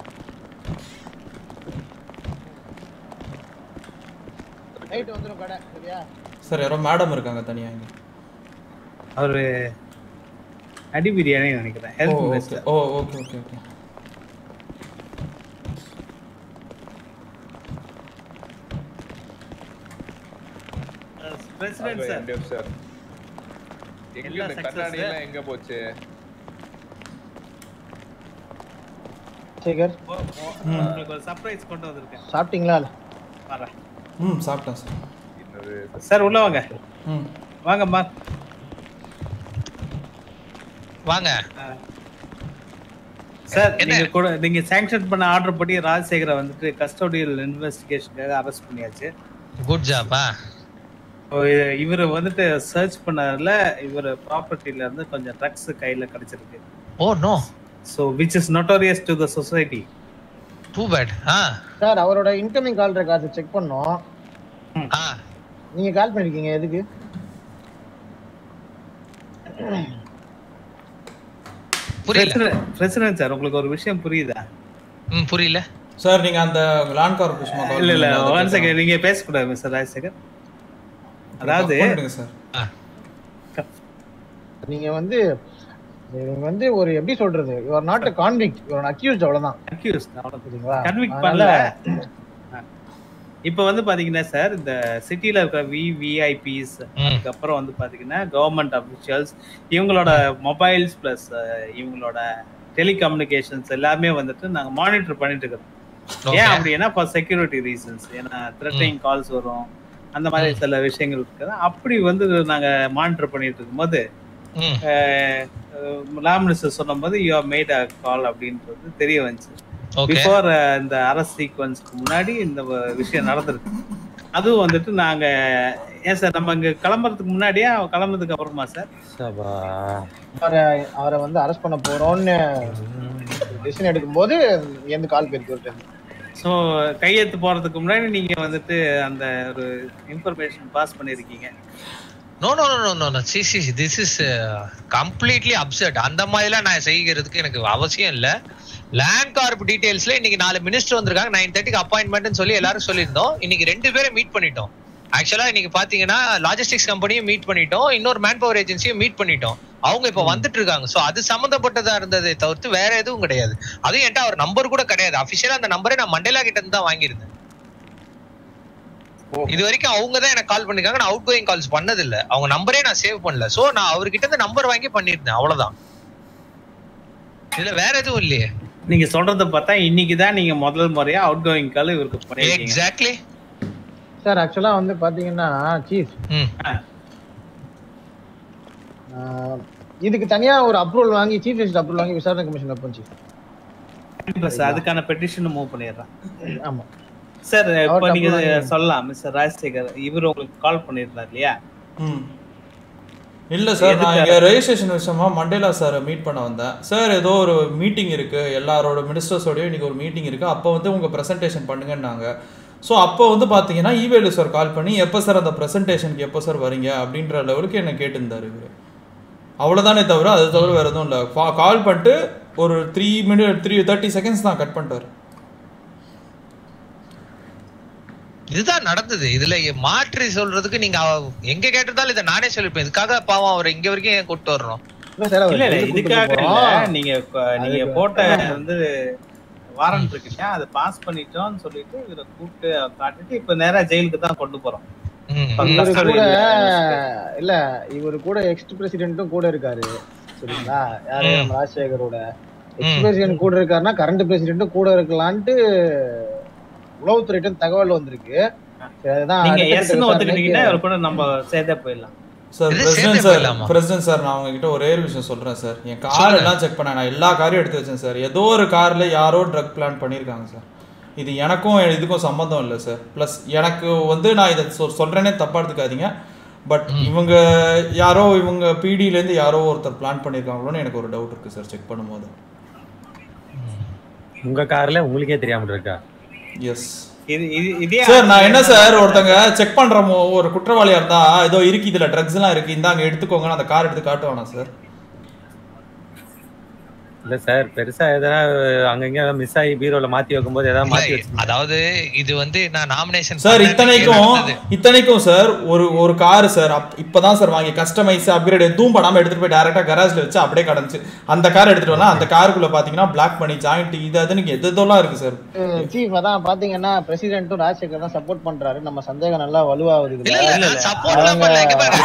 நைட் வந்துடும் கடை சரியா சார் யாரோ மேடம் இருக்காங்க தனியா இங்க அவரு அடி பிரியாணி நினைக்கிறேன் oh health okay minister oh okay okay okay president sir MDF sir எங்க எல்லா இந்த success கண்ணாடி எல்லாம் எங்க போச்சு சேகர் உங்களுக்கு ஒரு சர்ப்ரைஸ் கொண்டு வந்திருக்கேன் சாப்பிட்டீங்களா வரேன் ம் சாப்பிட்டேன் சார் சார் உள்ள வாங்க ம் வாங்கம்மா வாங்க சார் நீங்க கூட நீங்க சாங்ஷன் பண்ண ஆர்டர் படி ராஜசேகரை வந்துட்டு கஸ்டோடியல் இன்வெஸ்டிகேஷனுக்காக அரெஸ்ட் பண்ணியாச்சு குட் ஜாப்பா இவர் வந்துட்டு சர்ச் பண்ணதுல இவர் ப்ராப்பர்ட்டில இருந்து கொஞ்சம் ட்ரக்ஸ் கையில கிடைச்சிருக்கு oh no so which is notorious to the society too bad ஆ சார் அவரோட இன்கமிங் கால் ரெக்கார்ட்ஸ் செக் பண்ணோம் நீங்க கால் பண்ணிருக்கீங்க எதுக்கு புரியல பிரசிடன்ட் சார் உங்களுக்கு ஒரு விஷயம் புரியுதா ம் புரியல சார் நீங்க அந்த லேண்ட் கார்பரேஷன் இல்ல இல்ல ஒன் செகண்ட் நீங்க பேசக்கூடாது மிஸ்டர் ராஜசேகர் அதாவது சார் நீங்க வந்து நீங்க வந்து ஒரு எப்படி சொல்றது your not convict your accused அவ்வளவுதான் அக்யூஸ்ட் அவ்வளவு புரியுதுங்களா கன்விக்ட் அதனால பண்ணல இப்போ வந்து பாத்தீங்கன்னா சார் இந்த சிட்டில இருக்கிற விவிஐபிஸ் அதுக்கப்புறம் வந்து பாத்தீங்கன்னா கவர்மெண்ட் அபிஷியல்ஸ் இவங்களோட மொபைல்ஸ் பிளஸ் இவங்களோட டெலிகம்யூனிகேஷன்ஸ் எல்லாமே வந்துட்டு நாங்க மானிட்டர் பண்ணிட்டு இருக்கிறோம் ஏன் அப்படின்னா ஃபார் செக்யூரிட்டி ரீசன்ஸ் ஏன்னா த்ரெட்டிங் கால்ஸ் வரும் அந்த மாதிரி சில விஷயங்கள் இருக்குது அப்படி வந்து நாங்க மானிட்டர் பண்ணிட்டு இருக்கும்போது லாமினிஸ்டர் சொன்னபோது யூ மேட் அ கால் அப்படின்றது தெரிய வந்துச்சு Okay. பிஃபோர் இந்த அரசு சீக்வன்ஸ்க்கு முன்னாடி இந்த வ- விஷயம் நடந்திருக்கு அதுவும் வந்துட்டு நாங்க ஏன் சார் நம்ம இங்க கிளம்புறதுக்கு முன்னாடியா கிளம்புறதுக்கு அப்புறமா சார் அவரை அவரை வந்து அரெஸ்ட் பண்ண போறோம்னு டிசிஷன் எடுக்கும்போது எந்த கால் போயிருக்கு ஸோ கையெழுத்து போறதுக்கு முன்னாடி நீங்க வந்துட்டு அந்த ஒரு இன்ஃபர்மேஷன் பாஸ் பண்ணிருக்கீங்க no no no no no சி சி திஸ் இஸ் கம்ப்ளீட்லி அப்செட் அந்த மாதிரிலாம் நான் செய்கிறதுக்கு எனக்கு அவசியம் இல்ல லேண்ட் கார்ப் டீடைல்ஸ்ல இன்னைக்கு நாலு மினிஸ்டர் வந்திருக்காங்க நைன் தேர்ட்டிக்கு அப்பாயின்மெண்ட்னு சொல்லி எல்லாரும் சொல்லியிருந்தோம் இன்னைக்கு ரெண்டு பேரும் மீட் பண்ணிட்டோம் ஆக்சுவலா இன்னைக்கு பாத்தீங்கன்னா லாஜிஸ்டிக்ஸ் கம்பெனியும் மீட் பண்ணிட்டோம் இன்னொரு மேன் பவர் ஏஜென்சியும் மீட் பண்ணிட்டோம் அவங்க இப்ப வந்துட்டு இருக்காங்க சோ அது சம்பந்தப்பட்டதா இருந்ததை தவிர்த்து வேற எதுவும் கிடையாது அதுவும் என்கிட்ட அவர் நம்பர் கூட கிடையாது அபிஷியலா அந்த நம்பரை நான் மண்டேலா கிட்ட இருந்து தான் வாங்கியிருந்தேன் இது வரைக்கும் அவங்க தான் எனக்கு கால் பண்ணிருக்காங்க நான் அவுட் கோயிங் கால்ஸ் பண்ணது இல்ல அவங்க நம்பரே நான் சேவ் பண்ணல சோ நான் அவர்கிட்ட இருந்து நம்பர் வாங்கி பண்ணிருந்தேன் அவ்வளவுதான் இதுல வேற எதுவும் இல்லையே நீங்க சொல்றத பார்த்தா இன்னைக்கு தான் நீங்க முதல் முறையா அவுட் கோயிங் கால் இவருக்கு பண்ணிருக்கீங்க எக்ஸாக்ட்லி சார் ஆக்சுவலா வந்து பாத்தீங்கன்னா சீஃப் இதுக்கு தனியா ஒரு அப்ரூவல் வாங்கி சீஃப் ஜஸ்டிஸ் அப்ரூவல் வாங்கி விசாரணை கமிஷன் வைப்போம் சீஃப் பிளஸ் அதுக்கான பெட்டிஷன் மூவ் பண்ணிடுறேன் ஆமா சார் இப்போ அவர்ட்ட நீங்க அப்புறம் சொல்லலாம் மிஸ்டர் ராஜசேகர் இவர் உங்களுக்கு கால் பண்ணியிருந்தார் இல்லையா இல்ல சார் நான் எதுக்காக? இங்க ரெஜிஸ்ட்ரேஷன் விஷயமா மண்டேலா சார் மீட் பண்ண வந்தேன் சார் ஏதோ ஒரு மீட்டிங் இருக்கு எல்லாரோட மினிஸ்டர்ஸோடய இன்னைக்கு ஒரு மீட்டிங் இருக்கு அப்போ வந்து உங்க பிரசன்டேஷன் பண்ணுங்கன்னாங்க ஸோ அப்போ வந்து பார்த்தீங்கன்னா ஈவேலு சார் கால் பண்ணி எப்போ சார் அந்த ப்ரெசன்டேஷனுக்கு எப்போ சார் வரீங்க அப்படின்ற லெவலுக்கு என்ன கேட்டிருந்தார் இவர் அவ்வளோதானே தவிர அது தவிர வேறு எதுவும் இல்லை கால் பண்ணிட்டு ஒரு three minute three thirty seconds தான் கட் பண்ணிட்டார் இதுதான் நடந்தது இதுல மாற்றி சொல்றதுக்கு நீங்க அவ- எங்க கேட்டிருந்தாலும் இதை நானே சொல்லிருப்பேன் இதுக்காக பாவம் அவர் இங்க வரைக்கும் ஏன் கூட்டு வரணும் இல்ல இல்ல இதுக்காக இல்ல நீங்க இப்ப நீங்க போட்ட வந்து வாரண்ட் இருக்கு இல்லையா அதை பாஸ் பண்ணிட்டோம்னு சொல்லிட்டு இவரை கூப்பிட்டு காட்டிட்டு இப்ப நேரா ஜெயிலுக்கு தான் கொண்டு போறோம் இப்ப இவரு custody கூட ல- இல்ல இவரு கூட எக்ஸ் பிரசிடென்ட்டும் கூட இருக்காரு சரிங்களா யாரு ம். நம்ம ராஜசேகரோட எக்ஸ் பிரசிடென்ட் கூட இருக்காருன்னா கரண்ட் பிரசிடென்ட்டும் கூட இருக்கலான்ட்டு உளவுத்துறையிட்ட தகவல் வந்திருக்கு சரி, அதுதான் நீங்க அடுத்த கட்ட எஸ்ன்னு ஒத்துக்கிட்டீங்கன்னா விசாரணைக்கு- இவர் கூட நம்ம சேர்த்தே போயிடலாம் சார் இது பிரசிடென்ட் சேர்த்தே சார் போயிடலாமா? பிரசிடென்ட் சார் நான் உங்ககிட்ட ஒரே ஒரு விஷயம் சொல்றேன் சார் என் கார் சொல்லுங்க. எல்லாம் செக் பண்ணேன் நான் எல்லா காரையும் எடுத்து வச்சேன் சார் ஏதோ ஒரு கார்ல யாரோ ட்ரக் பிளான் பண்ணியிருக்காங்க சார் இது எனக்கும் இதுக்கும் சம்மந்தம் இல்லை சார் ப்ளஸ் எனக்கு வந்து நான் இதை சொ- சொல்றேனே தப்பா எடுத்துக்காதீங்க பட் இவங்க யாரோ இவங்க பிடியிலேருந்து யாரோ ஒருத்தர் பிளான் பண்ணியிருக்காங்களோன்னு எனக்கு ஒரு டவுட் இருக்கு சார் செக் பண்ணும்போது உங்க கார்ல உங்களுக்கே தெரியாம இருக்கா எஸ் இது இது இதே சார் நான் என்ன சார் ஒருத்தங்க செக் பண்றோமோ ஒரு குற்றவாளியா இருந்தா ஏதோ இருக்கு இதுல ட்ரக்ஸ் எல்லாம் இருக்கு இந்தாங்க எடுத்துக்கோங்கன்னு அந்த கார் எடுத்து காட்டுவானா சார் இல்ல சார் பெருசா எதனா அங்கங்க மிஸ் ஆகி பீரோல மாத்தி வைக்கும்போது ஏதாவது மாத்தி வச்சு அதாவது இது வந்து நான் நாமினேஷன் சார் இத்தனைக்கும் இத்தனைக்கும் சார் ஒரு ஒரு கார் சார் அப் இப்பதான் சார் வாங்கி கஸ்டமைஸ் அப்கிரேட் எதுவும் பண்ணாம எடுத்துட்டு போய் டேரக்டா கராஜ்ல வச்சு அப்படியே கடந்துச்சு அந்த கார் எடுத்துட்டு வந்தா அந்த காருக்குள்ள பாத்தீங்கன்னா பிளாக் பண்ணி ஜாயிண்ட் இது அது நீங்க எது எதெல்லாம் இருக்கு சார் சீஃப் அதான் பாத்தீங்கன்னா பிரசிடென்ட்டும் ராஜசேகர் தான் சப்போர்ட் பண்றாரு நம்ம சந்தேகம் நல்லா வலுவாகுது இதுல. இல்ல, இல்ல, சப்போர்ட்லாம் அவங்க-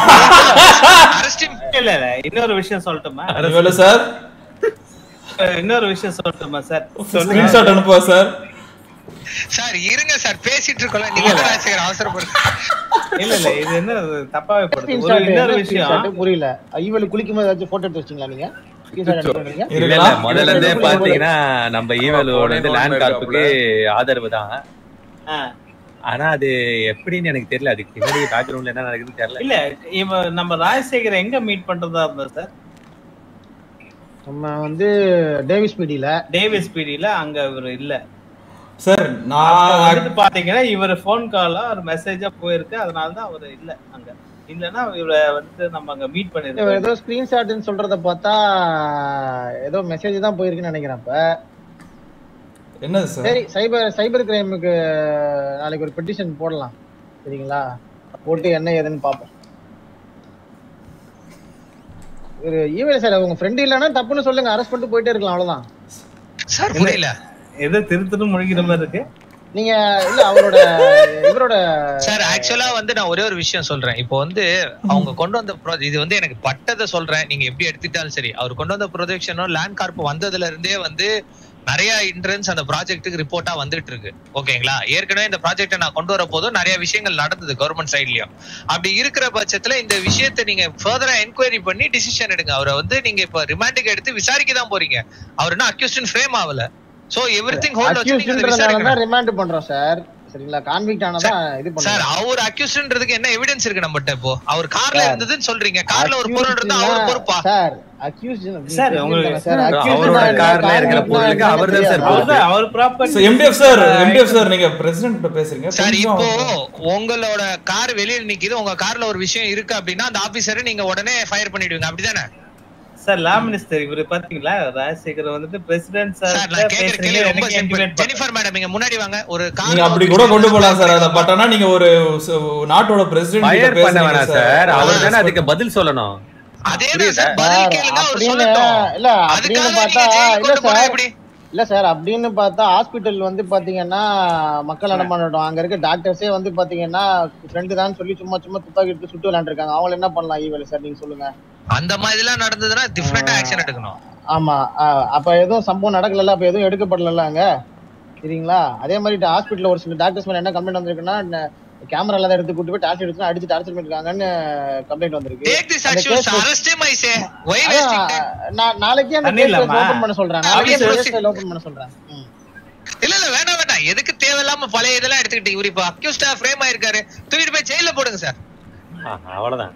இல்ல இல்ல இன்னொரு விஷயம் சொல்லட்டுமா இவள சார் இன்னொரு விஷயம் சொல்லட்டுமா சார் ஸ்கிரீன்ஷாட் அனுப்புவா சார் சார் இருங்க சார் பேசிட்டு இருக்கோம்ல நீங்க தான் ராஜசேகர் அவசரப்படுங்க இல்ல இல்ல இது என்ன தப்பாவே படுது ஒரு Screenshot, இன்னொரு என்ன விஷயம் screenshot? புரியல ஐவலு குளிக்கும் போது ஏதாச்சும் போட்டோ எடுத்து வச்சீங்களா நீங்க screenshot எடுத்து பண்றீங்க? இல்ல இல்ல முதல்ல இருந்தே பாத்தீங்கன்னா நம்ம ஈவலோட வந்து லேண்ட் கார்ப்புக்கு ஆதரவு தான் ஆ. ஆனா அது எப்படின்னு எனக்கு தெரியல அதுக்கு பின்னாடி பேக்ரவுண்ட்ல என்ன நடக்குதுன்னு தெரியல இல்ல இவ நம்ம ராஜசேகர் எங்க மீட் பண்றதா இருந்தா சார் நம்ம வந்து டேவிஸ் பீடியில டேவிஸ் பீடியில அங்க இவர் இல்ல சார் அப்ப நான் வந்து பாத்தீங்கன்னா இவர் ஃபோன் காலா ஒரு மெசேஜா போயிருக்கு அதனால தான் அவர் இல்ல அங்க இல்லன்னா இவரை வந்து நம்ம அங்க மீட் இவர் பண்ணிருக்கோம் ஏதோ ஸ்கிரீன்ஷாட்னு சொல்றத பார்த்தா ஏதோ மெசேஜ் தான் போயிருக்குன்னு நினைக்கிறேன் அப்ப என்னது சார் சரி சைபர் சைபர் கிரைமுக்கு நாளைக்கு ஒரு பெட்டிஷன் போடலாம் சரிங்களா போட்டு என்ன ஏதுன்னு பார்ப்போம் ஒரு ஈமெயில் சார் உங்க ஃப்ரெண்ட் இல்லைன்னா தப்புன்னு சொல்லுங்க அரெஸ்ட் பண்ணிட்டு போயிட்டே இருக்கலாம் அவ்வளவுதான் சார் புரியல எதோ திருத்தணும் முழுகிற மாதிரி இருக்கு நீங்க இல்ல அவரோட இவரோட சார் ஆக்சுவலா வந்து நான் ஒரே ஒரு விஷயம் சொல்றேன் இப்போ வந்து அவங்க கொண்டு வந்த pro- இது வந்து எனக்கு பட்டதை சொல்றேன் நீங்க எப்படி எடுத்துட்டாலும் சரி அவர் கொண்டு வந்த ப்ரொஜெக்ஷனும் லேண்ட் கார்ப் வந்ததுல இருந்தே வந்து நிறைய இன்ட்ரன்ஸ் அந்த ப்ராஜெக்ட்டுக்கு ரிப்போர்ட்டா வந்துட்டு இருக்கு ஓகேங்களா ஏற்கனவே இந்த ப்ராஜெக்ட்டை நான் கொண்டு வர போதும் நிறைய விஷயங்கள் நடந்தது கவர்மெண்ட் சைட்லயும் அப்படி இருக்கிற பட்சத்துல இந்த விஷயத்தை நீங்க ஃபர்தரா என்கொயரி பண்ணி டிசிஷன் எடுங்க அவரை வந்து நீங்க இப்ப ரிமாண்டுக்கு எடுத்து விசாரிக்க தான் போறீங்க அவர் என்ன அக்யூஸ்டன் ஃப்ரேம் ஆகல சோ எவ்ரி திங் ஹோல்ட் வச்சு நீங்க அதை அக்யூஸ்ன்றதுனால விசாரிக்கணும் தான் ரிமாண்ட் பண்றோம் சார் சரிங்களா கான்விக்ட் ஆனதா இது சார் பண்ணுறோம் அவர் அக்யூஸ்ட்ன்றதுக்கு என்ன எவிடன்ஸ் இருக்கு நம்மகிட்ட இப்போ அவர் கார்ல Sir. இருந்ததுன்னு சொல்றீங்க கார்ல ஒரு பொருள் இருந்தா அவர் பொறுப்பா சார் அக்யூஸ்ட் சார் உங்களுக்கு சார் அவரோட கார்ல இருக்கிற பொருளுக்கு அவர் தான் சார் அவர் தான் அவர் property MDF sir MDF sir நீங்க பிரசிடென்ட் கிட்ட பேசுறீங்க சார் இப்போ கொஞ்சம் உங்களோட கார் வெளியில நிக்குது உங்க கார்ல ஒரு விஷயம் இருக்கு அப்படின்னா அந்த ஆபீசரை நீங்க உடனே ஃபயர் பண்ணிடுவீங்க அப்படிதானே சார் லா மினிஸ்டர் இவரு பாத்தீங்களா ராஜசேகர் வந்துட்டு பிரசிடென்ட் சார் சார் நான் கேக்குற கேள்வி ரொம்ப சிம்பிள் ஜெனிஃபர் மேடம் இங்க முன்னாடி வாங்க ஒரு கார் நீங்க அப்படி கூட கொண்டு போலாம் சார் அத பட் ஆனா நீங்க ஒரு ச- நாட்டோட பிரசிடென்ட் கிட்ட ஃபயர் பண்ண பேசுறீங்க வேணாம் சார் அவர் தானே அதுக்கு பதில் சொல்லணும் அதேதான் சார் சார் அப்படின்னு இல்ல அப்படின்னு பார்த்தா இல்ல சார் இல்ல சார் அப்படின்னு பார்த்தா ஹாஸ்பிட்டல் வந்து பாத்தீங்கன்னா மக்கள் நடமாட்டம் அங்க இருக்க டாக்டர்ஸே வந்து பாத்தீங்கன்னா ஃப்ரெண்டு தான் சொல்லி சும்மா சும்மா துப்பாக்கி எடுத்து சுட்டு விளையாண்டுருக்காங்க அவங்க என்ன பண்ணலாம் ஈவல் சார் நீங்க சொல்லுங்க அந்த மாதிரி எல்லாம் நடந்ததுன்னா டிஃபரெண்டா ஆக்ஷன் எடுக்கணும் ஆமா ஆஹ் அப்ப எதுவும் சம்பவம் நடக்கல அப்ப எதுவும் எடுக்கப்படல அங்க சரிங்களா அதே மாதிரி ஹாஸ்பிட்டல்ல ஒரு சில டாக்டர்ஸ் மேல என்ன கம்ப்ளைண்ட் வந்திருக்குன்னா கேமரா எல்லாம் எடுத்து கூட்டு போய் டார்ச்சர் எடுத்து அடிச்சு டார்ச்சர் பண்ணிருக்காங்கன்னு கம்ப்ளைண்ட் வந்திருக்கு டேக் திஸ் அந்த action case- arrest him i say why அதான், wasting time நான் நாளைக்கே அந்த தண்ணி கேஸ் இல்லாமா? ஓபன் பண்ண சொல்றேன் அப்படியே நாளைக்கே proceed. கேஸ் ஓபன் பண்ண சொல்றேன் ம். இல்ல இல்ல வேணாம் வேண்டாம் எதுக்கு தேவையில்லாம பழைய இதெல்லாம் எடுத்துக்கிட்டு இவர் இப்ப அக்யூஸ்டா ஃப்ரேம் ஆயிருக்காரு தூக்கிட்டு போய் ஜெயில போடுங்க சார் அவ்வளவுதான்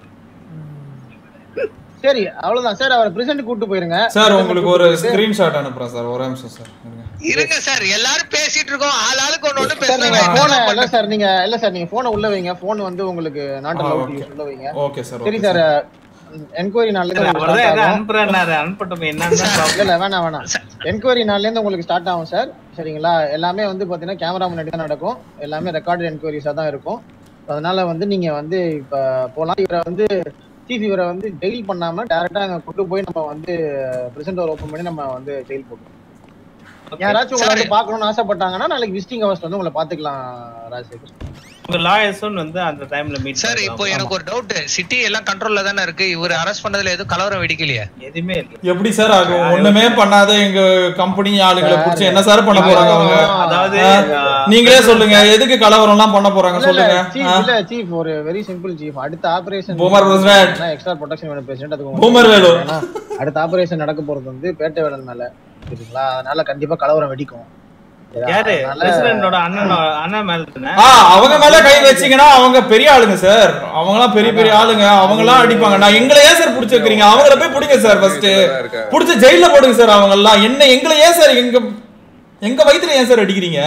சரி அவ்வளவுதான் சார் அவரை பிரசன்ட் கூட்டு போயிருங்க சார் உங்களுக்கு ஒரு ஸ்கிரீன்ஷாட் அனுப்புறேன் சார் ஒரே நிமிஷம் சார் இருங்க. இருங்க சார் எல்லாரும் பேசிட்டு இருக்கோம் ஆள் ஆளுக்கு ஒண்ணு ஒண்ணு சார் நீங்க பேசுறாங்க போன இல்ல சார் நீங்க இல்ல சார் நீங்க போனை உள்ள வைங்க போன் வந்து உங்களுக்கு not ah, allowed okay. Use உள்ள வைங்க Okay, sir, சரி okay, சார் என்கொயரி நாள்ல இருந்து உங்களுக்கு அவர்தான் start எதாவது ஆகும். அனுப்புறாரு அனுப்பட்டும் என்னன்னு இல்ல இல்ல வேணாம் வேணாம் என்கொயரி நாள்ல இருந்து உங்களுக்கு ஸ்டார்ட் ஆகும் சார் சரிங்களா எல்லாமே வந்து பாத்தீங்கன்னா கேமரா முன்னாடி தான் நடக்கும் எல்லாமே ரெக்கார்டட் என்கொயரிஸா தான் இருக்கும் அதனால வந்து நீங்க வந்து இப்ப போலாம் இவரை வந்து சீஃப் இவரை வந்து ஜெயில் பண்ணாம டேரக்டா அங்க கொண்டு போய் நம்ம வந்து பிரசன்ட் டோர் ஓபன் பண்ணி நம்ம வந்து ஜெயில் போடுவோம் யாராச்சும் உங்களை வந்து பார்க்கணும்னு ஆசைப்பட்டாங்கன்னா நாளைக்கு விசிட்டிங் ஹவர்ஸ் வந்து உங்களை பாத்துக்கலாம் ராஜசேகர் உங்க லாயர்ஸும் வந்து அந்த டைம்ல மீட் சார் இப்போ எனக்கு ஒரு டவுட் சிட்டி எல்லாம் கண்ட்ரோல்ல தானே இருக்கு இவர் அரெஸ்ட் பண்ணதுல எதுவும் கலவரம் வெடிக்கலையே எதுவுமே இல்லை எப்படி சார் ஆகும் ஒண்ணுமே பண்ணாத எங்க கம்பெனி ஆளுங்களை புடிச்சு என்ன சார் பண்ண போறாங்க அவங்க அதாவது, ஆ? நீங்களே சொல்லுங்க எதுக்கு கலவரம் எல்லாம் பண்ண போறாங்க இல்ல, இல்ல, சொல்லுங்க chief, ஆ? இல்ல, chief, ஒரு வெரி சிம்பிள் சீஃப் அடுத்த operation Boomer president. Extra protection வேணும் பிரசிடென்ட் அதுக்கு Boomer வேலு. ஏன்னா, அடுத்த ஆபரேஷன் நடக்க போறது வந்து பேட்டை வேலன் மேல சரிங்களா அதனால கண்டிப்பா கலவரம் வெடிக்கும் யாரு அதனால- பிரசிடென்டோட அண்ணன் அண்ணன் மேல தானே ஆ அவங்க மேல கை வச்சீங்கன்னா அவங்க பெரிய ஆளுங்க சார் அவங்க எல்லாம் பெரிய பெரிய ஆளுங்க அவங்க எல்லாம் அடிப்பாங்க நான் எங்களை ஏன் சார் புடிச்சு வைக்கிறீங்க அவங்கள போய் பிடிங்க சார் ஃபர்ஸ்ட் புடிச்சு ஜெயில போடுங்க சார் அவங்க எல்லாம் என்ன எங்களை ஏன் சார் எங்க எங்க வயித்துல ஏன் சார் அடிக்கிறீங்க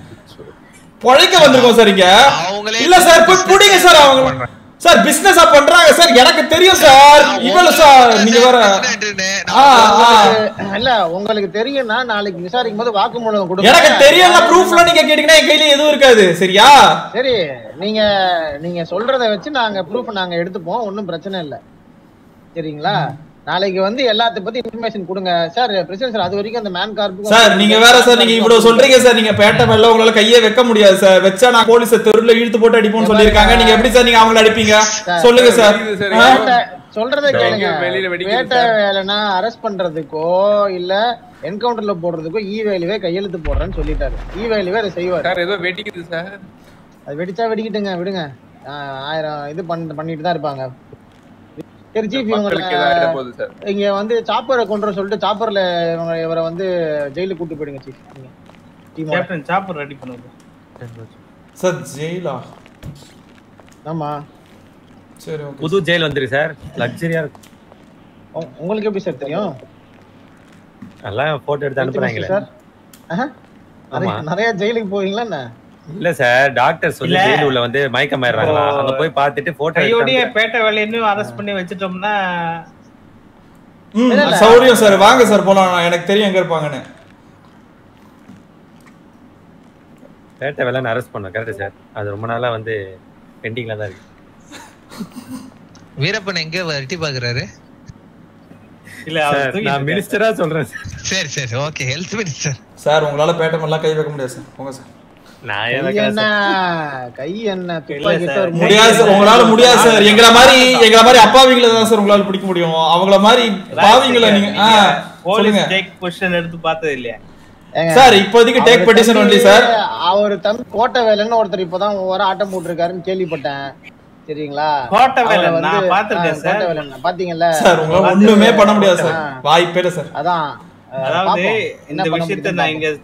பொழைக்க வந்திருக்கோம் சார் இங்க இல்ல சார் போய் புடிங்க சார் அவங்க சார் பிசினஸ் பண்றாங்க சார் எனக்கு தெரியும் சார் இவ்வளவு சார் நீங்க வேற ஆ, ஆ. இல்ல உங்களுக்கு தெரியும்னா நாளைக்கு விசாரிக்கும் போது வாக்குமூலம் கொடுங்க எனக்கு தெரியும் ப்ரூஃப்ல நீங்க கேட்டீங்கன்னா என் கையில எதுவும் இருக்காது சரியா சரி நீங்க நீங்க சொல்றத வச்சு நாங்க ப்ரூஃப் நாங்க எடுத்துப்போம் ஒன்றும் பிரச்சனை இல்ல சரிங்களா நாளைக்கு வந்து எல்லாத்த பத்தி இன்ஃபர்மேஷன் கொடுங்க சார் பிரசிடன்ட் சார் அது வரைக்கும் அந்த மேன் கார்ப்பு சார் நீங்க வேற சார் நீங்க இவ்வளவு சொல்றீங்க சார் நீங்க பேட்டை மேல உங்களால கையே வைக்க முடியாது சார் வச்சா நான் போலீஸ தெருல இழுத்து போட்டு அடிப்போம்னு சொல்லிருக்காங்க நீங்க எப்படி சார் நீங்க அவங்கள அடிப்பீங்க சொல்லுங்க சார் ஆ? சொல்றத கேளுங்க வெளியில வெடிக்குது வேட்டை வேலைனா அரெஸ்ட் பண்றதுக்கோ இல்ல என்கவுண்டர்ல போடுறதுக்கோ ஈ வேலுவே கையெழுத்து போடுறேன்னு சொல்லிட்டாரு ஈ வேலுவே அதை செய்வார் சார் ஏதோ வெடிக்குது சார் அது வெடிச்சா வெடிக்கட்டுங்க விடுங்க ஆஹ் ஆயிரம் இது பண்ண பண்ணிட்டு தான் இருப்பாங்க சரி சீஃப் மக்களுக்கு ஏதாவது ஆயிட போகுது சார் இவங்க இங்க வந்து சாப்பரை கொண்டு வர சொல்லிட்டு சாப்பர்ல இவங்க இவரை வந்து ஜெயிலுக்கு கூட்டு போயிடுங்க சீஃப் நீங்க டீமோட கேப்டன் சாப்பர் ரெடி பண்ணுங்க சார் ஜெயிலா ஆமா சரி ஓகே புது ஜெயில் வந்துரு சார் லக்ஸரியா இருக்கும் உ- உங்களுக்கு எப்படி சார் தெரியும் எல்லாம் போட்டோ எடுத்து அனுப்புறாங்களே சார் ஆஹா. நிறைய- ஆமா. நிறைய ஜெயிலுக்கு போவீங்களா என்ன இல்ல சார் டாக்டர்ஸ் வந்து இல்ல. ஜெயில் உள்ள வந்து மயக்கம் ஆயிடுறாங்களா இப்போ அங்க போய் பார்த்துட்டு போட்டோ கையோடய பேட்டை வேலையும் அரெஸ்ட் பண்ணி வச்சுட்டோம்னா ம் சௌரியம் சார் வாங்க சார் போலாம் நான் எனக்கு தெரியும் எங்க இருப்பாங்கன்னு பேட்டை வேலை அரெஸ்ட் பண்ணோம் கரெக்ட் சார் அது ரொம்ப நாளா வந்து பெண்டிங்ல தான் இருக்கு வீரப்பன் எங்க வெட்டி பாக்குறாரு இல்ல சார், நான் மினிஸ்டரா சொல்றேன் சரி சரி ஓகே ஹெல்த் மினிஸ்டர் சார் உங்களால பேட்டை மேலாம் கை வைக்க முடியாது சார் போங்க சார் நான் கை ஏன் என்ன கை என்ன துப்பாக்கி எடுத்து ஒரு முடியாது சார் உங்களால முடியாது சார் எங்கள மாதிரி எங்கள மாதிரி அப்பாவிங்கள தான் சார் உங்களால பிடிக்க முடியும் அவங்கள மாதிரி பாவிங்கள நீங்க ஆ, போலீஸ் சொல்லுங்க டேக் பொசிஷன் எடுத்து பார்த்தது இல்லையா ஏங்க, சார் இப்போதைக்கு டேக் அவரு பெட்டிஷன் தம்பி, ஒன்லி சார் அவர் தம்பி கோட்டை வேலைன்னு ஒருத்தர் இப்பதான் ஒரு ஆட்டம் போட்டிருக்காருன்னு கேள்விப்பட்டேன் சரிங்களா கோட்டை வேலன், அவரை வந்து- நான் பார்த்திருக்கேன் ஆ, சார். கோட்டை வேலன், பாத்தீங்கல்ல சார் உங்களால ஒண்ணுமே பண்ண முடியாது சார் வாய்ப்பே இல்லை சார் அதான் அஹ், அதாவது பாப்போம். என்ன இந்த பண்ண விஷயத்த முடியுதுன்னு நான் இங்க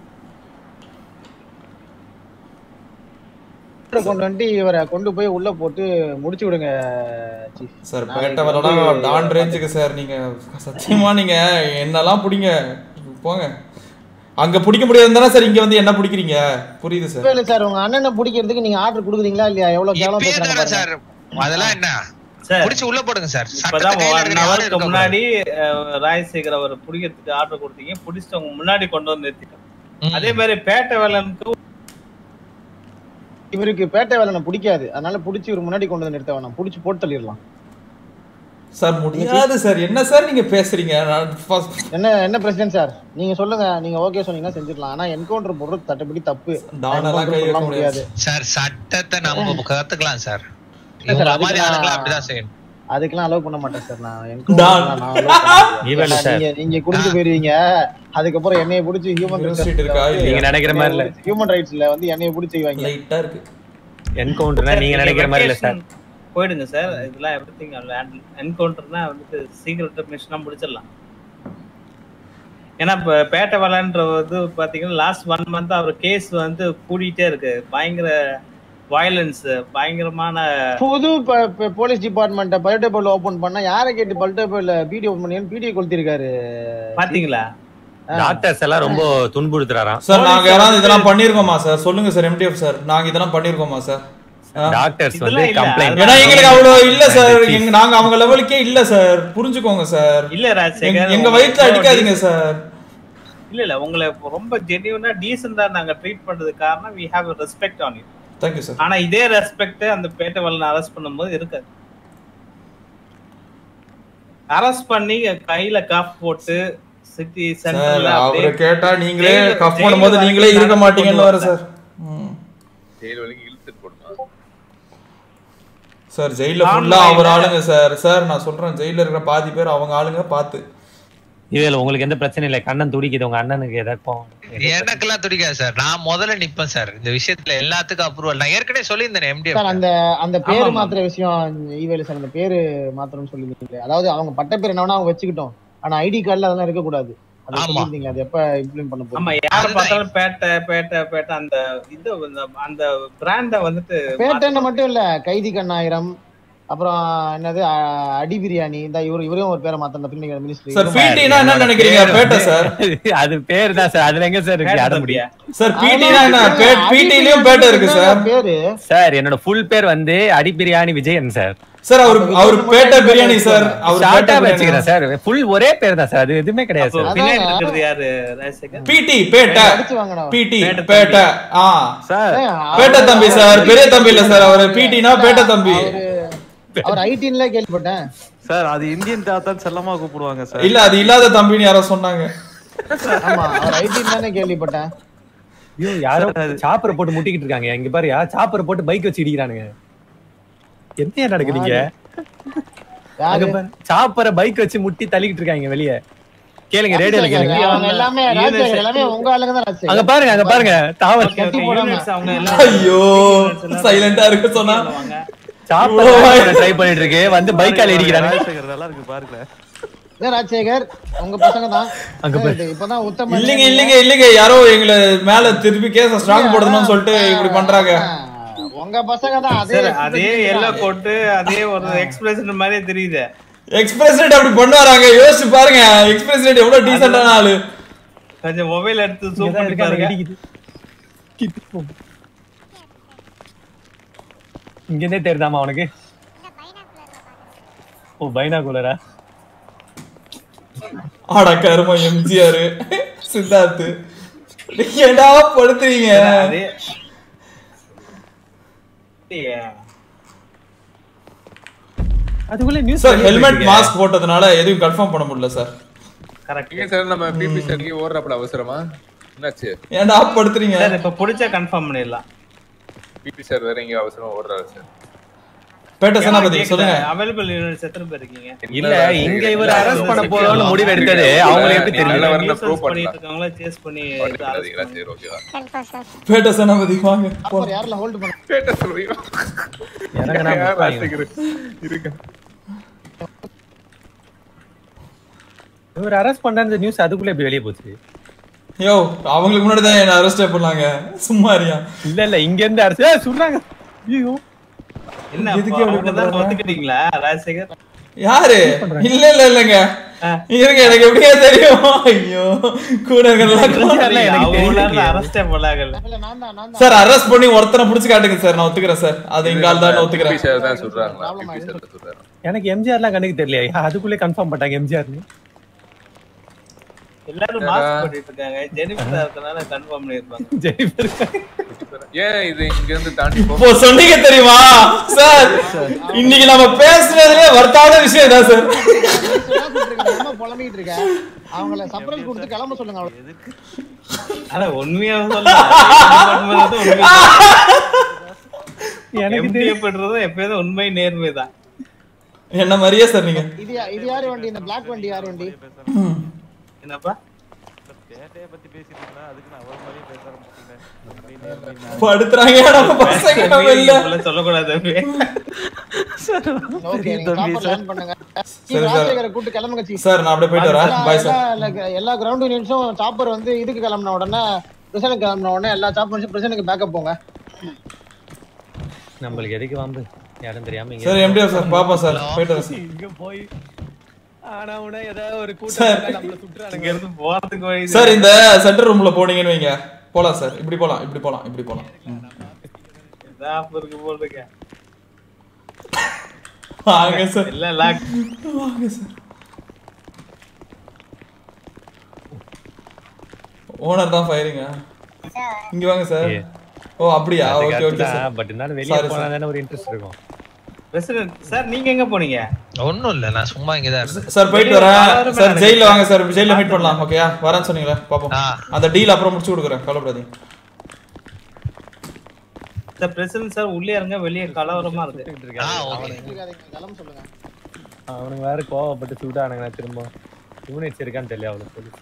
பாப்போம். கொண்டு வந்துட்டு இவரை கொண்டு போய் உள்ள போட்டு முடிச்சு விடுங்க chief. சார் நாளைக்கு பேட்டை வரலாம் வந்து- டான் ரேஞ்சுக்கு சார் நீங்க சத்தியமா நீங்க என்னெல்லாம் பிடிங்க போங்க அங்க பிடிக்க முடியாது தானே சார் இங்க வந்து என்ன பிடிக்கிறீங்க புரியுது சார் இல்ல சார் உங்க அண்ணனை பிடிக்கிறதுக்கு நீங்க ஆர்டர் கொடுக்குறீங்களா இல்லையா எவ்வளவு கேவலம் இப்பயே பேசுறாங்க தானே பாருங்க. சார் அதெல்லாம் என்ன சார் புடிச்சு உள்ள போடுங்க சார் இப்பதான் சட்டத்தை கையில ஒன் எடுக்க யாரும் ஹவருக்கு இருக்க முன்னாடி அஹ், ராஜசேகர் அவர் பிடிக்கிறதுக்கு ஆர்டர் கொடுத்தீங்க பிடிச்சிட்டு அவங்க முன்னாடி கொண்டு வந்து நிறுத்திட்டோம் அதே மாதிரி பேட்டை வேலனுக்கு இவருக்கு பேட்டை வேலனை பிடிக்காது அதனால புடிச்சு இவர் முன்னாடி கொண்டு வந்து நிறுத்த வேணாம் புடிச்சு போட்டு தள்ளிடலாம் சார் முடியாது சார் என்ன சார் நீங்க பேசுறீங்க நான் first- என்ன என்ன பிரசிடென்ட் சார் நீங்க சொல்லுங்க நீங்க ஓகே சொன்னீங்கன்னா செஞ்சிடலாம் ஆனா என்கவுண்டர் போடுறது தட்டுப்படி தப்பு டானெல்லாம் Encounter கை வைக்க பண்ண முடியாது சார் சட்டத்தை நம்ம கத்துக்கலாம் சார் இல்ல சார், இவங்கள அதுக்கு மாதிரி நான்- ஆளுங்களை அப்படிதான் செய்யணும் அதுக்கெல்லாம் அலோவ் பண்ண மாட்டேன் சார் நான் டான். என்கவுண்டர் நான் allow பண்ண மாட்டேன். ஈவன் ஏன்னா, சார். நீங்க நீங்க குடிச்சு போயிருவீங்க அதுக்கப்புறம் என்னைய பிடிச்சி ஹியூமன் யோசிச்சுட்டு இருக்கா? நீங்க நினைக்கிற மாதிரி இல்ல. ஹியூமன் ரைட்ஸ்ல வந்து என்னைய பிடிச்சி செய்வாங்க லைட்டா இருக்கு என்கவுண்டர்னா நீங்க நினைக்கிற மாதிரி இல்ல சார் போயிடுங்க சார் இதெல்லாம் எவ்ரி திங் என்கவுண்டர்னா வந்துட்டு சீக்கிரம் மிஷினா முடிச்சிடலாம் ஏன்னா இப்ப பேட்டை வேலைன்றது பாத்தீங்கன்னா லாஸ்ட் ஒன் மந்த் அவர் கேஸ் வந்து கூடிட்டே இருக்கு பயங்கர வயலன்ஸ் பயங்கரமான புது போலீஸ் டிபார்ட்மெண்ட் பல்டேபிள் ஓபன் பண்ணா யாரை கேட்டு பல்டேபிள் பிடி ஓபன் பண்ணி பிடி கொளுத்திருக்காரு பாத்தீங்களா டாக்டர்ஸ் எல்லாம் ரொம்ப துன்புறுத்துறாராம் சார் நாங்க யாராவது இதெல்லாம் பண்ணிருக்கோமா சார் சொல்லுங்க சார் எம்டிஎஃப் சார் நாங்க இதெல்லாம் பண்ணிருக்கோமா சார் டாக்டர்ஸ் வந்து இதெல்லாம் இல்ல. கம்ப்ளைண்ட் ஏன்னா எங்களுக்கு அவ்வளவு இல்ல சார் எங்க நாங்க அவங்க லெவலுக்கே இல்ல சார் புரிஞ்சுக்கோங்க சார் இல்ல ராஜசேகர் எங்க- எங்க வயித்துல அடிக்காதீங்க சார் இல்ல இல்ல உங்களை இப்ப ரொம்ப ஜென்யூனா டீசெண்டா நாங்க ட்ரீட் பண்றதுக்கு காரணம் we have respect on you thank you sir ஆனா இதே ரெஸ்பெக்ட் அந்த பேட்டை வல்லனை அரெஸ்ட் பண்ணும்போது இருக்காது அரெஸ்ட் பண்ணி கையில காஃப் போட்டு சிட்டி சார் சென்டர்ல அவரை கேட்டா நீங்களே கஃப் பண்ணும்போது நீங்களே இருக்க மாட்டீங்கன்னு வர சார் ம். ஜெயில் வரைக்கும் இழுத்துட்டு போடணும் சார் ஜெயில ஃபுல்லா அவர் ஆளுங்க சார் சார் நான் சொல்றேன் ஜெயில இருக்கிற பாதி பேர் அவங்க ஆளுங்க பார்த்து இதுல உங்களுக்கு எந்த பிரச்சனை இல்லை கண்ணன் துடிக்குது உங்க அண்ணனுக்கு எதாக்கும் எனக்கெல்லாம் துடிக்காது சார் நான் முதல்ல நிப்பேன் சார் இந்த விஷயத்துல எல்லாத்துக்கும் அப்ரூவல் நான் ஏற்கனவே சொல்லியிருந்தேன் எம்டிஎஃப் சார் அந்த அந்த பேரு ஆமாமா. மாத்திர விஷயம் ஈவேலு சார் அந்த பேரு மாத்திரம்னு சொல்லிருந்தீங்களே அதாவது அவங்க பட்ட பேர் என்ன வேணா அவங்க வச்சுக்கிட்டோம் ஆனா ஐடி கார்டுல அதெல்லாம் இருக்க கூடாது அது ஆமா. சொல்லிருந்தீங்க அது எப்ப இம்ப்ளிமெண்ட் பண்ண ஆமா போறீங்க யார பார்த்தாலும் பேட்டை பேட்டை பேட்டை அந்த இது அந்த- அந்த பிராண்ட வந்துட்டு பேட்டன்னு மட்டும் இல்ல கைதி கண்ணாயிரம் அப்புறம் என்னது அ- அடி பிரியாணி இந்த இவரு இவரையும் ஒரு பேரை மாத்தணும் பின்னாடி சார் மினிஸ்டர் பிடினா என்ன நினைக்கிறீங்க பேட்டை சார் அது பேர் தான் சார் அதுல எங்க சார் இருக்கு அட முடியும் சார் பிடினா என்ன பிடிலயும் பேட்டை இருக்கு சார் பேரு சார் என்னோட ஃபுல் பேர் வந்து அடிபிரியாணி விஜயன் சார் சார் அவர் அவர் பேட்டை பிரியாணி சார் அவர் ஷார்ட்டா பேட்டை பிரியாணி வச்சுக்கிறேன் சார் ஃபுல் ஒரே பேர் தான் சார் அது எதுவுமே கிடையாது அப்போ சார் பின்னாடி இருக்கிறது யாரு ராஜசேகர் பிடி பேட்டை அடிச்சு வாங்கணும் பிடி பேட்டை பேட்டை ஆ சார் பேட்டை தம்பி சார் பெரிய தம்பி இல்ல சார் அவர் பிடினா பேட்டை தம்பி அவர் ஐடின்ல கேள்விப்பட்டேன் சார் அது இந்தியன் தாத்தான் செல்லமா கூப்பிடுவாங்க சார் இல்ல அது இல்லாத தம்பின்னு யாரோ சொன்னாங்க ஆமா அவர் ஐடின் தானே கேள்விப்பட்டேன் ஐயோ யாரோ சாப்பரை போட்டு முட்டிக்கிட்டு இருக்காங்க இங்க பாருயா சாப்பரை போட்டு பைக் வச்சு இடிக்கிறானுங்க என்ன நடக்குதுங்க யாரு சாப்பரை பைக் வச்சு முட்டி தள்ளிக்கிட்டு இருக்காங்க வெளிய கேளுங்க ரேடியோல கேளுங்க அவங்க எல்லாமே ராஜசேகர் எல்லாமே உங்க ஆளுங்க தான் ராஜசேகர் அங்க பாருங்க அங்க பாருங்க தாவல் கத்தி போடாம அவங்க எல்லாம் ஐயோ சைலண்டா இருக்க சொன்னா சாப்பிட ட்ரை பண்ணிட்டு இருக்கு வந்து பைக்கால இடிக்கிறாங்க ராஜசேகர் நல்லா இருக்கு பாருங்களேன் ஏன் ராஜசேகர் உங்க பசங்க தான் அங்க போய். இது இப்பதான் உத்தம இல்லைங்க இல்லைங்க இல்லைங்க யாரோ எங்களை மேல திருப்பி கேஸ ஸ்ட்ராங் போடணும்னு சொல்லிட்டு இப்படி பண்றாங்க உங்க பசங்க தான் அதே சார் அதே எல்லோ கோட்டு அதே ஒரு எக்ஸ்பிரஷன் மாதிரியே தெரியுது எக்ஸ்பிரஸ் ரேட் அப்படி பண்ணுவாராங்க யோசிச்சு பாருங்க எக்ஸ்பிரஸ் ரேட் எவ்வளவு டீசென்டான ஆளு கொஞ்சம் மொபைல் எடுத்து ஜூம் இங்கதான் பண்ணி இருக்காங்க, பாருங்க இடிக்குது. கிட்டு போ. இங்க இருந்தே தெரியுதாமா உனக்கு ஓ பைனாகுலரா ஆடா கரும எம்ஜிஆர் சித்தார்த்து ஏடா படுத்துறீங்க அதே அதுக்குள்ள நியூஸ் சார் ஹெல்மெட் மாஸ்க் போட்டதுனால எதுவும் கன்ஃபார்ம் பண்ண முடியல சார் ஏங்க சார் நம்ம பிபி சார்க்கு ஓடுறப்பல அவசரமா என்னாச்சு ஏன்டா படுத்துறீங்க சார் இப்ப பிடிச்சா கன்ஃபார்ம் பண்ணிடலாம் பிபி சார் வேற எங்கேயோ அவசரமா ஓடுறாரு சார் பேட்ட சேனாபதி சொல்லுங்க அவைலபிள் யூனிட்ஸ் எத்தனை பேர் இருக்கீங்க இல்ல இங்க இவர் அரெஸ்ட் பண்ண போறோம்னு முடிவு எடுத்தது அவங்களுக்கு எப்படி நல்ல தெரியல வரணும் நியூசன்ஸ் ப்ரூவ் பண்ணிட்டு பண்ணலாம் இருக்காங்களா சேஸ் பண்ணி இது arrest பண்ணிக்காதீங்களா சரி ஓகேவா கண்டிப்பா சார் பேட்ட சேனாபதி வாங்க அப்புறம் யாரில் ஹோல்டு பண்ண கேட்ட சொல்றீங்க இறங்குனா யார் முக்காயும். ராஜசேகர் இருக்க இவர் அரெஸ்ட் பண்ற அந்த நியூஸ் அதுக்குள்ள எப்படி வெளியே போச்சு யோ அவங்களுக்கு முன்னாடி தான் என்ன அரெஸ்ட் பண்ணாங்க சும்மா இருயா இல்ல இல்ல இங்க இருந்து அரெஸ்ட் சொல்றாங்க ஐயோ என்ன எதுக்கு அப்படி அவங்க தான் பண்றாங்க? ஒத்துக்கிட்டீங்களா ராஜசேகர் யாரு இல்ல இல்ல இல்லங்க இருங்க எனக்கு எப்படியா தெரியும் ஐயோ கூட இருக்கலாம் அரெஸ்டே பண்ணாங்கல்ல சார் அரெஸ்ட் பண்ணி ஒருத்தனை புடிச்சு காட்டுங்க சார் நான் ஒத்துக்கிறேன் சார் அது எங்க ஆள் தான் ஒத்துக்கிறேன் பிபி சார் தான் சொல்றாங்களா பிபி சார் தான் சொல்றாங்க எனக்கு எம்ஜிஆர்லாம் கண்ணுக்கு தெரியலையா அதுக்குள்ளே கன்ஃபார்ம் பண்ணிட்டாங்க எம்ஜிஆர்னு எல்லாரும் மாஸ்க் பண்ணிட்டு இருக்காங்க ஜெனிஃபர் இருக்கனால கன்ஃபார்ம் பண்ணிருப்பாங்க ஜெனிஃபர் ஏன் இது இங்க இருந்து தாண்டி போ இப்போ சொன்னீங்க தெரியுமா சார் இன்னைக்கு நம்ம பேசுனதுலயே வருத்தாத விஷயம் தான் சார் என்ன புலம்பிட்டு இருக்க அவங்கள சர்ப்ரைஸ் கொடுத்து கிளம்ப சொல்லுங்க அவளை. ஆனா உண்மையா சொல்ல எனக்கு தெரியப்படுறதும் எப்பயும் உண்மை நேர்மை தான் என்ன மாதிரியே சார் நீங்க இது யா- இது யாரு வண்டி இந்த பிளாக் வண்டி யார் வண்டி என்னப்பா பேட்டையை பத்தி பேசிட்டு இருந்தா அதுக்கு நான் அவர் மாதிரியே பேச ஆரம்பிச்சிட்டேன் படுத்துறாங்க நம்ம பசங்க வெளில சொல்லக்கூடாது ஓகே நீங்க சாப்பாடு லேர்ன் பண்ணுங்க சரி, சார். ராஜசேகரை கூட்டு கிளம்புங்க சி சார் நான் அப்படியே போயிட்டு வரேன் பாய் சார் எல்லா- எல்லா- எல்லா கிரவுண்ட் யூனிட்ஸும் சாப்பர் வந்து இதுக்கு கிளம்பின உடனே பிரசனுக்கு கிளம்பின உடனே எல்லா சாப்பர் பிரசனுக்கு பேக்கப் போங்க நம்மளுக்கு எதுக்கு வாம்பு யாரும் தெரியாம இங்க சார் எம்டிஎஃப் சார் பாப்போம் சார் போயிட்டு வரேன் சார் இங்க போய் ஆனா உடனே ஏதாவது ஒரு சார். கூட்டம் நம்மள சுற்றுறானுங்க இங்க இருந்து போறதுக்கு வழி சார் இந்த சென்டர் ரூம்ல போனீங்கன்னு வைங்க போலாம் சார் இப்படி போலாம் இப்படி போலாம் இப்படி போலாம் இருக்கு போறதுக்கு வாங்க சார் எல்லாம் லாக் வாங்க சார் ஓனர் தான் ஃபயரிங்க இங்க வாங்க சார் ஓ அப்படியா ஓகே ஓகே சார் பட் இருந்தாலும் வெளிய Sorry, போனா sir. தானே ஒரு இன்ட்ரெஸ்ட் இருக்கும் பிரசிடென்ட் சார் நீங்க எங்க போனீங்க ஒண்ணும் இல்ல நான் சும்மா இங்க தான் இருந்தேன் சார் போயிட்டு வரேன் சார் ஜெயில வாங்க சார் ஜெயில மீட் பண்ணலாம் ஓகேயா வரேன்னு சொன்னீங்களே பாப்போம் அந்த டீல் அப்புறம் முடிச்சு கொடுக்குறேன் கவலைப்படாதீங்க சார் பிரசிடென்ட் சார் உள்ளே இருங்க வெளியே கலவரமா இருக்கு கிளம்ப சொல்லுங்க அவனுங்க வேற கோவப்பட்டு சுடானுங்க திரும்ப யூனிட்ஸ் இருக்கான்னு தெரியல அவளுக்கு போலீஸ்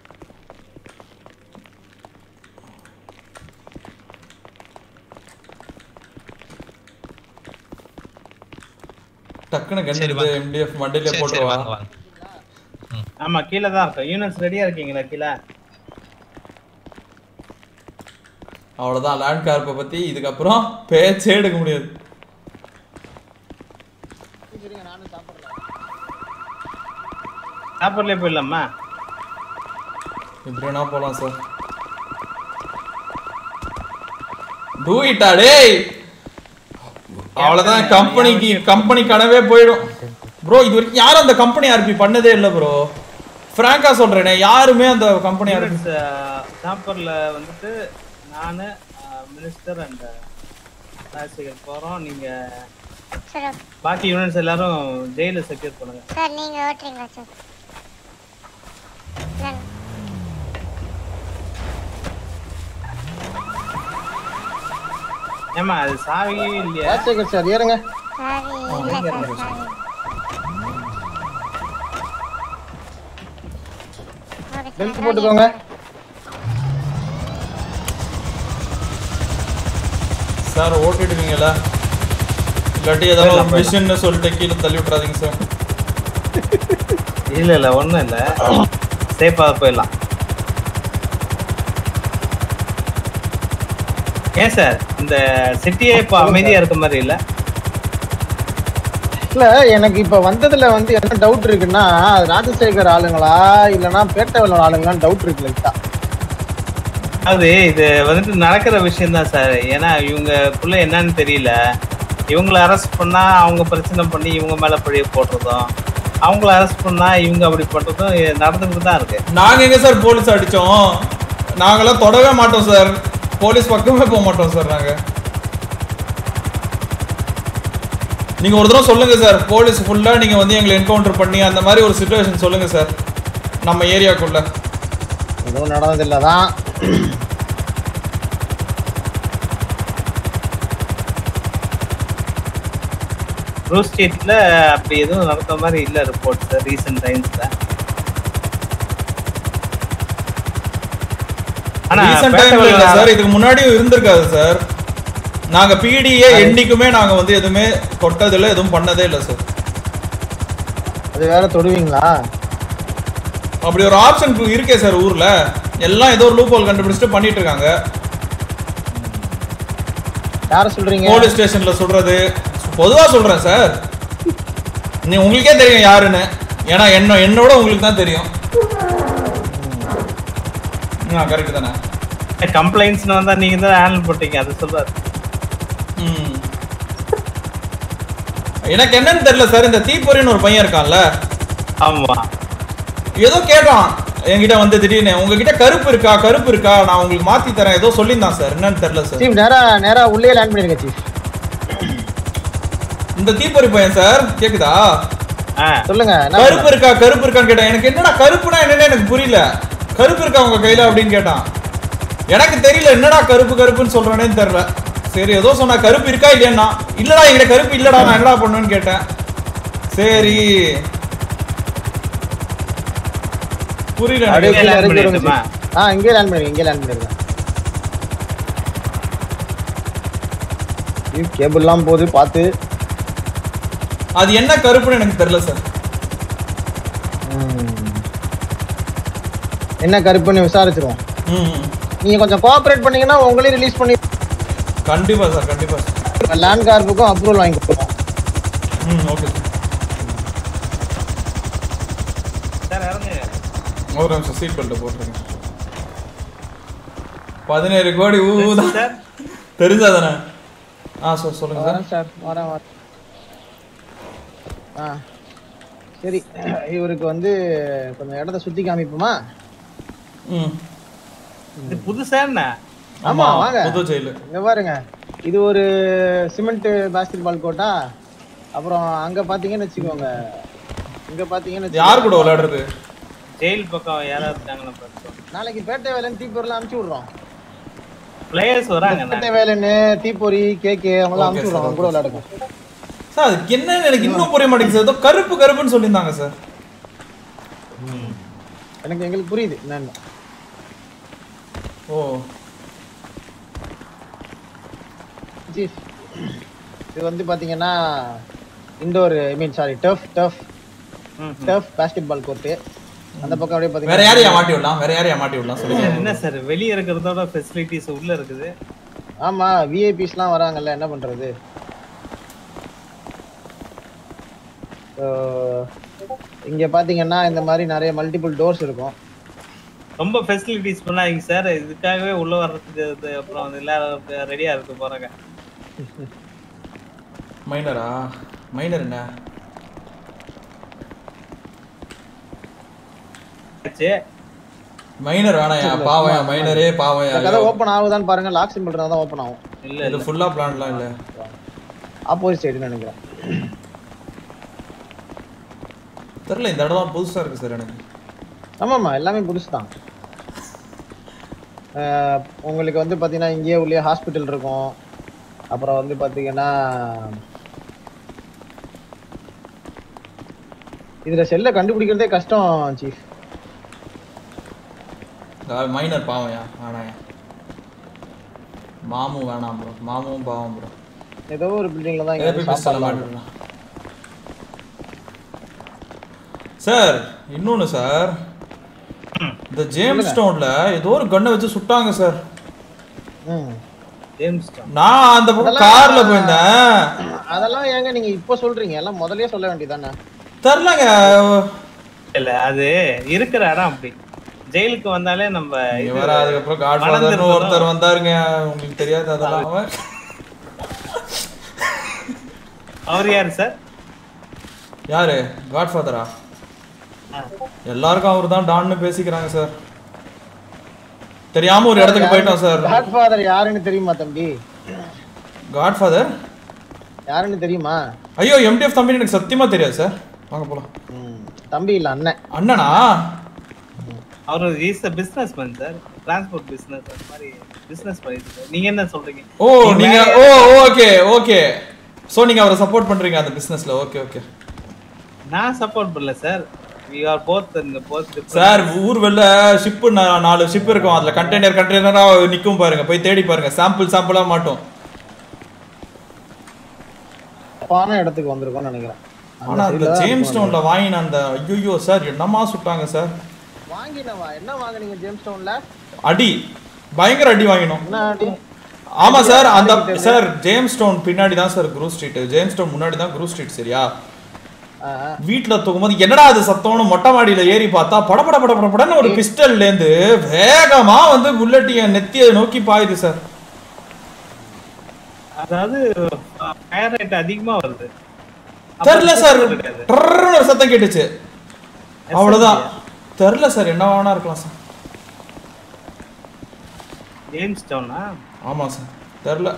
டக்குனு கண்ணு சரி, எடுத்து வாங்க. எம்டிஎஃப் மண்டையில சரி, சரி, போட்டுருவா வாங்க, வாங்க. ஆமா கீழே தான் இருக்கும் யூனிட்ஸ் ரெடியா இருக்கீங்களா கீழே அவ்வளவுதான் லேண்ட் கார்ப்பை பத்தி இதுக்கப்புறம் பேச்சே எடுக்க முடியாது சாப்பாடுலயே போயிடலாமா இப்படி வேணா போலாம் சார் டூ இட்டா டேய் அவ்வளவுதான் கம்பெனிக்கு கம்பெனி கனவே போயிடும் ப்ரோ இது வரைக்கும் யாரும் அந்த கம்பெனி ஆர்பி பண்ணதே இல்ல ப்ரோ ஃப்ராங்கா சொல்றேனே யாருமே அந்த கம்பெனி ஆர்பி சாப்பர்ல வந்துட்டு நானு மினிஸ்டர் அண்ட் ராஜசேகர் போறோம் நீங்க சார் பாக்கி யூனிட்ஸ் எல்லாரும் ஜெயில செக்யூர் பண்ணுங்க சார் நீங்க ஓட்டுறீங்களா சார் நான் ஏமா அது சாவியே இல்லையா ராஜசேகர் சார் ஏறுங்க சாரி இல்ல சார் சாரி பெல்ட் போட்டுக்கோங்க சார் ஓட்டிடுவீங்கல்ல இல்லாட்டி ஏதாவது ஒரு மிஷின்னு சொல்லிட்டு கீழே தள்ளி விட்றாதீங்க சார் இல்ல இல்ல ஒண்ணும் இல்ல சேஃபா போயிடலாம் ஏன் சார் இந்த சிட்டியே இப்போ அமைதியா இருக்க மாதிரி இல்ல இல்ல எனக்கு இப்ப வந்ததுல வந்து என்ன டவுட் இருக்குன்னா அது ராஜசேகர் ஆளுங்களா இல்லனா பேட்டவல ஆளுங்களான்னு டவுட் இருக்கு லைட்டா அது இது வந்துட்டு நடக்கிற விஷயம் தான் சார் ஏன்னா இவங்கக்குள்ள என்னன்னு தெரியல இவங்கள அரெஸ்ட் பண்ணா அவங்க பிரச்சனை பண்ணி இவங்க மேல பழிய போடுறதும் அவங்கள அரெஸ்ட் பண்ணா இவங்க அப்படி பண்றதும் நடந்துக்கிட்டு தான் இருக்கு நாங்க எங்க சார் போலீஸ் அடிச்சோம் நாங்கெல்லாம் தொடவே மாட்டோம் சார் போலீஸ் பக்கமே போக மாட்டோம் சார் நாங்க நீங்க ஒரு தடவை சொல்லுங்க சார் போலீஸ் ஃபுல்லா நீங்க வந்து எங்களை என்கவுண்டர் பண்ணி அந்த மாதிரி ஒரு சுச்சுவேஷன் சொல்லுங்க சார் நம்ம ஏரியாக்குள்ள எதுவும் நடந்ததில்ல தான் ப்ரூ ஸ்ட்ரீட்ல அப்படி எதுவும் நடந்த மாதிரி இல்ல ரிப்போர்ட்ஸ் ரீசெண்ட் டைம்ஸ்ல ஆனா ரீசெண்ட் டைம்ல இல்ல பேட்டவெளியில- சார் இதுக்கு முன்னாடியும் இருந்திருக்காது சார் நாங்க பிடிஏ என்னைக்குமே நாங்க வந்து எதுவுமே தொட்டதில்ல எதுவும் பண்ணதே இல்ல சார் அது வேற தொடுவீங்களா அப்படி ஒரு ஆப்ஷன் இருக்கே சார் ஊர்ல எல்லாம் ஏதோ ஒரு லூப் ஹோல் கண்டுபிடிச்சிட்டு பண்ணிட்டு இருக்காங்க யார சொல்றீங்க போலீஸ் ஸ்டேஷன்ல சொல்றது பொதுவா சொல்றேன் சார் நீ உங்களுக்கே தெரியும் யாருன்னு ஏன்னா என்ன என்னோட உங்களுக்கு தான் தெரியும் கரெக்ட் தானே கம்ப்ளைண்ட்ஸ்னு வந்தா நீங்க தான் ஹேண்டில் போட்டீங்க அது சொல்றாரு ம். எனக்கு என்னன்னு தெரியல சார் இந்த தீப்பொறின்னு ஒரு பையன் இருக்கான்ல ஆமா ஏதோ கேட்டான் என்கிட்ட வந்து திடீர்னு உங்ககிட்ட கருப்பு இருக்கா கருப்பு இருக்கா நான் உங்களுக்கு மாத்தி தரேன் ஏதோ சொல்லியிருந்தான் சார் என்னன்னு தெரியல சார் சீஃப் நேரா நேரா உள்ளே லேண்ட் பண்ணிருங்க சீஃப் இந்த தீப்பொறி பையன் சார் கேக்குதா சொல்லுங்க என்ன கருப்பு இருக்கா கருப்பு இருக்கான்னு கேட்டான் எனக்கு என்னடா கருப்புனா என்னன்னு எனக்கு புரியல கருப்பு இருக்கா உங்க கையில அப்படின்னு கேட்டான் எனக்கு தெரியல என்னடா கருப்பு கருப்புன்னு சொல்றானேன்னு தெரியல சரி ஏதோ சொன்னா கருப்பு இருக்கா இல்லையா இல்லடா என்கிட்ட கருப்பு இல்லடா நான் என்னடா பண்ணுவேன்னு கேட்டேன் சரி புரியல அப்படியே எனக்கு. கீழே இறக்கி விடுங்க chief. ஆ இங்கே லேண்ட் பண்ணிருங்க இங்கே லேண்ட் பண்ணிருங்க கேபிள்லாம் போகுது பார்த்து அது என்ன கருப்புன்னு எனக்கு தெரியல சார் என்ன கருப்புன்னு விசாரிச்சிருவோம் ம் நீங்க கொஞ்சம் கோஆபரேட் பண்ணீங்கன்னா உங்களையும் ரிலீஸ் பண்ணி கண்டிப்பா சார் கண்டிப்பா சார் லேண்ட் கார்ப்புக்கும் அப்ரூவல் வாங்கி கொடுப்போம் ம் ஓகே சார் இறங்க ஒரு நிமிஷம் சீட் பெல்ட் போட்டுருங்க பதினேழு கோடி ஊதான் தெரிஞ்சாதானே ஆ சார் சொல்லுங்க சார் வரேன் சார் வரேன் வரேன் ஆ சரி இவருக்கு வந்து கொஞ்சம் இடத்த சுத்தி காமிப்போமா ம் இது புதுசா என்ன ஆமா வாங்க புது ஜெயிலு இங்க பாருங்க இது ஒரு சிமெண்ட் பாஸ்கெட் பால் கோட்டா அப்புறம் அங்க பாத்தீங்கன்னு வச்சுக்கோங்க இங்க பாத்தீங்கன்னு யார் கூட விளையாடுறது ஜெயில் பக்கம் யாராவது இருக்காங்களா பாருங்க நாளைக்கு பேட்டை வேலைன்னு தீப்பொருள் அனுப்பிச்சு விடுறோம் பிளேயர்ஸ் வராங்க பேட்டை வேலைன்னு தீப்பொறி கேக்கு அவங்களாம் Okay, அனுப்பிச்சு விடுறோம் sir, அவங்க கூட okay, விளையாடுங்க சார் அதுக்கு என்னன்னு எனக்கு இன்னும் புரிய மாட்டேங்குது சார் ஏதோ கருப்பு கருப்புன்னு சொல்லியிருந்தாங்க சார் எனக்கு எங்களுக்கு புரியுது என்னன்னு ஓ சீஃப் இது வந்து பாத்தீங்கன்னா indoor I mean sorry tough tough tough basketball court அந்த பக்கம் அப்படியே வேற பாத்தீங்கன்னா யாரையா மாட்டி விடலாம் வேற யாரையா மாட்டி விடலாம் சொல்லுங்க என்ன சார் வெளிய இருக்கிறதோட ஃபெசிலிட்டிஸ் உள்ள இருக்குது ஆமா விஐபிஸ்லாம் வராங்கல்ல என்ன பண்றது So, இங்க பாத்தீங்கன்னா இந்த மாதிரி நிறைய மல்டிபிள் டோர்ஸ் இருக்கும் ரொம்ப ஃபெசிலிட்டிஸ் பண்ணாங்க சார் இதுக்காகவே உள்ள வர்றதுக்கு இது அப்புறம் வந்து எல்லாரும் ரெடியா இருக்க போறாங்க மைனரா மைனர் என்ன ஆச்சு மைனர் வேணாயா பாவயா மைனரே இந்த கதை பாவயா ஓபன் ஆகுதான்னு பாருங்க லாக் சிம்பிள் இருந்தா தான் ஓபன் ஆகும் இல்ல இது ஃபுல்லா பிளான்லாம் இல்ல ஆப்போசிட் சைடுன்னு நினைக்கிறேன் தெரியல இந்த இடம் புதுசா இருக்கு சார் எனக்கு ஆமாம்மா எல்லாமே புதுசு தான் அஹ் உங்களுக்கு வந்து பார்த்தீங்கன்னா இங்கேயே உள்ளே ஹாஸ்பிட்டல் இருக்கும் அப்புறம் வந்து பார்த்தீங்கன்னா இதுல செல்லை கண்டுபிடிக்கிறதே கஷ்டம் சீஃப் மைனர் பாவயா வேணாயா மாமு வேணாம் ப்ரோ மாமும் பாவம் ப்ரோ ஏதோ ஒரு பில்டிங்ல தான் ஏபி இங்க பிஸ்டல் மாட்டிடலாம் சார் இன்னொன்னு சார் இந்த ஜேம்ஸ் சொல்லுங்க. ஸ்டோன்ல ஏதோ ஒரு கண்ணை வச்சு சுட்டாங்க சார் ஜேம்ஸ் நான் அந்த பக்கம் அதெல்லாம் கார்ல போயிருந்தேன் அதெல்லாம் ஏங்க நீங்க இப்ப சொல்றீங்க எல்லாம் முதல்லயே சொல்ல வேண்டியதானே தெரிலங்க இல்ல அது இருக்கிற இடம் அப்படி ஜெயிலுக்கு வந்தாலே நம்ம இங்க இது வேற அதுக்கப்புறம் காட்ஃபாதர்னு மணந்திருக்கணும். ஒருத்தர் வந்தாருங்க உங்களுக்கு தெரியாது அதெல்லாம் அவர் அவர் யாரு சார் யாரு காட்ஃபாதரா எல்லாருக்கும் அவர் தான் டான்னு பேசிக்கிறாங்க சார் தெரியாம ஒரு இடத்துக்கு போயிட்டோம் சார் காட்ஃபாதர் யாருன்னு தெரியுமா தம்பி காட்ஃபாதர் யாருன்னு தெரியுமா ஐயோ எம்டிஎஃப் தம்பி எனக்கு சத்தியமா தெரியாது சார் வாங்க போலாம் தம்பி இல்ல அண்ணன் அண்ணனா அவர் is a business man sir transport business அந்த மாதிரி பிசினஸ் பண்ணிட்டு இருக்காரு. நீங்க என்ன சொல்றீங்க ஓ நீங்க ஓ ஓகே ஓகே சோ நீங்க அவரை சப்போர்ட் பண்றீங்க அந்த பிசினஸ்ல ஓகே ஓகே நான் சப்போர்ட் பண்ணல சார் வி ஆர் போத் இந்த போத் சார் ஊர் வெளில ஷிப் நாலு ஷிப் இருக்கும் அதுல கண்டெய்னர் கண்டெய்னரா நிக்கும் பாருங்க போய் தேடி பாருங்க சாம்பிள் சாம்பிளா மாட்டோம் தப்பான இடத்துக்கு வந்திருக்கோம்னு நினைக்கிறேன் அந்த ஆனா அந்த side ல தான் ஜேம்ஸ் இருக்கும் ஸ்டோன்ல வாங்கின அந்த ஐயோ சார் என்னமா சுட்டாங்க சார் வாங்கினவா என்ன வாங்குனீங்க ஜேம்ஸ் டவுன்ல அடி பயங்கர அடி வாங்கினோம் என்ன அடி ஆமா சார் அந்த சார் ஜேம்ஸ் ஸ்டோன் பின்னாடி தான் sir Grove Street James Stone முன்னாடி தான் குரூ ஸ்ட்ரீட் சரியா வீட்ல தூங்கும்போது என்னடா அது சத்தம்னு மொட்டை மாடியில ஏறி பார்த்தா பட பட பட பட படன்னு ஒரு பிஸ்டல்ல இருந்து வேகமா வந்து புல்லட் என் நெத்தியை நோக்கி பாயுது சார் அதாவது ஃபயர் ரேட் அதிகமா வருது தெரியல சார் கிடையாது. டர்ன்னு ஒரு சத்தம் கேட்டுச்சு அவ்வளவுதான் தெரியல சார் என்ன வேணா இருக்கலாம் சார் ஜேம்ஸ் டவுனா ஆமா சார் தெரியல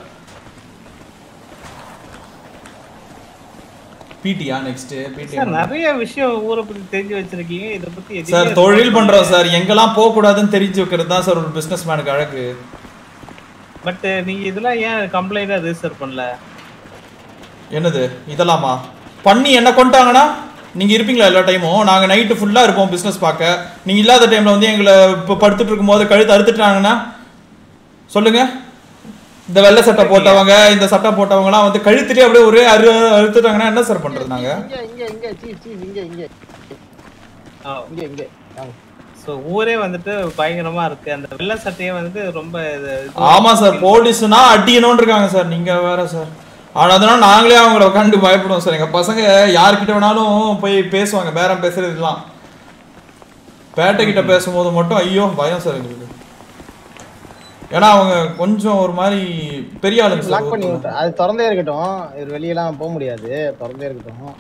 பிடியா நெக்ஸ்ட் பிடி சார் நிறைய விஷயம் ஊரை பத்தி தெரிஞ்சு வச்சிருக்கீங்க இத பத்தி எதுவுமே சார் தொழில் பண்றோம் சார் எங்கெல்லாம் போக கூடாதுன்னு தெரிஞ்சு வைக்கிறது தான் சார் ஒரு பிசினஸ் மேனுக்கு அழகு பட் நீங்க இதெல்லாம் ஏன் கம்ப்ளைண்டா ரெஜிஸ்டர் பண்ணல என்னது இதெல்லாமா பண்ணி என்ன கொண்டாங்கன்னா நீங்க இருப்பீங்களா எல்லா டைமும் நாங்க நைட்டு ஃபுல்லா இருப்போம் பிசினஸ் பார்க்க நீங்க இல்லாத டைம்ல வந்து எங்களை இப்போ படுத்துட்டு இருக்கும்போது கழுத்து அறுத்துட்டாங்கன்னா சொல்லுங்க இந்த வெள்ளை சட்டை போட்டவங்க இந்த சட்டை போட்டவங்கலாம் வந்து கழுத்துட்டே அப்படியே ஒரே அறு அறுத்துட்டாங்கன்னா என்ன சார் பண்றது நாங்க இங்க இங்க இங்க சீஃப் சீஃப் இங்க இங்க இங்க இங்க வாங்க. சோ ஊரே வந்துட்டு பயங்கரமா இருக்கு அந்த வெள்ளை சட்டையே வந்துட்டு ரொம்ப இது- இது- ஆமா சார் போலீஸ்னா அடிக்கணும்னு இருக்காங்க சார் நீங்க வேற சார் ஆனா அதனால நாங்களே அவங்கள கண்டு பயப்படுவோம் சார் எங்க பசங்க யார்கிட்ட வேணாலும் போய் பேசுவாங்க பேரம் பேசுறது இதெல்லாம் பேட்டை கிட்ட பேசும்போது மட்டும் ஐயோ பயம் சார் எங்களுக்கு ஏன்னா அவங்க கொஞ்சம் ஒரு மாதிரி பெரிய ஆளுங்க சார் லாக் பண்ணி ஊருக்குள்ள. விட்டு அது திறந்தே இருக்கட்டும் இது வெளியெல்லாம் போக முடியாது திறந்தே இருக்கட்டும்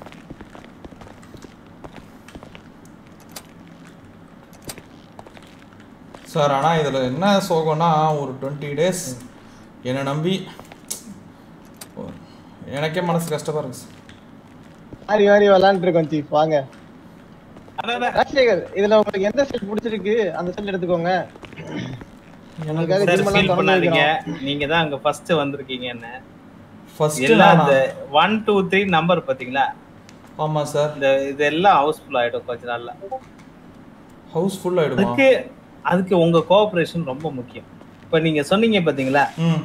சார் ஆனா இதுல என்ன சோகம்னா ஒரு டுவெண்ட்டி டேஸ் என்னை நம்பி எனக்கே மனசு கஷ்டமா இருக்கு சார் மாறி மாறி விளாண்டுட்டு இருக்கோம் சீஃப் வாங்க ராஜசேகர் இதுல உங்களுக்கு எந்த செட் பிடிச்சிருக்கு அந்த செட் எடுத்துக்கோங்க உங்களுக்காக சார் gym எல்லாம் ஃபீல் திறந்து பண்ணாதீங்க வைக்கிறோம். நீங்க தான் அங்க ஃபர்ஸ்ட் வந்திருக்கீங்க என்ன First எல்லாம் நானா? இந்த ஒன் டூ த்ரீ நம்பர் பாத்தீங்களா ஆமா சார் இந்த இதெல்லாம் ஹவுஸ்ஃபுல் ஆயிடும் கொஞ்ச நாள்ல ஹவுஸ் ஃபுல் ஆயிடுமா அதுக்கு அதுக்கு உங்க கோஆபரேஷன் ரொம்ப முக்கியம் இப்ப நீங்க சொன்னீங்க பாத்தீங்களா ம்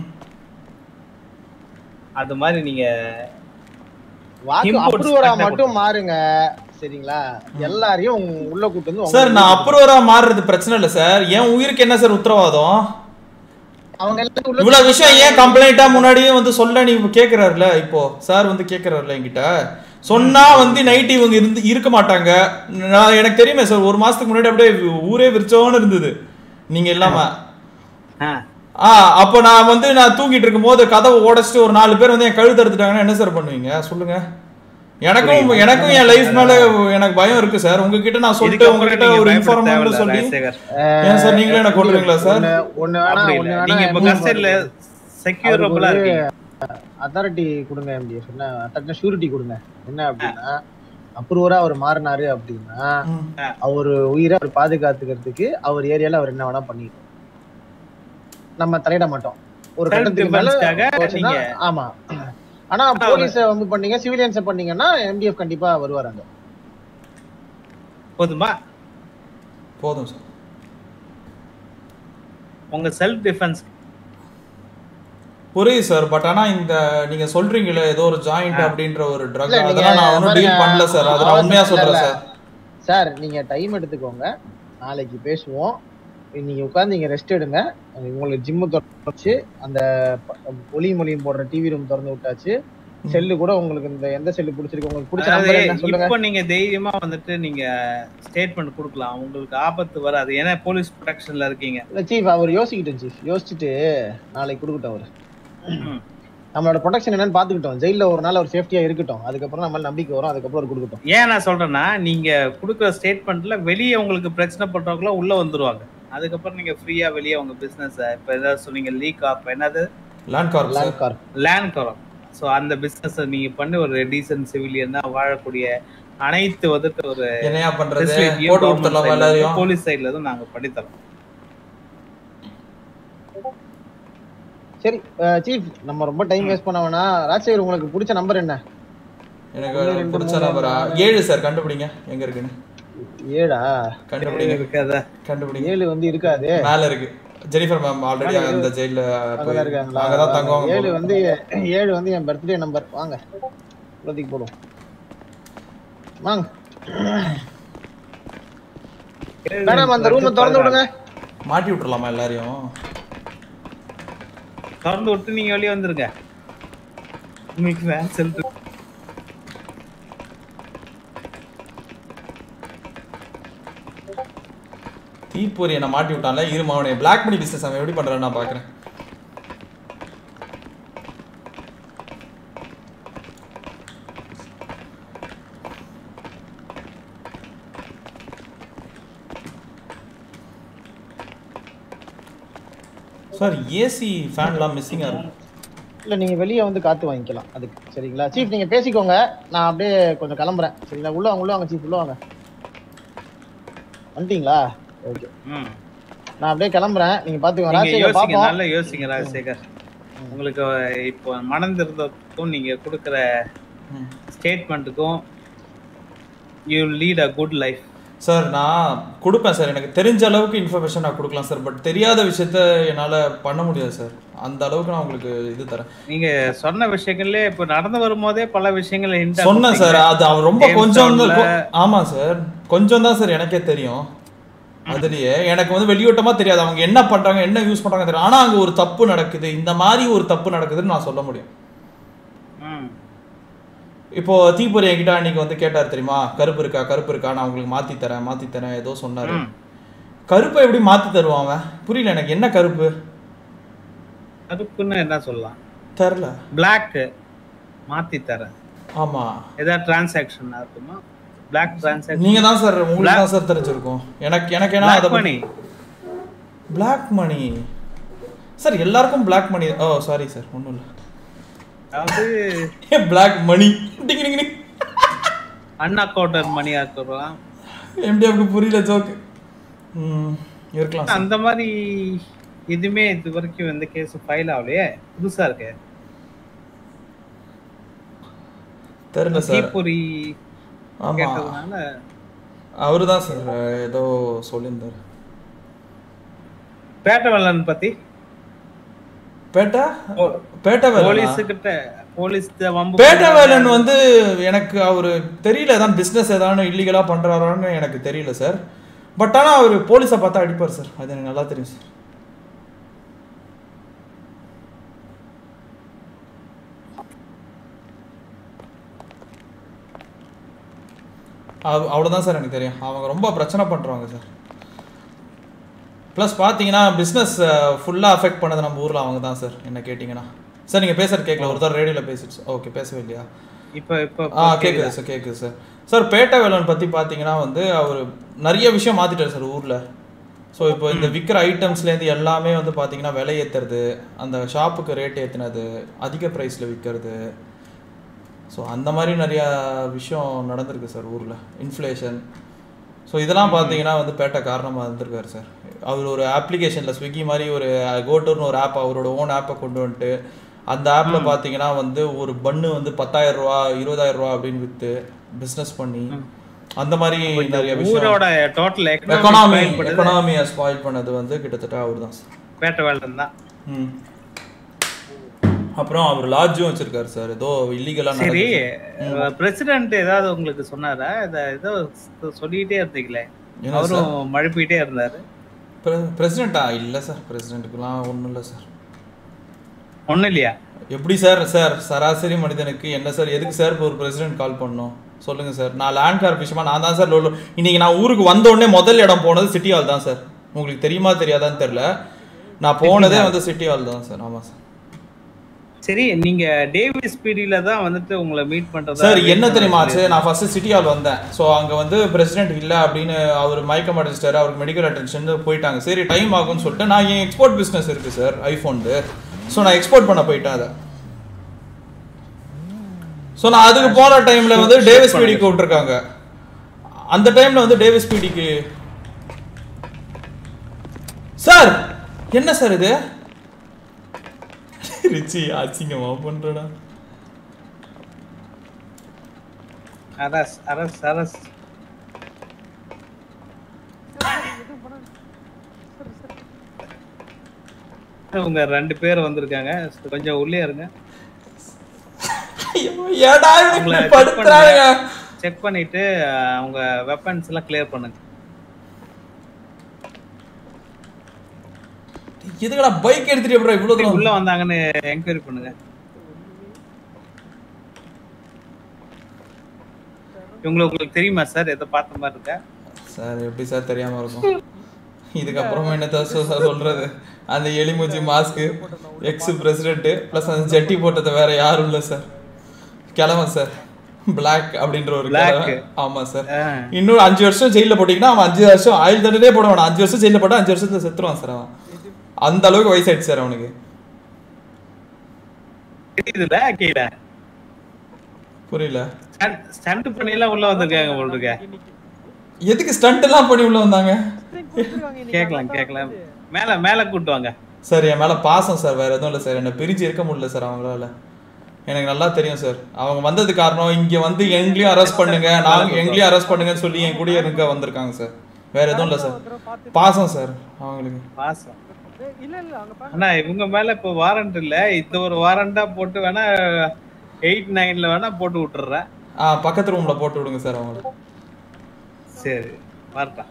அது மாதிரி நீங்க வாக்கு Imports அப்ரூவரா correct ஆ மட்டும் மாறுங்க சரிங்களா எல்லாரையும் உங்க- உள்ள கூட்டு வந்து உங்க சார் நான் அப்ரூவரா மாறுறது பிரச்சனை இல்ல சார் என் உயிருக்கு என்ன சார் உத்தரவாதம் அவங்க எல்லாம் உள்ள இவ்வளவு விஷயம் ஏன் கம்ப்ளைண்டா முன்னாடியே வந்து சொல்ல நீ கேக்குறாருல இப்போ சார் வந்து கேக்குறாருல என்கிட்ட சொன்னா வந்து நைட் இவங்க இருந்து இருக்க மாட்டாங்க நான் எனக்கு தெரியுமே சார் ஒரு மாசத்துக்கு முன்னாடி அப்படியே ஊரே விரிச்சோன்னு இருந்தது நீங்க இல்லாம ஆ அப்போ நான் வந்து நான் தூங்கிட்டு இருக்கும்போது கதவை உடைச்சிட்டு ஒரு நாலு பேர் வந்து என் கழுத்து எடுத்துட்டாங்கன்னா என்ன சார் பண்ணுவீங்க சொல்லுங்க எனக்கும் எனக்கும் என் லைஃப் மேல எனக்கு பயம் இருக்கு சார் உங்ககிட்ட நான் சொல்லிட்டு உங்ககிட்ட ஒரு இன்ஃபார்மேஷன் சொல்லி ஏன் சார் நீங்களே என்ன கொண்டுருங்களா சார் ஒண்ணு- ஒண்ணு வேணா அப்படி ஒண்ணு இல்ல. வேணா நீங்க இப்ப MDF கஸ்டடியில செக்யூரபிளா அவருக்கு இருக்கீங்க அத்தாரிட்டி கொடுங்க எம்டிஎஃப் என்ன அத்தாரிட்டி ஷூரிட்டி கொடுங்க என்ன அப்படின்னா அப்ரூவரா அவர் மாறினாரு அப்படின்னா அவர் உயிரை அவர் பாதுகாத்துக்கிறதுக்கு அவர் ஏரியால அவர் என்ன வேணா பண்ணிக்கணும் நம்ம தலையிட மாட்டோம் ஒரு Self கட்டத்துக்கு மேல defense-க்காக போச்சுன்னா, நீங்க- ஆமா ஆனா போலீஸ வந்து பண்ணீங்க சிவிலியன்ஸ பண்ணீங்கன்னா எம்டிஎஃப் கண்டிப்பா வருவாராங்க போதுமா போதும் சார் உங்க செல்ஃப் டிஃபென்ஸ் புரியுது சார் பட் ஆனா இந்த நீங்க சொல்றீங்களே ஏதோ ஒரு ஜாயிண்ட் ஆ. அப்படின்ற ஒரு ட்ரக் இல்ல, நீங்க அதெல்லாம் நான் ஒன்றும் டீல் பாருங்க, பண்ணல சார் அதை நான் அவசரம் உண்மையா இல்ல, சொல்றேன் இல்ல. சார் சார் நீங்க டைம் எடுத்துக்கோங்க நாளைக்கு பேசுவோம் நீங்க உட்கார்ந்து நீங்க ரெஸ்ட் எடுங்க உங்களுக்கு ஜிம்மு திறந்துச்சு அந்த ப- ஒளியும் மொழியும் போடுற டிவி ரூம் திறந்து விட்டாச்சு செல்லு கூட உங்களுக்கு இந்த எந்த செல்லு பிடிச்சிருக்கு உங்களுக்கு பிடிச்ச அதாவது நம்பர் என்ன சொல்லுங்க இப்போ நீங்க தைரியமா வந்துட்டு நீங்க ஸ்டேட்மெண்ட் கொடுக்கலாம் உங்களுக்கு ஆபத்து வராது ஏன்னா போலீஸ் ப்ரொடெக்ஷன்ல இருக்கீங்க இல்ல சீஃப் அவர் யோசிக்கிட்டோம் சீஃப் யோசிச்சுட்டு நாளைக்கு கொடுக்கட்டும் அவரு நம்மளோட ப்ரொடெக்ஷன் என்னன்னு பாத்துக்கிட்டோம் ஜெயில ஒரு நாள் அவர் சேஃப்டியா இருக்கட்டும் அதுக்கப்புறம் நம்ம நம்பிக்கை வரும் அதுக்கப்புறம் அவர் கொடுக்கட்டும் ஏன் நான் சொல்றேன்னா நீங்க கொடுக்குற ஸ்டேட்மெண்ட்ல வெளியே உங்களுக்கு பிரச்சனை பண்றவங்களும் உள்ள வந்துருவாங்க அதுக்கப்புறம் நீங்க ஃப்ரீயா வெளியே உங்க பிசினஸ் இப்ப ஏதாவது சொன்னீங்க லீக் ஆப் என்னது land corp land corp land corp so அந்த பிசினஸ் நீங்க பண்ணி ஒரு டீசன்ட் சிவிலியன் தான் வாழக்கூடிய அனைத்து வந்துட்டு ஒரு என்னையா பண்றது? போட்டு கொடுத்துடலாமா எல்லாரையும்? போலீஸ் சைட்ல இருந்து நாங்க பண்ணித்தரோம் சரி சீஃப் நம்ம ரொம்ப டைம் வேஸ்ட் பண்ண வேணாம் ராஜசேகர் உங்களுக்கு பிடிச்ச நம்பர் என்ன எனக்கு ஒண்ணு, ரெண்டு, பிடிச்ச மூணு, நம்பரா நாலு. ஏழு சார் கண்டுபிடிங்க எங்க இருக்குன்னு ஏழா கண்டுபிடிங்க இருக்காதா கண்டுபிடிங்க ஏழு வந்து இருக்காது மேல இருக்கு ஜெனிஃபர் மேம் ஆல்ரெடி மேல அந்த ஜெயில அங்கதான் இருக்காங்களா அங்கதான் தங்குவாங்க ஏழு போல. வந்து ஏழு வந்து என் பர்த்டே நம்பர் வாங்க இப்போதைக்கு போடுவோம் வாங்க மேடம் அந்த ரூமை திறந்து விடுங்க மாட்டி விட்டுறலாமா எல்லாரையும் திறந்து விட்டு நீங்க வெளியே வந்துருங்க உங்களுக்கு வேலை செலுத்து தீப்பொறி என்ன மாட்டி விட்டான்ல இருமா அவனை பிளாக் மணி பிசினஸ் அவன் எப்படி பண்றான்னு நான் பாக்குறேன் சார் ஏசி ஃபேன்லாம் மிஸ்ஸிங்கா இருக்கு இல்ல நீங்க வெளியே வந்து காத்து வாங்கிக்கலாம் அதுக்கு சரிங்களா சீஃப் நீங்க பேசிக்கோங்க நான் அப்படியே கொஞ்சம் கிளம்புறேன் சரிங்களா உள்ள வாங்க உள்ள வாங்க சீஃப் உள்ள வாங்க வந்துட்டீங்களா ஓகே நான் அப்படியே கிளம்புறேன் நீங்க பாத்துக்கோங்க நீங்க ராஜசேகர் யோசிங்க பாப்போம் நல்லா யோசிங்க ராஜசேகர் உங்களுக்கு இப்போ மணந்திருந்ததுக்கும் நீங்க கொடுக்குற ஸ்டேட்மெண்ட்டுக்கும் you lead a good life sir நான் கொடுப்பேன் சார் எனக்கு தெரிஞ்ச அளவுக்கு இன்ஃபர்மேஷன் நான் கொடுக்கலாம் சார் பட் தெரியாத விஷயத்த என்னால் பண்ண முடியாது சார் அந்த அளவுக்கு நான் உங்களுக்கு இது தரேன் நீங்க சொன்ன விஷயங்கள்ல இப்ப நடந்து வரும்போதே பல விஷயங்கள் hint ஆ சொன்னேன் சார் கொடுத்தீங்க. அது அவன் ரொம்ப James கொஞ்சம் Townல தான் ஆமா சார் கொஞ்சம் தான் சார் எனக்கே தெரியும் அதுலயே எனக்கு வந்து வெளியோட்டமா தெரியாது அவங்க என்ன பண்றாங்க என்ன யூஸ் பண்றாங்க தெரியும் ஆனா அங்க ஒரு தப்பு நடக்குது இந்த மாதிரி ஒரு தப்பு நடக்குதுன்னு நான் சொல்ல முடியும் ம். இப்போ தீபுரி என்கிட்ட அன்னைக்கு வந்து கேட்டார் தெரியுமா கருப்பு இருக்கா கருப்பு இருக்கா நான் உங்களுக்கு மாத்தி தரேன் மாத்தி தரேன் ஏதோ சொன்னாரு கருப்பை எப்படி மாத்தி தருவான் அவன் புரியல எனக்கு என்ன கருப்பு கருப்புன்னு என்ன சொல்லலாம் தெரில பிளாக் மாத்தி தரேன் ஆமா ஏதாவது டிரான்சாக்ஷன் இருக்குமா பிளாக் டிரான்சாக்ஷன் நீங்க தான் சார் உங்களுக்கு தான் சார் தெரிஞ்சிருக்கும் எனக்கு எனக்கு என்ன Black அதை money. பிளாக் மணி சார் எல்லாருக்கும் black money oh sorry sir ஒன்றும் இல்லை அதாவது பிளாக் மணி டிங் டிங் டிங் அன்அக்கௌண்டட் மணியா இருக்கலாம் எம்டிஎஃப்க்கு புரியல ஜோக்கு ம் இருக்கலாம் சார் அந்த மாதிரி எதுவுமே இது வரைக்கும் எந்த கேஸ் ஃபைல் ஆகலையே புதுசா இருக்கு தெரியல சார் தீப்பொறி ஆமா கேட்டதுனால அவரு தான் சார் ஏதோ சொல்லியிருந்தாரு பேட்டவல்லன் பத்தி பேட்டா பேட்டா வேலனா? போலீஸ் கிட்ட போலீஸ் வம்பு பேட்டா வேலன் வந்து எனக்கு அவரு தெரியல ஏதாவது பிஸ்னஸ் ஏதாவது இல்லீகலா பண்றாரான்னு எனக்கு தெரியல சார் பட் ஆனா அவர் போலீஸை பார்த்தா அடிப்பார் சார் அது எனக்கு நல்லா தெரியும் சார் அவ்- அவ்வளவுதான் சார் எனக்கு தெரியும் அவங்க ரொம்ப பிரச்சனை பண்றவங்க சார் ப்ளஸ் பார்த்தீங்கன்னா பிஸ்னஸ் ஃபுல்லாக அஃபெக்ட் பண்ணது நம்ம ஊரில் அவங்க தான் சார் என்ன கேட்டிங்கன்னா சார் நீங்கள் பேசுறது கேட்கல ஒரு தடவை ரேடியோவில் பேசிட்டு ஓகே பேசவே இல்லையா இப்போ இப்போ ஆ கேட்குது சார் கேட்குது சார் சார் பேட்டை வேலன் பற்றி பார்த்தீங்கன்னா வந்து அவர் நிறைய விஷயம் மாற்றிட்டார் சார் ஊரில் ஸோ இப்போ இந்த விற்கிற ஐட்டம்ஸ்லேருந்து எல்லாமே வந்து பார்த்தீங்கன்னா விலை ஏற்றுறது அந்த ஷாப்புக்கு ரேட் ஏற்றுனது அதிக ப்ரைஸில் விற்கிறது ஸோ அந்த மாதிரி நிறையா விஷயம் நடந்திருக்கு சார் ஊரில் இன்ஃப்ளேஷன் ஸோ இதெல்லாம் பார்த்தீங்கன்னா வந்து பேட்டை காரணமாக இருந்திருக்காரு சார் அவர் ஒரு அப்ளிகேஷனில் ஸ்விக்கி மாதிரி ஒரு கோட்டூர்னு ஒரு ஆப் அவரோட ஓன் ஆப்பை கொண்டு வந்துட்டு அந்த ஆப்பில் பார்த்தீங்கன்னா வந்து ஒரு பன்னு வந்து பத்தாயிரம் ரூபா இருபதாயிரம் ரூபா அப்படின்னு விற்று பிஸ்னஸ் பண்ணி அந்த மாதிரி நிறைய ஊரோட விஷயம் total economy எக்கனாமி spoil பண்ணது. எக்கனாமியை ஸ்பாயில் பண்ணது வந்து கிட்டத்தட்ட அவர் தான் சார் பேட்டவல்லன் தான் ம் அப்புறம் அவர் லாட்ஜும் வச்சிருக்காரு சார் ஏதோ இல்லீகலா சரி பிரசிடென்ட் ஏதாவது உங்களுக்கு சொன்னாரா இத ஏதோ சொல்லிட்டே இருந்தீங்களே என்ன அவரும் மழுப்பிட்டே இருந்தாரு பிரசிடென்ட்டா இல்ல சார் பிரசிடென்ட்டுக்குலாம் ஒன்றும் இல்லை சார் ஒண்ணும் இல்லையா எப்படி சார் சார் சராசரி மனிதனுக்கு என்ன சார் எதுக்கு சார் இப்போ ஒரு பிரசிடென்ட் கால் பண்ணோம் சொல்லுங்க சார் நான் லேண்ட் கார்ப் விஷயமா நான் தான் சார் லோலோ இன்னைக்கு நான் ஊருக்கு வந்த உடனே முதல் இடம் போனது சிட்டி ஹால் தான் சார் உங்களுக்கு தெரியுமா தெரியாதான்னு தெரியல நான் போனதே Hall. வந்து சிட்டி ஹால் தான் சார் ஆமா சார் சரி நீங்க டேவிஸ் பீடியில தான் வந்துட்டு உங்களை மீட் பண்றதா சார் என்ன தெரியுமா ஆச்சு நான் ஃபர்ஸ்ட் சிட்டி ஹால் வந்தேன் ஸோ அங்க வந்து பிரசிடென்ட் இல்ல அப்படின்னு அவர் மயக்கம் அடைச்சிட்டாரு அவருக்கு மெடிக்கல் அட்டென்ஷன் போயிட்டாங்க சரி டைம் ஆகும்னு சொல்லிட்டு நான் என் எக்ஸ்போர்ட் பிசினஸ் இருக்கு சார் ஐஃபோன்து ஸோ நான் எக்ஸ்போர்ட் பண்ண போயிட்டேன் அதை ஸோ நான் அதுக்கு போன டைம்ல வந்து டேவிஸ் பீடி கூப்பிட்டுருக்காங்க அந்த டைம்ல வந்து டேவிஸ் பீடிக்கு சார் என்ன சார் இது ரிச்சி அசிங்கமா பண்றடா அரஸ் அரஸ் அரஸ் உங்க ரெண்டு பேர் வந்திருக்காங்க கொஞ்சம் உள்ளே இருங்க ஏடா உங்களை இப்படி படுத்துறாங்க செக் பண்ணிட்டு அஹ், அவங்க வெப்பன்ஸ் எல்லாம் கிளியர் பண்ணுங்க எதுக்குடா பைக் எடுத்துட்டு அப்புறம் இவ்வளவு தூரம் உள்ள வந்தாங்கன்னு என்கொயரி பண்ணுங்க இவங்களை உங்களுக்கு தெரியுமா சார் எதை பார்த்த மாதிரி இருக்கா சார் எப்படி சார் தெரியாம இருக்கும் இதுக்கப்புறமா என்ன சார் சொல்றது அந்த எலிமூச்சி மாஸ்க் எக்ஸ் பிரசிடென்ட் ப்ளஸ் அந்த ஜட்டி போட்டது வேற யாரும் இல்ல சார் கிழமை சார் பிளாக் அப்படின்ற ஒரு Black. கிழமை. ஆமா சார் இன்னும் அஞ்சு வருஷம் ஜெயில போட்டீங்கன்னா அவன் அஞ்சு வருஷம் ஆயுள் தண்டனே போட வேணாம் அஞ்சு வருஷம் ஜெயில போட்டா அஞ்சு வருஷத்துல செத்துருவான் சார் அவன் அந்த அளவுக்கு வயசாயிடுச்சு சார் அவனுக்கு தெரியுதுல கீழே புரியல ஸ்டண்ட் பண்ணி எல்லாம் உள்ள வந்திருக்காங்க போல் இருக்க எதுக்கு ஸ்டண்ட் எல்லாம் பண்ணி உள்ள வந்தாங்க கேட்கலாம் கேட்கலாம் மேல மேல கூட்டு வாங்க சார் என் மேல பாசம் சார் வேற எதுவும் இல்லை சார் என்னை பிரிச்சு இருக்க முடியல சார் அவங்களால எனக்கு நல்லா தெரியும் சார் அவங்க வந்தது காரணம் இங்க வந்து எங்களையும் அரெஸ்ட் பண்ணுங்க நாங்க எங்களையும் அரெஸ்ட் பண்ணுங்கன்னு சொல்லி என் கூடயே இருக்க வந்திருக்காங்க சார் வேற எதுவும் இல்லை சார் பாசம் சார் அவங்களுக்கு பாசம் இல்ல இல்ல அங்க பாருங்க ஆனா இவங்க மேல இப்ப வாரண்ட் இல்ல இந்த ஒரு வாரண்டா போட்டு வேணா எயிட் நைன்ல வேணா போட்டு விட்டுறேன் ஆ பக்கத்து ரூம்ல போட்டு விடுங்க சார் அவங்கள சரி வரட்டா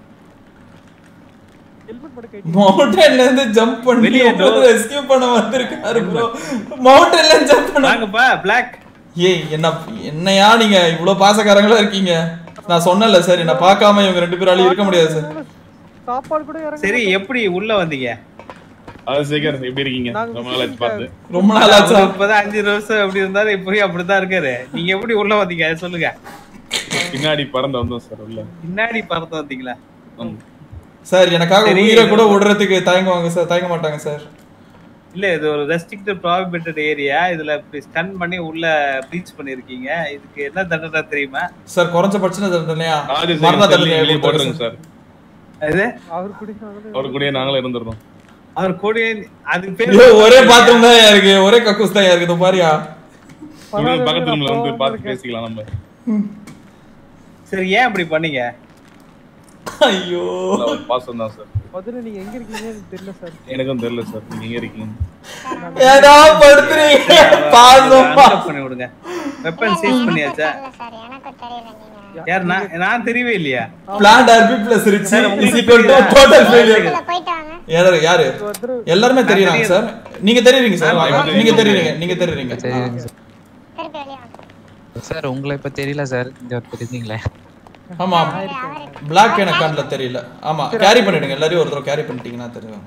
மவுண்டன்ல இருந்து ஜம்ப் பண்ணி வெளியே door. ரெஸ்கியூ பண்ண வந்திருக்காரு ப்ரோ மவுண்டன்ல இருந்து ஜம்ப் பண்ண வாங்கப்பா பிளாக் ஏய் என்ன என்னையா நீங்க இவ்வளவு பாசக்காரங்களா இருக்கீங்க நான் சொன்னல சார் என்ன பார்க்காம இவங்க ரெண்டு பேராலையும் இருக்க முடியாது சார் சாப்பாடு கூட இறங்க சரி எப்படி உள்ள வந்தீங்க அது சேகர் எப்படி இருக்கீங்க ரொம்ப நாள் ஆச்சு பார்த்து ரொம்ப நாள் ஆச்சா அவரு இப்பதான் அஞ்சு வருஷம் எப்படி இருந்தாரு இப்பயும் அப்படிதான் இருக்காரு நீங்க எப்படி உள்ள வந்தீங்க அதை சொல்லுங்க பின்னாடி பறந்து வந்தோம் சார் உள்ள பின்னாடி பறந்து வந்தீங்களா சார் எனக்காக சரி. உயிரை கூட விடுறதுக்கு தயங்குவாங்க சார் தயங்க மாட்டாங்க சார் இல்ல இது ஒரு ரெஸ்ட்ரிக்டட் ப்ராபிட்டட் ஏரியா இதுல இப்படி ஸ்டன் பண்ணி உள்ள ப்ரீச் பண்ணிருக்கீங்க இதுக்கு என்ன தண்டனை தெரியுமா சார் குறைஞ்சபட்சம் தண்டனையா ராஜு மரண சேகர் தண்டனை வெளியே போட்டுருங்க கொடுத்துருங்க சார் இது அவர் கூட அவர் கூடயே நாங்களும் இருந்துருந்தோம் அவர் கூட அதுக்கு ஐயோ, பேர் ஒரே பாத்ரூம் தான் இருக்கு ஒரே கக்கூஸ் தான் இருக்கு இதோ பாரியா இவரு பக்கத்து ரூம்ல வந்து பார்த்து பேசிக்கலாம் நம்ம சரி ஏன் இப்படி பண்ணீங்க ஐயோ பாசம் தான் சார் முதல்ல நீங்க எங்க இருக்கீங்கன்னு எனக்கு தெரியல சார் எனக்கும் தெரியல சார் நீங்க எங்க இருக்கீங்க ஏடா படுத்துறீங்க பாசம் unlock பண்ணி விடுங்க வெப்பன் சீஸ் பண்ணியாச்சா யார் நான் நான் தெரியவே இல்லையா plant RP plus rich sir, is உங்களுக்கு ஈக்குவல் டு புரியுதா? டோட்டல் ஃபெயிலியர் போயிட்டாங்க யாரு யாரு எல்லாருமே நான் தெரியுறாங்க தெரியுது. சார் நீங்க தெரியுறீங்க சார் நான் வாங்க. தெரியுது. நீங்க தெரியுறீங்க நீங்க தெரியுறீங்க திருப்பி வெளியே வாங்க சார் உங்களை இப்ப தெரியல சார் இங்க ஒருத்தர் இருந்தீங்களே ஆமா பிளாக் எனக்கு கண்ணில் தெரியல ஆமா கேரி பண்ணிடுங்க எல்லாரையும் ஒரு தடவை கேரி பண்ணிட்டீங்கன்னா தெரியும்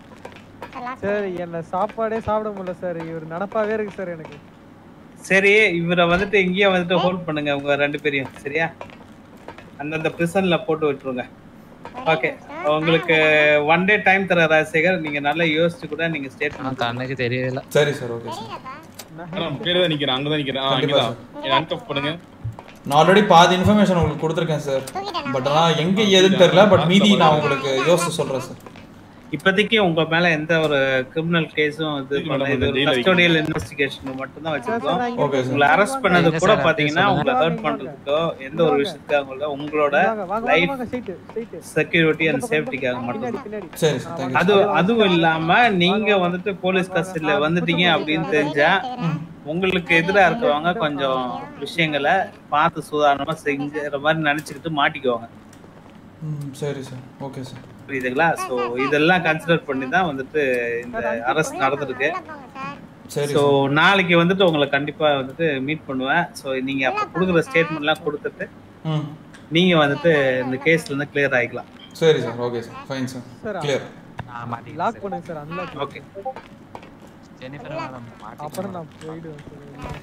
சார் என்ன சாப்பாடே சாப்பிட முடியல சார் இவர் நடப்பாவே இருக்கு சார் எனக்கு சரி இவரை வந்துட்டு இங்கேயே வந்துட்டு ஹோல்ட் பண்ணுங்க உங்க ரெண்டு பேரையும் சரியா அந்தந்த பிரிசன்ல போட்டு விட்டுருங்க ஓகே உங்களுக்கு ஒன் டே டைம் தர ராஜசேகர் நீங்க நல்லா யோசிச்சு கூட நீங்க ஸ்டேட் கண்ணுக்கு தெரியவே இல்லை சரி சார் ஓகே சார் நான் முன்னாடி தான் நிக்கிறேன் அங்கதான் நிக்கிறேன் ஆ, கண்டிப்பா அங்கதான் என்ன அன்கப் பண்ணுங்க நான் ஆல்ரெடி பாதி இன்ஃபர்மேஷன் உங்களுக்கு கொடுத்துருக்கேன் சார் பட் ஆனால் எங்கே எதுன்னு தெரியல பட் மீதி நான் உங்களுக்கு யோசிச்சு சொல்கிறேன் சார் இப்போதைக்கு உங்க மேல எந்த ஒரு கிரிமினல் கேஸும் இது இருக்கு பண்ணல madam, இது ஒரு jail கஸ்டோடியல் இன்வெஸ்டிகேஷன் மட்டும் தான் வச்சிருக்கோம் Okay, sir. உங்களை அரெஸ்ட் பண்ணது இல்ல கூட sir, பாத்தீங்கன்னா அப்படியே உங்களை சொல்லுங்க. ஹர்ட் பண்றதுக்கோ எந்த ஒரு விஷயத்துக்காக உங்களோட வாங்க வாங்க லைஃப் வாங்க ஸ்ட்ரைட் ஸ்ட்ரைட் செக்யூரிட்டி அண்ட் சேஃப்டிக்காக மட்டும் பின்னாடி பின்னாடி சரி சார் தேங்க்யூ அது அதுவும் இல்லாம நீங்க வந்துட்டு போலீஸ் கஸ்டடியில வந்துட்டீங்க அப்படின்னு தெரிஞ்சா உங்களுக்கு எதிரா இருக்கிறவங்க கொஞ்சம் விஷயங்களை பார்த்து சுதாரணமா செஞ்சுற மாதிரி நினைச்சுக்கிட்டு மாட்டிக்குவாங்க ம் சரி சார் ஓகே சார் புரியுதுங்களா சோ இதெல்லாம் கன்சிடர் பண்ணி தான் வந்துட்டு இந்த அரெஸ்ட் நடந்திருக்கு சரி ஸோ நாளைக்கு வந்துட்டு உங்களை கண்டிப்பா வந்துட்டு மீட் பண்ணுவேன் ஸோ நீங்க அப்ப கொடுக்குற ஸ்டேட்மெண்ட்லாம் கொடுத்துட்டு ம் நீங்க வந்துட்டு இந்த கேஸ்ல இருந்து கிளியர் ஆயிக்கலாம் சரி sir okay sir fine sir sir clear lock பண்ணுங்க sir unlock okay Jennifer madam அப்புறம் நான் போயிடுவேன் சார்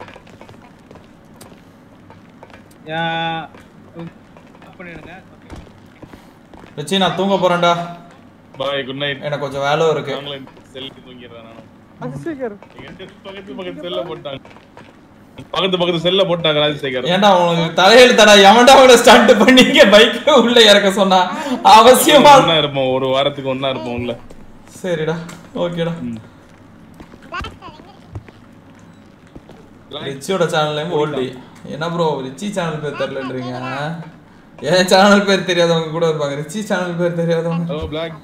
பண்ணிடுங்க ரிச்சி நான் தூங்க போறேன்டா பாய் குட் நைட் எனக்கு கொஞ்சம் வேலை இருக்கு நாங்களும் செல்லுக்கு தூங்கிடுறேன் நானும் ராஜசேகர் எங்க பக்கத்து பக்கத்து செல்ல போட்டாங்க பக்கத்து பக்கத்து செல்ல போட்டாங்க ராஜசேகர் ஏன்டா உனக்கு தலையெழுத்தடா எவன்டா அவளை ஸ்டண்ட் பண்ணீங்க பைக் உள்ள இறக்க சொன்னா அவசியமா ஒண்ணா இருப்போம் ஒரு வாரத்துக்கு ஒண்ணா இருப்போம் உள்ள சரிடா ஓகேடா ரிச்சியோட சேனல்லையும் ஓல்டு என்ன ப்ரோ ரிச்சி சேனல் பேர் தெரியலன்றீங்க என் சேனல் பேர் தெரியாதவங்க கூட இருப்பாங்க ரிச்சி சேனல் பேர் தெரியாதவங்க ஹலோ பிளாக்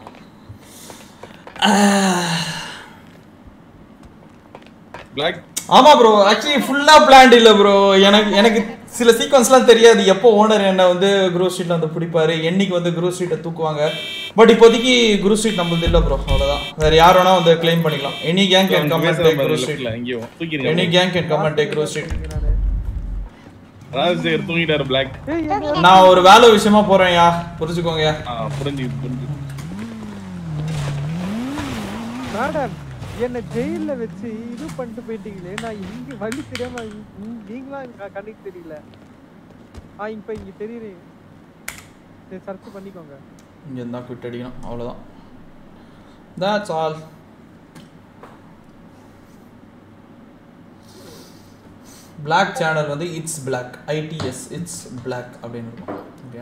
பிளாக் ஆமா ப்ரோ ஆக்சுவலி ஃபுல்லா பிளான்ட் இல்ல ப்ரோ எனக்கு எனக்கு சில சீக்வன்ஸ்லாம் தெரியாது எப்போ ஓனர் என்ன வந்து குரூ ஸ்ட்ரீட்ல வந்து பிடிப்பாரு என்னைக்கு வந்து குரூ ஸ்ட்ரீட்டை தூக்குவாங்க பட் இப்போதைக்கு குரூ ஸ்ட்ரீட் நம்மளது இல்ல ப்ரோ அவ்வளவுதான் வேற யார் வேணா வந்து கிளைம் பண்ணிக்கலாம் any gang can come and take Grove Street எங்கேயும் தூக்கிருங்க any gang can come and take Grove Street Rajasekhar தூங்கிட்டாரு பிளாக் நான் ஒரு வேலை விஷயமா போறேன்யா புரிஞ்சுக்கோங்கயா புரிஞ்சு புரிஞ்சு மேடம் என்ன ஜெயில்ல வச்சு இது பண்ணிட்டு போயிட்டீங்களே நான் இங்க வழி தெரியாம இங்க- இங்க- நீங்களா எனக்கு கண்ணுக்கு தெரியல ஆ இப்ப இங்க தெரியுறீங்க சரி சர்ச் பண்ணிக்கோங்க இங்க இருந்தா குவிட் அடிக்கணும் அவ்வளவுதான் தட்ஸ் ஆல் பிளாக் சேனல் வந்து it's black it's it's black அப்படின்னு இருக்கும் ஓகே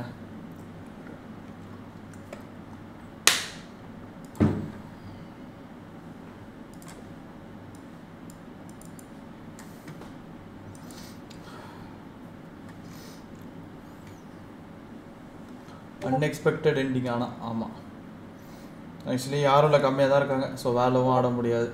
அன்எக்ஸ்பெக்டட் எண்டிங் ஆனால் ஆமாம் ஆக்சுவலி யாரும் இல்லை கம்மியாக தான் இருக்காங்க ஸோ வேலைவும் ஆட முடியாது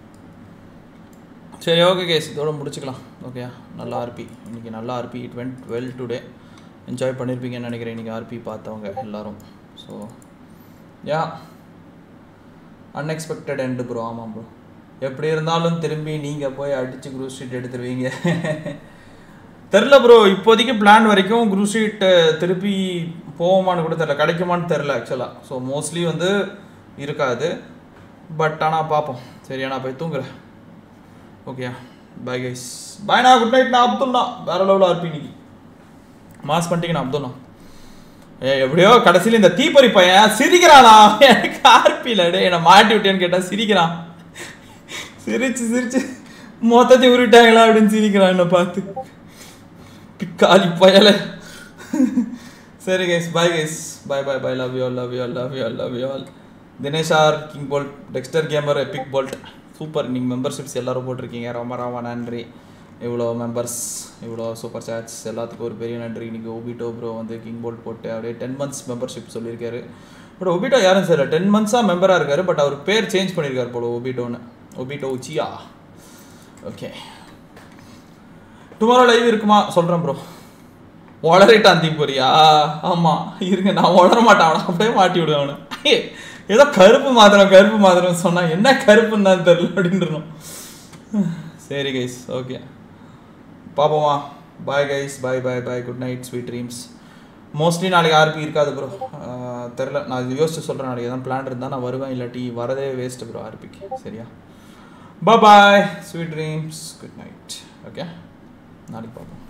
சரி ஓகே கேஸ் இதோட முடிச்சுக்கலாம் ஓகே நல்ல ஆர்பி இன்னைக்கு நல்ல RP it went well today enjoy பண்ணியிருப்பீங்கன்னு நினைக்கிறேன் இன்றைக்கி ஆர்பி பார்த்தவங்க எல்லாரும் so yeah unexpected end bro ஆமாம் ப்ரோ எப்படி இருந்தாலும் திரும்பி நீங்கள் போய் அடித்து குரூப் ஸ்ட்ரீட் எடுத்துருவீங்க தெரில ப்ரோ இப்போதைக்கு பிளான் வரைக்கும் குரூப் ஸ்ட்ரீட் திருப்பி போவோமான்னு கூட தெரில கிடைக்குமான்னு தெரில ஆக்சுவலாக ஸோ மோஸ்ட்லி வந்து இருக்காது பட் ஆனால் பார்ப்போம் சரியா நான் போய் தூங்குறேன் ஓகேயா பை கைஸ் பாய்ண்ணா குட் நைட் நான் அப்துல்லா வேற லெவலில் ஆர்பி இன்னைக்கு மாஸ் பண்ணிட்டீங்கண்ணா அப்துல்லா ஏ எப்படியோ கடைசியில் இந்த தீப்பறி பையன் சிரிக்கிறானா எனக்கு ஆர்பியில் டே என்னை மாட்டி விட்டேன்னு கேட்டால் சிரிக்கிறான் சிரிச்சு சிரிச்சு மொத்தத்தையும் உருட்டாங்களா அப்படின்னு சிரிக்கிறான் என்னை பார்த்து பிக்காலி பயல சரி guys bye guys bye bye bye love you all love you all love you all love you all Dinesh R King Bold Dexter Gamer Epic Bold super நீங்கள் மெம்பர்ஷிப்ஸ் எல்லாரும் போட்டிருக்கீங்க ரொம்ப ரொம்ப நன்றி இவ்வளோ மெம்பர்ஸ் இவ்வளோ சூப்பர் சாட்ஸ் எல்லாத்துக்கும் ஒரு பெரிய நன்றி இன்னைக்கு ஒபிட்டோ ப்ரோ வந்து கிங் போல்ட் போட்டு அப்படியே டென் மந்த்ஸ் மெம்பர்ஷிப் சொல்லியிருக்காரு பட் ஒபிட்டோ யாரும் சார் டென் மந்த்ஸாக மெம்பராக இருக்காரு பட் அவர் பேர் சேஞ்ச் பண்ணியிருக்காரு போல ஒபிட்டோன்னு Obito Uchiha okay tomorrow live இருக்குமா சொல்கிறேன் ப்ரோ வளரிட்டான் தீப்பொரியா ஆமாம் இருங்க நான் வளர மாட்டேன் அவனை அப்படியே மாட்டி விடுவேன் அவனை ஏய், ஏதோ கருப்பு மாத்திரம் கருப்பு மாத்திரம் சொன்னா என்ன கருப்புன்னு தான் தெரில அப்படின்றணும் சரி கைஸ் ஓகே பார்ப்போமா bye guys bye bye bye good night sweet dreams mostly நாளைக்கு ஆர்பி இருக்காது ப்ரோ தெரில நான் இது யோசிச்சு சொல்கிறேன் நாளைக்கு எதாவது பிளான் இருந்தால் நான் வருவேன் இல்லாட்டி வரதே வேஸ்ட் ப்ரோ ஆர்பிக்கு சரியா bye sweet dreams good night okay நாளைக்கு பார்ப்போம்